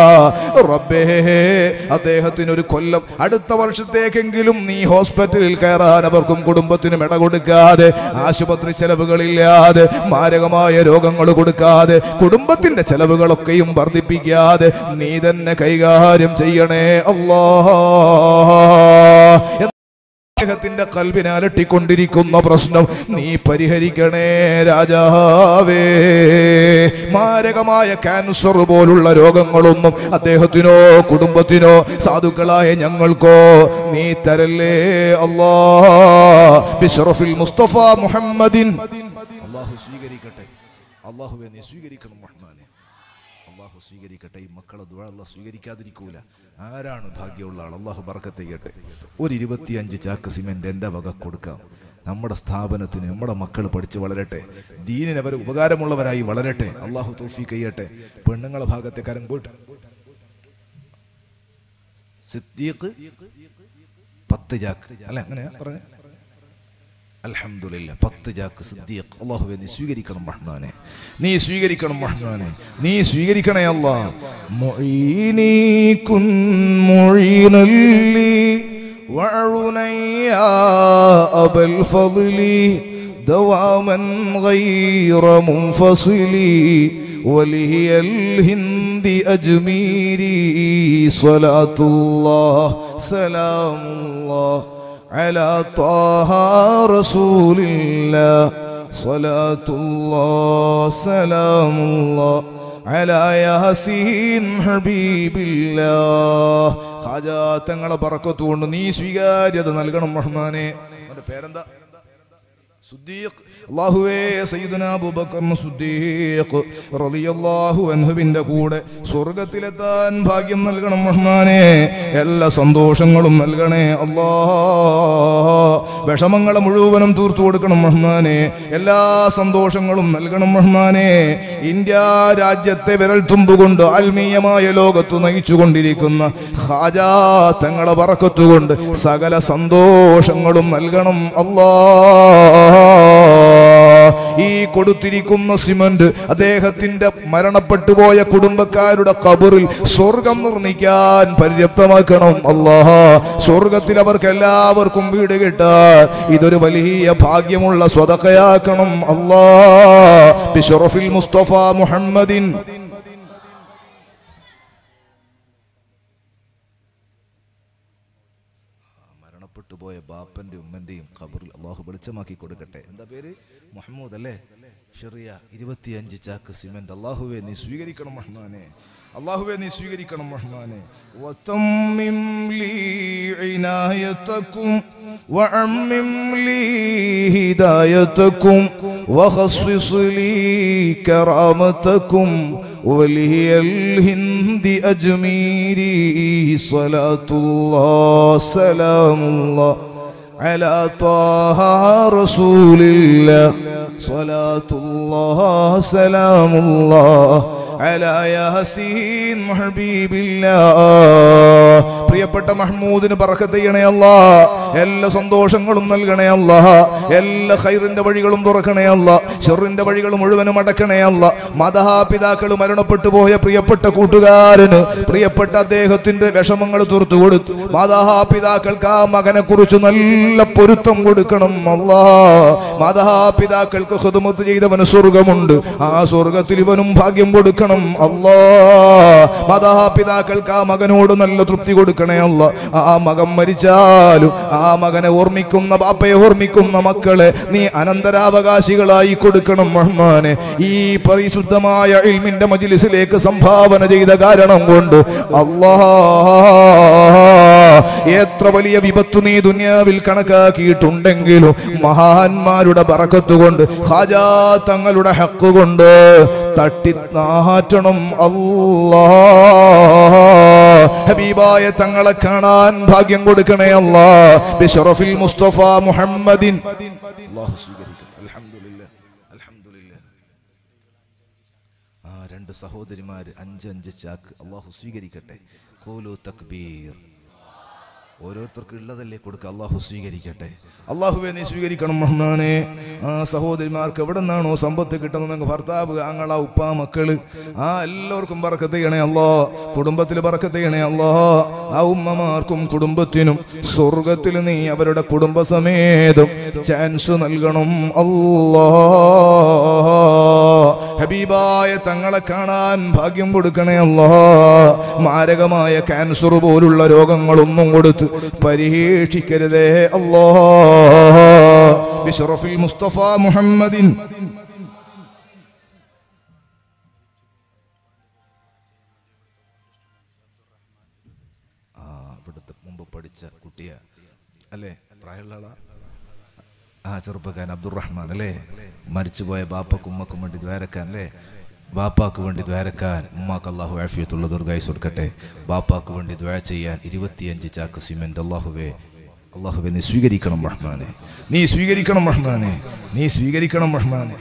റബ്ബേ അദ്ദേഹത്തിന് ഒരു കൊല്ലം അടുത്ത വർഷത്തേക്കെങ്കിലും നീ ഹോസ്പിറ്റലിൽ കയറാൻ അവർക്കും കുടുംബത്തിനും ഇട കൊടുക്കാതെ ആശുപത്രി ചെലവുകളില്ലാതെ മാരകമായ രോഗങ്ങൾ കൊടുക്കാതെ കുടുംബത്തിന്റെ ചെലവുകളൊക്കെയും വർദ്ധിപ്പിക്കാതെ നീ തന്നെ കൈകാര്യം ചെയ്യണേ അല്ലാ അദ്ദേഹത്തിന്റെ കൽവിനെ അലട്ടിക്കൊണ്ടിരിക്കുന്ന പ്രശ്നം നീ പരിഹരിക്കണേ രാജാവേ മാരകമായ ക്യാൻസർ പോലുള്ള രോഗങ്ങളൊന്നും അദ്ദേഹത്തിനോ കുടുംബത്തിനോ സാധുക്കളായ ഞങ്ങൾക്കോ നീ തരല്ലേ അല്ലാ ബിഷറഫിൽ മുസ്തഫ മുഹമ്മദിൻ അള്ളാഹു സ്വീകരിക്കട്ടെ അള്ളാഹുവെ നീ സ്വീകരിക്കണം റഹ്മാനെ അള്ളാഹു സ്വീകരിക്കട്ടെ ഈ മക്കളെ ദുആ അള്ളാഹ് സ്വീകരിക്കാതിരിക്കൂല ആരാണ് ഭാഗ്യമുള്ള ആൾ അള്ളാഹു ബർക്കത്ത് ചെയ്യട്ടെ ഒരു ഇരുപത്തിയഞ്ച് ചാക്ക് സിമെന്റ് എൻ്റെ വക കൊടുക്കാം നമ്മുടെ സ്ഥാപനത്തിന് നമ്മുടെ മക്കൾ പഠിച്ച് വളരട്ടെ ദീനിന് അവർ ഉപകാരമുള്ളവരായി വളരട്ടെ അള്ളാഹു തോഫി ചെയ്യട്ടെ പെണ്ണുങ്ങളെ ഭാഗത്തെ കാര്യം പോയിട്ട് സിദ്ദീഖ് പത്ത് ചാക്ക് അല്ല അങ്ങനെയാ പറഞ്ഞ അൽഹംദുലില്ല പത്ത് ചാക്ക് സിദ്ദീഖ് അള്ളാഹുവെ നീ സ്വീകരിക്കണം റഹ്മാനെ നീ സ്വീകരിക്കണം റഹ്മാനെ നീ സ്വീകരിക്കണേ അല്ലാ മുഈനി കുൻ മുഈനല്ലി വഅഉനൈ യാ അബൽ ഫضലി دواما غير منفصل ولي الهند أجميري صلاة الله سلام الله على طه رسول الله صلاة الله سلام الله على ياسين حبيب الله ഖാജാ തങ്ങളെ പറക്കത്തുകൊണ്ട് നീ സ്വീകാര്യത നൽകണം റഹ്മാനെ അവന്റെ പേരെന്താ സുദ്ദീഖ് അല്ലാഹുവേ സയ്യിദുനാ അബൂബക്കർ സുദ്ദീഖ് റളിയല്ലാഹു അൻഹുവിന്റെ കൂടെ സ്വർഗ്ഗത്തിലെത്താൻ ഭാഗ്യം നൽകണം റഹ്മാനെ എല്ലാ സന്തോഷങ്ങളും നൽകണേ അല്ലാ വിഷമങ്ങളെ മുഴുവനും തീർത്തു കൊടുക്കണം റഹ്മാനെ എല്ലാ സന്തോഷങ്ങളും നൽകണം റഹ്മാനെ ഇന്ത്യ രാജ്യത്തെ വിരൽ തുമ്പുകൊണ്ട് ആത്മീയമായ ലോകത്തു നയിച്ചുകൊണ്ടിരിക്കുന്ന ഹാജാ തങ്ങളെ പറക്കത്തുകൊണ്ട് സകല സന്തോഷങ്ങളും നൽകണം അല്ലാ ഈ കൊടുത്തിരിക്കുന്ന സിമന്റ് അദ്ദേഹത്തിന്റെ മരണപ്പെട്ടു പോയ കുടുംബക്കാരുടെ കബറിൽ സ്വർഗം നിർമ്മിക്കാൻ പര്യാപ്തമാക്കണം അല്ലാഹ സ്വർഗത്തിൽ അവർക്ക് എല്ലാവർക്കും വീട് കിട്ടാൻ ഇതൊരു വലിയ ഭാഗ്യമുള്ള സ്വതക്കയാക്കണം അല്ലാ ബിഷറഫിൽ മുസ്തഫ മുഹമ്മദിൻ മരണപ്പെട്ടു പോയ ബാപ്പന്റെ ഉമ്മന്റെയും ഖബറിൽ അള്ളാഹു വെളിച്ചമാക്കി കൊടുക്കട്ടെ എന്താ പേര് മുഹമ്മദ് അല്ലേ ഷെറിയ ഇരുപത്തിയഞ്ച് ചാക്ക് സിമെന്റ് അള്ളാഹുവെ നീ സ്വീകരിക്കണം റഹ്മാനെ അള്ളാഹുവെ നീ സ്വീകരിക്കണം റഹ്മാനെ وتمم لي عنايتكم وعمم لي هدايتكم وخصص لي كرامتكم ولي الهند أجميري صلاة الله سلام الله على طه رسول الله صلاة الله سلام الله على ياسين حبيب الله പ്രിയപ്പെട്ട മഹ്മൂദിന് പറക്കത്ത് ചെയ്യണേ അല്ല എല്ലാ സന്തോഷങ്ങളും നൽകണേ അല്ല എല്ലാ ഖൈറിന്റെ വഴികളും തുറക്കണേ അല്ല ഷെറിന്റെ വഴികൾ മുഴുവനും അടക്കണേ അല്ല മാതാപിതാക്കൾ മരണപ്പെട്ടു പോയ പ്രിയപ്പെട്ട കൂട്ടുകാരന് പ്രിയപ്പെട്ട അദ്ദേഹത്തിന്റെ വിഷമങ്ങൾ തീർത്തു കൊടുത്തു മാതാപിതാക്കൾക്ക് ആ മകനെ കുറിച്ച് നല്ല പൊരുത്തം കൊടുക്കണം അല്ലാ മാതാപിതാക്കൾക്ക് ഹൃദമത്ത് ചെയ്തവന് സ്വർഗമുണ്ട് ആ സ്വർഗത്തിൽ ഇവനും ഭാഗ്യം കൊടുക്കണം അല്ലാ മാതാപിതാക്കൾക്ക് ആ മകനോട് നല്ല തൃപ്തി കൊടുക്കണേ അല്ല ആ മകൻ മരിച്ചാലും ആ മകനെ ഓർമ്മിക്കുന്ന ബാപ്പയെ ഓർമ്മിക്കുന്ന മക്കളെ നീ അനന്തരാവകാശികളായി കൊടുക്കണം റഹ്മാനെ ഈ പരിശുദ്ധമായ ഇൽമിന്റെ മജിലിസിലേക്ക് സംഭാവന ചെയ്ത കാരണം കൊണ്ട് അല്ലാ എത്ര വലിയ വിപത്ത് നീ ദുനിയാവിൽ കണക്കാക്കിയിട്ടുണ്ടെങ്കിലും മഹാന്മാരുടെ പറക്കത്ത് കൊണ്ട് ഹാജാ തങ്ങളുടെ ഹക്ക് കൊണ്ട് തട്ടിനാറ്റണം അല്ലാ ഹബീബായ തങ്ങളെ കാണാൻ ഭാഗ്യം കൊടുക്കണേ അല്ലാ ബിഷറഫിൽ മുസ്തഫ മുഹമ്മദിൻ അള്ളാഹു സ്വീകരിക്കും അൽഹംദുലില്ലാ അൽഹംദുലില്ലാ ആ രണ്ട് സഹോദരിമാര് അഞ്ച് അഞ്ച് ചാക്ക് അള്ളാഹു സ്വീകരിക്കട്ടെ ഖൂലു തക്ബീർ ഓരോരുത്തർക്കും ഉള്ളതല്ലേ കൊടുക്കുക അള്ളാഹു സ്വീകരിക്കട്ടെ അള്ളാഹുവെ നീ സ്വീകരിക്കണം റഹ്മാനെ ആ സഹോദരിമാർക്ക് എവിടെ നിന്നാണോ സമ്പത്ത് കിട്ടുന്നത് നിങ്ങൾക്ക് ഭർത്താവ് ആങ്ങള ഉപ്പ മക്കള് ആ എല്ലാവർക്കും പറക്കത്ത് ചെയ്യണേ അല്ലോ കുടുംബത്തിൽ പറക്കത്ത് ചെയ്യണേ അല്ലോ ആ ഉമ്മമാർക്കും കുടുംബത്തിനും സ്വർഗത്തിൽ നീ അവരുടെ കുടുംബസമേതം ചാൻസ് നൽകണം അല്ലോ ഹബീബായ തങ്ങളെ കാണാൻ ഭാഗ്യം കൊടുക്കണേ അല്ലോ മാരകമായ ക്യാൻസർ പോലുള്ള രോഗങ്ങളൊന്നും കൊടുത്ത് പരീക്ഷിക്കരുതേ അല്ലോ ബിഷറഫിൽ മുസ്തഫ മുഹമ്മദിൻ ആ ഇവിടുത്തെ മുമ്പ് പഠിച്ച കുട്ടിയ അല്ലേ പ്രായമുള്ള ആളാ ആ ചെറുപ്പക്കാരൻ അബ്ദുറഹ്മാൻ അല്ലേ മരിച്ചുപോയ ബാപ്പക്കും ഉമ്മക്കും വേണ്ടി ദ്വാരക്കാൻ അല്ലേ ബാപ്പാക്ക് വേണ്ടി ദ്വാരക്കാൻ ഉമ്മാക്ക് അള്ളാഹു ആഫിയത്തുള്ള ദുർഗായുസ് കൊടുക്കട്ടെ ബാപ്പാക്ക് വേണ്ടി ദ്വാര ചെയ്യാൻ ഇരുപത്തിയഞ്ച് ചാക്ക് സിമെന്റ് അള്ളാഹുവേ അള്ളാഹുവേ നീ സ്വീകരിക്കണം റഹ്മാനെ നീ സ്വീകരിക്കണം റഹ്മാനെ നീ സ്വീകരിക്കണം റഹ്മാനെ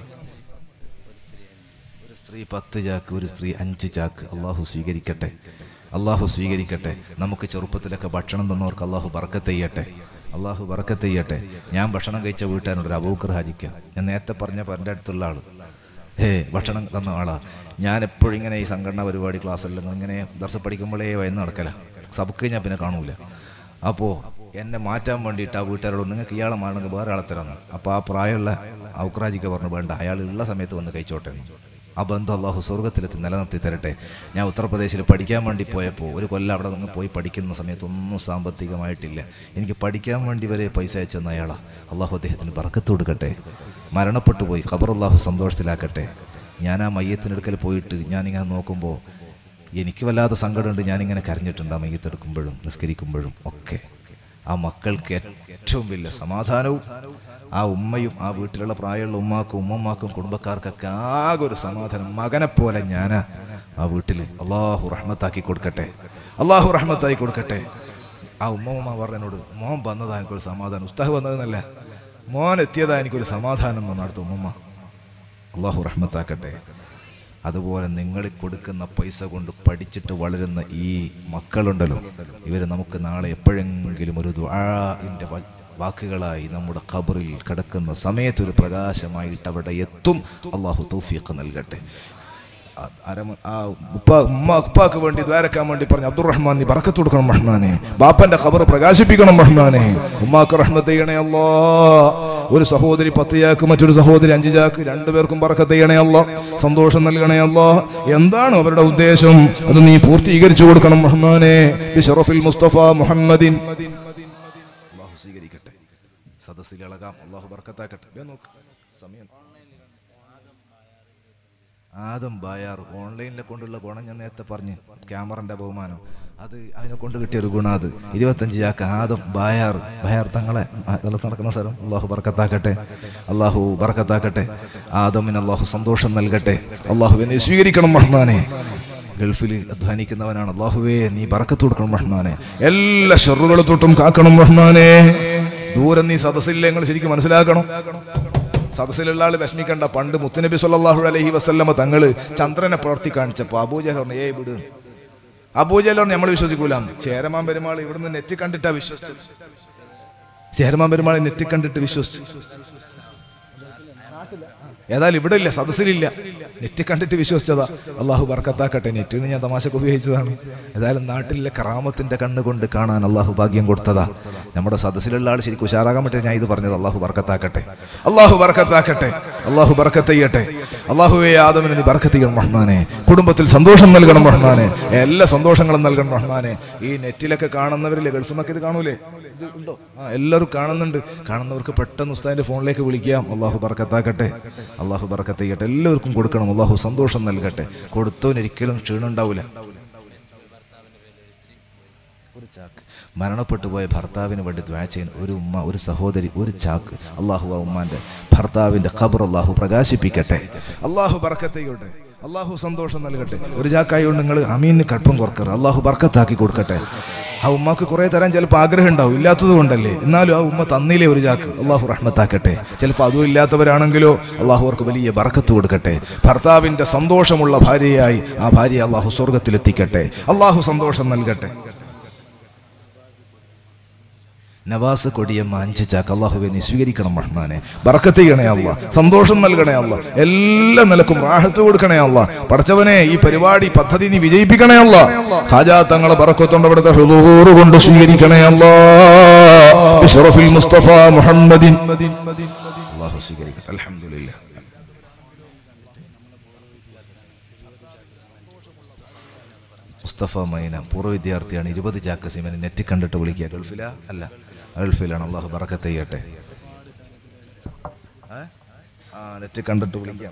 ഒരു സ്ത്രീ പത്ത് ചാക്ക് ഒരു സ്ത്രീ അഞ്ച് ചാക്ക് അള്ളാഹു സ്വീകരിക്കട്ടെ അള്ളാഹു സ്വീകരിക്കട്ടെ നമുക്ക് ചെറുപ്പത്തിലൊക്കെ ഭക്ഷണം തന്നവർക്ക് അള്ളാഹു ബർക്കത്ത് ചെയ്യട്ടെ അള്ളാഹു ബർക്കത്ത് ചെയ്യട്ടെ ഞാൻ ഭക്ഷണം കഴിച്ച വീട്ടുകാരനോട് ഒരു അബൂക്കർ ഹാജിക്ക ഞാൻ നേരത്തെ പറഞ്ഞ എൻ്റെ അടുത്തുള്ള ആള് ഹേ ഭക്ഷണം തന്ന ആളാ ഞാൻ എപ്പോഴും ഇങ്ങനെ ഈ സംഘടന പരിപാടി ക്ലാസ്സെല്ലാം ഇങ്ങനെ ദർശ പഠിക്കുമ്പോഴേ വയന്ന് നടക്കല സബക്ക് ഞാൻ പിന്നെ കാണൂല അപ്പോൾ എന്നെ മാറ്റാൻ വേണ്ടിയിട്ട് ആ വീട്ടുകാരോട് നിങ്ങൾക്ക് ഇയാളെ മാറണമെങ്കിൽ വേറെ ആളെ തരാമെന്ന് അപ്പോൾ ആ പ്രായമുള്ള ഔക്രാജിക്ക പറഞ്ഞു വേണ്ട അയാൾ ഉള്ള സമയത്ത് വന്ന് കഴിച്ചോട്ടെ എന്ന് ആ ബന്ധം അള്ളാഹു സ്വർഗത്തിലെത്തി നിലനിർത്തി തരട്ടെ ഞാൻ ഉത്തർപ്രദേശിൽ പഠിക്കാൻ വേണ്ടി പോയപ്പോൾ ഒരു കൊല്ലം അവിടെ നിന്ന് പോയി പഠിക്കുന്ന സമയത്ത് ഒന്നും സാമ്പത്തികമായിട്ടില്ല എനിക്ക് പഠിക്കാൻ വേണ്ടി വരെ പൈസ അയച്ചെന്ന അയാളാ അള്ളാഹു അദ്ദേഹത്തിന് ബർക്കത്ത് കൊടുക്കട്ടെ മരണപ്പെട്ടു പോയി ഖബർ അള്ളാഹു സന്തോഷത്തിലാക്കട്ടെ ഞാൻ ആ മയ്യത്തിനടുക്കൽ പോയിട്ട് ഞാനിങ്ങനെ നോക്കുമ്പോൾ എനിക്ക് വല്ലാത്ത സങ്കടമുണ്ട് ഞാനിങ്ങനെ കരഞ്ഞിട്ടുണ്ട് ആ മയ്യത്തെടുക്കുമ്പോഴും നിസ്കരിക്കുമ്പോഴും ഒക്കെ ആ മക്കൾക്ക് ഏറ്റവും വലിയ സമാധാനവും ആ ഉമ്മയും ആ വീട്ടിലുള്ള പ്രായമുള്ള ഉമ്മാക്കും ഉമ്മമാക്കും കുടുംബക്കാർക്കൊക്കെ ആകെ ഒരു സമാധാനം മകനെ പോലെ ഞാനാ ആ വീട്ടിൽ അള്ളാഹു റഹ്മത്താക്കി കൊടുക്കട്ടെ അള്ളാഹു റഹ്മത്താക്കി കൊടുക്കട്ടെ ആ ഉമ്മ പറഞ്ഞോട് മോൻ വന്നതാ എനിക്കൊരു സമാധാനം ഉസ്താഹ് വന്നതെന്നല്ല മോൻ എത്തിയതാ എനിക്കൊരു സമാധാനം എന്ന് അടുത്ത ഉമ്മ അള്ളാഹു റഹ്മത്താക്കട്ടെ അതുപോലെ നിങ്ങൾ കൊടുക്കുന്ന പൈസ കൊണ്ട് പഠിച്ചിട്ട് വളരുന്ന ഈ മക്കളുണ്ടല്ലോ ഇവർ നമുക്ക് നാളെ എപ്പോഴെങ്കിലും ഒരു ദ്വാഇൻ്റെ വാക്കുകളായി നമ്മുടെ ഖബറിൽ കിടക്കുന്ന സമയത്ത് ഒരു പ്രകാശമായിട്ട് അവിടെ എത്തും അള്ളാഹു തൗഫീഖ് നൽകട്ടെ ആ അരമ- ആ ഉപ്പ ഉമ്മ ഉപ്പാക്ക് വേണ്ടി ദ്വാരക്കാൻ വേണ്ടി പറഞ്ഞു അബ്ദുറഹ്മാൻ നീ ബറക്കത്ത് കൊടുക്കണം റഹ്മാനെ ബാപ്പന്റെ ഖബർ പ്രകാശിപ്പിക്കണം റഹ്മാനെ ഉമ്മാക്ക് റഹ്മത്ത് ചെയ്യണേ അല്ലോ ഒരു സഹോദരി പത്ത് ചാക്ക് മറ്റൊരു സഹോദരി അഞ്ച് ചാക്ക് രണ്ടുപേർക്കും ബറക്കത്ത് ചെയ്യണേ അല്ലോ സന്തോഷം നൽകണേ അല്ലോ എന്താണ് അവരുടെ ഉദ്ദേശം അത് നീ പൂർത്തീകരിച്ചു കൊടുക്കണം റഹ്മാനെ ബിഷറഫിൽ മുസ്തഫ മുഹമ്മദിൻ അള്ളാഹു സ്വീകരിക്കട്ടെ സദസ്സിൽ ഇളകാം അള്ളാഹു ബർക്കത്താക്കട്ടെ ദേ നോക്ക് സമയം ആദം ബായാർ ഓൺലൈനിലെ കൊണ്ടുള്ള ഗുണം ഞാൻ നേരത്തെ പറഞ്ഞു ക്യാമറന്റെ ബഹുമാനം അത് അതിനെ കൊണ്ട് കിട്ടിയ ഒരു ഗുണം അത് ഇരുപത്തഞ്ച് ചാക്ക് ആദം ബായാർ ബായാർ തങ്ങളെ ആ, സ്ഥലത്ത് നടക്കുന്ന സ്ഥലം അള്ളാഹു ബർക്കത്താക്കട്ടെ അള്ളാഹു ബർക്കത്താക്കട്ടെ ആദമിന് അള്ളാഹു സന്തോഷം നൽകട്ടെ അള്ളാഹു എന്നെ സ്വീകരിക്കണം റഹ്മാനെ ഗൾഫിൽ അധ്വാനിക്കുന്നവനാണ് അള്ളാഹുവേ നീ ബറക്കത്ത് കൊടുക്കണം റഹ്മാനെ എല്ലാ ഷെറുകളെ തൊട്ടും കാക്കണം റഹ്മാനെ ദൂരം നീ സദസ്സില്ല നിങ്ങൾ ശരിക്കും മനസ്സിലാക്കണം സദസ്സിലുള്ള ആള് വിഷമിക്കണ്ട പണ്ട് മുത്തുനബി സല്ലല്ലാഹു അലൈഹി വസല്ലമ തങ്ങള് ചന്ദ്രനെ പ്രവർത്തി കാണിച്ചപ്പോ അബൂജഹൽ പറഞ്ഞു ഏ വിട് അബൂജഹൽ പറഞ്ഞു നമ്മൾ വിശ്വസിക്കൂല ചേരമാൻ പെരുമാൾ ഇവിടുന്ന് നെറ്റ് കണ്ടിട്ടാ വിശ്വസിച്ചത് ചേരമാൻ പെരുമാൾ നെറ്റ് കണ്ടിട്ട് വിശ്വസിച്ചു ഏതായാലും ഇവിടെ ഇല്ല സദസ്സിലില്ല നെറ്റ് കണ്ടിട്ട് വിശ്വസിച്ചതാ അള്ളാഹു ബർക്കത്താക്കട്ടെ നെറ്റ് എന്ന് ഞാൻ തമാശക്ക് ഉപയോഗിച്ചതാണ് ഏതായാലും നാട്ടിലെ കറാമത്തിന്റെ കണ്ണുകൊണ്ട് കാണാൻ അള്ളാഹു ഭാഗ്യം കൊടുത്തതാ നമ്മുടെ സദസ്സിലുള്ള ആൾ ശരിക്കും ഉഷാറാകാൻ പറ്റും ഞാൻ ഇത് പറഞ്ഞത് അള്ളാഹു ബർക്കത്താക്കട്ടെ അള്ളാഹു ബർക്കത്താക്കട്ടെ അള്ളാഹു ബർക്കത്ത് ചെയ്യട്ടെ അള്ളാഹുവേ ആദമിന് നീ ബർക്കത്ത് ചെയ്യണം റഹ്മാനെ കുടുംബത്തിൽ സന്തോഷം നൽകണം റഹ്മാനെ എല്ലാ സന്തോഷങ്ങളും നൽകണം റഹ്മാനെ ഈ നെറ്റിലൊക്കെ കാണുന്നവരില്ലേ ഗൾഫിൽ നിന്നൊക്കെ ഇത് കാണൂലേ ഇത് ഉണ്ടോ ആ എല്ലാവരും കാണുന്നുണ്ട് കാണുന്നവർക്ക് പെട്ടെന്ന് ഉസ്താദിന്റെ ഫോണിലേക്ക് വിളിക്കാം അള്ളാഹു ബർക്കത്താക്കട്ടെ അള്ളാഹു ബർക്കത്ത് ചെയ്യട്ടെ എല്ലാവർക്കും കൊടുക്കണം അള്ളാഹു സന്തോഷം നൽകട്ടെ കൊടുത്തവനൊരിക്കലും ക്ഷീണം ഉണ്ടാവില്ല ഒരു ചാക്ക് മരണപ്പെട്ടു പോയ ഭർത്താവിന് വേണ്ടി ദ്വാ ചെയ്യുന്ന ഒരു ഉമ്മ ഒരു സഹോദരി ഒരു ചാക്ക് അള്ളാഹു ആ ഉമ്മാന്റെ ഭർത്താവിന്റെ ഖബർ അള്ളാഹു പ്രകാശിപ്പിക്കട്ടെ അള്ളാഹു ബർക്കത്ത് ചെയ്യട്ടെ അള്ളാഹു സന്തോഷം നൽകട്ടെ ഒരു ചാക്കായോണ്ട് നിങ്ങൾ അമീന് കടുപ്പം കുറക്കറ് അള്ളാഹു ബർക്കത്താക്കി കൊടുക്കട്ടെ ആ ഉമ്മക്ക് കുറെ തരാൻ ചിലപ്പോൾ ആഗ്രഹം ഉണ്ടാവും ഇല്ലാത്തത് കൊണ്ടല്ലേ എന്നാലും ആ ഉമ്മ തന്നില്ലേ ഒരു ചാക്ക് അള്ളാഹു റഹ്മത്താക്കട്ടെ ചിലപ്പോൾ അതും ഇല്ലാത്തവരാണെങ്കിലോ അള്ളാഹു അവർക്ക് വലിയ ബർക്കത്ത് കൊടുക്കട്ടെ ഭർത്താവിന്റെ സന്തോഷമുള്ള ഭാര്യയായി ആ ഭാര്യയെ അള്ളാഹു സ്വർഗത്തിലെത്തിക്കട്ടെ അള്ളാഹു സന്തോഷം നൽകട്ടെ നവാസ് കൊടിയമ്മ അഞ്ച് ചാക്ക് അള്ളാഹുവെ നീ സ്വീകരിക്കണം റഹ്മാനെ ബറക്കത്ത് ചെയ്യണേ അല്ല സന്തോഷം നൽകണേ അല്ല എല്ലാ നിലക്കും റാഹത്ത് കൊടുക്കണേ അല്ല പടച്ചവനെ ഈ പരിപാടി പദ്ധതി നീ വിജയിപ്പിക്കണേ അല്ല ഖാജാ തങ്ങളെ ബറക്കത്തുണ്ട് അവിടുത്തെ ഹുദൂറ് കൊണ്ട് സ്വീകരിക്കണേ അല്ലാ ബിശ്റഫിൽ മുസ്തഫ മുഹമ്മദിൻ അള്ളാഹു സ്വീകരിക്കട്ടെ അൽഹംദുലില്ലാ മുസ്തഫ മൈന പൂർവ്വ വിദ്യാർത്ഥിയാണ് ഇരുപത് ചാക്ക് സിമന് നെറ്റ് കണ്ടിട്ട് വിളിക്കുക ഗൾഫിലാ അല്ല ഗൾഫിലാണ് അള്ളാഹു ബറക്കത്ത് ചെയ്യട്ടെ ഏ? ആ നെറ്റ് കണ്ടിട്ട് വിളിക്കാം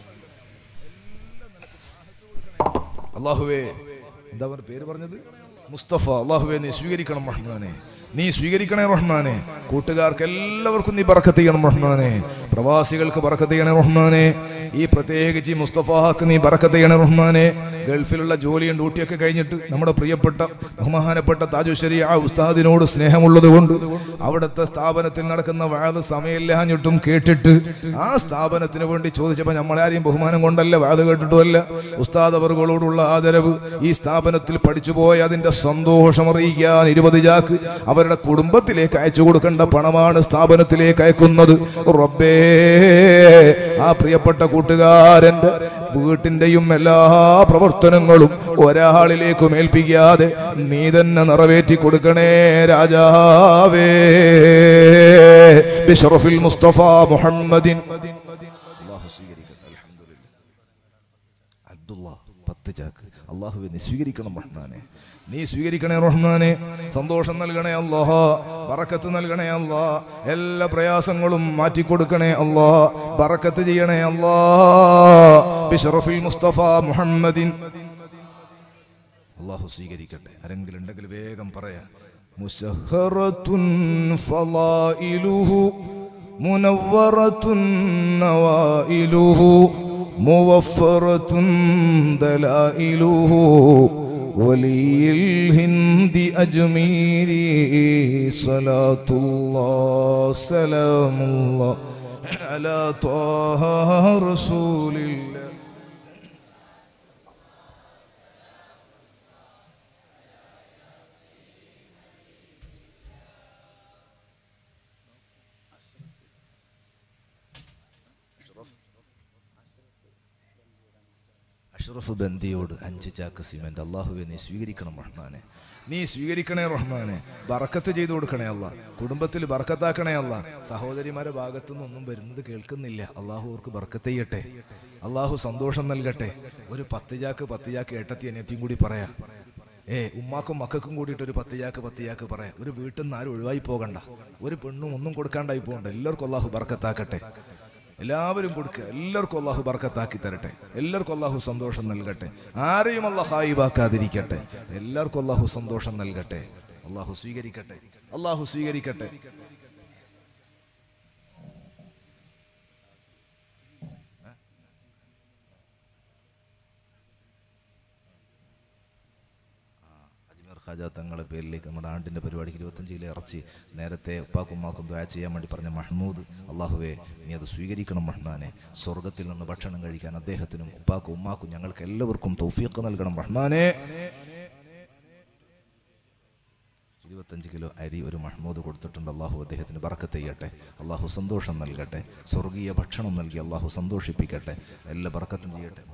അള്ളാഹുവേ എന്താ പറഞ്ഞ പേര് പറഞ്ഞത് മുസ്തഫ അള്ളാഹുവേ നീ സ്വീകരിക്കണം റഹ്മാനെ നീ സ്വീകരിക്കണേ റഹ്മാനെ കൂട്ടുകാർക്ക് എല്ലാവർക്കും നീ ബറക്കത്ത് ചെയ്യണം റഹ്മാനെ പ്രവാസികൾക്ക് ബറക്കത്ത് ചെയ്യണേ റഹ്മാനെ ഈ പ്രത്യേകിച്ച് ഈ മുസ്തഫാക്ക് നീ ബറക്കത്ത് ചെയ്യണേ റഹ്മാനെ ഗൾഫിലുള്ള ജോലിയും ഡ്യൂട്ടിയൊക്കെ കഴിഞ്ഞിട്ട് നമ്മുടെ പ്രിയപ്പെട്ട ബഹുമാനപ്പെട്ട താജുശ്ശേരി ആ ഉസ്താദിനോട് സ്നേഹമുള്ളത് കൊണ്ട് അവിടുത്തെ സ്ഥാപനത്തിൽ നടക്കുന്ന വാത് സമയമില്ലാഞ്ഞിട്ടും കേട്ടിട്ട് ആ സ്ഥാപനത്തിന് വേണ്ടി ചോദിച്ചപ്പോൾ നമ്മളാരെയും ബഹുമാനം കൊണ്ടല്ല വാത് കേട്ടിട്ടുമല്ല ഉസ്താദ് അവറുകളോടുള്ള ആദരവ് ഈ സ്ഥാപനത്തിൽ പഠിച്ചുപോയ അതിന്റെ സന്തോഷം അറിയിക്കാൻ ഇരുപത് ചാക്ക് അവരുടെ കുടുംബത്തിലേക്ക് അയച്ചു കൊടുക്കേണ്ട പണമാണ് സ്ഥാപനത്തിലേക്ക് അയക്കുന്നത് റബ്ബേ ആ പ്രിയപ്പെട്ട കൂട്ടുകാരന്റെ വീട്ടിന്റെയും എല്ലാ പ്രവർത്തനങ്ങളും ഒരാളിലേക്കും ഏൽപ്പിക്കാതെ നീ തന്നെ നിറവേറ്റി കൊടുക്കണേ രാജാവേ ബിഷറഫിൽ മുസ്തഫ മുഹമ്മദിൻ അല്ലാഹു സ്വീകരിക്കട്ടെ അൽഹംദുലില്ലാ അബ്ദുള്ള പത്ത് ചാക്ക് അള്ളാഹുവെ നീ സ്വീകരിക്കണം റഹ്മാനെ നീ സ്വീകരിക്കണേ റഹ്മാനെ സന്തോഷം നൽകണേ അല്ലാഹ ബറക്കത്ത് നൽകണേ അല്ലാ എല്ലാ പ്രയാസങ്ങളും മാറ്റിക്കൊടുക്കണേ അല്ലാ ബറക്കത്ത് ചെയ്യണേ അല്ലാ ബിഷറഫിൽ മുസ്തഫ മുഹമ്മദിൻ അള്ളാഹു സ്വീകരിക്കട്ടെ ആരെങ്കിലും ഉണ്ടെങ്കിൽ വേഗം പറയാം മുസഹറത്തുൻ ഫളായിലുഹു മുനവ്വറത്തുൻ നവായിലുഹു موفرة دلائله ولي الهند أجميري صلاة الله سلام الله على طه رسول الله അഷ്റഫ് ബന്ദിയോട് അഞ്ച് ചാക്ക് സിമെന്റ് അള്ളാഹുവെ നീ സ്വീകരിക്കണം റഹ്മാനെ നീ സ്വീകരിക്കണേ റഹ്മാനെ ബറക്കത്ത് ചെയ്തു കൊടുക്കണേ അല്ല കുടുംബത്തിൽ ബറക്കത്താക്കണേ അല്ല സഹോദരിമാരെ ഭാഗത്തു നിന്നൊന്നും വരുന്നത് കേൾക്കുന്നില്ല അള്ളാഹു അവർക്ക് ബറക്കത്ത് ചെയ്യട്ടെ അള്ളാഹു സന്തോഷം നൽകട്ടെ ഒരു പത്ത് ചാക്ക് പത്ത് ചാക്ക് ഏട്ടത്തി അനിയത്തിയും കൂടി പറയാം ഏ ഉമ്മാക്കും മക്കൾക്കും കൂടിയിട്ട് ഒരു പത്ത് ചാക്ക് പത്ത് ചാക്ക് പറയാം ഒരു വീട്ടിൽ നിന്ന് ആരും ഒഴിവായി പോകണ്ട ഒരു പെണ്ണും ഒന്നും കൊടുക്കാണ്ടായി പോകണ്ട എല്ലാവർക്കും അള്ളാഹു ബർക്കത്താക്കട്ടെ എല്ലാവരും കൊടുക്കുക എല്ലാവർക്കും അള്ളാഹു ബർക്കത്താക്കി തരട്ടെ എല്ലാവർക്കും അള്ളാഹു സന്തോഷം നൽകട്ടെ ആരെയും അള്ളാഹ് ഹായിവാക്കാതിരിക്കട്ടെ എല്ലാവർക്കും അള്ളാഹു സന്തോഷം നൽകട്ടെ അള്ളാഹു സ്വീകരിക്കട്ടെ അള്ളാഹു സ്വീകരിക്കട്ടെ അജ്മീർ ഖാജ തങ്ങളുടെ പേരിലേക്ക് നമ്മുടെ ആണ്ടിൻ്റെ പരിപാടിക്ക് ഇരുപത്തഞ്ച് കിലോ ഇറച്ചി നേരത്തെ ഉപ്പാക്കും ഉമ്മാക്കും ദ്വാ ചെയ്യാൻ വേണ്ടി പറഞ്ഞ മഹ്മൂദ് അള്ളാഹുവെ നീ അത് സ്വീകരിക്കണം റഹ്മാനെ സ്വർഗത്തിൽ നിന്ന് ഭക്ഷണം കഴിക്കാൻ അദ്ദേഹത്തിനും ഉപ്പാക്കും ഉമ്മാക്കും ഞങ്ങൾക്ക് എല്ലാവർക്കും തൗഫീഖ് നൽകണം റഹ്മാനെ ഇരുപത്തഞ്ച് കിലോ അരി ഒരു മഹ്മൂദ് കൊടുത്തിട്ടുണ്ട് അള്ളാഹു അദ്ദേഹത്തിന് ബറക്കത്ത് ചെയ്യട്ടെ അള്ളാഹു സന്തോഷം നൽകട്ടെ സ്വർഗീയ ഭക്ഷണം നൽകി അള്ളാഹു സന്തോഷിപ്പിക്കട്ടെ എല്ലാ ബറക്കത്തും ചെയ്യട്ടെ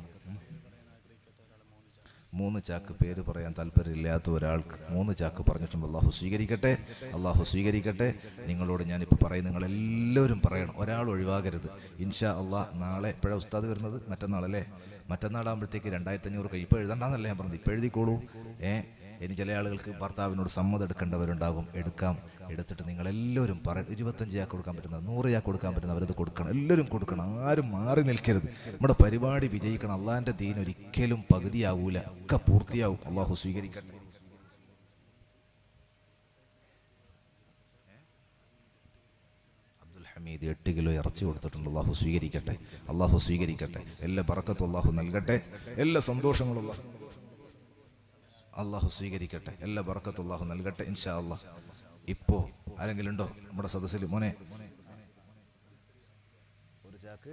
മൂന്ന് ചാക്ക് പേര് പറയാൻ താല്പര്യമില്ലാത്ത ഒരാൾക്ക് മൂന്ന് ചാക്ക് പറഞ്ഞിട്ടുണ്ട് അള്ളാഹു സ്വീകരിക്കട്ടെ അള്ളാഹു സ്വീകരിക്കട്ടെ നിങ്ങളോട് ഞാനിപ്പോൾ പറയും നിങ്ങളെല്ലാവരും പറയണം ഒരാൾ ഒഴിവാകരുത് ഇൻഷാ അള്ളാഹ് നാളെ എപ്പോഴാണ് ഉസ്താദ് വരുന്നത് മറ്റന്നാളല്ലേ മറ്റന്നാളാകുമ്പോഴത്തേക്ക് രണ്ടായിരത്തി അഞ്ഞൂറ് കൈ ഇപ്പോൾ എഴുതണ്ടെന്നല്ലേ ഞാൻ പറഞ്ഞത് ഇപ്പോൾ എഴുതിക്കോളൂ ഏ ഇനി ചില ആളുകൾക്ക് ഭർത്താവിനോട് സമ്മതം എടുക്കേണ്ടവരുണ്ടാകും എടുക്കാം എടുത്തിട്ട് നിങ്ങളെല്ലാവരും പറ ഇരുപത്തഞ്ച് ചാക്ക് കൊടുക്കാൻ പറ്റുന്ന നൂറ് ചാക്ക് കൊടുക്കാൻ പറ്റുന്ന അവരത് കൊടുക്കണം എല്ലാവരും കൊടുക്കണം ആരും മാറി നിൽക്കരുത് നമ്മുടെ പരിപാടി വിജയിക്കണം അള്ളാഹിൻ്റെ ദീൻ ഒരിക്കലും പകുതിയാവൂല ഒക്കെ പൂർത്തിയാവും അള്ളാഹു സ്വീകരിക്കട്ടെ അബ്ദുൽ ഹമീദ് എട്ട് കിലോ ഇറച്ചി കൊടുത്തിട്ടുണ്ട് അള്ളാഹു സ്വീകരിക്കട്ടെ അള്ളാഹു സ്വീകരിക്കട്ടെ എല്ലാ പറക്കത്തും അള്ളാഹു നൽകട്ടെ എല്ലാ സന്തോഷങ്ങളും അള്ളാഹു അള്ളാഹു സ്വീകരിക്കട്ടെ എല്ലാ ബർക്കത്തും അള്ളാഹു നൽകട്ടെ ഇൻഷാ അള്ളാഹ് ഇപ്പോ ആരെങ്കിലും ഉണ്ടോ നമ്മുടെ സദസ്സിൽ മോനെ ഒരു ചാക്ക്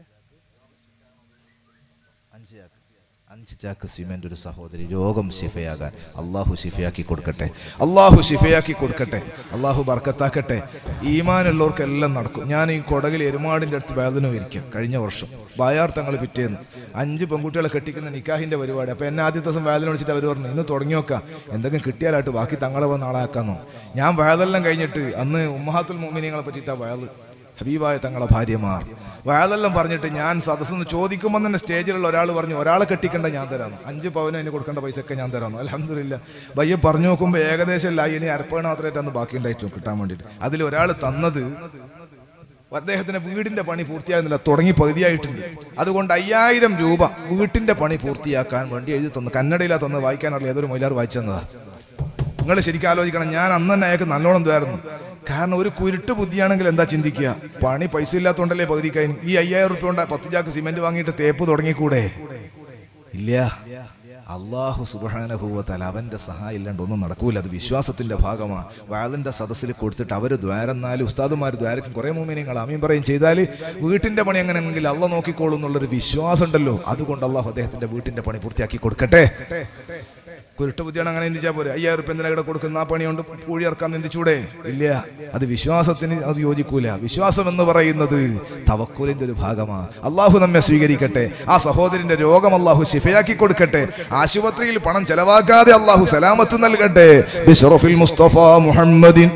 അഞ്ച് ചാക്ക് അഞ്ച് ചാക്ക് സിമെന്റ് ഒരു സഹോദരി രോഗം ശിഫയാകാൻ അള്ളാഹു ശിഫയാക്കി കൊടുക്കട്ടെ അള്ളാഹു ശിഫയാക്കി കൊടുക്കട്ടെ അള്ളാഹു ബർക്കത്താക്കട്ടെ ഈമാനുള്ളവർക്കെല്ലാം നടക്കും ഞാൻ ഈ കൊടകിൽ എരുമാടിന്റെ അടുത്ത് വേദന ഇരിക്കും കഴിഞ്ഞ വർഷം ബായാർ തങ്ങൾ പിറ്റേന്ന് അഞ്ച് പെൺകുട്ടികളെ കെട്ടിക്കുന്ന നിക്കാഹിന്റെ പരിപാടി അപ്പൊ എന്നെ ആദ്യത്തെ ദിവസം വേദന വിളിച്ചിട്ട് അവർ പറഞ്ഞു ഇന്ന് തുടങ്ങി നോക്കാം എന്തെങ്കിലും കിട്ടിയാലായിട്ട് ബാക്കി തങ്ങളെ വന്ന് നാളാക്കാന്നു ഞാൻ വേദെല്ലാം കഴിഞ്ഞിട്ട് അന്ന് ഉമ്മഹാത്തുൽ മോമിനിയങ്ങളെ പറ്റിയിട്ടാ വയത് ഹബീബായ തങ്ങളെ ഭാര്യമാർ വയലെല്ലാം പറഞ്ഞിട്ട് ഞാൻ സദസ്സെന്ന് ചോദിക്കുമ്പോൾ തന്നെ സ്റ്റേജിലുള്ള ഒരാൾ പറഞ്ഞു ഒരാളെ കെട്ടിക്കേണ്ട ഞാൻ തരാന്നു അഞ്ച് പവന് അതിന് കൊടുക്കേണ്ട പൈസ ഒക്കെ ഞാൻ തരാന്നു അലഹമില്ല ബയ്യ പറഞ്ഞു നോക്കുമ്പോൾ ഏകദേശം ഇല്ല ഇനി അരപ്പേണ മാത്രമായിട്ട് അന്ന് ബാക്കി ഉണ്ടായിട്ടു കിട്ടാൻ വേണ്ടിയിട്ട് അതിൽ ഒരാൾ തന്നത് അദ്ദേഹത്തിന്റെ വീടിന്റെ പണി പൂർത്തിയാകുന്നില്ല തുടങ്ങി പകുതിയായിട്ടുണ്ട് അതുകൊണ്ട് അയ്യായിരം രൂപ വീട്ടിന്റെ പണി പൂർത്തിയാക്കാൻ വേണ്ടി എഴുതി തന്നു കന്നഡയിലാ തന്നത് വായിക്കാനറിയില്ല ഏതൊരു മൊയിലാർ വായിച്ചു തന്നതാ നിങ്ങൾ ശരിക്കും ആലോചിക്കണം ഞാൻ അന്ന് തന്നെ അയാൾക്ക് നല്ലോണം ഇതായിരുന്നു കാരണം ഒരു കുരുട്ട് ബുദ്ധിയാണെങ്കിൽ എന്താ ചിന്തിക്കുക പണി പൈസ ഇല്ലാത്തോണ്ടല്ലേ പകുതിക്കായി ഈ അയ്യായിരം റുപ്യ കൊണ്ട് പത്ത് ചാക്ക് സിമെന്റ് വാങ്ങിയിട്ട് തേപ്പ് തുടങ്ങിക്കൂടെ ഇല്ല അള്ളാഹു സുബാനഭൂവത്താൽ അവന്റെ സഹായം ഇല്ലാണ്ട് ഒന്നും നടക്കൂല അത് വിശ്വാസത്തിന്റെ ഭാഗമാണ് വാളിന്റെ സദസ്സിൽ കൊടുത്തിട്ട് അവര് ദ്വാരെന്നാല് ഉസ്താദുമാർ ദ്വാരക്കും കുറെ മൂമിനിങ്ങൾ അമീൻ പറയും ചെയ്താൽ വീട്ടിന്റെ പണി എങ്ങനെയെങ്കിൽ അള്ള നോക്കിക്കോളും എന്നുള്ളൊരു വിശ്വാസം ഉണ്ടല്ലോ അതുകൊണ്ട് അള്ളാഹു അദ്ദേഹത്തിന്റെ വീട്ടിന്റെ പണി പൂർത്തിയാക്കി കൊടുക്കട്ടെ കുരുട്ട് ബുദ്ധിയാണ് അങ്ങനെ ചിന്തിച്ചാൽ പോരെ അയ്യായിരം റുപ്യ എന്തിനാ ഇവിടെ കൊടുക്കുന്ന ആ പണി കൊണ്ട് പൂഴി ഇറക്കാൻ ചിന്തിച്ചൂടെ ഇല്ല അത് വിശ്വാസത്തിന് അത് യോജിക്കൂല വിശ്വാസം എന്ന് പറയുന്നത് തവക്കുലിന്റെ ഒരു ഭാഗമാണ് അള്ളാഹു നമ്മെ സ്വീകരിക്കട്ടെ ആ സഹോദരിന്റെ രോഗം അള്ളാഹു ശിഫയാക്കി കൊടുക്കട്ടെ ആശുപത്രിയിൽ പണം ചെലവാക്കാതെ അള്ളാഹു സലാമത്ത് നൽകട്ടെ ബിശ്റഫിൽ മുസ്തഫ മുഹമ്മദിൻ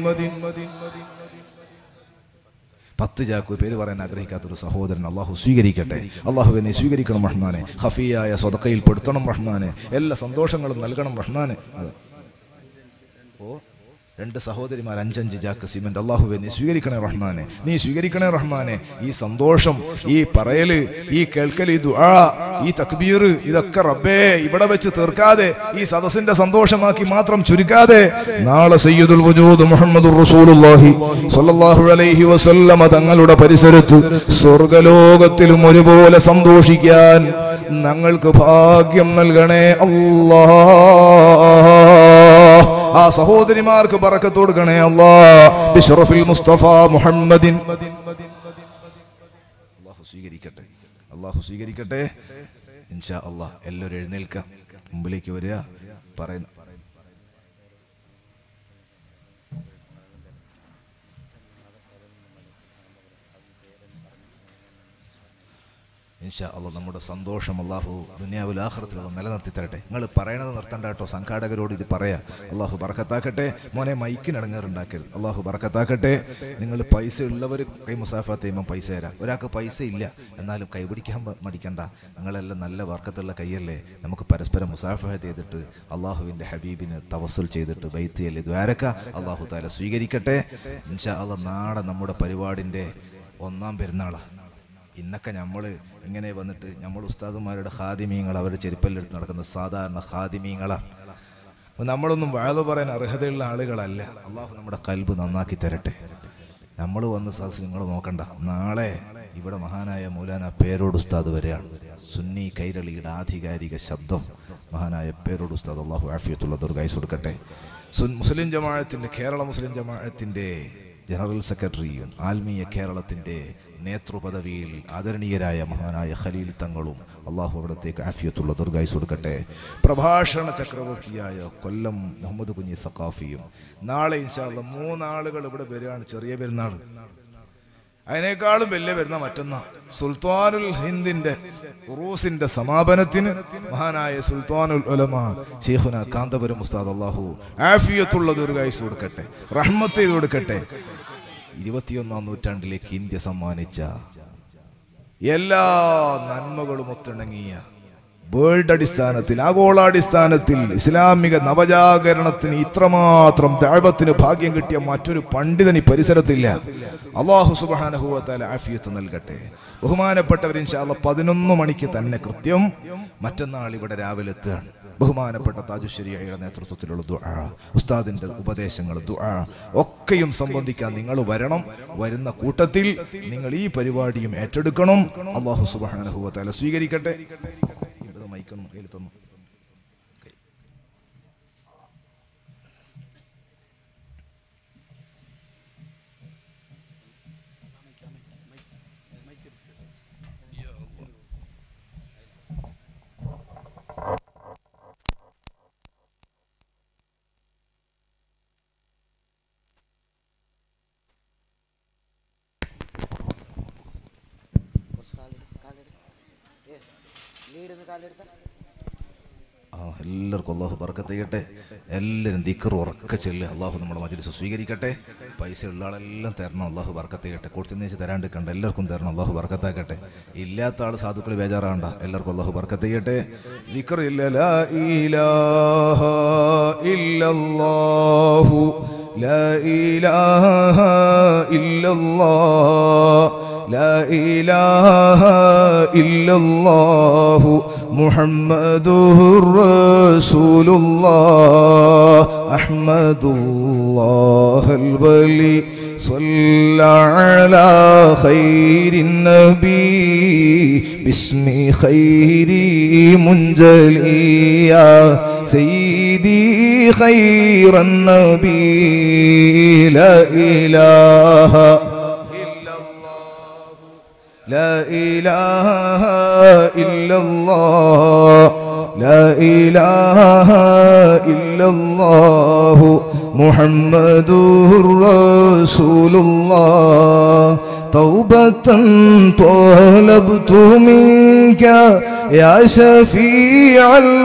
പത്ത് ചാക്ക് പേര് പറയാൻ ആഗ്രഹിക്കാത്തൊരു സഹോദരൻ അള്ളാഹു സ്വീകരിക്കട്ടെ അള്ളാഹു നീ സ്വീകരിക്കണം റഹ്മാനെ ഹഫിയായ സ്വതക്കയിൽ പെടുത്തണം റഹ്മാനെ എല്ലാ സന്തോഷങ്ങളും നൽകണം റഹ്മാനെ അതെ. ഓ രണ്ട് സഹോദരിമാർ അഞ്ചഞ്ച് ജാക്ക് സിമെന്റ് അള്ളാഹുവെ നീ സ്വീകരിക്കണേ റഹ്മാനെ നീ സ്വീകരിക്കണേ റഹ്മാനെ ഈ സന്തോഷം ഈ പറയല് ഈ കേൾക്കൽ ഈ ദുആ ഈ തക്ബീർ ഇതൊക്കെ റബ്ബേ ഇവിടെ വെച്ച് തീർക്കാതെ ഈ സദസ്സിന്റെ സന്തോഷമാക്കി മാത്രം ചുരുക്കാതെ നാളെ സയ്യിദുൽ വജൂദ് മുഹമ്മദ് റസൂലുള്ളാഹി സ്വല്ലല്ലാഹു അലൈഹി വസല്ലമ തങ്ങളുടെ പരിസരത്ത് സ്വർഗലോകത്തിലും ഒരുപോലെ സന്തോഷിക്കാൻ ഞങ്ങൾക്ക് ഭാഗ്യം നൽകണേ അല്ലാ ആ സഹോദരിമാർക്ക് ബറക്കത്ത് കൊടുക്കണേ അല്ലാ ബിശ്റഫിൽ മുസ്തഫ മുഹമ്മദിൻ അള്ളാഹു സ്വീകരിക്കട്ടെ അള്ളാഹു സ്വീകരിക്കട്ടെ ഇൻഷാ അള്ളാഹ് എല്ലാവരും എഴുന്നേൽക്കാം മുമ്പിലേക്ക് വരിക പറയുന്ന ഇൻഷാ അള്ളാഹ് നമ്മുടെ സന്തോഷം അള്ളാഹു ദുനിയാവിൽ ആഹ്റത്തിലുള്ള നിലനിർത്തി തരട്ടെ നിങ്ങൾ പറയണത് നിർത്തണ്ട കേട്ടോ സംഘാടകരോട് ഇത് പറയാ അള്ളാഹു ബറക്കത്താക്കട്ടെ മോനെ മൈക്കിന് ഇടങ്ങേറുണ്ടാക്കരുത് അള്ളാഹു ബറക്കത്താക്കട്ടെ നിങ്ങൾ പൈസ ഉള്ളവർ കൈ മുസാഫാത്ത് ചെയ്യുമ്പോൾ പൈസ തരാം ഒരാൾക്ക് പൈസ ഇല്ല എന്നാലും കൈപിടിക്കാൻ മ- മടിക്കണ്ട നിങ്ങളെല്ലാം നല്ല വർക്കത്തുള്ള കൈയല്ലേ നമുക്ക് പരസ്പരം മുസാഫഹത്ത് ചെയ്തിട്ട് അള്ളാഹുവിൻ്റെ ഹബീബിന് തവസുൽ ചെയ്തിട്ട് ബൈത്തിയല്ലേ ദ്വാരക്ക അള്ളാഹു താല സ്വീകരിക്കട്ടെ ഇൻഷാ അള്ളാഹ് നാളെ നമ്മുടെ പരിപാടിൻ്റെ ഒന്നാം പെരുന്നാളാണ് ഇന്നൊക്കെ നമ്മൾ ഇങ്ങനെ വന്നിട്ട് നമ്മൾ ഉസ്താദുമാരുടെ ഖാദിമീങ്ങൾ അവരുടെ ചെരുപ്പല്ലെടുത്ത് നടക്കുന്ന സാധാരണ ഖാദിമീങ്ങളാണ് അപ്പൊ നമ്മളൊന്നും വഴതു പറയാൻ അർഹതയുള്ള ആളുകളല്ല അള്ളാഹു നമ്മുടെ കൽബ് നന്നാക്കി തരട്ടെ നമ്മൾ വന്ന് സദസ് നിങ്ങൾ നോക്കണ്ട നാളെ ഇവിടെ മഹാനായ മൗലാന പേരോട് ഉസ്താദ് വരെയാണ് സുന്നി കൈരളിയുടെ ആധികാരിക ശബ്ദം മഹാനായ പേരോട് ഉസ്താദ് അള്ളാഹു ആഫിയത്തുള്ള ദുർഗായിസ് കൊടുക്കട്ടെ സുൻ മുസ്ലിം ജമാഅത്തിന്റെ കേരള മുസ്ലിം ജമാഅത്തിന്റെ ജനറൽ സെക്രട്ടറിയും ആത്മീയ കേരളത്തിന്റെ നേതൃപദവിയിൽ ആദരണീയരായ മഹാനായ ഖലീൽ തങ്ങളും അള്ളാഹു അവിടത്തേക്ക് ആഫിയത്തുള്ള ദുർഗായിസ് കൊടുക്കട്ടെ പ്രഭാഷണ ചക്രവർത്തിയായ കൊല്ലം മുഹമ്മദ് കുഞ്ഞി സഖാഫിയും നാളെ ഇൻഷാല്ല മൂന്നാളുകൾ ഇവിടെ വരികയാണ് ചെറിയ പെരുന്നാൾ അതിനേക്കാളും വലിയ വരുന്ന മറ്റന്നാ സുൽത്താനുൽ ഹിന്ദിന്റെ ഉറൂസിന്റെ സമാപനത്തിന് മഹാനായ സുൽത്താനുൽ ഉലമ ഷെയ്ഖുന കാന്തപുരം ഉസ്താദ് അള്ളാഹു ആഫിയത്തുള്ള ദീർഘായുസ് കൊടുക്കട്ടെ റഹ്മത്ത് ചെയ്ത് കൊടുക്കട്ടെ ഇരുപത്തിയൊന്നാം നൂറ്റാണ്ടിലേക്ക് ഇന്ത്യ സമ്മാനിച്ച എല്ലാ നന്മകളും ഒത്തിണങ്ങിയ വേൾഡ് അടിസ്ഥാനത്തിൽ ആഗോളാടിസ്ഥാനത്തിൽ ഇസ്ലാമിക നവജാഗരണത്തിന് ഇത്രമാത്രം ദൈവത്തിന് ഭാഗ്യം കിട്ടിയ മറ്റൊരു പണ്ഡിതൻ ഈ പരിസരത്തില്ല അള്ളാഹു സുബാനഹുവത്താല ആഫിയത്ത് നൽകട്ടെ ബഹുമാനപ്പെട്ടവർ ഇൻഷാല്ല പതിനൊന്ന് മണിക്ക് തന്നെ കൃത്യം മറ്റന്നാൾ ഇവിടെ രാവിലെ എത്തുകയാണ് ബഹുമാനപ്പെട്ട താജുശ്ശേരിയുടെ നേതൃത്വത്തിലുള്ള ദുആ ഉസ്താദിന്റെ ഉപദേശങ്ങൾ ദുആ ഒക്കെയും സംബന്ധിക്കാൻ നിങ്ങൾ വരണം വരുന്ന കൂട്ടത്തിൽ നിങ്ങൾ ഈ പരിപാടിയും ഏറ്റെടുക്കണം അള്ളാഹു സുബാനഹുവത്താല സ്വീകരിക്കട്ടെ ഇവിടെ മൈക്കൊന്നും കയ്യിൽ തന്നു കുറച്ച് കാലെടു കാലെടു ഏ ലീഡിന്ന് കാലെടുത്ത ആ എല്ലാവർക്കും അള്ളാഹു ബർക്കത്ത് ചെയ്യട്ടെ എല്ലാവരും ദിക്കർ ഉറക്കെ ചെല്ല് അള്ളാഹു നമ്മുടെ മജ്ലിസ് സ്വീകരിക്കട്ടെ പൈസ ഉള്ള ആളെല്ലാം തരണം അള്ളാഹു ബർക്കത്ത് ചെയ്യട്ടെ കൊടുത്തെന്ന് വെച്ച് തരാണ്ടിക്കണ്ട എല്ലാവർക്കും തരണം അള്ളാഹു ബർക്കത്താക്കട്ടെ ഇല്ലാത്ത ആൾ സാധുക്കൾ ബേജാറാണ്ട എല്ലാവർക്കും അള്ളാഹു ബർക്കത്ത് ചെയ്യട്ടെ ദിക്കർ ഇല്ല ലാ ഇലാഹ ഇല്ലല്ലാഹു ലാ ഇലാഹ ഇല്ലല്ലാഹ് لا إله إلا الله محمد رسول الله أحمد الله الولي صلى على خير النبي باسم خير منجلي يا سيدي خير النبي لا إله إلا الله لا إله إلا الله لا إله إلا الله محمد رسول الله توبة طلبت منك يا شفيع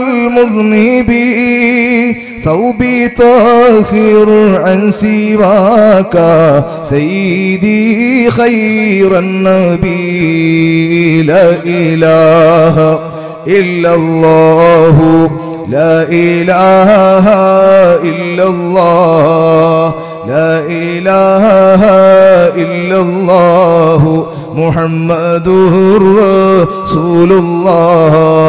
المذنبين ثوبي طاهر عن سواك سيدي خير النبي لا إله إلا الله لا إله إلا الله لا إله إلا الله محمد رسول الله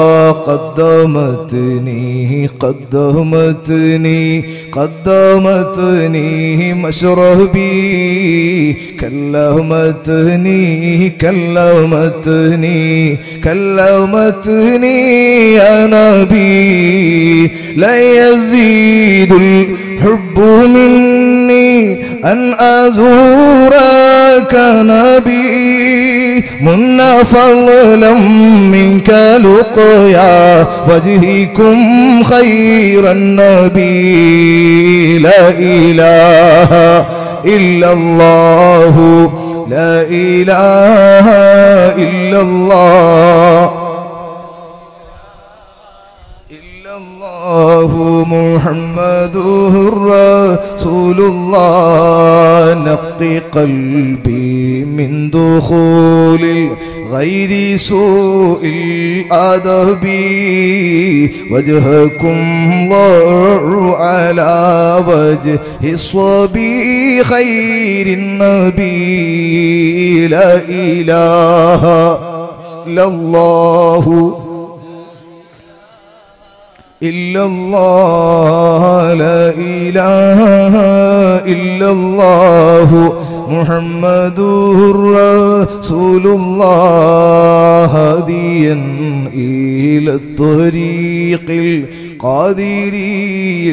قدمتني قدمتني قدمتني مشربي كلمتني كلمتني كلمتني يا نبي لا يزيد الحب مني أن أزورك نبي من فضلا منك لقيا وجهكم خير النبي لا إله إلا الله لا إله إلا الله إلا الله محمد رسول الله نقي قلبي من دخول غير سوء الأدب وجهكم الله على وجه الصبي خير النبي لا إله إلا الله إلا الله لا إله إلا الله محمد رسول الله هاديا إلى الطريق القادري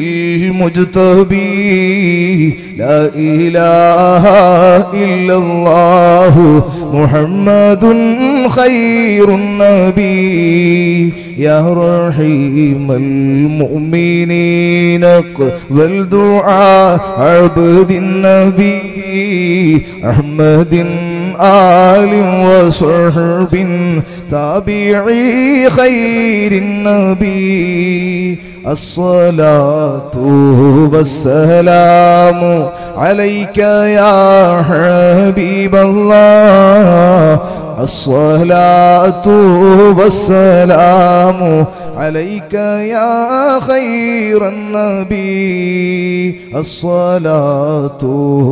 المجتبي لا إله إلا الله محمد خير النبي يا رحيم المؤمنين اقبل دعاء عبد النبي أحمد آل وصحب تابعي خير النبي الصلاة والسلام عليك يا حبيب الله الصلاة والسلام عليك يا خير النبي الصلاة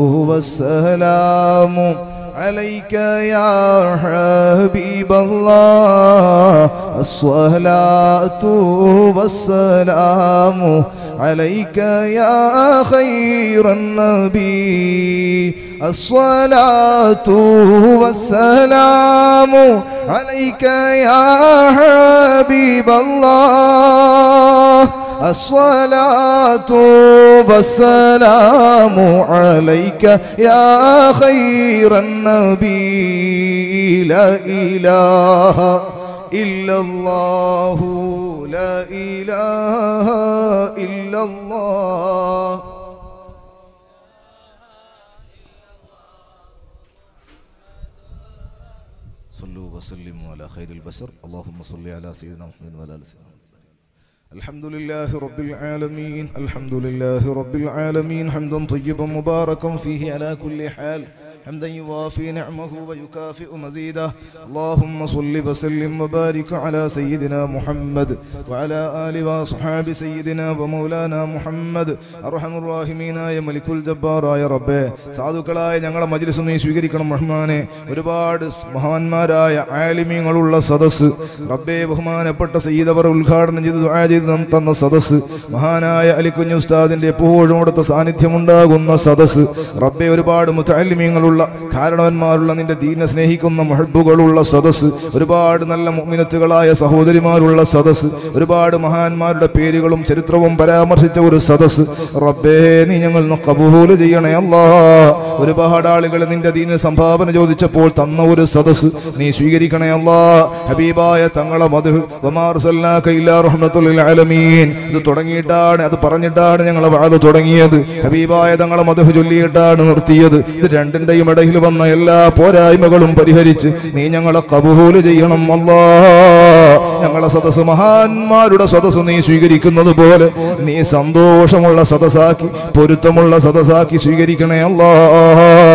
والسلام عليك يا حبيب الله الصلاة والسلام عليك يا خير النبي الصلاة والسلام عليك يا حبيب الله الصلاة والسلام عليك يا خير النبي لا إله إلا الله لا إله إلا الله صلوا وسلموا على خير البشر اللهم صل على سيدنا محمد وعلى ال سيدنا محمد الحمد لله رب العالمين الحمد لله رب العالمين حمدا طيبا مباركا فيه على كل حال حمدا يوافي نعمه ويكافئ مزيده اللهم صل وسلم وبارك على سيدنا محمد وعلى آل وأصحاب سيدنا ومولانا محمد അർഹം റാഹിമീനായ മലിക്കുൽ ജബ്ബാറായ റബ്ബേ സാധുക്കളായ ഞങ്ങളെ മജ്ലിസ് നീ സ്വീകരിക്കണം റഹ്മാനെ ഒരുപാട് മഹാന്മാരായ ആലിമീങ്ങളുള്ള സദസ്സ് റബ്ബേ ബഹുമാനപ്പെട്ട സയ്യിദ് അവർ ഉദ്ഘാടനം ചെയ്ത് ദുആ ചെയ്ത് നം- തന്ന സദസ്സ് മഹാനായ അലിക്കുഞ്ഞു ഉസ്താദിന്റെ എപ്പോഴും അവിടുത്തെ സാന്നിധ്യമുണ്ടാകുന്ന സദസ്സ് റബ്ബെ ഒരുപാട് മുത്തല്ലിമീങ്ങളുള്ള കാരണവന്മാരുള്ള നിന്റെ ദീനെ സ്നേഹിക്കുന്ന മഹബുകളുള്ള സദസ്സ് ഒരുപാട് നല്ല മുഅ്മിനത്തുകളായ സഹോദരിമാരുള്ള സദസ്സ് ഒരുപാട് മഹാന്മാരുടെ പേരുകളും ചരിത്രവും പരാമർശിച്ച ഒരു സദസ്സ് റബ്ബേ നീ ഞങ്ങൾ കബൂല് ചെയ്യണേ അല്ലാ ഒരുപാട് ആളുകൾ നിന്റെ ദീന സംഭാവന ചോദിച്ചപ്പോൾ തന്ന ഒരു സദസ്സ് നീ സ്വീകരിക്കണേ അല്ലാ ഹബീബായ തങ്ങളെ മധു ആലമീൻ ഇത് തുടങ്ങിയിട്ടാണ് അത് പറഞ്ഞിട്ടാണ് ഞങ്ങളെ വാത് തുടങ്ങിയത് ഹബീബായ തങ്ങളെ മധു ചൊല്ലിയിട്ടാണ് നിർത്തിയത് ഇത് രണ്ടിന്റെയും ഇടയിൽ വന്ന എല്ലാ പോരായ്മകളും പരിഹരിച്ച് നീ ഞങ്ങളെ കബൂല് ചെയ്യണം അല്ലാ ഞങ്ങളെ സദസ് മഹാന്മാരുടെ സദസ് നീ സ്വീകരിക്കുന്നത് പോലെ നീ സന്തോഷമുള്ള സദസ്സാക്കി പൊരുത്തമുള്ള സദസ്സാക്കി സ്വീകരിക്കണേ അല്ലാ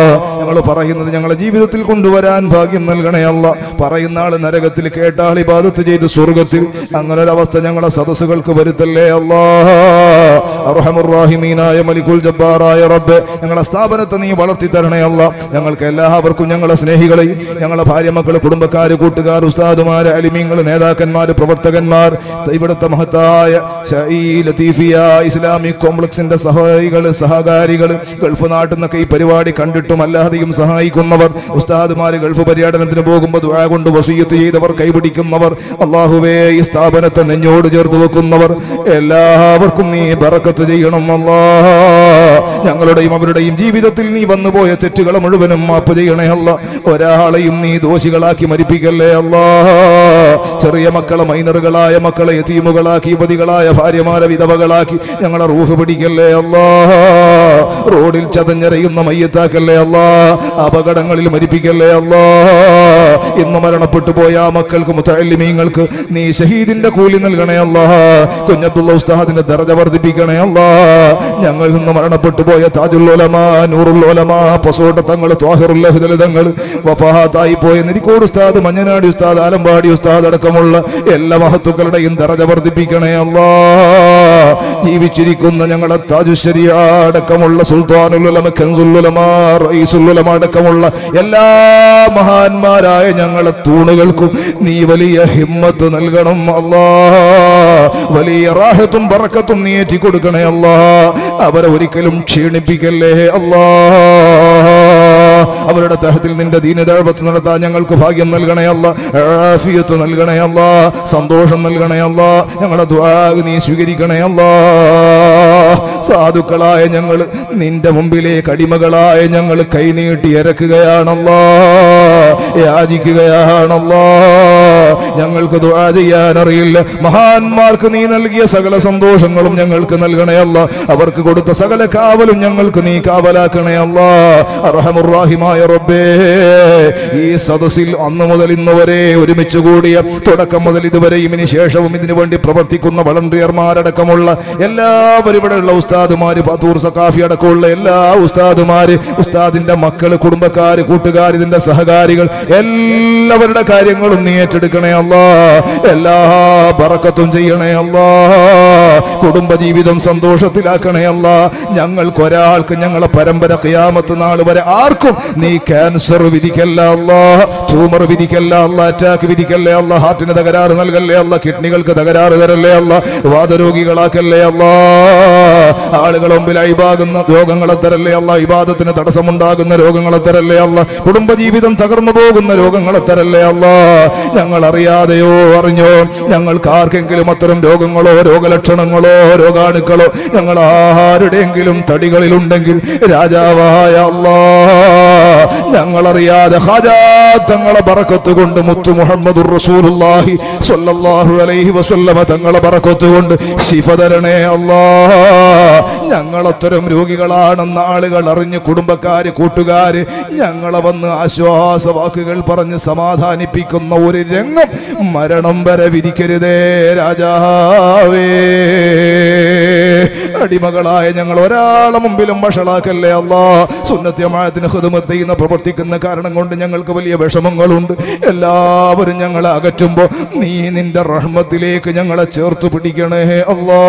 ഞങ്ങൾ പറയുന്നത് ഞങ്ങളുടെ ജീവിതത്തിൽ കൊണ്ടുവരാൻ ഭാഗ്യം നൽകണേ അല്ല പറയുന്ന ആള് നരകത്തിൽ കേട്ട ആൾ ഇബാദത്ത് ചെയ്ത് സ്വർഗത്തിൽ അങ്ങനെ ഒരു അവസ്ഥ ഞങ്ങളുടെ സദസ്സുകൾക്ക് വരുത്തല്ലേ അല്ലാ അർഹമുറാഹിമീനായ മലിക്കുൽ ജബ്ബാറായ റബ്ബ് ഞങ്ങളുടെ സ്ഥാപനത്തെ നീ വളർത്തി തരണേ അല്ല ഞങ്ങൾക്ക് എല്ലാവർക്കും ഞങ്ങളുടെ സ്നേഹികളെയും ഞങ്ങളുടെ ഭാര്യ മക്കള് കുടുംബക്കാര് കൂട്ടുകാർ ഉസ്താദുമാര് അലിമീങ്ങൾ നേതാക്കന്മാര് പ്രവർത്തകന്മാർ ഇവിടുത്തെ മഹത്തായ ശ- ഈ ലത്തീഫിയ ഇസ്ലാമിക് കോംപ്ലക്സിന്റെ സഹായികള് സഹകാരികള് ഗൾഫ് നാട്ടിൽ നിന്നൊക്കെ ഈ പരിപാടി കണ്ടിട്ടും അല്ലാതെയും സഹായിക്കുന്നവർ ഉസ്താദുമാര് ഗൾഫ് പര്യടനത്തിന് പോകുമ്പോൾ ദുആ കൊണ്ട് വസീയത്ത് ചെയ്തവർ കൈപിടിക്കുന്നവർ അള്ളാഹുവേ ഈ സ്ഥാപനത്തെ നെഞ്ഞോട് ചേർത്ത് വെക്കുന്നവർ എല്ലാവർക്കും നീ ബറക്കത്ത് ചെയ്യണം അല്ലാ ഞങ്ങളുടെയും അവരുടെയും ജീവിതത്തിൽ നീ വന്നുപോയ തെറ്റുകളെ മുഴുവനും മാപ്പ് ചെയ്യണേ അല്ല ഒരാളെയും നീ ദോഷികളാക്കി മരിപ്പിക്കല്ലേ അല്ലാ ചെറിയ മക്കളെ മൈനറുകളായ മക്കളെ യതീമുകളാക്കി യുവതികളായ ഭാര്യമാരെ വിധവകളാക്കി ഞങ്ങളെ റൂഹ് പിടിക്കല്ലേ അല്ലാ റോഡിൽ ചതഞ്ഞെറിയുന്ന മയ്യത്താക്കല്ലേ അല്ലാ അപകടങ്ങളിൽ മരിപ്പിക്കല്ലേ അല്ലാ ഇന്ന് മരണപ്പെട്ടു പോയ ആ മക്കൾക്ക് മുത്തല്ലിമീങ്ങൾക്ക് നീ ഷഹീദിന്റെ കൂലി നൽകണേ അല്ലാ കുഞ്ഞബ്ദുള്ള ഉസ്താദിന്റെ ദർജ വർദ്ധിപ്പിക്കണേ അല്ലാ ഞങ്ങൾ നിന്ന് മരണപ്പെട്ടു പോയ താജുല്ലോലമ നൂറുല്ലോലമ പൊസോട്ട തങ്ങൾ ത്വാഹിറുല്ലഹിതങ്ങൾ വഫാത്തായി പോയ നിരിക്കോട് ഉസ്താദ് മഞ്ഞനാടി ഉസ്താദ് ആലമ്പാടി ഉസ്താദ് അടക്കമുള്ള എല്ലാ മഹത്തുക്കളുടെയും ദർജ വർദ്ധിപ്പിക്കണേ അല്ലാ ജീവിച്ചിരിക്കുന്ന ഞങ്ങളെ താജുശരിയ അടക്കമുള്ള സുൽത്താനുലുലമ കെൻസുല്ലുലമ റഈസുല്ലുലമ അടക്കമുള്ള എല്ലാ മഹാന്മാരായ ഞങ്ങളെ തൂണുകൾക്കും നീ വലിയ ഹിമ്മത്ത് നൽകണം അല്ലാ വലിയ റാഹത്തും ബറക്കത്തും നീ ഏറ്റി കൊടുക്കണേ അല്ലാ അവരെ ഒരിക്കലും ക്ഷീണിപ്പിക്കല്ലേ അല്ലാ അവരുടെ തഹത്തിൽ നിന്റെ ദീനദാഴ്വത്ത് നടത്താൻ ഞങ്ങൾക്ക് ഭാഗ്യം നൽകണേ അല്ല ആഫിയത്ത് നൽകണേ അല്ല സന്തോഷം നൽകണേ അല്ല ഞങ്ങളുടെ ദുആ നീ സ്വീകരിക്കണേ അല്ല സാധുക്കളായ ഞങ്ങൾ നിന്റെ മുമ്പിലേക്ക് അടിമകളായ ഞങ്ങൾ കൈനീട്ടി ഇറക്കുകയാണല്ലോ യാചിക്കുകയാണല്ലോ ഞങ്ങൾക്ക് ദുആ ചെയ്യാൻ അറിയില്ല മഹാന്മാർക്ക് നീ നൽകിയ സകല സന്തോഷങ്ങളും ഞങ്ങൾക്ക് നൽകണേ അല്ല അവർക്ക് കൊടുത്ത സകല കാവലും ഞങ്ങൾക്ക് നീ കാവലാക്കണേ അല്ല അർഹമുറാഹിമായ റബ്ബേ ഈ സദസ്സിൽ അന്ന് മുതൽ ഇന്ന് വരെ ഒരുമിച്ച് കൂടിയ തുടക്കം മുതൽ ഇതുവരെയും ഇനി ശേഷവും ഇതിനു വേണ്ടി പ്രവർത്തിക്കുന്ന വളണ്ടിയർമാരടക്കമുള്ള എല്ലാവരും ഇവിടെയുള്ള ഉസ്താദുമാര് പത്തൂർ സക്കാഫി അടക്കമുള്ള എല്ലാ ഉസ്താദുമാര് ഉസ്താദിന്റെ മക്കള് കുടുംബക്കാര് കൂട്ടുകാർ ഇതിന്റെ സഹകാരികൾ എല്ലാവരുടെ കാര്യങ്ങളും നീ ഏറ്റെടുക്കണേ അല്ലാ എല്ലാ ബറക്കത്തും ചെയ്യണേ അല്ലാ കുടുംബജീവിതം സന്തോഷത്തിലാക്കണേ അല്ലാ ഞങ്ങൾക്ക് ഒരാൾക്ക് ഞങ്ങളെ പരമ്പര ഖിയാമത്ത് നാൾ വരെ ആർക്കും നീ ക്യാൻസർ വിധിക്കല്ല അല്ലാ ട്യൂമർ വിധിക്കല്ല അല്ല അറ്റാക്ക് വിധിക്കല്ലേ അല്ല ഹാർട്ടിന് തകരാറ് നൽകല്ലേ അല്ല കിഡ്നികൾക്ക് തകരാറ് തരല്ലേ അല്ല വാദരോഗികളാക്കല്ലേ അല്ലാ ആളുകൾ മുമ്പിൽ അഴിവാകുന്ന രോഗങ്ങളെ തരല്ലേ അല്ല ഇബാദത്തിന് തടസ്സമുണ്ടാകുന്ന രോഗങ്ങളെ തരല്ലേ അല്ല കുടുംബജീവിതം തകർന്നു പോകുന്ന രോഗങ്ങളെ തരല്ലേ അല്ല ഞങ്ങൾ അറിയാതെയോ അറിഞ്ഞോ ഞങ്ങൾക്ക് ആർക്കെങ്കിലും അത്തരം രോഗങ്ങളോ രോഗലക്ഷണങ്ങളോ രോഗാണുക്കളോ ഞങ്ങൾ ആരുടെയെങ്കിലും തടികളിലുണ്ടെങ്കിൽ രാജാവായ അല്ലാ ഞങ്ങളറിയാതെ ഹാജാ തങ്ങളെ ബറക്കത്ത് കൊണ്ട് മുത്തു മുഹമ്മദ് റസൂലുള്ളാഹി സ്വല്ലല്ലാഹു അലൈഹി വസല്ലമ തങ്ങളെ ബറക്കത്ത് കൊണ്ട് ശിഫ തരണേ അല്ലാ ഞങ്ങളത്തരം രോഗികളാണെന്ന് ആളുകൾ അറിഞ്ഞ് കുടുംബക്കാര് കൂട്ടുകാര് ഞങ്ങളെ വന്ന് ആശ്വാസവാക്കുകൾ പറഞ്ഞ് സമാധാനിപ്പിക്കുന്ന ഒരു രംഗം മരണം വരെ വിധിക്കരുതേ രാജാവേ അടിമകളായ ഞങ്ങൾ ഒരാളെ മുമ്പിലും വഷളാക്കല്ലേ അല്ലാ സുന്നത്യമായത്തിന് ഹൃദമത്ത് ചെയ്യുന്ന പ്രവർത്തിക്കുന്ന കാരണം കൊണ്ട് ഞങ്ങൾക്ക് വലിയ വിഷമങ്ങളുണ്ട് എല്ലാവരും ഞങ്ങളെ അകറ്റുമ്പോ നീ നിന്റെ റഹ്മത്തിലേക്ക് ഞങ്ങളെ ചേർത്ത് പിടിക്കണേ അല്ലാ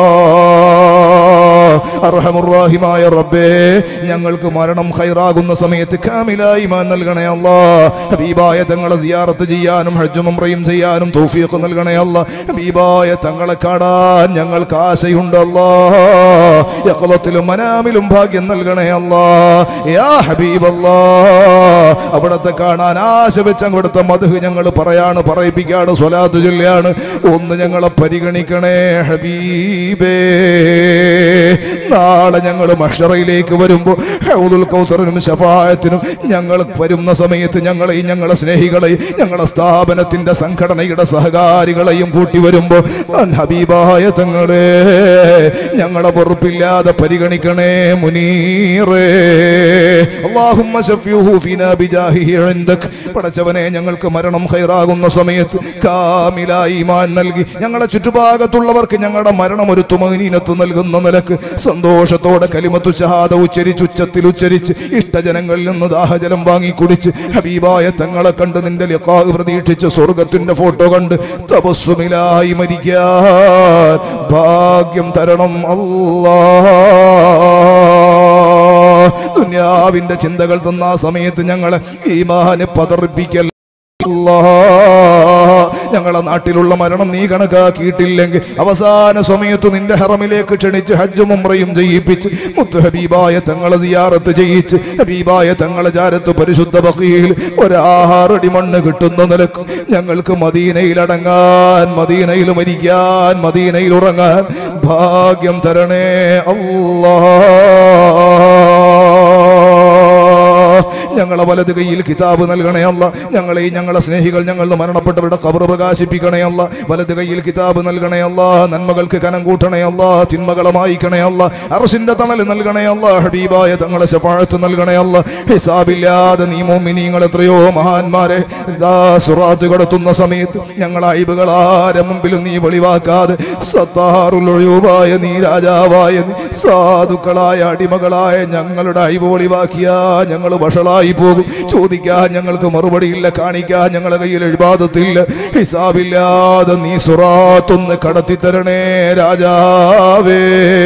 അർഹമുറാഹിമായ റബ്ബേ ഞങ്ങൾക്ക് മരണം ഹൈറാകുന്ന സമയത്ത് കാമിലായി മാൻ നൽകണേ അല്ലാ ഹബീബായ തങ്ങളെ സിയാറത്ത് ചെയ്യാനും ഹജ്ജും ഉംറയും ചെയ്യാനും തൗഫീഖ് നൽകണേ അല്ലാ ഹബീബായ തങ്ങളെ കാണാൻ ഞങ്ങൾക്ക് ആശയുണ്ട് അല്ലാ യഖലത്തിലും മനാമിലും ഭാഗ്യം നൽകണേ അല്ലാ യാ ഹബീബല്ലാ അവിടത്തെ കാണാൻ ആശ വെച്ച് അവിടുത്തെ മധു ഞങ്ങൾ പറയാണ് പറയിപ്പിക്കാണ് സ്വലാത്ത് ചൊല്ലിയാണ് ഒന്ന് ഞങ്ങളെ പരിഗണിക്കണേ ഹബീബേ നാളെ ഞങ്ങൾ മഷറയിലേക്ക് വരുമ്പോൾ ഹൗദുൽ കൗസറിനും ഷഫായത്തിനും ഞങ്ങൾ വരുന്ന സമയത്ത് ഞങ്ങളെയും ഞങ്ങളെ സ്നേഹികളെയും ഞങ്ങളെ സ്ഥാപനത്തിന്റെ സംഘടനയുടെ സഹകാരികളെയും കൂട്ടി വരുമ്പോൾ ഹബീബായ തങ്ങളെ ഞങ്ങളെ വെറുപ്പില്ലാതെ പരിഗണിക്കണേ മുനീറേ അല്ലാഹുമ്മ ശഫ്യൂഹു ഫീനാ ബിജാഹിഹി ഇൻദക് പടച്ചവനെ ഞങ്ങൾക്ക് മരണം ഹൈറാകുന്ന സമയത്ത് കാമിലായി ഈമാൻ നൽകി ഞങ്ങളെ ചുറ്റുഭാഗത്തുള്ളവർക്ക് ഞങ്ങളുടെ മരണം ഒരു തുമനീനത്ത് നൽകുന്ന നിലക്ക് സന്തോഷത്തോടെ കലിമത്തു ഷഹാദ ഉച്ചരിച്ച് ഉച്ചത്തിൽ ഉച്ചരിച്ച് ഇഷ്ടജനങ്ങളിൽ നിന്ന് ദാഹജലം വാങ്ങി കുടിച്ച് ഹബീബായ തങ്ങളെ കണ്ട് നിന്റെ ലിഖാഹ് പ്രതീക്ഷിച്ച് സ്വർഗത്തിന്റെ ഫോട്ടോ കണ്ട് തപസ്സുമിലായി മരിക്കാൻ ഭാഗ്യം തരണം അല്ലാ ദുനിയാവിന്റെ ചിന്തകൾ തന്ന ആ സമയത്ത് ഞങ്ങളെ ഈമാന് പതറിപ്പിക്കൽ അല്ലാ, ഞങ്ങളെ നാട്ടിലുള്ള മരണം നീ കണക്കാക്കിയിട്ടില്ലെങ്കിൽ അവസാന സമയത്ത് നിന്റെ ഹറമിലേക്ക് ക്ഷണിച്ച് ഹജ്ജും ഉംറയും ചെയ്യിപ്പിച്ച് മുത്ത് ഹബീബായ തങ്ങളെ സിയാറത്ത് ചെയ്യിച്ച് ഹബീബായ തങ്ങളെ ചാരത്ത് പരിശുദ്ധ ബഖീൽ ഒരാറടി മണ്ണ് കിട്ടുന്ന നിലക്ക് ഞങ്ങൾക്ക് മദീനയിൽ അടങ്ങാൻ മദീനയിൽ മരിക്കാൻ മദീനയിൽ ഉറങ്ങാൻ ഭാഗ്യം തരണേ അല്ലാ ഞങ്ങളെ വലത് കൈയിൽ കിതാബ് നൽകണേ അല്ല ഞങ്ങളെ ഞങ്ങളെ സ്നേഹികൾ ഞങ്ങൾ മരണപ്പെട്ടവരുടെ കബർ പ്രകാശിപ്പിക്കണേ അല്ല വലത് കൈയിൽ കിതാബ് നൽകണേ അല്ല നന്മകൾക്ക് കനം കൂട്ടണേ അല്ല തിന്മകളെ മായിക്കണേ അല്ല അറസിന്റെ തണൽ നൽകണേ അല്ല ഹബീബായ തങ്ങളെ ശഫാഴത്ത് നൽകണേ അല്ല ഹിസാബില്ലാതെ നീ മോമിനിങ്ങൾ എത്രയോ മഹാന്മാരെ ഇതാ സുറാത്ത് കടത്തുന്ന സമയത്ത് ഞങ്ങളെ അയിബുകൾ ആരെ മുമ്പിലും നീ വെളിവാക്കാതെ സത്താറുലൊഴിവായ നീ രാജാവായ നീ സാധുക്കളായ അടിമകളായ ഞങ്ങളുടെ അയിവ് വെളിവാക്കിയ ഞങ്ങൾ വഷളായി പോകും ചോദിക്കാൻ ഞങ്ങൾക്ക് മറുപടിയില്ല കാണിക്കാൻ ഞങ്ങളുടെ കയ്യിൽ എഴുപാതത്തില്ല ഹിസാബില്ലാതെ നീ സുറാത്തൊന്ന് കടത്തി തരണേ രാജാവേ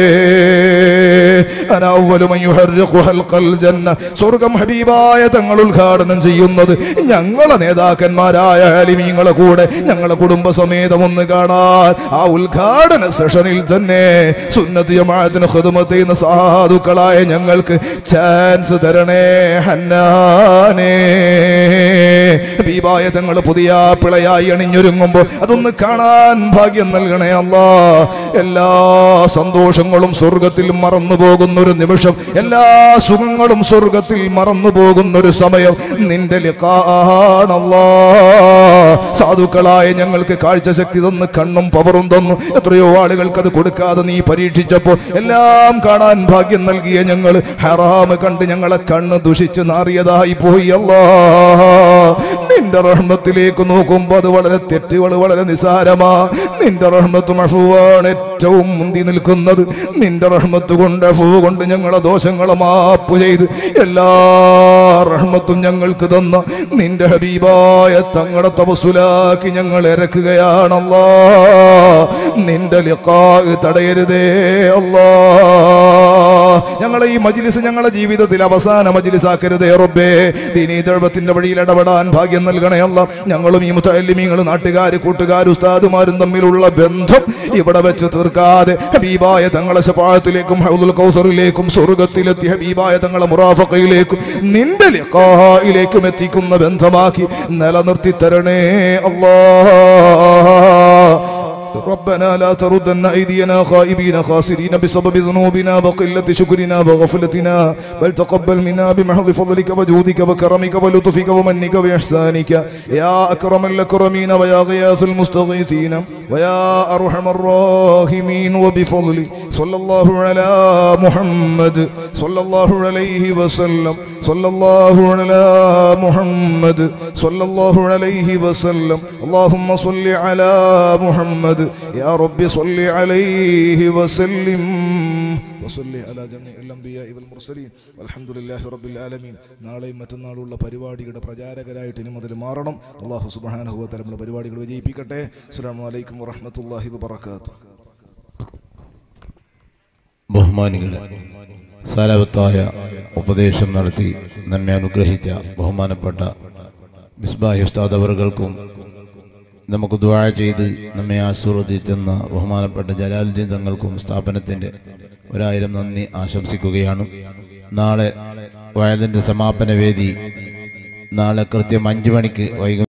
أنا أول من يحرق حلق الجنة. സ്വർഗം ഹബീബായ തങ്ങൾ ഉദ്ഘാടനം ചെയ്യുന്നത് ഞങ്ങളെ നേതാക്കന്മാരായ അലിമീങ്ങളെ കൂടെ ഞങ്ങളെ കുടുംബസമേതം ഒന്ന് കാണാൻ ആ ഉദ്ഘാടന സെഷനിൽ തന്നെ സുന്നത്ത് ജമാഅത്തിന് ഖിദ്മത്ത് ചെയ്യുന്ന സാധുക്കളായ ഞങ്ങൾക്ക് ചാൻസ് തരണേ ഹന്നാനേ ഹബീബായ തങ്ങൾ പുതിയ പിളയായി അണിഞ്ഞൊരുങ്ങുമ്പോൾ അതൊന്ന് കാണാൻ ഭാഗ്യം നൽകണേ അല്ലാ എല്ലാ സന്തോഷങ്ങളും സ്വർഗത്തിൽ മറന്നു പോകുന്ന ഒരു നിമിഷം എല്ലാ സുഖങ്ങളും സ്വർഗത്തിൽ മറന്നു പോകുന്ന ഒരു സമയം നിന്റെ ലിഖാണല്ലാ സാധുക്കളായ ഞങ്ങൾക്ക് കാഴ്ചശക്തി തന്ന് കണ്ണും പവറും തന്നു എത്രയോ ആളുകൾക്ക് അത് കൊടുക്കാതെ നീ പരീക്ഷിച്ചപ്പോൾ എല്ലാം കാണാൻ ഭാഗ്യം നൽകിയ ഞങ്ങൾ ഹറാമ് കണ്ട് ഞങ്ങളെ കണ്ണ് ദുഷിച്ച് നാറിയതായി പോയി അല്ലാ നിന്റെ റഹ്മത്തിലേക്ക് നോക്കുമ്പോൾ അത് വളരെ തെറ്റുകൾ വളരെ നിസാരമാ നിന്റെ റഹ്മത്ത് മഫുവാണ് ഏറ്റവും മുന്തി നിൽക്കുന്നത് നിന്റെ റഹ്മത്ത് കൊണ്ട് അഫു കൊണ്ട് ഞങ്ങളെ ദോഷങ്ങളെ മാപ്പ് ചെയ്ത് എല്ലാ റഹ്മത്തും ഞങ്ങൾക്ക് തന്ന നിന്റെ ഹബീബായ തങ്ങളെ തപസുലാക്കി ഞങ്ങൾ ഇറക്കുകയാണല്ലാ നിന്റെ ലിഖാ തടയരുതേ അല്ലാ ഞങ്ങളെ ഈ മജ്ലിസ് ഞങ്ങളെ ജീവിതത്തിൽ അവസാന മജ്ലിസാക്കരുതേ റബ്ബേ ദീനീ ദൈവത്തിന്റെ വഴിയിൽ ഇടപെടാൻ ഭാഗ്യം നൽകണേ അല്ല ഞങ്ങളും ഈ മുത്തല്ലിമീങ്ങൾ നാട്ടുകാർ കൂട്ടുകാർ ഉസ്താദുമാരും തമ്മിലുള്ള ബന്ധം ഇവിടെ വെച്ച് തീർക്കാതെ ഹബീബായ തങ്ങളെ ശപാഴത്തിലേക്കും ഹൗദുൽ കൗസറിലേക്കും സ്വർഗത്തിലെത്തി ഹബീബായ തങ്ങളെ മുറാഫക്കയിലേക്കും നിന്റെ ലിഖായിലേക്കും എത്തിക്കുന്ന ബന്ധമാക്കി നിലനിർത്തി തരണേ അല്ലാ ربنا لا تردن أيدينا خائبين خاسرين بسبب ذنوبنا وقلة شكرنا وغفلتنا بل تقبل منا بمحض فضلك وجودك وكرمك ولطفك ومنك وإحسانك يا أكرم الأكرمين ويا غياث المستغيثين ويا أرحم الراحمين وبفضل صلى الله على محمد صلى الله عليه وسلم صلى الله على محمد صلى الله عليه وسلم اللهم صل على محمد يا رب صل عليه وسلم وصل على جميع الأنبياء والمرسلين والحمد لله رب العالمين നാളെയും മറ്റന്നാളുള്ള പരിപാടിയുടെ പ്രചാരകരായിട്ട് ഇനി മുതൽ മാറണം അള്ളാഹു സുബ്ഹാനഹു വ തആല നമ്മുടെ പരിപാടികൾ വിജയിപ്പിക്കട്ടെ അസ്സലാമു അലൈക്കും വറഹ്മത്തുള്ളാഹി വബറകാതുഹു ബഹുമാനികളെ സാരവത്തായ ഉപദേശം നടത്തി നമ്മെ അനുഗ്രഹിച്ച ബഹുമാനപ്പെട്ട മിസ്ബാഹി ഉസ്താദ് അവർകൾക്കും നമുക്ക് ദുആ ചെയ്ത് നമ്മെ ആശീർവദിച്ചെന്ന ബഹുമാനപ്പെട്ട ജലാലുദ്ദീൻ തങ്ങൾക്കും സ്ഥാപനത്തിൻ്റെ ഒരായിരം നന്ദി ആശംസിക്കുകയാണ് നാളെ വയലിൻ്റെ സമാപന വേദി നാളെ കൃത്യം അഞ്ച് മണിക്ക് വൈകും